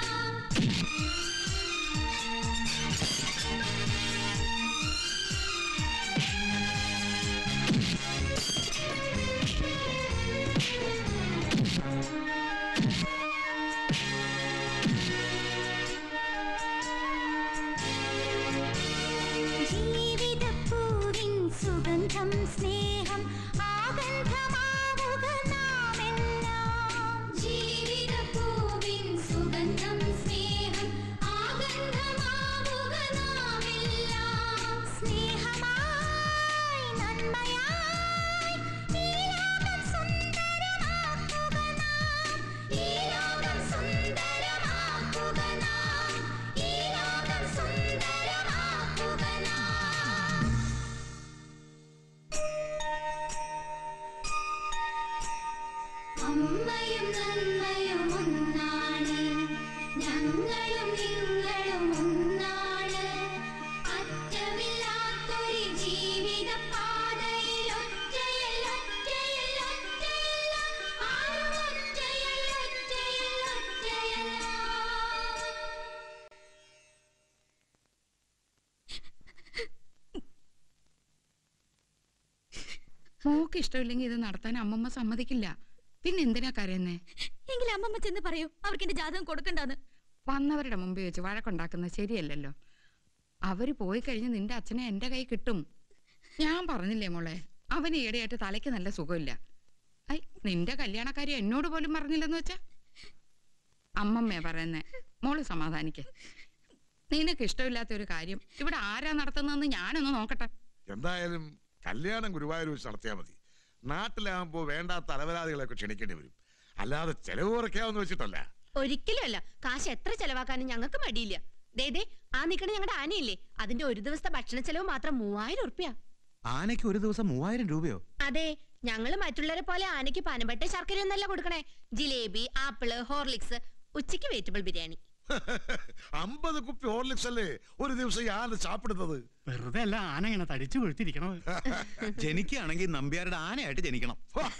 ജീവിതപ്പൂവിൻ സുഗന്ധം സ്നേഹം ആഗന്ധമാവുക നാമെല്ലാം ജീവിതപ്പൂവിൻ സുഗന്ധം സ്നേഹം ആഗന്ധമാവുക നാമെല്ലാം സ്നേഹമായി നന്മയായി ഈ ലോകം സുന്ദരമാക്കുക നാം ഈ ലോകം സുന്ദരമാക്കുക നാം ഈ ലോകം സുന്ദരമാക്കുക നാം അമ്മയും നന്മയും ഒന്നാണ് ഞങ്ങളും നിങ്ങളും ഒന്നാണ് അറ്റമില്ലാത്തൊരു ജീവിത പാതയിൽ ഒറ്റയല്ല ഒറ്റയല്ല ഒറ്റയല്ല ആരും ഒറ്റയല്ല ഒറ്റയല്ല ഒറ്റയല്ല മോക്ക് ഇഷ്ടമില്ലെങ്കിൽ ഇത് നടത്താൻ അമ്മമ്മ സമ്മതിക്കില്ല പിന്നെ എന്തിനാ കരയുന്നേ എങ്കിൽ അമ്മമ്മ ചെന്ന് പറയൂ അവർക്ക് എന്റെ ജാതകം കൊടുക്കണ്ടാന്ന് വന്നവരുടെ മുമ്പിൽ വെച്ച് വഴക്കുണ്ടാക്കുന്നത് ശരിയല്ലല്ലോ അവര് പോയി കഴിഞ്ഞ് നിന്റെ അച്ഛനെ എന്റെ കൈ കിട്ടും ഞാൻ പറഞ്ഞില്ലേ മോളെ അവന് ഈടെയായിട്ട് തലയ്ക്ക് നല്ല സുഖമില്ല ഐ നിന്റെ കല്യാണക്കാരി എന്നോട് പോലും പറഞ്ഞില്ലെന്ന് വെച്ചാ അമ്മമ്മേ പറയുന്നേ മോള് സമാധാനിക്ക് നിനക്ക് ഇഷ്ടമില്ലാത്ത ഒരു കാര്യം ഇവിടെ ആരാ നടത്തുന്നതെന്ന് ഞാനൊന്ന് നോക്കട്ടെ എന്തായാലും കല്യാണം ഗുരുവായൂർ വെച്ച് നടത്തിയാൽ മതി നാട്ടിലാകുമ്പോ വേണ്ടാത്ത അലവരാദികളൊക്കെ ക്ഷണിക്കേണ്ടി വരും അല്ലാതെ ചെലവ് കുറയ്ക്കാമെന്ന് വെച്ചിട്ടല്ല ഒരിക്കലും അല്ല കാശ് എത്ര ചെലവാക്കാനും ഞങ്ങൾക്ക് മടിയില്ല ദേ ദേ ആ നിക്കണ ഞങ്ങളുടെ ആനയില്ലേ അതിന്റെ ഒരു ദിവസത്തെ ഭക്ഷണ ചെലവ് മാത്രം മൂവായിരം ഉറുപ്പ്യ ആനയ്ക്ക് ഒരു ദിവസം മൂവായിരം രൂപയോ അതെ ഞങ്ങള് മറ്റുള്ളവരെ പോലെ ആനയ്ക്ക് പനമ്പട്ട ശർക്കര ഒന്നല്ല കൊടുക്കണേ ജിലേബി ആപ്പിള് ഹോർലിക്സ് ഉച്ചയ്ക്ക് വെജിറ്റബിൾ ബിരിയാണി അമ്പത് കുപ്പി ഹോർലിക്സ് അല്ലേ ഒരു ദിവസം ഈ ആന ചാപ്പിടുന്നത് വെറുതെ അല്ല ആന ഇങ്ങനെ തടിച്ചു കൊഴുത്തിരിക്കണത് ജനിക്കുകയാണെങ്കിൽ നമ്പ്യാരുടെ ആനയായിട്ട് ജനിക്കണം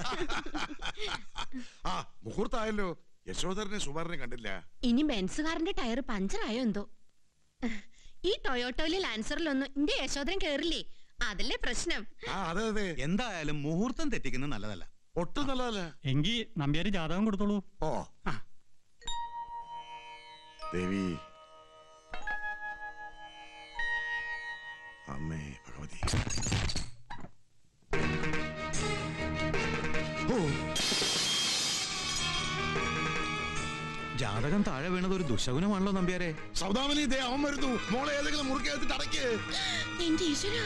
ആ മുഹൂർത്തായല്ലോ യശോധരനെ സുമാരനെ കണ്ടില്ല ഇനി ബെൻസുകാരന്റെ ടയർ പഞ്ചറായോ എന്തോ ഈ ടൊയോട്ടോയിലെ ലാൻസറിലൊന്നും എന്റെ യശോധരൻ കേറില്ലേ അതല്ലേ പ്രശ്നം ആ അതെ അതെ എന്തായാലും മുഹൂർത്തം തെറ്റിക്കുന്നത് നല്ലതല്ല ഒട്ടും നല്ലതല്ല എങ്കിൽ നമ്പ്യാര് ജാതകം കൊടുത്തോളൂ ഓ ദേവി അമ്മേ ഭഗവതി ഓ ജാതകം താഴെ വീണത് ഒരു ദുശകുനമാണല്ലോ നമ്പ്യാരെ സൗദാമിനി ദേ അവൻ വരുന്നു മോളെ ഏതെങ്കിലും മുറുക്കെടുത്തിട്ട് അടയ്ക്ക് എന്റെ ഈശ്വര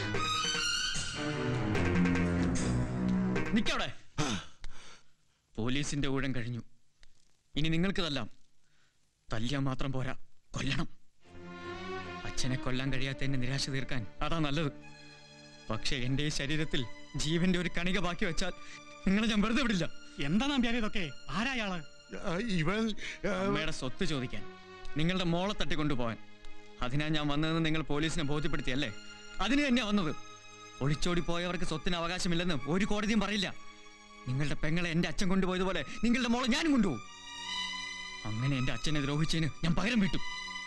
നിക്കവിടെ പോലീസിന്റെ ഊഴം കഴിഞ്ഞു ഇനി നിങ്ങൾക്ക് തല്ലാം തല്ലിയാൻ മാത്രം പോരാ കൊല്ലണം അച്ഛനെ കൊല്ലാൻ കഴിയാത്തതിന്റെ നിരാശ തീർക്കാൻ അതാ നല്ലത് പക്ഷെ എന്റെ ഈ ശരീരത്തിൽ ജീവന്റെ ഒരു കണിക ബാക്കി വെച്ചാൽ നിങ്ങളെ ഞാൻ വെറുതെ വിടില്ല എന്താ നമ്പ്യാരെ ഇതൊക്കെ ആരായാള് ഇവൻ അമ്മയുടെ സ്വത്ത് ചോദിക്കാൻ നിങ്ങളുടെ മോളെ തട്ടിക്കൊണ്ടുപോകാൻ അതിനാ ഞാൻ വന്നതെന്ന് നിങ്ങൾ പോലീസിനെ ബോധ്യപ്പെടുത്തിയല്ലേ അതിന് തന്നെ വന്നത് ഒളിച്ചോടി പോയവർക്ക് സ്വത്തിന് അവകാശമില്ലെന്ന് ഒരു കോടതിയും പറയില്ല നിങ്ങളുടെ പെങ്ങളെ എന്റെ അച്ഛൻ കൊണ്ടുപോയതുപോലെ നിങ്ങളുടെ മോളെ ഞാനും കൊണ്ടുപോകും അങ്ങനെ എന്റെ അച്ഛനെ ദ്രോഹിച്ചതിന് ഞാൻ പകരം വിട്ടു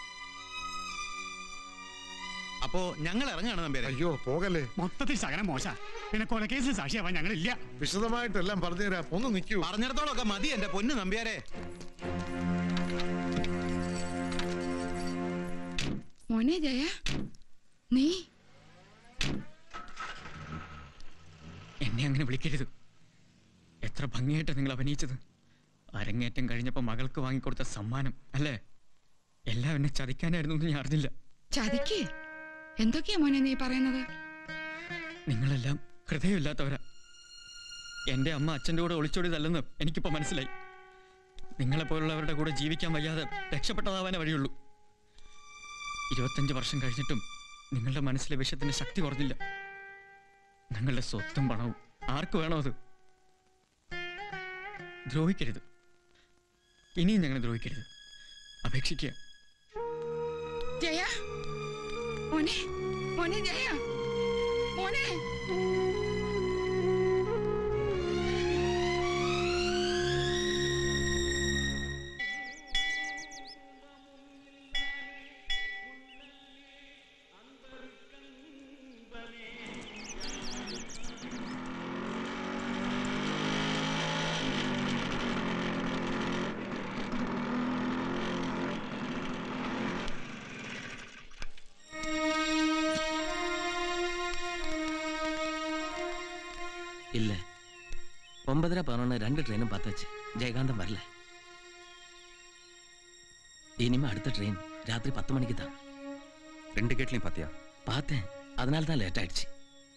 അപ്പോ ഞങ്ങൾ ഇറങ്ങാണ് നമ്പ്യാരെ അയ്യോ പോകല്ലേ മൊത്തത്തിൽ ശകലം മോശ പിന്നെ കൊലക്കേസിൽ സാക്ഷിയാവാൻ ഞങ്ങളില്ല വിശദമായിട്ടെല്ലാം പറഞ്ഞുതരാം ഒന്ന് നിൽക്കൂ പറഞ്ഞിടത്തോളൊക്കെ മതി എന്റെ പൊന്ന് നമ്പ്യാരെ മോനെ ജയ നീ എന്നെ അങ്ങനെ വിളിക്കരുത് എത്ര ഭംഗിയായിട്ട് നിങ്ങൾ അഭിനയിച്ചത് അരങ്ങേറ്റം കഴിഞ്ഞപ്പോ മകൾക്ക് വാങ്ങിക്കൊടുത്ത സമ്മാനം അല്ലേ എല്ലാം എന്നെ ചതിക്കാനായിരുന്നു എന്ന് ഞാൻ അറിഞ്ഞില്ല ചതിക്കേ എന്തൊക്കെയാ മോനെ നീ പറയുന്നത് നിങ്ങളെല്ലാം ഹൃദയമില്ലാത്തവരാ എന്റെ അമ്മ അച്ഛൻ്റെ കൂടെ ഒളിച്ചോടിയതല്ലെന്ന് എനിക്കിപ്പോ മനസ്സിലായി നിങ്ങളെപ്പോലുള്ളവരുടെ കൂടെ ജീവിക്കാൻ വയ്യാതെ രക്ഷപ്പെട്ടതാവാനേ വഴിയുള്ളൂ ഇരുപത്തഞ്ച് വർഷം കഴിഞ്ഞിട്ടും നിങ്ങളുടെ മനസ്സിലെ വിഷത്തിന്റെ ശക്തി കുറഞ്ഞില്ല നിങ്ങളുടെ സ്വത്തും പണവും ആർക്ക് വേണോ അത് ദ്രോഹിക്കരുത് ഇനിയും ഞങ്ങളെ ദ്രോഹിക്കരുത് അപേക്ഷിക്കുക ജയ മോനെ മോനെ ജയ മോനെ இல்ல ஒன்பதரை பதினொன்று ரெண்டு ட்ரெயினும் பார்த்தாச்சு ஜெயகாந்தம் வரல இனிமே அடுத்த ட்ரெயின் ராத்திரி பத்து மணிக்கு தான் ரெண்டு கேட்லையும் பாத்தியா பார்த்தேன் அதனால தான் லேட் ஆயிடுச்சு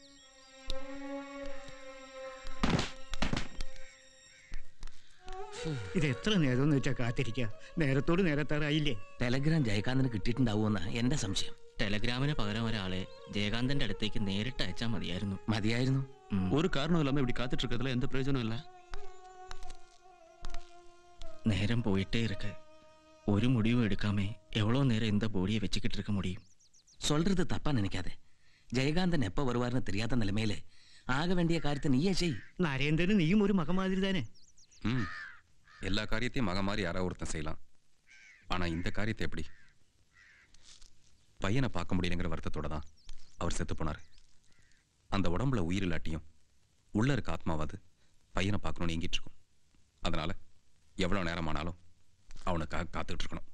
ഇത് എത്ര നേരം എന്ന് വെച്ചാൽ കാത്തിരിക്കുക നേരത്തോട് നേരത്താറായില്ലേ ടെലഗ്രാം ജയകാന്തന് കിട്ടിയിട്ടുണ്ടാവുമെന്നാ എന്റെ സംശയം ടെലഗ്രാമിന് പകരം ഒരാളെ ജയകാന്തന്റെ അടുത്തേക്ക് നേരിട്ട് അയച്ചാൽ മതിയായിരുന്നു മതിയായിരുന്നു ഒരു കാരണവും ഇല്ലാമ இப்படி காத்துட்டு இருக்கிறதுல எந்த பிரயோஜனம் இல்ல நேரம் போயிட்டே இருக்கு ஒரு முடிவும் எடுக்காம எவ்வளவு நேரம் இந்த பாடியை வச்சுக்கிட்டு இருக்க முடியும் சொல்றது தப்பா நினைக்காத ஜெயகாந்தன் எப்ப வருவார்னு தெரியாத நிலைமையில ஆக வேண்டிய காரியத்தை நீயே செய் നരേന്ദ്രന് നീയും ഒരു മക മാതിരി തന്നെ ம் எல்லா காரியத்தையும் மக மாதிரி யாராவது ஒருத்தன் செய்யலாம் ஆனா இந்த காரியத்தை எப்படி பையனை பார்க்க முடியலைங்கிற வருத்தத்தோட தான் அவர் செத்து போனார் அந்த உடம்புல உயிர் இல்லாட்டியும் உள்ள இருக்க ஆத்மாவாது பையனை பார்க்கணும்னு ஏங்கிட்டு இருக்கும் அதனால எவ்வளவு நேரம் ஆனாலும் அவனுக்காக காத்துக்கிட்டு இருக்கணும்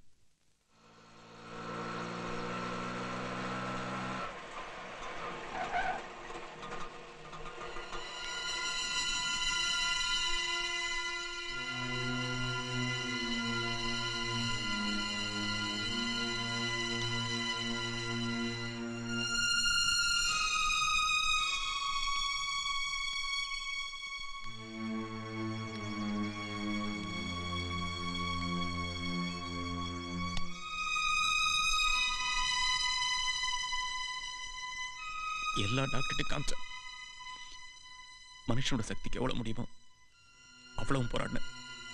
எல்லா டாக்டர்கிட்ட காமிச்சேன் மனுஷனோட சக்திக்கு எவ்வளவு முடியுமோ அவ்வளவும் போராடினேன்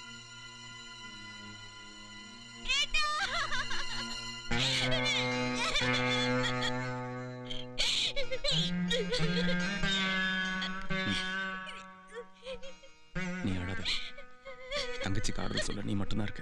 நீ அழாத தங்கச்சிக்கு ஆறுதல் சொல்ல நீ மட்டும்தான் இருக்க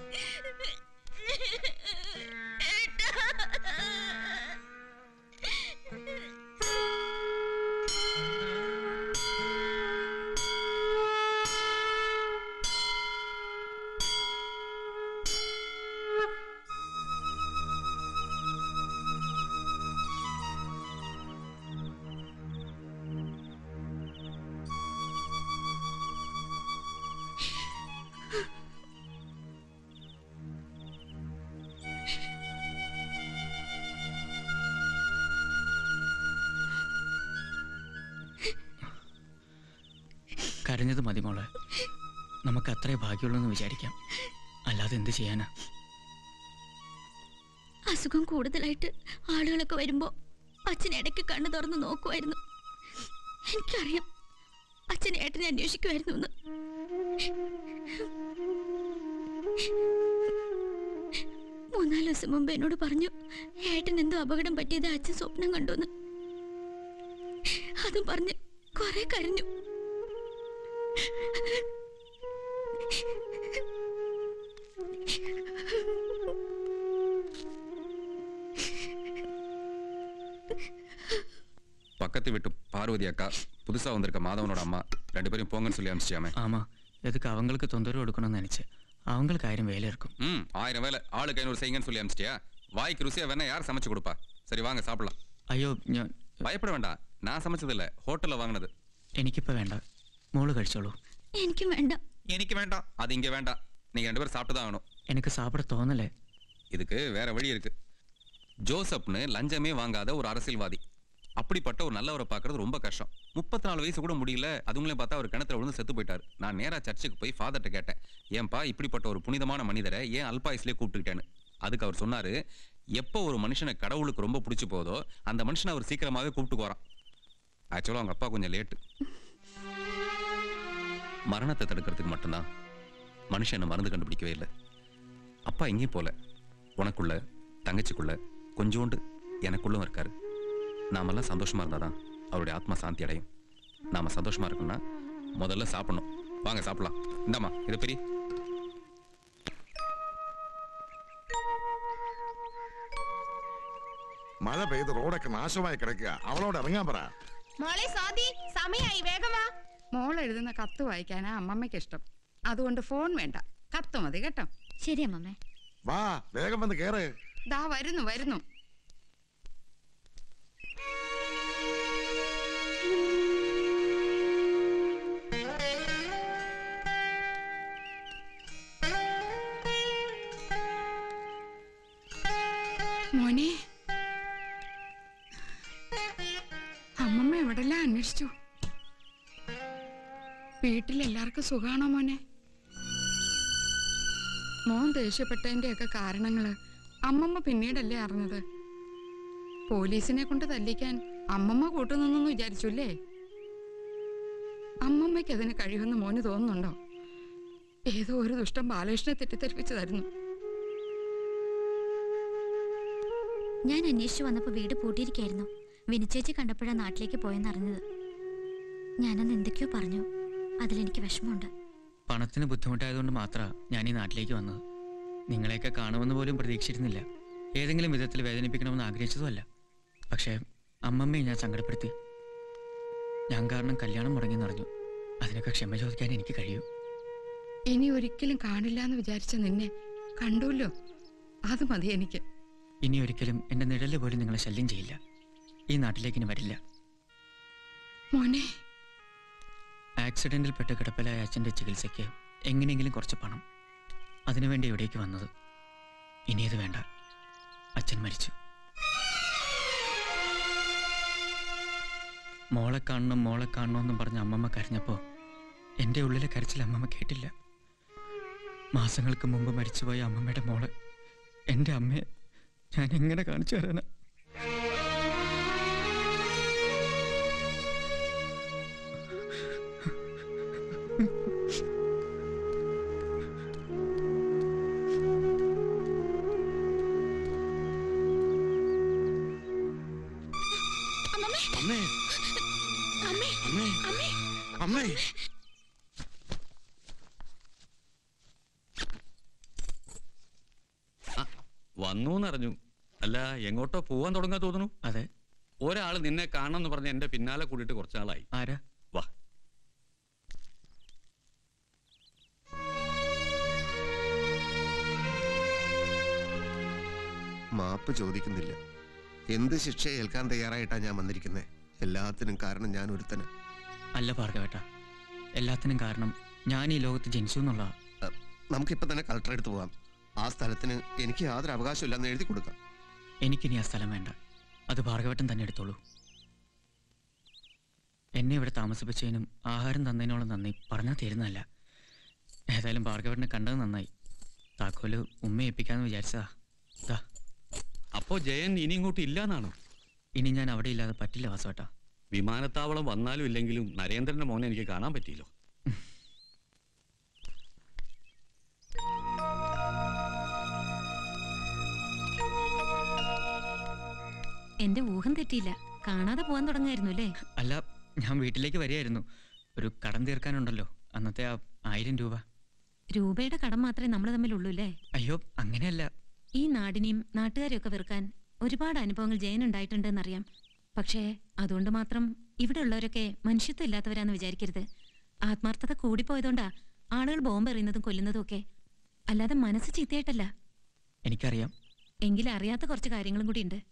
കരഞ്ഞത് മതി മോളെ നമുക്ക് അത്രേ ഭാഗ്യമുള്ളൂ എന്ന് വിചാരിക്കാം അല്ലാതെ എന്ത് ചെയ്യാനാ അസുഖം കൂടുതലായിട്ട് ആളുകളൊക്കെ വരുമ്പോ അച്ഛൻ ഇടയ്ക്ക് കണ്ണു തുറന്ന് നോക്കുമായിരുന്നു എനിക്കറിയാം അച്ഛൻ ഏട്ടനെ അന്വേഷിക്കുമായിരുന്നു എന്ന് മൂന്നാല് ദിവസം മുമ്പ് എന്നോട് പറഞ്ഞു ഏട്ടൻ എന്തോ അപകടം പറ്റിയത് അച്ഛൻ സ്വപ്നം കണ്ടുന്ന് അതും പറഞ്ഞ് കുറെ കരഞ്ഞു பக்கத்து வீட்டு பார்வதி அக்கா புதுசா வந்திருக்க மாதவனோட அம்மா ரெண்டு பேரும் போங்கன்னு சொல்லி அனுப்பிச்சியாமே ஆமா எதுக்கு அவங்களுக்கு தொந்தரவு கொடுக்கணும்னு நினைச்சேன் அவங்களுக்கு ஆயிரம் வேலை இருக்கும் ம் ஆயிரம் வேலை ஆளுக்கு ஐநூறு செய்யுங்கன்னு சொல்லி அனுப்பிச்சிட்டியா வாய்க்கு ருசியா வேணா யார் சமைச்சு கொடுப்பா சரி வாங்க சாப்பிடலாம் അയ്യോ ഞാൻ பயப்பட வேண்டாம் நான் சமைச்சது இல்ல ஹோட்டல்ல வாங்கினது എനിക്കിപ്പോ വേണ്ട മോള് കഴിച്ചോളൂ എനിക്കും വേണ്ട எனக்கு வேண்டாம் அது இங்க வேண்டாம் நீங்க ரெண்டு பேரும் சாப்பிட்டு தான் ஆகணும் എനിക്ക് സാപ്പിട തോന്നലേ இதுக்கு வேற வழி இருக்கு ஜோசப்னு லஞ்சமே வாங்காத ஒரு அரசியல்வாதி அப்படிப்பட்ட ஒரு நல்லவரை பார்க்கறது ரொம்ப கஷ்டம் முப்பத்தி நாலு வயசு கூட முடியல அதுங்களையும் பார்த்தா அவர் கிணத்துல விழுந்து செத்து போயிட்டாரு நான் நேரா சர்ச்சுக்கு போய் ஃபாதர்ட்ட கேட்டேன் ஏன்பா இப்படிப்பட்ட ஒரு புனிதமான மனிதரை ஏன் அல்பாயுஸ்லேயே கூப்பிட்டுக்கிட்டேன்னு அதுக்கு அவர் சொன்னாரு எப்போ ஒரு மனுஷனை கடவுளுக்கு ரொம்ப பிடிச்சி போதோ அந்த மனுஷனை அவர் சீக்கிரமாவே கூப்பிட்டு போறான் ஆக்சுவலாக அவங்க அப்பா கொஞ்சம் லேட்டு மரணத்தை தடுக்கிறதுக்கு மட்டும்தான் மனுஷன் என்ன மருந்து கண்டுபிடிக்கவே இல்லை அப்பா எங்கேயும் போல உனக்குள்ள தங்கச்சிக்குள்ள கொஞ்சோண்டு எனக்குள்ளும் இருக்காரு நாமெல்லாம் சந்தோஷமா இருந்தாதான் அவருடைய ஆத்மா சாந்தி அடையும் நாம சந்தோஷமா இருக்கணும்னா முதல்ல சாப்பிடணும் வாங்க சாப்பிடலாம் இந்தாம்மா இது பெரிய മഴ പെയ്ത് റോഡൊക്കെ നാശമായി കിടക്കുക അവളോട് ഇറങ്ങാൻ പറ മോളെ സ്വാതി സമയായി വേഗം വാ മോൾ എഴുതുന്ന കത്ത് വായിക്കാനാ അമ്മമ്മയ്ക്ക് ഇഷ്ടം അതുകൊണ്ട് ഫോൺ വേണ്ട കത്ത് മതി കേട്ടോ ശരി അമ്മമ്മേ വാ വേഗം വന്ന് കേറ് ദാ വരുന്നു വരുന്നു മോനെ അമ്മമ്മ എവിടെല്ലാം അന്വേഷിച്ചു വീട്ടിലെല്ലാവർക്കും സുഖാണോ മോനെ മോൻ ദേഷ്യപ്പെട്ടതിന്റെയൊക്കെ കാരണങ്ങള് അമ്മമ്മ പിന്നീടല്ലേ അറിഞ്ഞത് പോലീസിനെ കൊണ്ട് തല്ലിക്കാൻ അമ്മമ്മ കൂട്ടുനിന്നെന്ന് വിചാരിച്ചു അല്ലേ അമ്മമ്മയ്ക്ക് അതിന് കഴിയുമെന്ന് മോന് തോന്നുന്നുണ്ടോ ഏതോ ഒരു ദുഷ്ടം ബാലകൃഷ്ണനെ തെറ്റിദ്ധരിപ്പിച്ചതായിരുന്നു ഞാൻ അന്വേഷിച്ചു വന്നപ്പോൾ വീട് പൂട്ടിയിരിക്കായിരുന്നു വിനിച്ചേച്ചി കണ്ടപ്പോഴാണ് നാട്ടിലേക്ക് പോയെന്നറിഞ്ഞത് ഞാനന്ന് എന്തൊക്കെയോ പറഞ്ഞു അതിലെനിക്ക് വിഷമമുണ്ട് പണത്തിന് ബുദ്ധിമുട്ടായതുകൊണ്ട് മാത്രമാണ് ഞാൻ ഈ നാട്ടിലേക്ക് വന്നത് നിങ്ങളെയൊക്കെ കാണുമെന്ന് പോലും പ്രതീക്ഷിച്ചിരുന്നില്ല ഏതെങ്കിലും വിധത്തിൽ വേദനിപ്പിക്കണമെന്ന് ആഗ്രഹിച്ചതുമല്ല പക്ഷേ അമ്മമ്മയെ ഞാൻ സങ്കടപ്പെടുത്തി ഞാൻ കാരണം കല്യാണം മുടങ്ങിയെന്നറിഞ്ഞു അതിനൊക്കെ ക്ഷമ ചോദിക്കാൻ എനിക്ക് കഴിയൂ ഇനി ഒരിക്കലും കാണില്ല എന്ന് വിചാരിച്ച നിന്നെ കണ്ടുല്ലോ അത് മതി എനിക്ക് ഇനി ഒരിക്കലും എൻ്റെ നിഴല് പോലും നിങ്ങളെ ശല്യം ചെയ്യില്ല ഈ നാട്ടിലേക്ക് ഇനി വരില്ല മോനെ ആക്സിഡന്റിൽ പെട്ട് കിടപ്പിലായ അച്ഛൻ്റെ ചികിത്സയ്ക്ക് എങ്ങനെയെങ്കിലും കുറച്ച് പണം അതിനുവേണ്ടി ഇവിടേക്ക് വന്നത് ഇനിയത് വേണ്ട അച്ഛൻ മരിച്ചു മോളെ കാണണം മോളെ കാണണമെന്നും പറഞ്ഞ് അമ്മമ്മ കരഞ്ഞപ്പോൾ എൻ്റെ ഉള്ളിലെ കരച്ചിൽ അമ്മമ്മ കേട്ടില്ല മാസങ്ങൾക്ക് മുമ്പ് മരിച്ചുപോയ അമ്മമ്മയുടെ മോള് എൻ്റെ അമ്മയെ ഞാൻ എങ്ങനെ കാണിച്ചു തരാനാ അമ്മേ അമ്മേ അമ്മേ അമ്മേ അമ്മേ വന്നു എന്നറിഞ്ഞു അല്ല എങ്ങോട്ടോ പോവാൻ തുടങ്ങാൻ തോന്നുന്നു അതെ ഒരാൾ നിന്നെ കാണണമെന്ന് പറഞ്ഞ് എന്റെ പിന്നാലെ കൂടിയിട്ട് കുറച്ച് നാളായി ആരാ വാ മാപ്പ് ചോദിക്കുന്നില്ല എന്ത് ശിക്ഷ ഏൽക്കാൻ തയ്യാറായിട്ടാ ഞാൻ വന്നിരിക്കുന്നത് എല്ലാത്തിനും കാരണം ഞാൻ ഒരുത്തന് അല്ല ഭാർഗവേട്ട എല്ലാത്തിനും കാരണം ഞാൻ ഈ ലോകത്ത് ജനിച്ചു എന്നുള്ള നമുക്കിപ്പോ തന്നെ കളക്ടർ എടുത്ത് പോവാം ആ സ്ഥലത്തിന് എനിക്ക് യാതൊരു അവകാശമില്ലെന്ന് എഴുതി കൊടുക്കാം എനിക്കിനി ആ സ്ഥലം വേണ്ട അത് ഭാർഗവട്ടൻ തന്നെ എടുത്തോളൂ എന്നെ ഇവിടെ താമസിപ്പിച്ചതിനും ആഹാരം തന്നതിനോളം നന്ദി പറഞ്ഞാൽ തീരുന്നതല്ല ഏതായാലും ഭാർഗവട്ടനെ കണ്ടത് നന്നായി താക്കോല് ഉമ്മ ഏൽപ്പിക്കാന്ന് വിചാരിച്ചതാ ദാ അപ്പോ ജയൻ ഇനി ഇങ്ങോട്ട് ഇല്ലാന്നാണോ ഇനി ഞാൻ അവിടെ ഇല്ലാതെ പറ്റില്ല വാസവട്ട വിമാനത്താവളം വന്നാലും ഇല്ലെങ്കിലും നരേന്ദ്രന്റെ മോനെ എനിക്ക് കാണാൻ പറ്റിയല്ലോ എന്റെ ഊഹം തെറ്റിയില്ല കാണാതെ പോവാൻ തുടങ്ങായിരുന്നു അല്ലേ അല്ല ഞാൻ വീട്ടിലേക്ക് വരികയായിരുന്നു ഒരു കടം തീർക്കാനുണ്ടല്ലോ അന്നത്തെ ആ ആയിരം രൂപ രൂപയുടെ കടം മാത്രമേ നമ്മൾ തമ്മിലുള്ളൂ അല്ലേ അയ്യോ അങ്ങനെയല്ല ഈ നാടിനെയും നാട്ടുകാരെയും ഒക്കെ വെറുക്കാൻ ഒരുപാട് അനുഭവങ്ങൾ ജയൻ ഉണ്ടായിട്ടുണ്ടെന്നറിയാം പക്ഷേ അതുകൊണ്ട് മാത്രം ഇവിടെ ഉള്ളവരൊക്കെ മനുഷ്യത്വം ഇല്ലാത്തവരാന്ന് വിചാരിക്കരുത് ആത്മാർത്ഥത കൂടിപ്പോയതുകൊണ്ടാ ആളുകൾ ബോംബ് എറിയുന്നതും കൊല്ലുന്നതും ഒക്കെ അല്ലാതെ മനസ്സ് ചീത്തയായിട്ടല്ല എനിക്കറിയാം എങ്കിലും അറിയാത്ത കുറച്ച് കാര്യങ്ങളും കൂടി ഉണ്ട്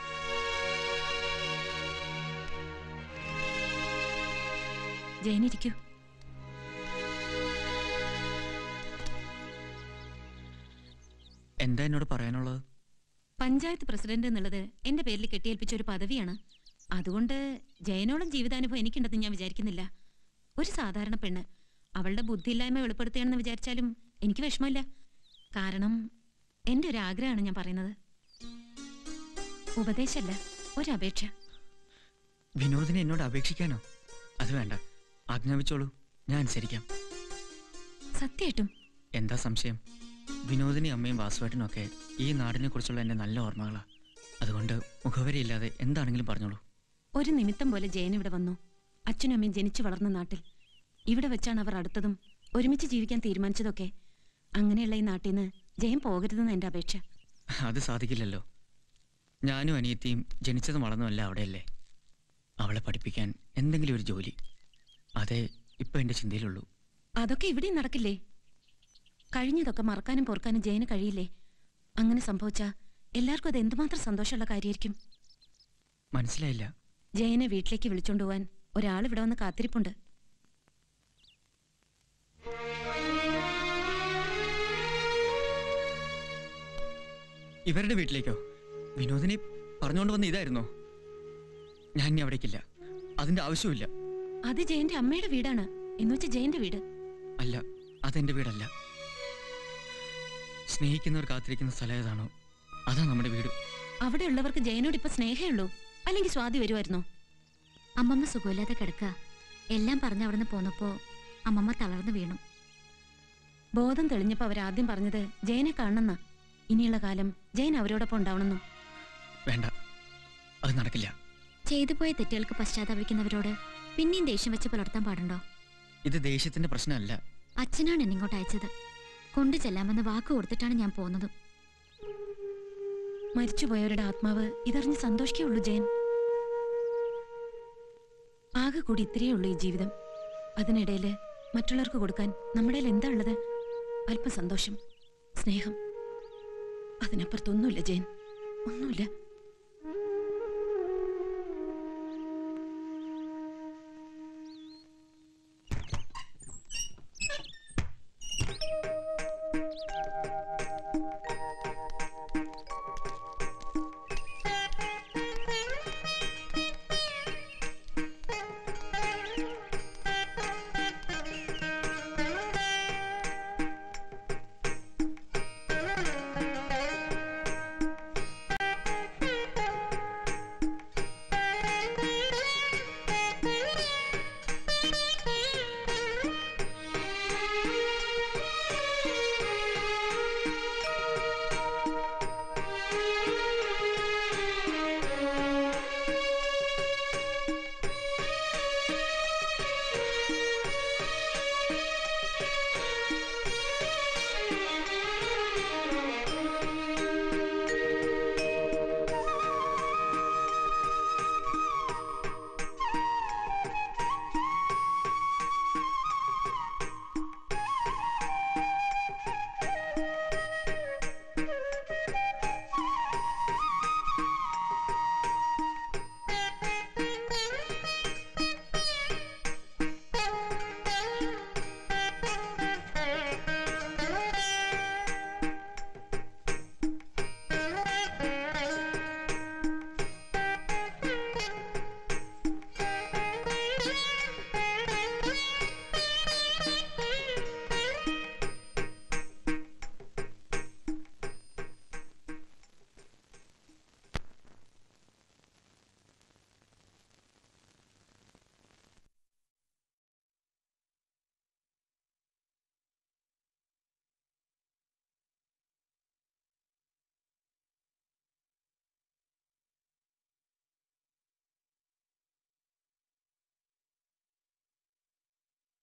ജയനിരിക്കൂ എന്താ എന്നോട് പറയാനുള്ളത് പഞ്ചായത്ത് പ്രസിഡന്റ് എന്നുള്ളത് എന്റെ പേരിൽ കെട്ടിയേൽപ്പിച്ച ഒരു പദവിയാണ് അതുകൊണ്ട് ജയനോളം ജീവിതാനുഭവം എനിക്കുണ്ടെന്ന് ഞാൻ വിചാരിക്കുന്നില്ല ഒരു സാധാരണ പെണ്ണ് അവളുടെ ബുദ്ധിയില്ലായ്മ വെളിപ്പെടുത്തുകയാണെന്ന് വിചാരിച്ചാലും എനിക്ക് വിഷമമില്ല കാരണം എന്റെ ഒരു ആഗ്രഹമാണ് ഞാൻ പറയുന്നത് ഉപദേശമല്ല ഒരപേക്ഷ വിനോദിനെ എന്നോട് അപേക്ഷിക്കാനോ അത് വേണ്ട ആജ്ഞാപിച്ചോളൂ ഞാൻ അനുസരിക്കാം സത്യമായിട്ടും എന്താ സംശയം വിനോദിനി അമ്മയും വാസുവേട്ടനും ഒക്കെ ഈ നാടിനെ കുറിച്ചുള്ള എൻ്റെ നല്ല ഓർമ്മകളാ അതുകൊണ്ട് മുഖവരിയില്ലാതെ എന്താണെങ്കിലും പറഞ്ഞോളൂ ഒരു നിമിത്തം പോലെ ജയൻ ഇവിടെ വന്നു അച്ഛനും അമ്മയും ജനിച്ചു വളർന്ന നാട്ടിൽ ഇവിടെ വെച്ചാണ് അവർ അടുത്തതും ഒരുമിച്ച് ജീവിക്കാൻ തീരുമാനിച്ചതൊക്കെ അങ്ങനെയുള്ള ഈ നാട്ടിൽ നിന്ന് ജയൻ പോകരുതെന്ന് എൻ്റെ അപേക്ഷ അത് സാധിക്കില്ലല്ലോ ഞാനും അനിയത്തിയും ജനിച്ചതും വളർന്നതല്ല അവിടെയല്ലേ അവളെ പഠിപ്പിക്കാൻ എന്തെങ്കിലും ഒരു ജോലി അതേ ഇപ്പം എൻ്റെ ചിന്തയിലുള്ളൂ അതൊക്കെ ഇവിടെയും നടക്കില്ലേ കഴിഞ്ഞതൊക്കെ മറക്കാനും പൊറുക്കാനും ജയന് കഴിയില്ലേ അങ്ങനെ സംഭവിച്ചാ എല്ലാവർക്കും അത് എന്തുമാത്രം സന്തോഷമുള്ള കാര്യമായിരിക്കും മനസ്സിലായില്ല ജയനെ വീട്ടിലേക്ക് വിളിച്ചോണ്ട് പോവാൻ ഒരാൾ ഇവിടെ വന്ന് കാത്തിരിപ്പുണ്ട് ഇവരുടെ വീട്ടിലേക്കോ വിനോദിനെ പറഞ്ഞുകൊണ്ട് വന്ന ഇതായിരുന്നോ ഞാൻ ഇനി അവിടേക്കില്ല അതിന്റെ ആവശ്യമില്ല അത് ജയന്റെ അമ്മയുടെ വീടാണ് എന്നുവെച്ചാ ജയന്റെ വീട് അല്ല അതെന്റെ വീടല്ല സ്നേഹിക്കുന്നവർ കാത്തിരിക്കുന്ന സ്ഥലം ഏതാണോ അതാ നമ്മുടെ വീട് അവിടെ ഉള്ളവർക്ക് ജയനോട് ഇപ്പൊ സ്നേഹമേ ഉള്ളൂ അല്ലെങ്കിൽ സ്വാതി വരുമായിരുന്നോ അമ്മമ്മ സുഖമില്ലാതെ കിടക്കുക എല്ലാം പറഞ്ഞ് അവിടുന്ന് പോന്നപ്പോ അമ്മമ്മ തളർന്നു വീണു ബോധം തെളിഞ്ഞപ്പോ അവരാദ്യം പറഞ്ഞത് ജയനെ കാണണമെന്നാ ഇനിയുള്ള കാലം ജയൻ അവരോടൊപ്പം ഉണ്ടാവണമെന്നും വേണ്ട അത് നടക്കില്ല ചെയ്തു പോയ തെറ്റുകൾക്ക് പശ്ചാത്തപിക്കുന്നവരോട് പിന്നെയും ദേഷ്യം വെച്ച് പുലർത്താൻ പാടുണ്ടോ ഇത് ദേഷ്യത്തിന്റെ പ്രശ്നമല്ല അച്ഛനാണ് എന്നെ ഇങ്ങോട്ട് അയച്ചത് കൊണ്ടു ചെല്ലാമെന്ന് വാക്ക് കൊടുത്തിട്ടാണ് ഞാൻ പോന്നതും മരിച്ചുപോയവരുടെ ആത്മാവ് ഇതറിഞ്ഞ് സന്തോഷിക്കേ ഉള്ളൂ ജയൻ ആകെ കൂടി ഇത്രയേ ഉള്ളൂ ഈ ജീവിതം അതിനിടയില് മറ്റുള്ളവർക്ക് കൊടുക്കാൻ നമ്മുടെ കയ്യിൽ എന്താ ഉള്ളത് അല്പം സന്തോഷം സ്നേഹം അതിനപ്പുറത്തൊന്നുമില്ല ജയൻ ഒന്നുമില്ല